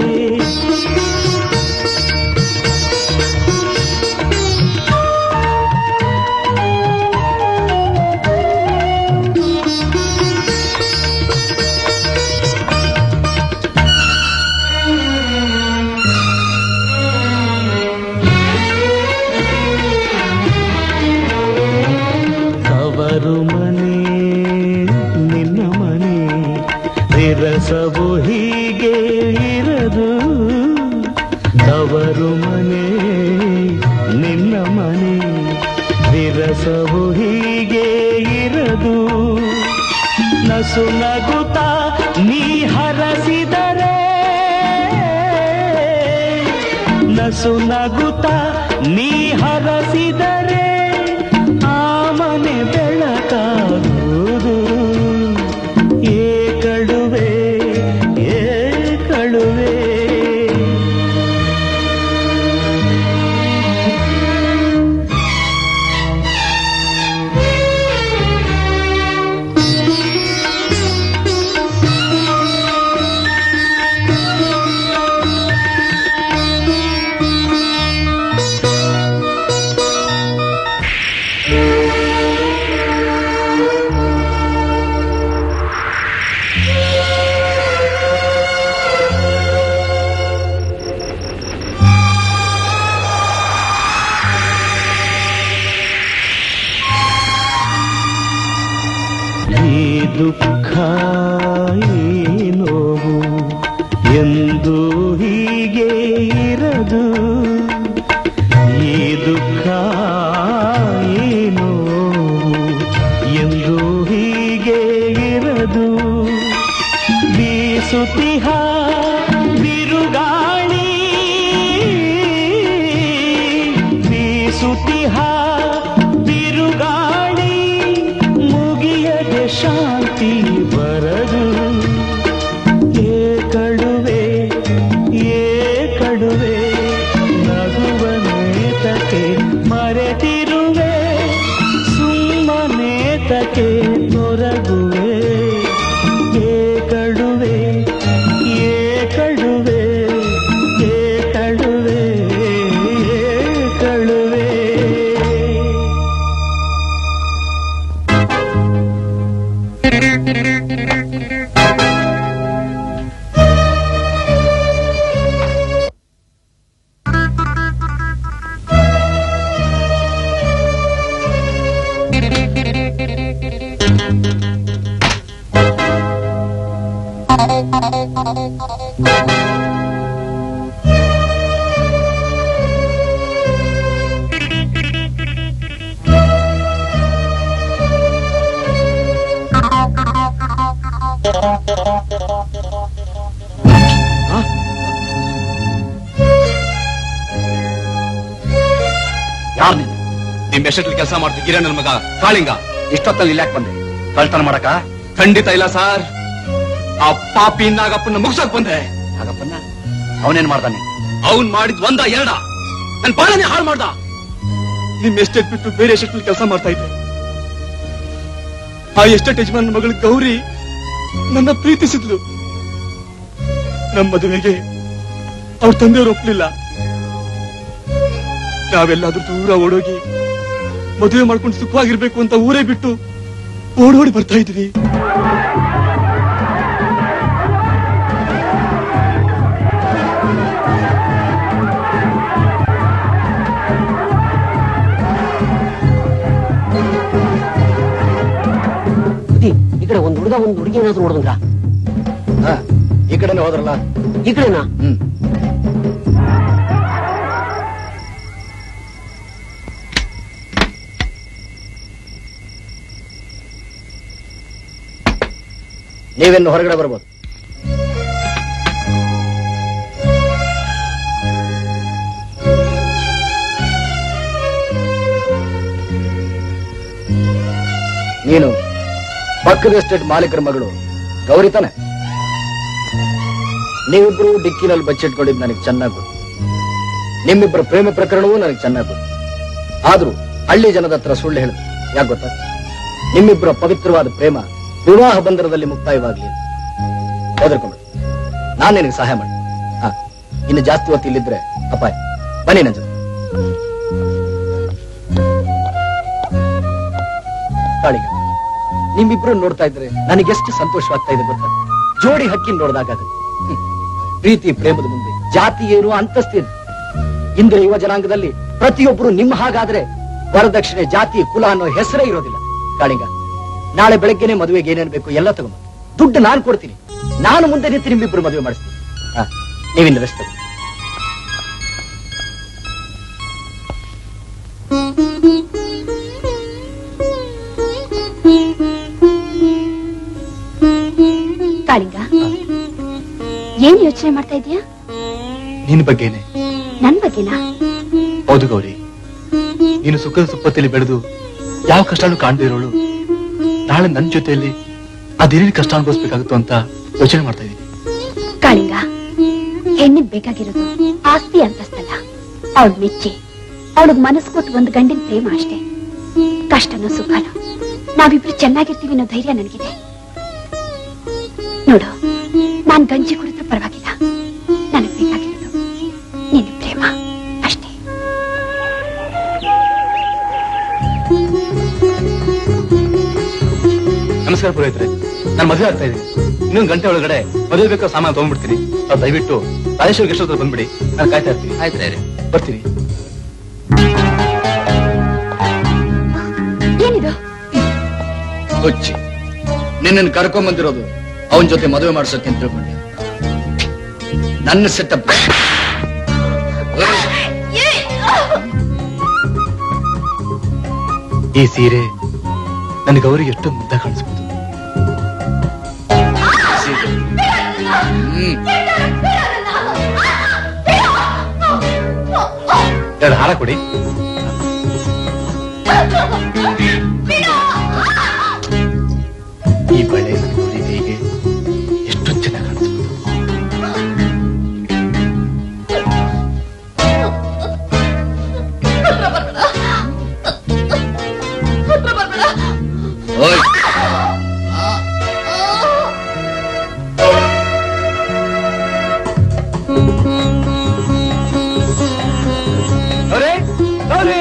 [SPEAKER 11] ತವರು ಮನೆ ನಿನ್ನ ಮನೆ ವಿರಸವು ಹೀಗೆ ಇರದು ತವರು ಮನೆ ನಿನ್ನ ಮನೆ ವಿರಸವು ಹೀಗೆ ಇರದು ನಸು ನಗುತ್ತ ನೀ ಹರಸಿದರೆ ನಸು ನಗುತ್ತ ನೀ ಹರಸಿದರೆ ಆ ಮನೆ ಬೆಳಕಾಗುವುದು ಏ ಕಳುವೆ ಏ ಕಳುವೆ ಎಂದು ಹೀಗೆ ಇರದು ಈ ದುಃಖ ಏನು ಎಂದು ಹೀಗೆ ಇರದು ಬೀಸುತ್ತಿಹ ಬಿರುಗಾಳಿ ಬೀಸುತ್ತಿಹ ಬಿರುಗಾಳಿ ಮುಗಿಯದೆ ಶಾಂತಿ ಬರದು ಏ ಕಡುವೆ ಏ ಕಡುವೆ ನಗುವನೇತಕ್ಕೆ ಮರೆತಿರುವೆ ಸುಮ್ಮನೇತಕ್ಕೆ ತೊರಗುವೆ ಏ ಕಡುವೆ ಏ ಕಡುವೆ ಏ ಕಡುವೆ ಏ ಕಡುವೆ
[SPEAKER 5] ಯಾರು ನೀನು
[SPEAKER 20] ನಿಮ್ ಎಷ್ಟಲ್ಲಿ ಕೆಲಸ ಮಾಡ್ತಿದ್ದೀರ ನನ್ನ ಮಗ ಕಾಳಿಂಗ
[SPEAKER 5] ಇಷ್ಟೊತ್ತಲ್ಲಿ ಇಲ್ಲಿ ಯಾಕೆ ಬಂದೆ ಕಳ್ತನ ಮಾಡಕ
[SPEAKER 20] ಖಂಡಿತ ಇಲ್ಲ ಸರ್ ಆ ಪಾಪಿ ನಾಗಪ್ಪನ ಮುಗ್ಸಕ್ ಬಂದೆ
[SPEAKER 5] ನಾಗಪ್ಪನ ಅವನೇನ್ ಮಾಡ್ತಾನೆ
[SPEAKER 20] ಅವನ್ ಮಾಡಿದ್ ಒಂದ ಎರಡ ನನ್ ಬಾಳನೆ ಹಾಳು ಮಾಡ್ದ ನಿಮ್ ಎಸ್ಟೇಟ್ ಬಿಟ್ಟು ಬೇರೆ ಎಸ್ಟೇಟ್ ಕೆಲಸ ಮಾಡ್ತಾ ಇದ್ದೆ ಆ ಎಸ್ಟೇಟ್ ಯಜಮಾನ ಮಗಳು ಗೌರಿ ನನ್ನ ಪ್ರೀತಿಸಿದ್ಲು ನಮ್ಮ ಮದುವೆಗೆ ಅವ್ರ ತಂದೆಯವರು ಒಪ್ಲಿಲ್ಲ ನಾವೆಲ್ಲಾದ್ರೂ ದೂರ ಓಡೋಗಿ ಮದುವೆ ಮಾಡ್ಕೊಂಡು ಸುಖವಾಗಿರ್ಬೇಕು ಅಂತ ಊರೇ ಬಿಟ್ಟು ಓಡೋಡಿ ಬರ್ತಾ ಇದ್ವಿ
[SPEAKER 12] ಬುದ್ಧಿ ಈ ಕಡೆ ಒಂದ್ ಹುಡುಗ ಒಂದ್ ಹುಡುಗಿ ಏನಾದ್ರು ನೋಡಿದ್ರ
[SPEAKER 5] ಈ ಕಡೆನೇ ಹೋದ್ರಲ್ಲ
[SPEAKER 12] ಈ ಕಡೆನಾ
[SPEAKER 5] ಹ್ಮ್ ನೀವೆನ್ನು ಹೊರಗಡೆ ಬರ್ಬೋದು ನೀನು ಪಕ್ಕದ ಎಸ್ಟೇಟ್ ಮಾಲೀಕರ ಮಗಳು ಗೌರಿ ತಾನೆ ನೀವಿಬ್ರು ಡಿಕ್ಕಿನಲ್ಲಿ ಬಚ್ಚಿಟ್ಕೊಂಡಿದ್ದು ನನಗೆ ಚೆನ್ನಾಗಿ ಗೊತ್ತು ನಿಮ್ಮಿಬ್ಬರ ಪ್ರೇಮ ಪ್ರಕರಣವೂ ನನಗೆ ಚೆನ್ನಾಗಿ ಗೊತ್ತು ಆದ್ರೂ ಹಳ್ಳಿ ಜನದ ಹತ್ರ ಸುಳ್ಳು ಹೇಳಿದ್ರು ಯಾಕೆ ಗೊತ್ತಾ ನಿಮ್ಮಿಬ್ಬರ ಪವಿತ್ರವಾದ ಪ್ರೇಮ ವಿವಾಹ ಬಂಧನದಲ್ಲಿ ಮುಕ್ತಾಯವಾಗ್ಲಿ ಹೆದರ್ಕೊಂಡು ನಾನು ನಿನಗೆ ಸಹಾಯ ಮಾಡಿ ಹಾ ಇನ್ನು ಜಾಸ್ತಿ ಹೊತ್ತು ಇಲ್ಲಿದ್ರೆ ಅಪಾಯ ಬನ್ನಿ ನನ್ನ ಜೊತೆ ಕಾಳಿಗ ನಿಮ್ಮಿಬ್ರು ನೋಡ್ತಾ ಇದ್ರೆ ನನಗೆ ಎಷ್ಟು ಸಂತೋಷವಾಗ್ತಾ ಇದೆ ಗೊತ್ತಾ ಜೋಡಿ ಹಕ್ಕಿ ನೋಡಿದಾಗ ಪ್ರೀತಿ ಪ್ರೇಮದ ಮುಂದೆ ಜಾತಿ ಏನು ಅಂತಸ್ತೇನು ಇಂದಿನ ಯುವ ಜನಾಂಗದಲ್ಲಿ ಪ್ರತಿಯೊಬ್ಬರು ನಿಮ್ಮ ಹಾಗಾದ್ರೆ ವರದಕ್ಷಿಣೆ ಜಾತಿ ಕುಲ ಅನ್ನೋ ಹೆಸರೇ ಇರೋದಿಲ್ಲ ಕಾಳಿಂಗ ನಾಳೆ ಬೆಳಗ್ಗೆನೆ ಮದುವೆಗೆ ಏನೇನ್ ಬೇಕು ಎಲ್ಲ ತಗೊಂಬ ದುಡ್ಡು ನಾನು ಕೊಡ್ತೀನಿ ನಾನು ಮುಂದೆ ನಿಂತು ನಿಮ್ಮಿಬ್ರು ಮದುವೆ ಮಾಡಿಸ್ತೀನಿ ಹಾ ನೀವಿನ್ನ ರೆಸ್ಟ್ ತಗೋ
[SPEAKER 4] ಕಾಳಿಂಗ ಏನ್ ಯೋಚನೆ ಮಾಡ್ತಾ ಇದೀಯಾ
[SPEAKER 20] ನಿನ್ ಬಗ್ಗೆನೆ
[SPEAKER 4] ನನ್ ಬಗ್ಗೆನಾ
[SPEAKER 20] ಹೌದು ಗೌರಿ ನೀನು ಸುಖದ ಸುಪ್ಪತ್ತಿಲಿ ಬೆಳೆದು ಯಾವ ಕಷ್ಟನೂ ಕಾಣದೇ ಇರೋಳು ನಾಳೆ ನನ್ನ ಜೊತೆಯಲ್ಲಿ ಅದೇನೇನು ಕಷ್ಟ ಅನುಭವಿಸ್ಬೇಕಾಗುತ್ತೋ ಅಂತ ಯೋಚನೆ ಮಾಡ್ತಾ ಇದ್ದೀನಿ
[SPEAKER 4] ಕಾಳಿಂಗ ಹೆಣ್ಣಿಗ್ ಬೇಕಾಗಿರೋದು ಆಸ್ತಿ ಅಂತಸ್ತಲ್ಲ ಅವಳ ಮೆಚ್ಚಿ ಅವಳಿಗೆ ಮನಸ್ಸು ಕೊಟ್ಟು ಒಂದು ಗಂಡಿನ ಪ್ರೇಮ ಅಷ್ಟೇ ಕಷ್ಟನೋ ಸುಖನೋ ನಾವಿಬ್ರು ಚೆನ್ನಾಗಿರ್ತೀವಿ ಅನ್ನೋ ಧೈರ್ಯ ನನಗಿದೆ ನೋಡು ನಾನ್ ಗಂಜಿ ಕುಡಿದ್ರೂ ಪರವಾಗಿಲ್ಲ ನನಗ್ ಬೇಕಾಗಿರೋದು ನಿನ್ನ ಪ್ರೇಮ ಅಷ್ಟೇ
[SPEAKER 20] ನಮಸ್ಕಾರ ಪುರೋಹಿತ್ರೆ ನಾನು ಮದುವೆ ಆಗ್ತಾ ಇದ್ದೀನಿ ಇನ್ನೊಂದು ಗಂಟೆ ಒಳಗಡೆ ಮದುವೆ ಬೇಕಾದ ಸಾಮಾನು ತಗೊಂಡ್ಬಿಡ್ತೀನಿ ತಾವು ದಯವಿಟ್ಟು ರಾಜೇಶ್ವರ ಗೆಸ್ಟ್ ಹತ್ರ ಬಂದ್ಬಿಡಿ ನಾನು ಕಾಯ್ತಾ ಇರ್ತೀನಿ
[SPEAKER 5] ಆಯ್ತು
[SPEAKER 20] ಬರ್ತೀನಿ
[SPEAKER 4] ಏನಿದು
[SPEAKER 5] ಹುಚ್ಚಿ ನಿನ್ನನ್ನು ಕರ್ಕೊಂಡ್ ಬಂದಿರೋದು ಅವನ ಜೊತೆ ಮದುವೆ ಮಾಡ್ಸೋಕೆ ಅಂತ ತಿಳ್ಕೊಂಡೆ ನನ್ನ ಸೆಟಪ್
[SPEAKER 20] ಈ ಸೀರೆ ನನಗೆ ಅವರಿಗೆ ಎಷ್ಟು ಮುದ್ದ ಕಾಣಿಸ್ಬೋದು ಎರಡು ಹಾರ ಕೊಡಿ ಈ ಬಳೆ ನನ್ನ ಹುಡುಗಿಗೆ ಎಷ್ಟು ಚೆನ್ನಾಗಿ ಕಾಣಿಸ್ಬೋದು
[SPEAKER 5] ಓಯ್
[SPEAKER 9] ಗೌರಿ ಗೌರಿ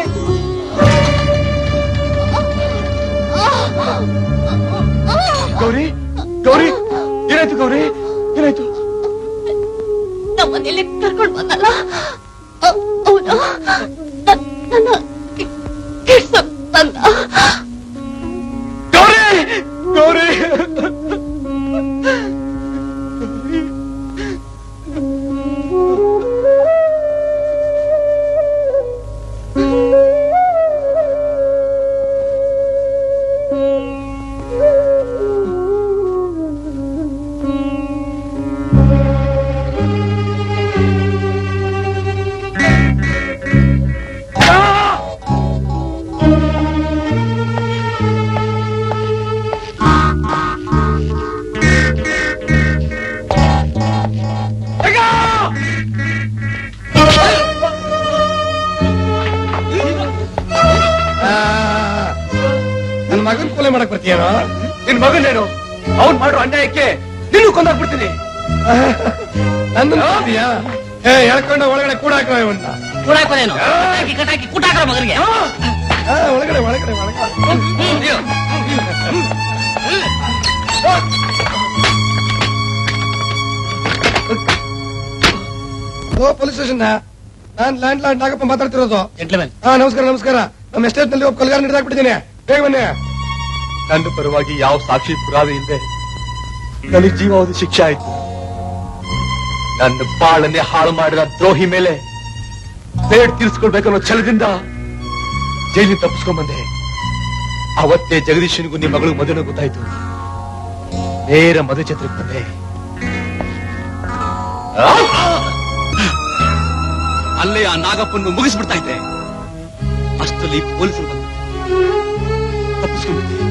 [SPEAKER 9] ಗೌರಿ ಗೌರಿ ಏನಾಯ್ತು ಗೌರಿ ಏನಾಯ್ತು
[SPEAKER 17] ನಮ್ಮನೇಲಿ ಕರ್ಕೊಂಡು ಬಂದಲ್ಲ ಅವನು ನನ್ನ ಕೆಡ್ಸಕ್ ಬಂದ
[SPEAKER 9] ಗೌರಿ ಗೌರಿ
[SPEAKER 2] ನನ್ನ ಮಗನ್ ಕೊಲೆ ಮಾಡಕ್ ಬರ್ತೀಯನೋ
[SPEAKER 9] ನಿನ್ ಮಗನೇನು ಅವ್ನ್ ಮಾಡೋ ಅನ್ಯಾಯಕ್ಕೆ ನೀನು ಕೊಂದಾಕ್ಬಿಡ್ತೀನಿ
[SPEAKER 2] ನನ್ನ ನೋಡ್ತೀಯಾ ಏ ಎಳ್ಕೊಂಡು ಒಳಗಡೆ ಕೂಡ ಹಾಕೋ ಇವನ್ನ
[SPEAKER 8] ಕೂಡಾಕೋದೇನು ಕಟಾಕಿ ಕಟಾಕಿ ಕೂಟಾಕ್ರ ಮಗನಿಗೆ
[SPEAKER 2] ಆ, ಒಳಗಡೆ ಒಳಗಡೆ ಒಳಗಡೆ ಓ ಪೊಲೀಸ್ ಸ್ಟೇಷನ್ ನಾನ್ ಲ್ಯಾಂಡ್ ಲಾರ್ಡ್ ನಾಗಪ್ಪ ಮಾತಾಡ್ತಿರೋದು ಹಾ ನಮಸ್ಕಾರ ನಮಸ್ಕಾರ ನಮ್ಮ ಎಸ್ಟೇಟ್ ನಲ್ಲಿ ಒಬ್ಬ ಕಲ್ಗಾರ ಹಿಡಿದಾಕ್ಬಿಟ್ಟಿದ್ದೀನಿ ಬೇಗ ಬನ್ನಿ
[SPEAKER 20] ನನ್ನ ಪರವಾಗಿ ಯಾವ ಸಾಕ್ಷಿ ಪುರಾವೆ ಇಲ್ಲದೆ ನನಗೆ ಜೀವಾವಧಿ ಶಿಕ್ಷೆ ಆಯ್ತು ನನ್ನ ಬಾಳನ್ನೇ ಹಾಳು ಮಾಡಿದ ದ್ರೋಹಿ ಮೇಲೆ ಬೇಡ್ ತೀರಿಸ್ಕೊಳ್ಬೇಕನ್ನೋ ಛಲದಿಂದ ಜೈಲಿನ ತಪ್ಪಿಸ್ಕೊಂಡ್ ಬಂದೆ ಅವತ್ತೇ ಜಗದೀಶನಿಗೂ ನಿಮ್ಮ ಮಗಳು ಮದುವೆ ಗೊತ್ತಾಯ್ತು ನೇರ ಮದುವೆ ಛತ್ರಕ್ಕೆ ಬಂದೆ ಅಲ್ಲೇ ಆ ನಾಗಪ್ಪನ್ನು ಮುಗಿಸ್ಬಿಡ್ತಾ ಇದ್ದೆ ಅಷ್ಟರಲ್ಲಿ ಪೊಲೀಸರು ಬಂದ್ರು. ತಪ್ಪಿಸ್ಕೊಂಡ್ಬಿಟ್ಟೆ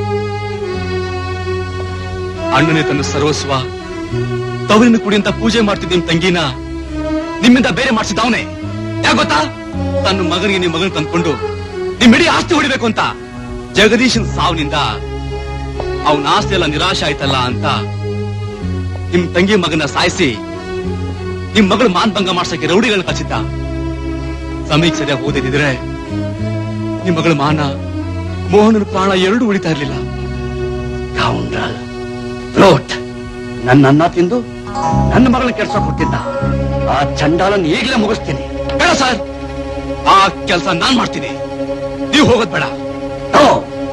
[SPEAKER 20] ಅಣ್ಣನೇ ತನ್ನ ಸರ್ವಸ್ವ ತವರಿನ ಕುಡಿ ಅಂತ ಪೂಜೆ ಮಾಡ್ತಿದ್ದ ನಿಮ್ ತಂಗಿನ ನಿಮ್ಮಿಂದ ಬೇರೆ ಮಾಡಿಸಿದ ಅವನೇ ಯಾಕೆ ಗೊತ್ತಾ ತನ್ನ ಮಗನಿಗೆ ನಿಮ್ ಮಗನ ತಂದ್ಕೊಂಡು ನಿಮ್ ಇಡೀ ಆಸ್ತಿ ಹೊಡಿಬೇಕು ಅಂತ ಜಗದೀಶನ್ ಸಾವಿನಿಂದ ಅವನ ಆಸ್ತಿ ಎಲ್ಲ ನಿರಾಶೆ ಆಯ್ತಲ್ಲ ಅಂತ ನಿಮ್ ತಂಗಿ ಮಗನ ಸಾಯಿಸಿ ನಿಮ್ ಮಗಳು ಮಾನ್ ಭಂಗ ಮಾಡ್ಸಕ್ಕೆ ರೌಡಿಗಳನ್ನ ಕಳಿಸಿದ್ದ ಸಮಯಕ್ಕೆ ಸರಿಯಾಗಿ ಓದಿದ್ರೆ ನಿಮ್ ಮಗಳ ಮಾನ ಮೋಹನನ ಪ್ರಾಣ ಎರಡೂ ಉಳಿತಾ ಇರ್ಲಿಲ್ಲ
[SPEAKER 5] ಕೌಂಡ್ರಲ್ ಫ್ಲೋಟ್ ನನ್ನ ಅನ್ನ ತಿಂದು ನನ್ನ ಮಗಳನ್ನ ಕೆಡ್ಸೋಕ್ ಕೊಟ್ಟಿದ್ದ ಆ ಚಂಡಾಲನ್ ಈಗಲೇ ಮುಗಿಸ್ತೀನಿ
[SPEAKER 20] ಬೇಡ ಸರ್ ಆ ಕೆಲಸ ನಾನ್ ಮಾಡ್ತೀನಿ ನೀವು ಹೋಗೋದ್ ಬೇಡ
[SPEAKER 5] no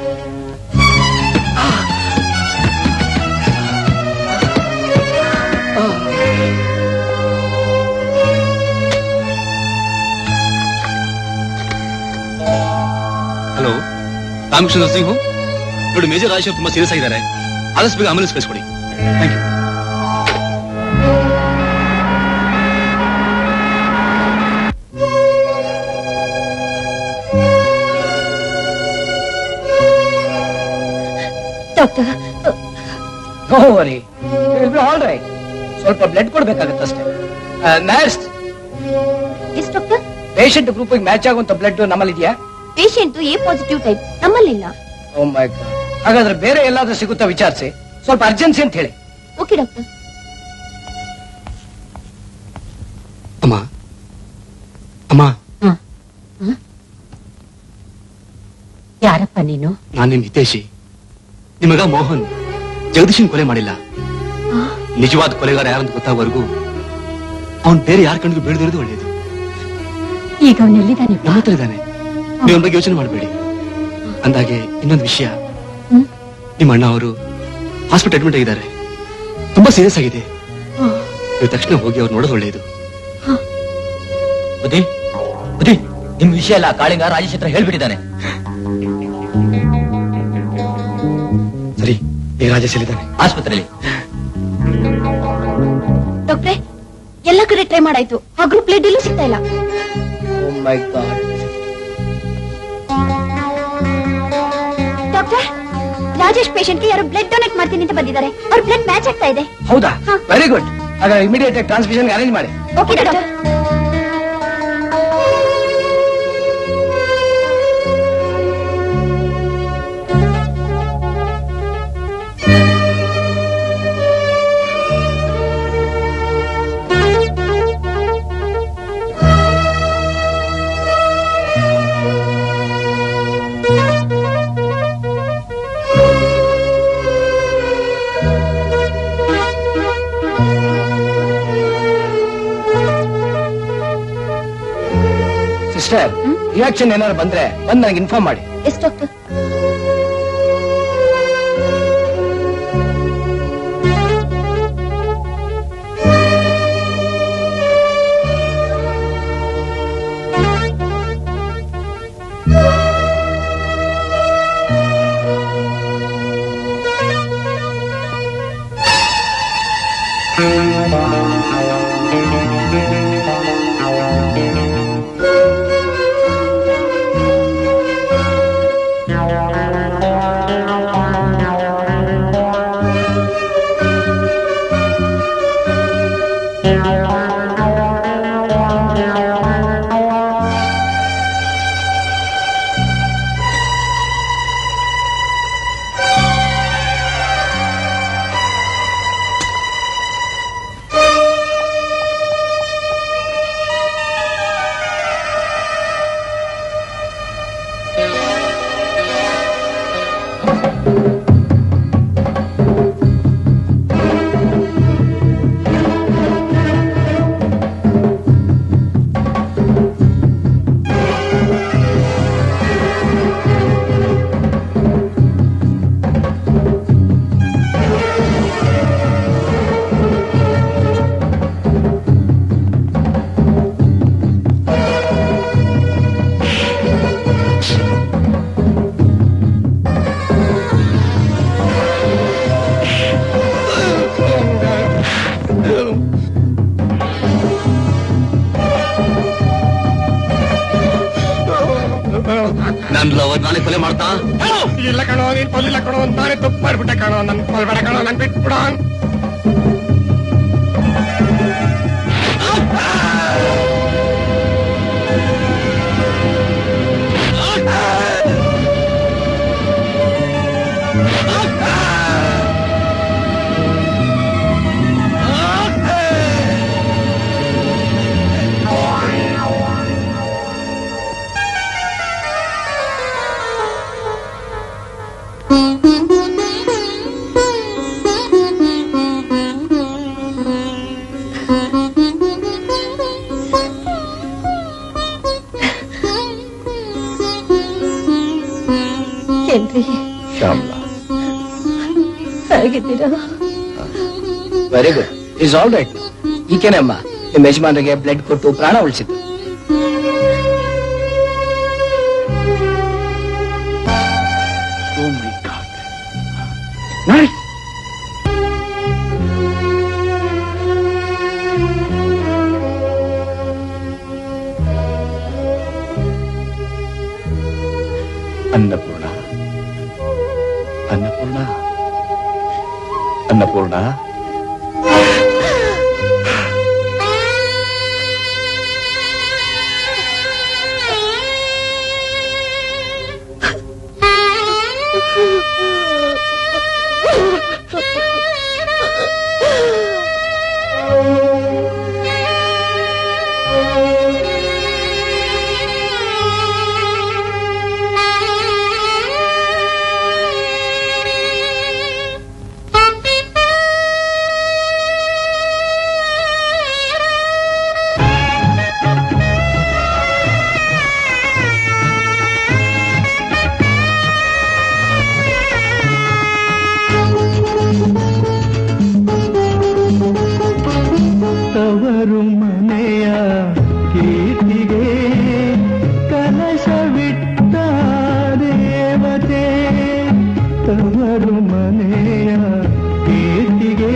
[SPEAKER 20] hello Ramakrishna nursing home ನೋಡಿ ಮೇಜರ್ ರಾಜೇಶ್ ತುಂಬಾ ಸೀರಿಯಸ್ ಆಗಿದ್ದಾರೆ ಆದಷ್ಟು ಬೇಗ ಆಂಬುಲೆನ್ಸ್ ಕಳಿಸ್ಕೊಡಿ thank you
[SPEAKER 17] doctor
[SPEAKER 1] no worry will be all right ಸ್ವಲ್ಪ ಬ್ಲಡ್ ಕೊಡ್ಬೇಕಾಗತ್ತಷ್ಟೇ nurse
[SPEAKER 4] yes doctor
[SPEAKER 1] patient group match ಆಗುವಂತ ಬ್ಲಡ್ ನಮ್ಮಲ್ಲಿ ಇದೆಯಾ
[SPEAKER 4] ಪೇಷಂಟ್ ಎ ಪಾಸಿಟಿವ್ ಟೈಪ್ ನಮ್ಮಲ್ಲಿಲ್ಲ
[SPEAKER 1] ಓ ಮೈ ಗಾಡ್ ಹಾಗಾದ್ರೆ ಬೇರೆ ಎಲ್ಲಾದ್ರೂ ಸಿಗುತ್ತಾ ವಿಚಾರಿಸಿ ಸ್ವಲ್ಪ ಅರ್ಜೆನ್ಸಿ ಅಂತ ಹೇಳಿ
[SPEAKER 4] ಓಕೆ ಡಾಕ್ಟರ್
[SPEAKER 20] ಅಮ್ಮ ಅಮ್ಮ
[SPEAKER 17] ಯಾರಪ್ಪ ನೀನು
[SPEAKER 20] ನಾನ್ ನಿಮ್ ಹಿತೇಶಿ ನಿಮಗ ಮೋಹನ್ ಜಗದೀಶನ್ ಕೊಲೆ ಮಾಡಿಲ್ಲ ನಿಜವಾದ ಕೊಲೆಗಾರ ಯಾರಂತ ಗೊತ್ತಾಗೋವರೆಗೂ ಅವನ್ ಬೇರೆ ಯಾರ ಕಣ್ಣಿಗೂ ಬೀಳದಿರೋದು ಒಳ್ಳೇದು
[SPEAKER 17] ಈಗ ಅವನೆಲ್ಲಿದ್ದಾನೆ
[SPEAKER 20] ನಮ್ಮ ಹತ್ರ ಇದ್ದಾನೆ ನೀವು ಅವ್ನ ಬಗ್ಗೆ ಯೋಚನೆ ಮಾಡಬೇಡಿ ಅಂದಾಗೆ ಇನ್ನೊಂದು ವಿಷಯ ನಿಮ್ಮ ಅಣ್ಣ ಅವರು ಹಾಸ್ಪಿಟಲ್ ಅಡ್ಮಿಟ್ ಆಗಿದ್ದಾರೆ ತುಂಬಾ ಸೀರಿಯಸ್ ಆಗಿದೆ ನೀವು ತಕ್ಷಣ ಹೋಗಿ ಅವ್ರು ನೋಡೋದು ಒಳ್ಳೆಯದು
[SPEAKER 1] ಬುದ್ಧಿ ಬುದ್ಧಿ ನಿಮ್ ವಿಷಯ ಎಲ್ಲ ಕಾಳಿಂಗ ರಾಜೇಶ್ ಹತ್ರ ಹೇಳ್ಬಿಟ್ಟಿದ್ದಾನೆ
[SPEAKER 13] ಸರಿ ಈಗ ರಾಜೇಶ್ ಎಲ್ಲಿದ್ದಾನೆ
[SPEAKER 1] ಆಸ್ಪತ್ರೆಯಲ್ಲಿ
[SPEAKER 4] ಡಾಕ್ಟ್ರೆ ಎಲ್ಲ ಕಡೆ ಟ್ರೈ ಮಾಡಾಯ್ತು ಆ ಗ್ರೂಪ್ ಬ್ಲಡ್ ಎಲ್ಲೂ ಸಿಗ್ತಾ ಇಲ್ಲ
[SPEAKER 2] ಮೈ ಗಾಡ್
[SPEAKER 4] ಡಾಕ್ಟರ್ ರಾಜೇಶ್ ಪೇಷಂಟ್ಗೆ ಯಾರು ಬ್ಲಡ್ ಡೊನೇಟ್ ಮಾಡ್ತೀನಿ ಅಂತ ಬಂದಿದ್ದಾರೆ ಅವ್ರ ಬ್ಲಡ್ ಮ್ಯಾಚ್ ಆಗ್ತಾ ಇದೆ
[SPEAKER 2] ಹೌದಾ ವೆರಿ ಗುಡ್ ಹಾಗಾದ್ರೆ ಇಮಿಡಿಯೇಟ್ ಆಗಿ ಟ್ರಾನ್ಸ್ಮಿಷನ್ ಅರೇಂಜ್ ಮಾಡಿ
[SPEAKER 4] ಓಕೆ ಡಾಕ್ಟರ್
[SPEAKER 2] ಸಿಸ್ಟರ್ ರಿಯಾಕ್ಷನ್ ಏನಾದ್ರು ಬಂದ್ರೆ ಬಂದ್ ನನಗೆ ಇನ್ಫಾರ್ಮ್ ಮಾಡಿ
[SPEAKER 4] ಎಸ್ ಡಾಕ್ಟರ್
[SPEAKER 20] ನನ್ ಲವರ್ ನಾನೇ ಕೊಲೆ ಮಾಡ್ತಾ
[SPEAKER 2] ಇಲ್ಲ ಕಣೋ ನೀನ್ ಕೊಲ್ಲಿಲ್ಲ ಕಣೋ ನಾನೇ ತಪ್ಪು ಮಾಡ್ಬಿಟ್ಟೆ ಕಣೋ ನನ್ ಕೊಲ್ಬೇಡ ಕಣೋ ನನ್ ಬಿಟ್ಬಿಡ
[SPEAKER 17] ಏನ್ರಿ
[SPEAKER 2] ಶ್ಯಾಮ್ಲಾ
[SPEAKER 17] ಹೇಗಿದ್ದೀರಾ
[SPEAKER 2] very good is all right ಈಕೆನೆ ಅಮ್ಮ ನಿಮ್ಮ ಯಜಮಾನರಿಗೆ ಬ್ಲಡ್ ಕೊಟ್ಟು ಪ್ರಾಣ ಉಳಿಸಿದ್ದು ನೋಡಿ ಅನ್ನಪೂರ್ಣ ಅನ್ನಪೂರ್ಣ ಅನ್ನಪೂರ್ಣ
[SPEAKER 7] ತವರು ಮನೆಯ ಕೀರ್ತಿಗೆ ಕಲಶವಿಟ್ಟ ದೇವತೆ ತವರು ಮನೆಯ ಕೀರ್ತಿಗೆ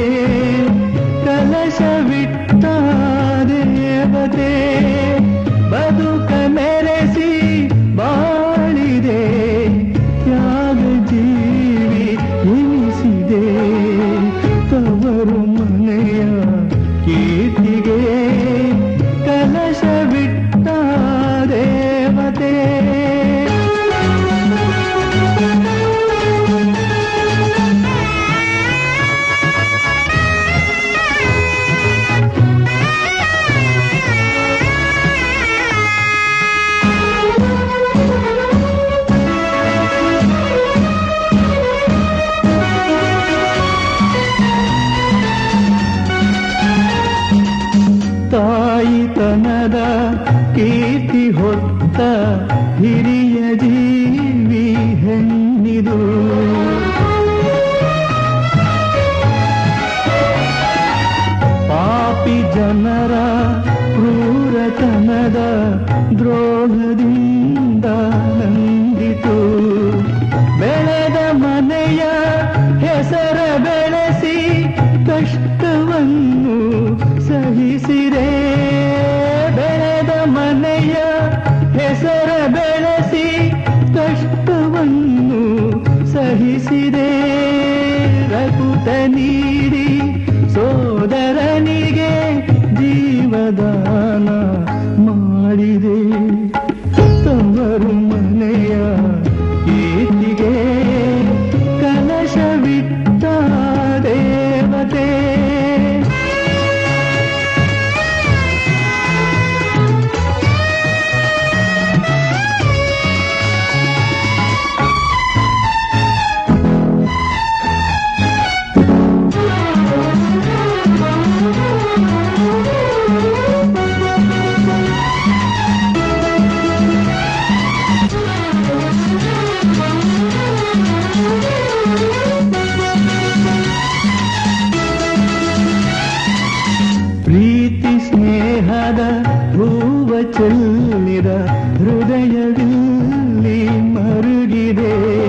[SPEAKER 7] ಕಲಶವಿಟ್ಟ ದೇವತೆ ಬದುಕ ಮೆರೆಸಿ ಬಾಳಿದೆ ತ್ಯಾಗ ಜೀವಿ ಎನಿಸಿದೆ ತವರು ಮನೆಯ ಕೀರ್ತಿಗೆ ಕಲಶವಿಟ್ಟ ದೇವತೆ ತಾಯಿತನದ ಕೀರ್ತಿ ಹೊತ್ತ ಹಿರಿಯ ಜೀವಿ ಹೆಣ್ಣಿದು ಪಾಪಿ ಜನರ ಕ್ರೂರತನದ ದ್ರೋಹದಿಂದ ನಂದಿತು ಬೆಳೆದ ಮನೆಯ ಹೆಸರ ಬೆಳೆಸಿ ಕಷ್ಟವನ್ನು ಸಹಿಸಿರೆ ಬೆಳೆದ ಮನೆಯ ಹೆಸರ ಬೆಳೆಸಿ ಕಷ್ಟವನ್ನು ಸಹಿಸಿದೆ ರಕುತ ನೀಡಿ ಸೋದರನಿಗೆ ಜೀವದಾನ ಮಾಡಿದೆ ತವರು ಮನೆಯ ಕೀರ್ತಿಗೆ ಕಲಶವಿಟ್ಟ ದೇವತೆ ಪ್ರೀತಿ ಸ್ನೇಹದ ಹೂವ ಚೆಲ್ಲಿದ ಹೃದಯವಿಲ್ಲಿ ಮರುಗಿದೆ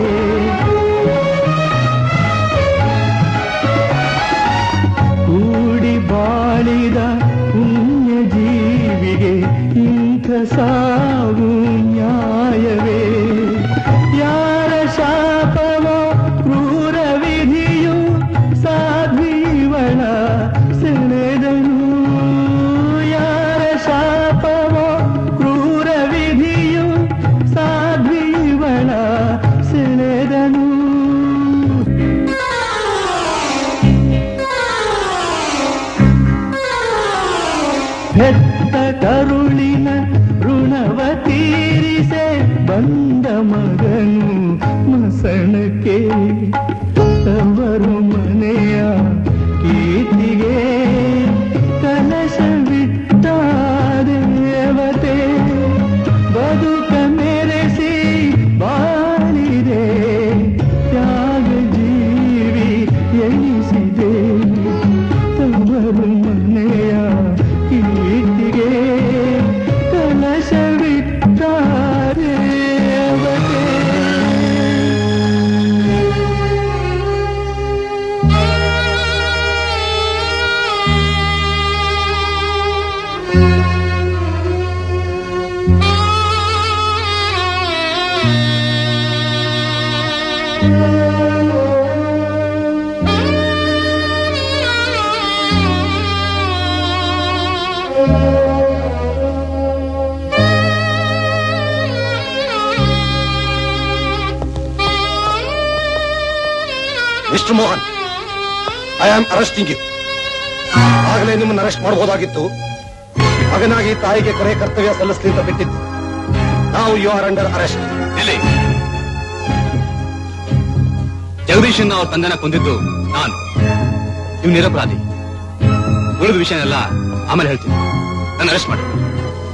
[SPEAKER 7] ಕೂಡಿ ಬಾಳಿದ ಪುಣ್ಯ ಜೀವಿಗೆ ಇಂಥ ಸಾವು ನ್ಯಾಯವೇ ಯಾರ ಶಾಪವೋ ಕ್ರೂರ ವಿಧಿಯು ಸಾಧ್ವೀವಳ ಸೆಳೆದನು ಯಾರ ಶಾಪವೋ ಕ್ರೂರ ವಿಧಿಯು ಸಾಧ್ವೀವಳ ಸೆಳೆದನು ಹೆತ್ತ ಕರುಳಿನ ಋಣವ ತೀರಿಸೆ ಬಂದ ಮಗನು ಮಸಣಕ್ಕೆ ತವರು ಮನೆಯ ಕೀರ್ತಿಗೆ ಕಲಶವಿಟ್ಟ ದೇವತೆ ಬದುಕ ಮೆರೆಸಿ ಬಾಳಿದೆ ತ್ಯಾಗ ಜೀವಿ ಎನಿಸಿದೆ ತವರು ಮನೆಯ ಕೀರ್ತಿಗೆ ಕಲಶವಿಟ್ಟ ದೇವತೆ
[SPEAKER 2] mister Mohan I am arresting you ಆಗಲೇ ನಿಮ್ಮನ್ನು ಅರೆಸ್ಟ್ ಮಾಡಬಹುದಾಗಿತ್ತು ಮಗನಾಗಿ ತಾಯಿಗೆ ಕರೆ ಕರ್ತವ್ಯ ಸಲ್ಲಿಸಲಿ ಅಂತ ಬಿಟ್ಟಿದ್ದು ನಾವು ಯು ಆರ್ ಅಂಡರ್ ಅರೆಸ್ಟ್
[SPEAKER 20] ಇಲ್ಲಿ ಜಗದೀಶನ್ನ ಅವ್ರ ತಂದೆನ ಕೊಂದಿದ್ದು ನಾನು ಇವ್ ನಿರಪರಾಧಿ ಉಳಿದ ವಿಷಯನೆಲ್ಲ ಆಮೇಲೆ ಹೇಳ್ತೀನಿ ನನ್ನ ಅರೆಸ್ಟ್ ಮಾಡಿ